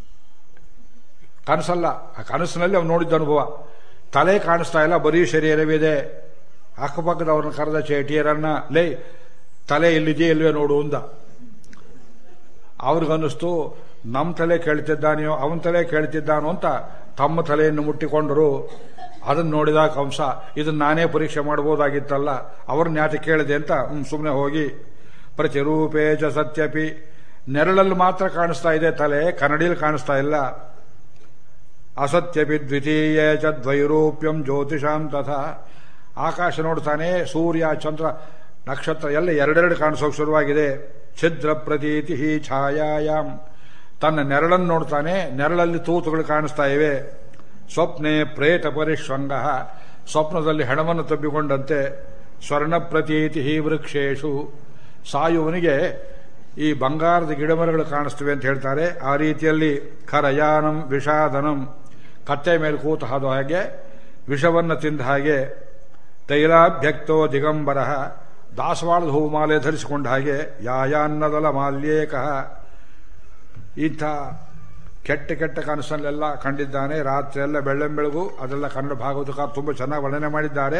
ಕನಸಲ್ಲ ಆ ಕನಸಿನಲ್ಲಿ ಅವನು ನೋಡಿದ್ದ ಅನುಭವ ತಲೆ ಕಾಣಿಸ್ತಾ ಇಲ್ಲ ಬರೀ ಶರೀರವಿದೆ ಅಕ್ಕಪಕ್ಕದವ್ರನ್ನ ಕರೆದ ಚೇಟಿಯರನ್ನ ಲೇ ತಲೆ ಎಲ್ಲಿದೆಯೇ ಇಲ್ವೇ ನೋಡು ಅಂದ ಅವ್ರಿಗನ್ನಿಸ್ತು ನಮ್ಮ ತಲೆ ಕೇಳ್ತಿದ್ದಾನೆಯೋ ಅವನ ತಲೆ ಕೇಳ್ತಿದ್ದಾನೋ ಅಂತ ತಮ್ಮ ತಲೆಯನ್ನು ಮುಟ್ಟಿಕೊಂಡರು ಅದನ್ನ ನೋಡಿದ ಕಂಸ ಇದನ್ನ ನಾನೇ ಪರೀಕ್ಷೆ ಮಾಡಬಹುದಾಗಿತ್ತಲ್ಲ ಅವ್ರನ್ನ ಯಾಕೆ ಕೇಳಿದೆ ಅಂತ ಸುಮ್ಮನೆ ಹೋಗಿ ಪ್ರತಿರೂಪೇ ಚ ಸತ್ಯಪಿ ನೆರಳಲ್ಲಿ ಮಾತ್ರ ಕಾಣಿಸ್ತಾ ಇದೆ ತಲೆ ಕನ್ನಡಿಯಲ್ಲಿ ಕಾಣಿಸ್ತಾ ಇಲ್ಲ ಅಸತ್ಯಪಿ ದ್ವಿತೀಯ ಚ ದ್ವೈರೂಪ್ಯಂ ಜ್ಯೋತಿಷಾಂ ತಥಾ ಆಕಾಶ ನೋಡ್ತಾನೆ ಸೂರ್ಯ ಚಂದ್ರ ನಕ್ಷತ್ರ ಎಲ್ಲ ಎರಡೆರಡು ಕಾಣಿಸೋಕೆ ಶುರುವಾಗಿದೆ ಛಿದ್ರ ಪ್ರತೀತಿ ಹಿ ಛಾಯಾಯಾಮ್ ತನ್ನ ನೆರಳನ್ನು ನೋಡ್ತಾನೆ ನೆರಳಲ್ಲಿ ತೂತುಗಳು ಕಾಣಿಸ್ತಾ ಇವೆ ಸ್ವಪ್ನೆ ಪ್ರೇತ ಪರಿಶ್ವಂಗ ಸ್ವಪ್ನದಲ್ಲಿ ಹೆಣವನ್ನು ತಬ್ಬಿಕೊಂಡಂತೆ ಸ್ವರ್ಣ ಪ್ರತೀತಿ ಹಿ ವೃಕ್ಷೇಶು ಸಾಯುವನಿಗೆ ಈ ಬಂಗಾರದ ಗಿಡಮರಗಳು ಕಾಣಿಸ್ತವೆ ಅಂತ ಹೇಳ್ತಾರೆ ಆ ರೀತಿಯಲ್ಲಿ ಖರಯಾನಂ ವಿಷಾದನಂ ಕತ್ತೆ ಮೇಲೆ ಕೂತು ಹಾದು ಹಾಗೆ ವಿಷವನ್ನು ತಿಂದ ಹಾಗೆ ತೈಲಾಭ್ಯಕ್ತೋ ದಿಗಂಬರ ದಾಸವಾಳದ ಹೂವು ಮಾಲೆ ಧರಿಸಿಕೊಂಡ ಹಾಗೆ ಯಾಯಾನ್ನದಲ ಮಾಲ್ಯೇಕಃ ಇಂಥ ಕೆಟ್ಟ ಕೆಟ್ಟ ಕನಸಲ್ಲೆಲ್ಲ ಕಂಡಿದ್ದಾನೆ ರಾತ್ರಿ ಎಲ್ಲ ಬೆಳ್ಳಂಬೆಳಗು ಅದೆಲ್ಲ ಕನ್ನಡ ಭಾಗವತಕಾರ ತುಂಬ ಚೆನ್ನಾಗಿ ವರ್ಣನೆ ಮಾಡಿದ್ದಾರೆ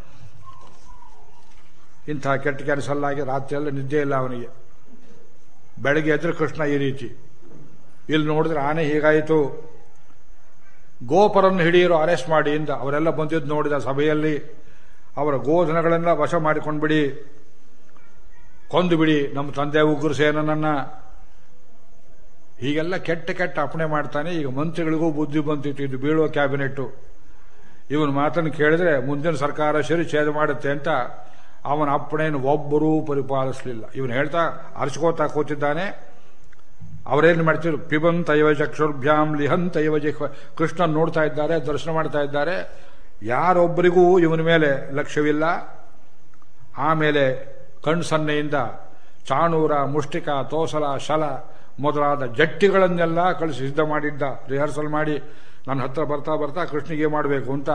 ಇಂಥ ಕೆಟ್ಟ ಕನಸಲ್ಲಾಗಿ ರಾತ್ರಿ ಎಲ್ಲ ನಿದ್ದೆ ಇಲ್ಲ ಅವನಿಗೆ ಬೆಳಗ್ಗೆ ಎದ್ರೆ ಕೃಷ್ಣ ಈ ರೀತಿ ಇಲ್ಲಿ ನೋಡಿದ್ರೆ ಆನೆ ಹೀಗಾಯಿತು ಗೋಪರನ್ನು ಹಿಡಿಯರು ಅರೆಸ್ಟ್ ಮಾಡಿ ಇಂದ ಅವರೆಲ್ಲ ಬಂದಿದ್ದು ನೋಡಿದ ಸಭೆಯಲ್ಲಿ ಅವರ ಗೋಧನಗಳೆಲ್ಲ ವಶ ಮಾಡಿಕೊಂಡ್ಬಿಡಿ ಕೊಂದು ಬಿಡಿ ನಮ್ಮ ತಂದೆ ಉಗ್ರ ಸೇನನನ್ನ ಹೀಗೆಲ್ಲ ಕೆಟ್ಟ ಕೆಟ್ಟ ಅಪ್ಪಣೆ ಮಾಡ್ತಾನೆ ಈಗ ಮಂತ್ರಿಗಳಿಗೂ ಬುದ್ಧಿ ಬಂತಿತ್ತು ಇದು ಬೀಳುವ ಕ್ಯಾಬಿನೆಟ್ಟು ಇವನ ಮಾತನ್ನು ಕೇಳಿದ್ರೆ ಮುಂದಿನ ಸರ್ಕಾರ ಸರಿ ಛೇದ ಮಾಡುತ್ತೆ ಅಂತ ಅವನ ಅಪ್ಪಣೆಯನ್ನು ಒಬ್ಬರೂ ಪರಿಪಾಲಿಸಲಿಲ್ಲ ಇವನು ಹೇಳ್ತಾ ಅರ್ಚ್ಕೋತಾ ಕೂತಿದ್ದಾನೆ ಅವರೇನು ಮಾಡ್ತಿದ್ರು ಪಿಬಂತ ಇವ ಚಕ್ಷುರ್ಭ್ಯಾಂ ಲಿಹಂತ ಇವ ಜಿಹ್ವ ಕೃಷ್ಣನ್ ನೋಡ್ತಾ ಇದ್ದಾರೆ ದರ್ಶನ ಮಾಡ್ತಾ ಇದ್ದಾರೆ ಯಾರೊಬ್ಬರಿಗೂ ಇವನ ಮೇಲೆ ಲಕ್ಷ್ಯವಿಲ್ಲ ಆಮೇಲೆ ಕಣ್ಣು ಸನ್ನೆಯಿಂದ ಚಾಣೂರ ಮುಷ್ಟಿಕ ತೋಸಲ ಶಲ ಮೊದಲಾದ ಜಟ್ಟಿಗಳನ್ನೆಲ್ಲ ಕಳಿಸಿ ಸಿದ್ಧ ಮಾಡಿದ್ದ ರಿಹರ್ಸಲ್ ಮಾಡಿ ನನ್ನ ಹತ್ರ ಬರ್ತಾ ಬರ್ತಾ ಕೃಷ್ಣಿಗೆ ಮಾಡಬೇಕು ಅಂತ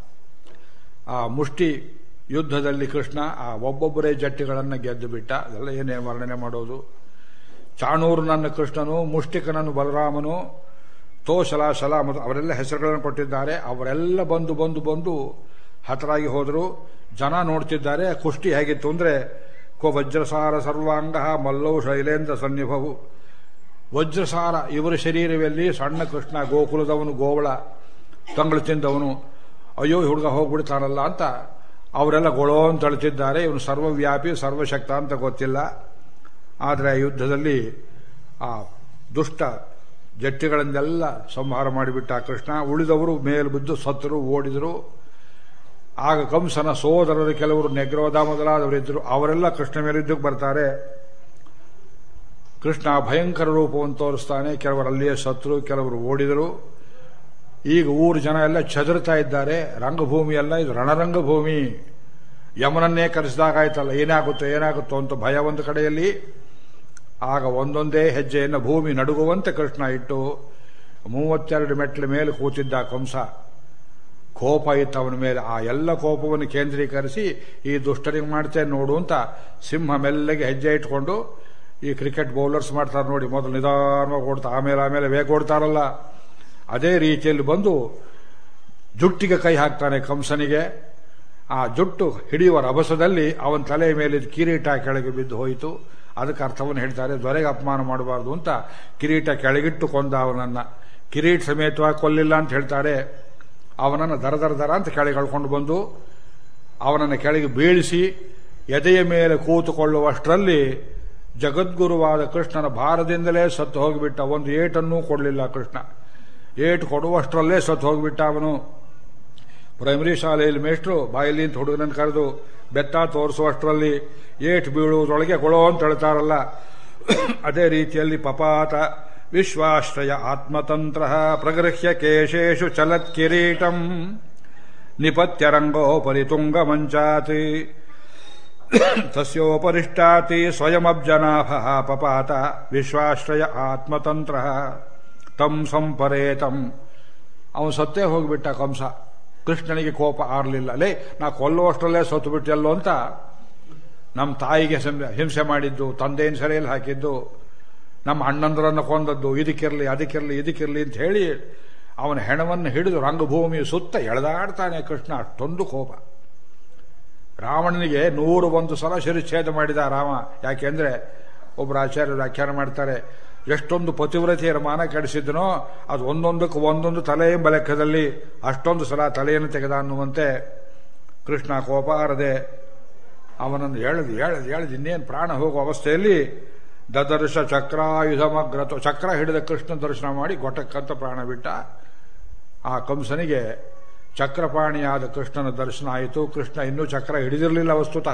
ಆ ಮುಷ್ಟಿ ಯುದ್ಧದಲ್ಲಿ ಕೃಷ್ಣ ಆ ಒಬ್ಬೊಬ್ಬರೇ ಜಟ್ಟಿಗಳನ್ನು ಗೆದ್ದು ಬಿಟ್ಟ ಅದೆಲ್ಲ ಏನೇ ವರ್ಣನೆ ಮಾಡೋದು ಚಾಣೂರು ನನ್ನ ಕೃಷ್ಣನು ಮುಷ್ಟಿಕನನ್ನು ಬಲರಾಮನು ತೋಶಲ ಶಲ ಮತ್ತು ಅವರೆಲ್ಲ ಹೆಸರುಗಳನ್ನು ಕೊಟ್ಟಿದ್ದಾರೆ ಅವರೆಲ್ಲ ಬಂದು ಬಂದು ಬಂದು ಹತರಾಗಿ ಹೋದರು ಜನ ನೋಡ್ತಿದ್ದಾರೆ ಕುಷ್ಟಿ ಹೇಗಿತ್ತು ಅಂದ್ರೆ ಕೋ ವಜ್ರಸಾರ ಸರ್ವಾಂಗ ಮಲ್ಲೌ ಶೈಲೇಂದ್ರ ಸನ್ನಿಭವು ವಜ್ರಸಾರ ಇವರ ಶರೀರದಲ್ಲಿ ಸಣ್ಣ ಕೃಷ್ಣ ಗೋಕುಲದವನು ಗೋವಳ ತಂಗಳು ತಿಂದವನು ಅಯ್ಯೋ ಹುಡುಗ ಹೋಗ್ಬಿಡ್ತಾನಲ್ಲ ಅಂತ ಅವರೆಲ್ಲ ಗೊಳೋ ಅಂತ ಅಳ್ತಿದ್ದಾರೆ ಇವನು ಸರ್ವವ್ಯಾಪಿ ಸರ್ವಶಕ್ತ ಅಂತ ಗೊತ್ತಿಲ್ಲ ಆದರೆ ಯುದ್ಧದಲ್ಲಿ ಆ ದುಷ್ಟ ಜಟ್ಟಿಗಳನ್ನೆಲ್ಲ ಸಂಹಾರ ಮಾಡಿಬಿಟ್ಟ ಕೃಷ್ಣ ಉಳಿದವರು ಮೇಲು ಬಿದ್ದು ಸತ್ತರು ಓಡಿದರು ಆಗ ಕಂಸನ ಸೋದರರು ಕೆಲವರು ನೆಗ್ರೋಧ ಮೊದಲಾದವರಿದ್ದರು ಅವರೆಲ್ಲ ಕೃಷ್ಣ ಮೇಲೆ ಯುದ್ಧಕ್ಕೆ ಬರ್ತಾರೆ ಕೃಷ್ಣ ಭಯಂಕರ ರೂಪವನ್ನು ತೋರಿಸ್ತಾನೆ ಕೆಲವರು ಅಲ್ಲಿಯೇ ಸತ್ರು ಕೆಲವರು ಓಡಿದರು ಈಗ ಊರು ಜನ ಎಲ್ಲ ಚದುರ್ತಾ ಇದ್ದಾರೆ ರಂಗಭೂಮಿ ಎಲ್ಲ ಇದು ರಣರಂಗಭೂಮಿ ಯಮನನ್ನೇ ಕರೆಸಿದಾಗಾಯ್ತಲ್ಲ ಏನಾಗುತ್ತೋ ಏನಾಗುತ್ತೋ ಅಂತ ಭಯ ಒಂದು ಕಡೆಯಲ್ಲಿ ಆಗ ಒಂದೊಂದೇ ಹೆಜ್ಜೆಯನ್ನು ಭೂಮಿ ನಡುಗುವಂತೆ ಕೃಷ್ಣ ಇಟ್ಟು ಮೂವತ್ತೆರಡು ಮೆಟ್ಲ ಮೇಲೆ ಕೂತಿದ್ದ ಕಂಸ ಕೋಪ ಇತ್ತು ಅವನ ಮೇಲೆ ಆ ಎಲ್ಲ ಕೋಪವನ್ನು ಕೇಂದ್ರೀಕರಿಸಿ ಈ ದುಷ್ಟರಿಗೆ ಮಾಡ್ತೇನೆ ನೋಡು ಅಂತ ಸಿಂಹ ಮೆಲ್ಲಗೆ ಹೆಜ್ಜೆ ಇಟ್ಕೊಂಡು ಈ ಕ್ರಿಕೆಟ್ ಬೌಲರ್ಸ್ ಮಾಡ್ತಾರೆ ನೋಡಿ ಮೊದಲು ನಿಧಾನವಾಗಿ ಓಡ್ತಾ ಆಮೇಲೆ ಆಮೇಲೆ ವೇಗ ಓಡ್ತಾರಲ್ಲ ಅದೇ ರೀತಿಯಲ್ಲಿ ಬಂದು ಜುಟ್ಟಿಗೆ ಕೈ ಹಾಕ್ತಾನೆ ಕಂಸನಿಗೆ ಆ ಜುಟ್ಟು ಹಿಡಿಯುವ ರಭಸದಲ್ಲಿ ಅವನ ತಲೆ ಮೇಲಿದ್ದ ಕಿರೀಟ ಕೆಳಗೆ ಬಿದ್ದು ಹೋಯಿತು ಅದಕ್ಕೆ ಅರ್ಥವನ್ನು ಹೇಳ್ತಾರೆ ದೊರೆಗೆ ಅಪಮಾನ ಮಾಡಬಾರ್ದು ಅಂತ ಕಿರೀಟ ಕೆಳಗಿಟ್ಟು ಕೊಂದ ಅವನನ್ನ ಕಿರೀಟ ಸಮೇತವಾಗಿ ಕೊಲ್ಲಿಲ್ಲ ಅಂತ ಹೇಳ್ತಾರೆ ಅವನನ್ನು ದರ ದರ ದರ ಅಂತ ಕೆಳಗೆ ಎಳ್ಕೊಂಡು ಬಂದು ಅವನನ್ನು ಕೆಳಗೆ ಬೀಳಿಸಿ ಎದೆಯ ಮೇಲೆ ಕೂತುಕೊಳ್ಳುವಷ್ಟರಲ್ಲಿ ಜಗದ್ಗುರುವಾದ ಕೃಷ್ಣನ ಭಾರದಿಂದಲೇ ಸತ್ತು ಹೋಗಿಬಿಟ್ಟ ಒಂದು ಏಟನ್ನೂ ಕೊಡಲಿಲ್ಲ ಕೃಷ್ಣ ಏಟು ಕೊಡುವಷ್ಟರಲ್ಲೇ ಸತ್ತು ಹೋಗಿಬಿಟ್ಟ ಅವನು ಪ್ರೈಮರಿ ಶಾಲೆಯಲ್ಲಿ ಮೇಷ್ಟ್ರು ಬಾಯಲ್ಲಿ ಅಂತ ಹುಡುಗನನ್ನು ಕರೆದು ಬೆತ್ತ ತೋರಿಸುವಷ್ಟರಲ್ಲಿ ಏಟು ಬೀಳುವುದರೊಳಗೆ ಕೊಳೋ ಅಂತ ಹೇಳ್ತಾರಲ್ಲ ಅದೇ ರೀತಿಯಲ್ಲಿ ಪಪಾತ ವಿಶ್ವಾಶ್ರಯ ಆತ್ಮತಂತ್ರ ಪ್ರಗೃಹ್ಯ ಕೇಶೇಶು ಚಲತ್ ಕಿರೀಟಂ ನಿಪತ್ಯರಂಗೋಪರಿ ತುಂಗ ಮಂಚಾತಿ ತಸ್ಯೋಪರಿಷ್ಟಾತಿ ಸ್ವಯಮಬ್ಜನಾಭ ಪಪಾತ ವಿಶ್ವಾಶ್ರಯ ಆತ್ಮತಂತ್ರ ತಂ ಸಂಪರೇತಂ ಅವನು ಸತ್ತೇ ಹೋಗ್ಬಿಟ್ಟ ಕಂಸ ಕೃಷ್ಣನಿಗೆ ಕೋಪ ಆರಲಿಲ್ಲ ಲೇ ನಾ ಕೊಲ್ಲುವಷ್ಟರಲ್ಲೇ ಸೋತು ಬಿಟ್ಟೆಲ್ಲೋ ಅಂತ ನಮ್ಮ ತಾಯಿಗೆ ಸಂ- ಹಿಂಸೆ ಮಾಡಿದ್ದು ತಂದೆಯನ್ನು ಸೆರೆಯಲ್ಲಿ ಹಾಕಿದ್ದು ನಮ್ಮ ಅಣ್ಣಂದರನ್ನು ಕೊಂದದ್ದು ಇದಕ್ಕಿರಲಿ ಅದಕ್ಕಿರಲಿ ಇದಕ್ಕಿರಲಿ ಅಂತ ಹೇಳಿ ಅವನ ಹೆಣವನ್ನು ಹಿಡಿದು ರಂಗಭೂಮಿಯ ಸುತ್ತ ಎಳೆದಾಡ್ತಾನೆ ಕೃಷ್ಣ ಅಷ್ಟೊಂದು ಕೋಪ ರಾವಣನಿಗೆ ನೂರು ಒಂದು ಸಲ ಶಿರಚ್ಛೇದ ಮಾಡಿದ ರಾಮ ಯಾಕೆಂದ್ರೆ ಒಬ್ಬರು ಆಚಾರ್ಯರು ವ್ಯಾಖ್ಯಾನ ಮಾಡ್ತಾರೆ ಎಷ್ಟೊಂದು ಪತಿವ್ರತೆಯರ ಮಾನ ಕೆಡಿಸಿದನೋ ಅದು ಒಂದೊಂದಕ್ಕೂ ಒಂದೊಂದು ತಲೆ ಎಂಬ ಲೆಕ್ಕದಲ್ಲಿ ಅಷ್ಟೊಂದು ಸಲ ತಲೆಯನ್ನು ತೆಗೆದ ಅನ್ನುವಂತೆ ಕೃಷ್ಣ ಕೋಪ ಆರದೆ ಅವನನ್ನು ಎಳೆದು ಎಳೆದು ಎಳೆದು ಇನ್ನೇನು ಪ್ರಾಣ ಹೋಗುವ ಅವಸ್ಥೆಯಲ್ಲಿ ದದರ್ಶ ಚಕ್ರಾಯುಧಮಗ್ರತ ಚಕ್ರ ಹಿಡಿದ ಕೃಷ್ಣ ದರ್ಶನ ಮಾಡಿ ಗೊಟಕ್ಕಂತ ಪ್ರಾಣ ಬಿಟ್ಟ ಆ ಕಂಸನಿಗೆ ಚಕ್ರಪಾಣಿಯಾದ ಕೃಷ್ಣನ ದರ್ಶನ ಆಯಿತು ಕೃಷ್ಣ ಇನ್ನೂ ಚಕ್ರ ಹಿಡಿದಿರಲಿಲ್ಲ ವಸ್ತುತಃ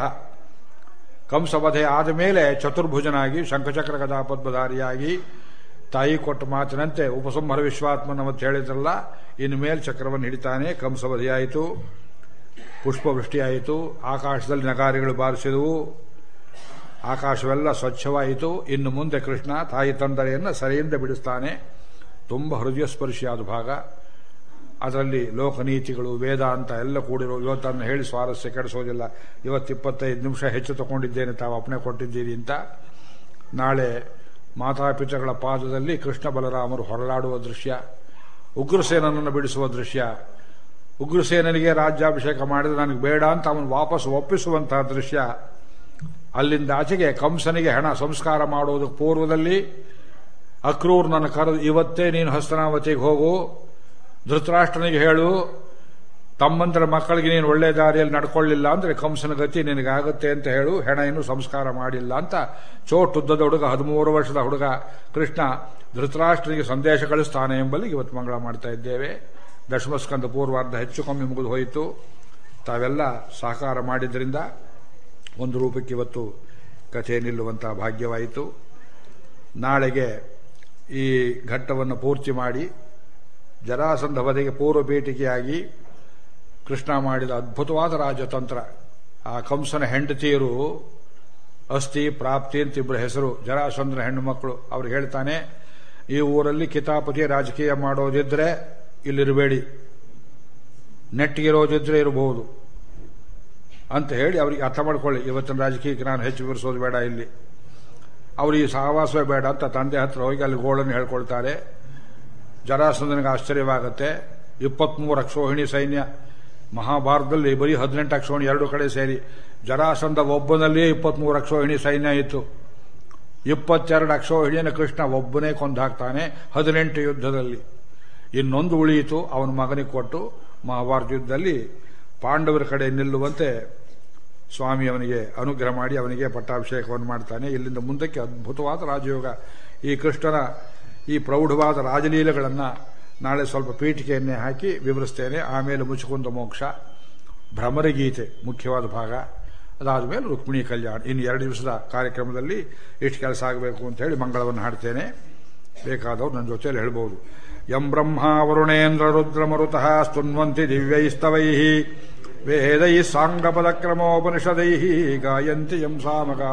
ಕಂಸವಧೆ ಆದ ಮೇಲೆ ಚತುರ್ಭುಜನಾಗಿ ಶಂಖಚಕ್ರ ಗದಾಪದ್ಮಧಾರಿಯಾಗಿ ತಾಯಿ ಕೊಟ್ಟ ಮಾತಿನಂತೆ ಉಪಸಂಹರ ವಿಶ್ವಾತ್ಮನ ಮತ್ತು ಹೇಳಿದ್ರಲ್ಲ ಇನ್ನು ಮೇಲೆ ಚಕ್ರವನ್ನು ಹಿಡಿತಾನೆ ಕಂಸವಧೆಯಾಯಿತು ಪುಷ್ಪವೃಷ್ಟಿಯಾಯಿತು ಆಕಾಶದಲ್ಲಿ ನಗಾರಿಗಳು ಬಾರಿಸಿದವು ಆಕಾಶವೆಲ್ಲ ಸ್ವಚ್ಛವಾಯಿತು ಇನ್ನು ಮುಂದೆ ಕೃಷ್ಣ ತಾಯಿ ತಂದರೆಯನ್ನು ಸರಿಯಿಂದ ಬಿಡಿಸ್ತಾನೆ ತುಂಬ ಹೃದಯಸ್ಪರ್ಶಿಯಾದ ಭಾಗ ಅದರಲ್ಲಿ ಲೋಕನೀತಿಗಳು ವೇದಾಂತ ಎಲ್ಲ ಕೂಡಿರೋ ಇವತ್ತನ್ನು ಹೇಳಿ ಸ್ವಾರಸ್ಯ ಕೆಡಿಸೋದಿಲ್ಲ ಇವತ್ತು ಇಪ್ಪತ್ತೈದು ನಿಮಿಷ ಹೆಚ್ಚು ತಗೊಂಡಿದ್ದೇನೆ ತಾವು ಅಪ್ಪಣೆ ಕೊಟ್ಟಿದ್ದೀರಿ ಅಂತ ನಾಳೆ ಮಾತಾಪಿತಗಳ ಪಾದದಲ್ಲಿ ಕೃಷ್ಣ ಬಲರಾಮರು ಹೊರಳಾಡುವ ದೃಶ್ಯ ಉಗ್ರಸೇನನನ್ನು ಬಿಡಿಸುವ ದೃಶ್ಯ ಉಗ್ರಸೇನನಿಗೆ ರಾಜ್ಯಾಭಿಷೇಕ ಮಾಡಿದ್ರೆ ನನಗೆ ಬೇಡ ಅಂತ ಅವನು ವಾಪಸ್ ಒಪ್ಪಿಸುವಂತಹ ದೃಶ್ಯ ಅಲ್ಲಿಂದ ಆಚೆಗೆ ಕಂಸನಿಗೆ ಹೆಣ ಸಂಸ್ಕಾರ ಮಾಡುವುದಕ್ಕೆ ಪೂರ್ವದಲ್ಲಿ ಅಕ್ರೂರ್ ನನ್ನ ಕರೆದು ಇವತ್ತೇ ನೀನು ಹಸ್ತನಾವತಿಗೆ ಹೋಗು ಧೃತರಾಷ್ಟ್ರನಿಗೆ ಹೇಳು ತಮ್ಮಂತರ ಮಕ್ಕಳಿಗೆ ನೀನು ಒಳ್ಳೆ ದಾರಿಯಲ್ಲಿ ನಡ್ಕೊಳ್ಳಿಲ್ಲ ಅಂದ್ರೆ ಕಂಸನ ಗತಿ ನಿನಗಾಗುತ್ತೆ ಅಂತ ಹೇಳು ಹೆಣ ಇನ್ನೂ ಸಂಸ್ಕಾರ ಮಾಡಿಲ್ಲ ಅಂತ ಚೋಟುದ್ದದ ಹುಡುಗ ಹದಿಮೂರು ವರ್ಷದ ಹುಡುಗ ಕೃಷ್ಣ ಧೃತರಾಷ್ಟ್ರನಿಗೆ ಸಂದೇಶ ಕಳಿಸ್ತಾನೆ ಎಂಬಲ್ಲಿ ಇವತ್ತು ಮಂಗಳ ಮಾಡ್ತಾ ಇದ್ದೇವೆ ದಶಮಸ್ಕಂದ ಪೂರ್ವಾರ್ಧ ಹೆಚ್ಚು ಕಮ್ಮಿ ಮುಗಿದು ಹೋಯಿತು ತಾವೆಲ್ಲ ಸಹಕಾರ ಮಾಡಿದ್ರಿಂದ ಒಂದು ರೂಪಕ್ಕೆ ಇವತ್ತು ಕಥೆ ನಿಲ್ಲುವಂತಹ ಭಾಗ್ಯವಾಯಿತು ನಾಳೆಗೆ ಈ ಘಟ್ಟವನ್ನು ಪೂರ್ತಿ ಮಾಡಿ ಜರಾಸಂಧ ವಧೆಗೆ ಪೂರ್ವ ಬೇಟಿಕೆಯಾಗಿ ಕೃಷ್ಣ ಮಾಡಿದ ಅದ್ಭುತವಾದ ರಾಜತಂತ್ರ ಆ ಕಂಸನ ಹೆಂಡತಿಯರು ಅಸ್ಥಿ ಪ್ರಾಪ್ತಿ ಅಂತ ಇಬ್ಬರು ಹೆಸರು ಜರಾಸಂದ್ರ ಹೆಣ್ಣು ಮಕ್ಕಳು ಅವ್ರು ಹೇಳ್ತಾನೆ ಈ ಊರಲ್ಲಿ ಕಿತಾಪತಿ ರಾಜಕೀಯ ಮಾಡೋದಿದ್ರೆ ಇಲ್ಲಿರಬೇಡಿ ನೆಟ್ಟಿಗಿರೋದಿದ್ರೆ ಇರಬಹುದು ಅಂತ ಹೇಳಿ ಅವರಿಗೆ ಅರ್ಥ ಮಾಡ್ಕೊಳ್ಳಿ ಇವತ್ತಿನ ರಾಜಕೀಯಕ್ಕೆ ನಾನು ಹೆಚ್ಚು ವಿವರಿಸೋದು ಬೇಡ ಇಲ್ಲಿ ಅವರು ಈ ಸಹವಾಸವೇ ಬೇಡ ಅಂತ ತಂದೆ ಹತ್ರ ಹೋಗಿ ಅಲ್ಲಿ ಗೋಳನ್ನು ಹೇಳ್ಕೊಳ್ತಾರೆ ಜರಾಸಂದನಿಗೆ ಆಶ್ಚರ್ಯವಾಗುತ್ತೆ ಇಪ್ಪತ್ಮೂರು ಅಕ್ಷೋಹಿಣಿ ಸೈನ್ಯ ಮಹಾಭಾರತದಲ್ಲಿ ಬರೀ ಹದಿನೆಂಟು ಅಕ್ಷೋಹಿಣಿ ಎರಡು ಕಡೆ ಸೇರಿ ಜರಾಸಂದ ಒಬ್ಬನಲ್ಲಿಯೇ ಇಪ್ಪತ್ಮೂರು ಅಕ್ಷೋಹಿಣಿ ಸೈನ್ಯ ಇತ್ತು ಇಪ್ಪತ್ತೆರಡು ಅಕ್ಷೋಹಿಣಿಯನ್ನು ಕೃಷ್ಣ ಒಬ್ಬನೇ ಕೊಂದು ಹಾಕ್ತಾನೆ ಹದಿನೆಂಟು ಯುದ್ಧದಲ್ಲಿ ಇನ್ನೊಂದು ಉಳಿಯಿತು ಅವನ ಮಗನಿಗೆ ಕೊಟ್ಟು ಮಹಾಭಾರತ ಯುದ್ಧದಲ್ಲಿ ಪಾಂಡವರ ಕಡೆ ನಿಲ್ಲುವಂತೆ ಸ್ವಾಮಿ ಅವನಿಗೆ ಅನುಗ್ರಹ ಮಾಡಿ ಅವನಿಗೆ ಪಟ್ಟಾಭಿಷೇಕವನ್ನು ಮಾಡ್ತಾನೆ ಇಲ್ಲಿಂದ ಮುಂದಕ್ಕೆ ಅದ್ಭುತವಾದ ರಾಜಯೋಗ ಈ ಕೃಷ್ಣನ ಈ ಪ್ರೌಢವಾದ ರಾಜಲೀಲೆಗಳನ್ನು ನಾಳೆ ಸ್ವಲ್ಪ ಪೀಠಿಕೆಯನ್ನೇ ಹಾಕಿ ವಿವರಿಸ್ತೇನೆ ಆಮೇಲೆ ಮುಚ್ಚುಕುಂದ ಮೋಕ್ಷ ಭ್ರಮರಗೀತೆ ಮುಖ್ಯವಾದ ಭಾಗ ಅದಾದ ಮೇಲೆ ರುಕ್ಮಿಣಿ ಕಲ್ಯಾಣ ಇನ್ನು ಎರಡು ದಿವಸದ ಕಾರ್ಯಕ್ರಮದಲ್ಲಿ ಇಷ್ಟು ಕೆಲಸ ಆಗಬೇಕು ಅಂತ ಹೇಳಿ ಮಂಗಳವನ್ನು ಹಾಡ್ತೇನೆ ಬೇಕಾದವ್ರು ನನ್ನ ಜೊತೆಯಲ್ಲಿ ಹೇಳ್ಬೋದು ಯಂ ಬ್ರಹ್ಮ ವರುಣೇಂದ್ರ ರುದ್ರ ಮರುತಃ ಸ್ತುನ್ವಂತಿ ದಿವ್ಯೈಸ್ತವೈ ವೇದೈ ಸಾಂಗಪದಕ್ರಮೋಪನಿಷದೈ ಗಾಯಂತಿ ಯಂ ಸಾಮಗಾ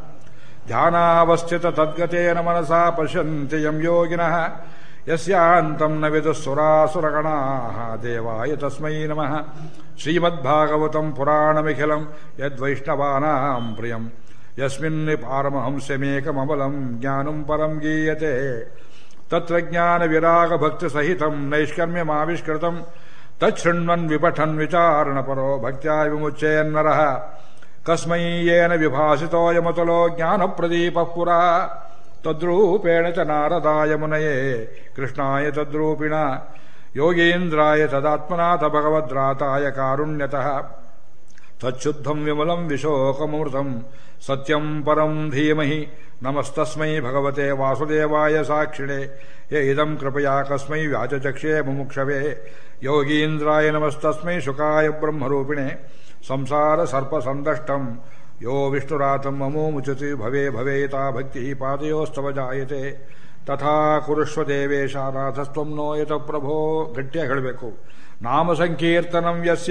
ಧ್ಯಾನಾವಸ್ಥಿತ ತದ್ಗತೇನ ಮನಸಾ ಪಶ್ಯಂತಿ ಯಂ ಯೋಗಿನಃ ಯಸ್ಯಾಂತಂ ನ ವಿದುಃಸುರಾಸುರಗಣಾ ದೇವಾಯ ತಸ್ಮೈ ನಮಃ ಶ್ರೀಮದ್ಭಾಗವತಂ ಪುರಾಣಮಿಖಿಲಂ ಯದ್ವೈಷ್ಣವಾನಾಂ ಪ್ರಿಯಂ ಯಸ್ಮಿನ್ ಪಾರಮಹಂಸ್ಯಮೇಕಮಬಲಂ ಜ್ಞಾನಂ ಪರಂ ಗೀಯತೆ ತತ್ರ ಜ್ಞಾನ ವಿರಾಗ ಭಕ್ತಿ ಸಹಿತಂ ನೈಷ್ಕರ್ಮ್ಯಮಾವಿಷ್ಕೃತಂ ತಚ್ಛೃಣ್ವನ್ ವಿಪಠನ್ ವಿಚಾರಣ ಪರೋ ಭಕ್ತ್ಯಾ ವಿಮುಚ್ಚೇನ್ನರಃ ಕಸ್ಮೈ ಯೇನ ವಿಭಾಸಿತೋಯಮತುಲೋ ಜ್ಞಾನಪ್ರದೀಪ ಪುರಾ ತದ್ರೂಪೇಣ ಚ ನಾರದಾಯ ಮುನಯೇ ಕೃಷ್ಣಾಯ ತದ್ರೂಪಿಣ ಯೋಗೀಂದ್ರಾಯ ತದಾತ್ಮನಾಥ ಭಗವದ್ರಾತಾಯ ಕಾರುಣ್ಯತಃ ತಚ್ಚುದ್ಧಂ ವಿಮಲಂ ವಿಶೋಕಮೃತಂ ಸತ್ಯಂ ಪರಂ ಧೀಮಹಿ ನಮಸ್ತಸ್ಮೈ ಭಗವತೆ ವಾಸುದೇವಾಯ ಸಾಕ್ಷಿಣೆ ಯ ಇದಂ ಕೃಪಯಾ ಕಸ್ಮೈ ವ್ಯಾಚಚಕ್ಷೇ ಮುಮುಕ್ಷವೇ ಯೋಗೀಂದ್ರಾಯ ನಮಸ್ತಸ್ಮೈ ಶುಕಾಯ ಬ್ರಹ್ಮರೂಪಿಣೆ ಸಂಸಾರ ಸರ್ಪ ಸಂದಷ್ಟಂ ಯೋ ವಿಷ್ಣುರಾತಂ ಮಮೋ ಮುಚತಿ ಭವೇ ಭವೇತಾ ಭಕ್ತಿ ಪಾದಯೋಸ್ತವ ಜಾಯತೆ ತಥಾ ಕುರುಷ್ವ ದೇವೇಶ ನಾಥಸ್ತ್ವಂ ನೋಯತ ಪ್ರಭೋ ಗಟ್ಟಿಯಾಗಿ ಹೇಳಬೇಕು ನಾಮ ಸಂಕೀರ್ತನಂ ಯಸ್ಯ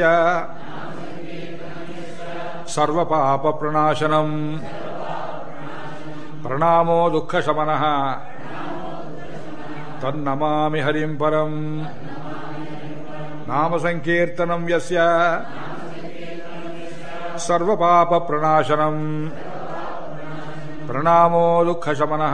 ಸರ್ವ ಪಾಪ ಪ್ರಣಾಶನಂ ಪ್ರಣಾಮೋ ದುಃಖ ಶಮನಃ ತನ್ನಮಾಮಿ ಹರಿಂ ಪರಂ ನಾಮ ಸಂಕೀರ್ತನಂ ಯಸ್ಯ ಸರ್ವಪಾಪ ಪ್ರಣಾಶನಂ ಪ್ರಣಾಮೋ ದುಃಖ ಶಮನಃ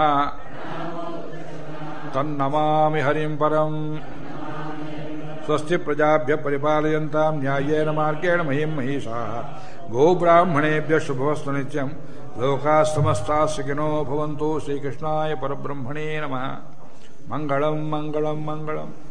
ತನ್ನಮಾಮಿ ಹರಿಂ ಪರಂ ಸ್ವಸ್ತಿ ಪ್ರಜಾಭ್ಯ ಪರಿಪಾಲಯಂತಾಂ ನ್ಯಾಯೇನ ಮಾರ್ಗೇಣ ಮಹಿಂ ಮಹಿಷಾ ಗೋಬ್ರಾಹ್ಮಣೇಭ್ಯ ಶುಭವಸ್ತು ನಿತ್ಯಂ ಲೋಕಾ ಸಮಸ್ತಾ ಸುಖಿನೋ ಭವಂತು ಶ್ರೀಕೃಷ್ಣಾಯ ಪರಬ್ರಹ್ಮಣೇ ನಮಃ ಮಂಗಳಂ ಮಂಗಳಂ ಮಂಗಳಂ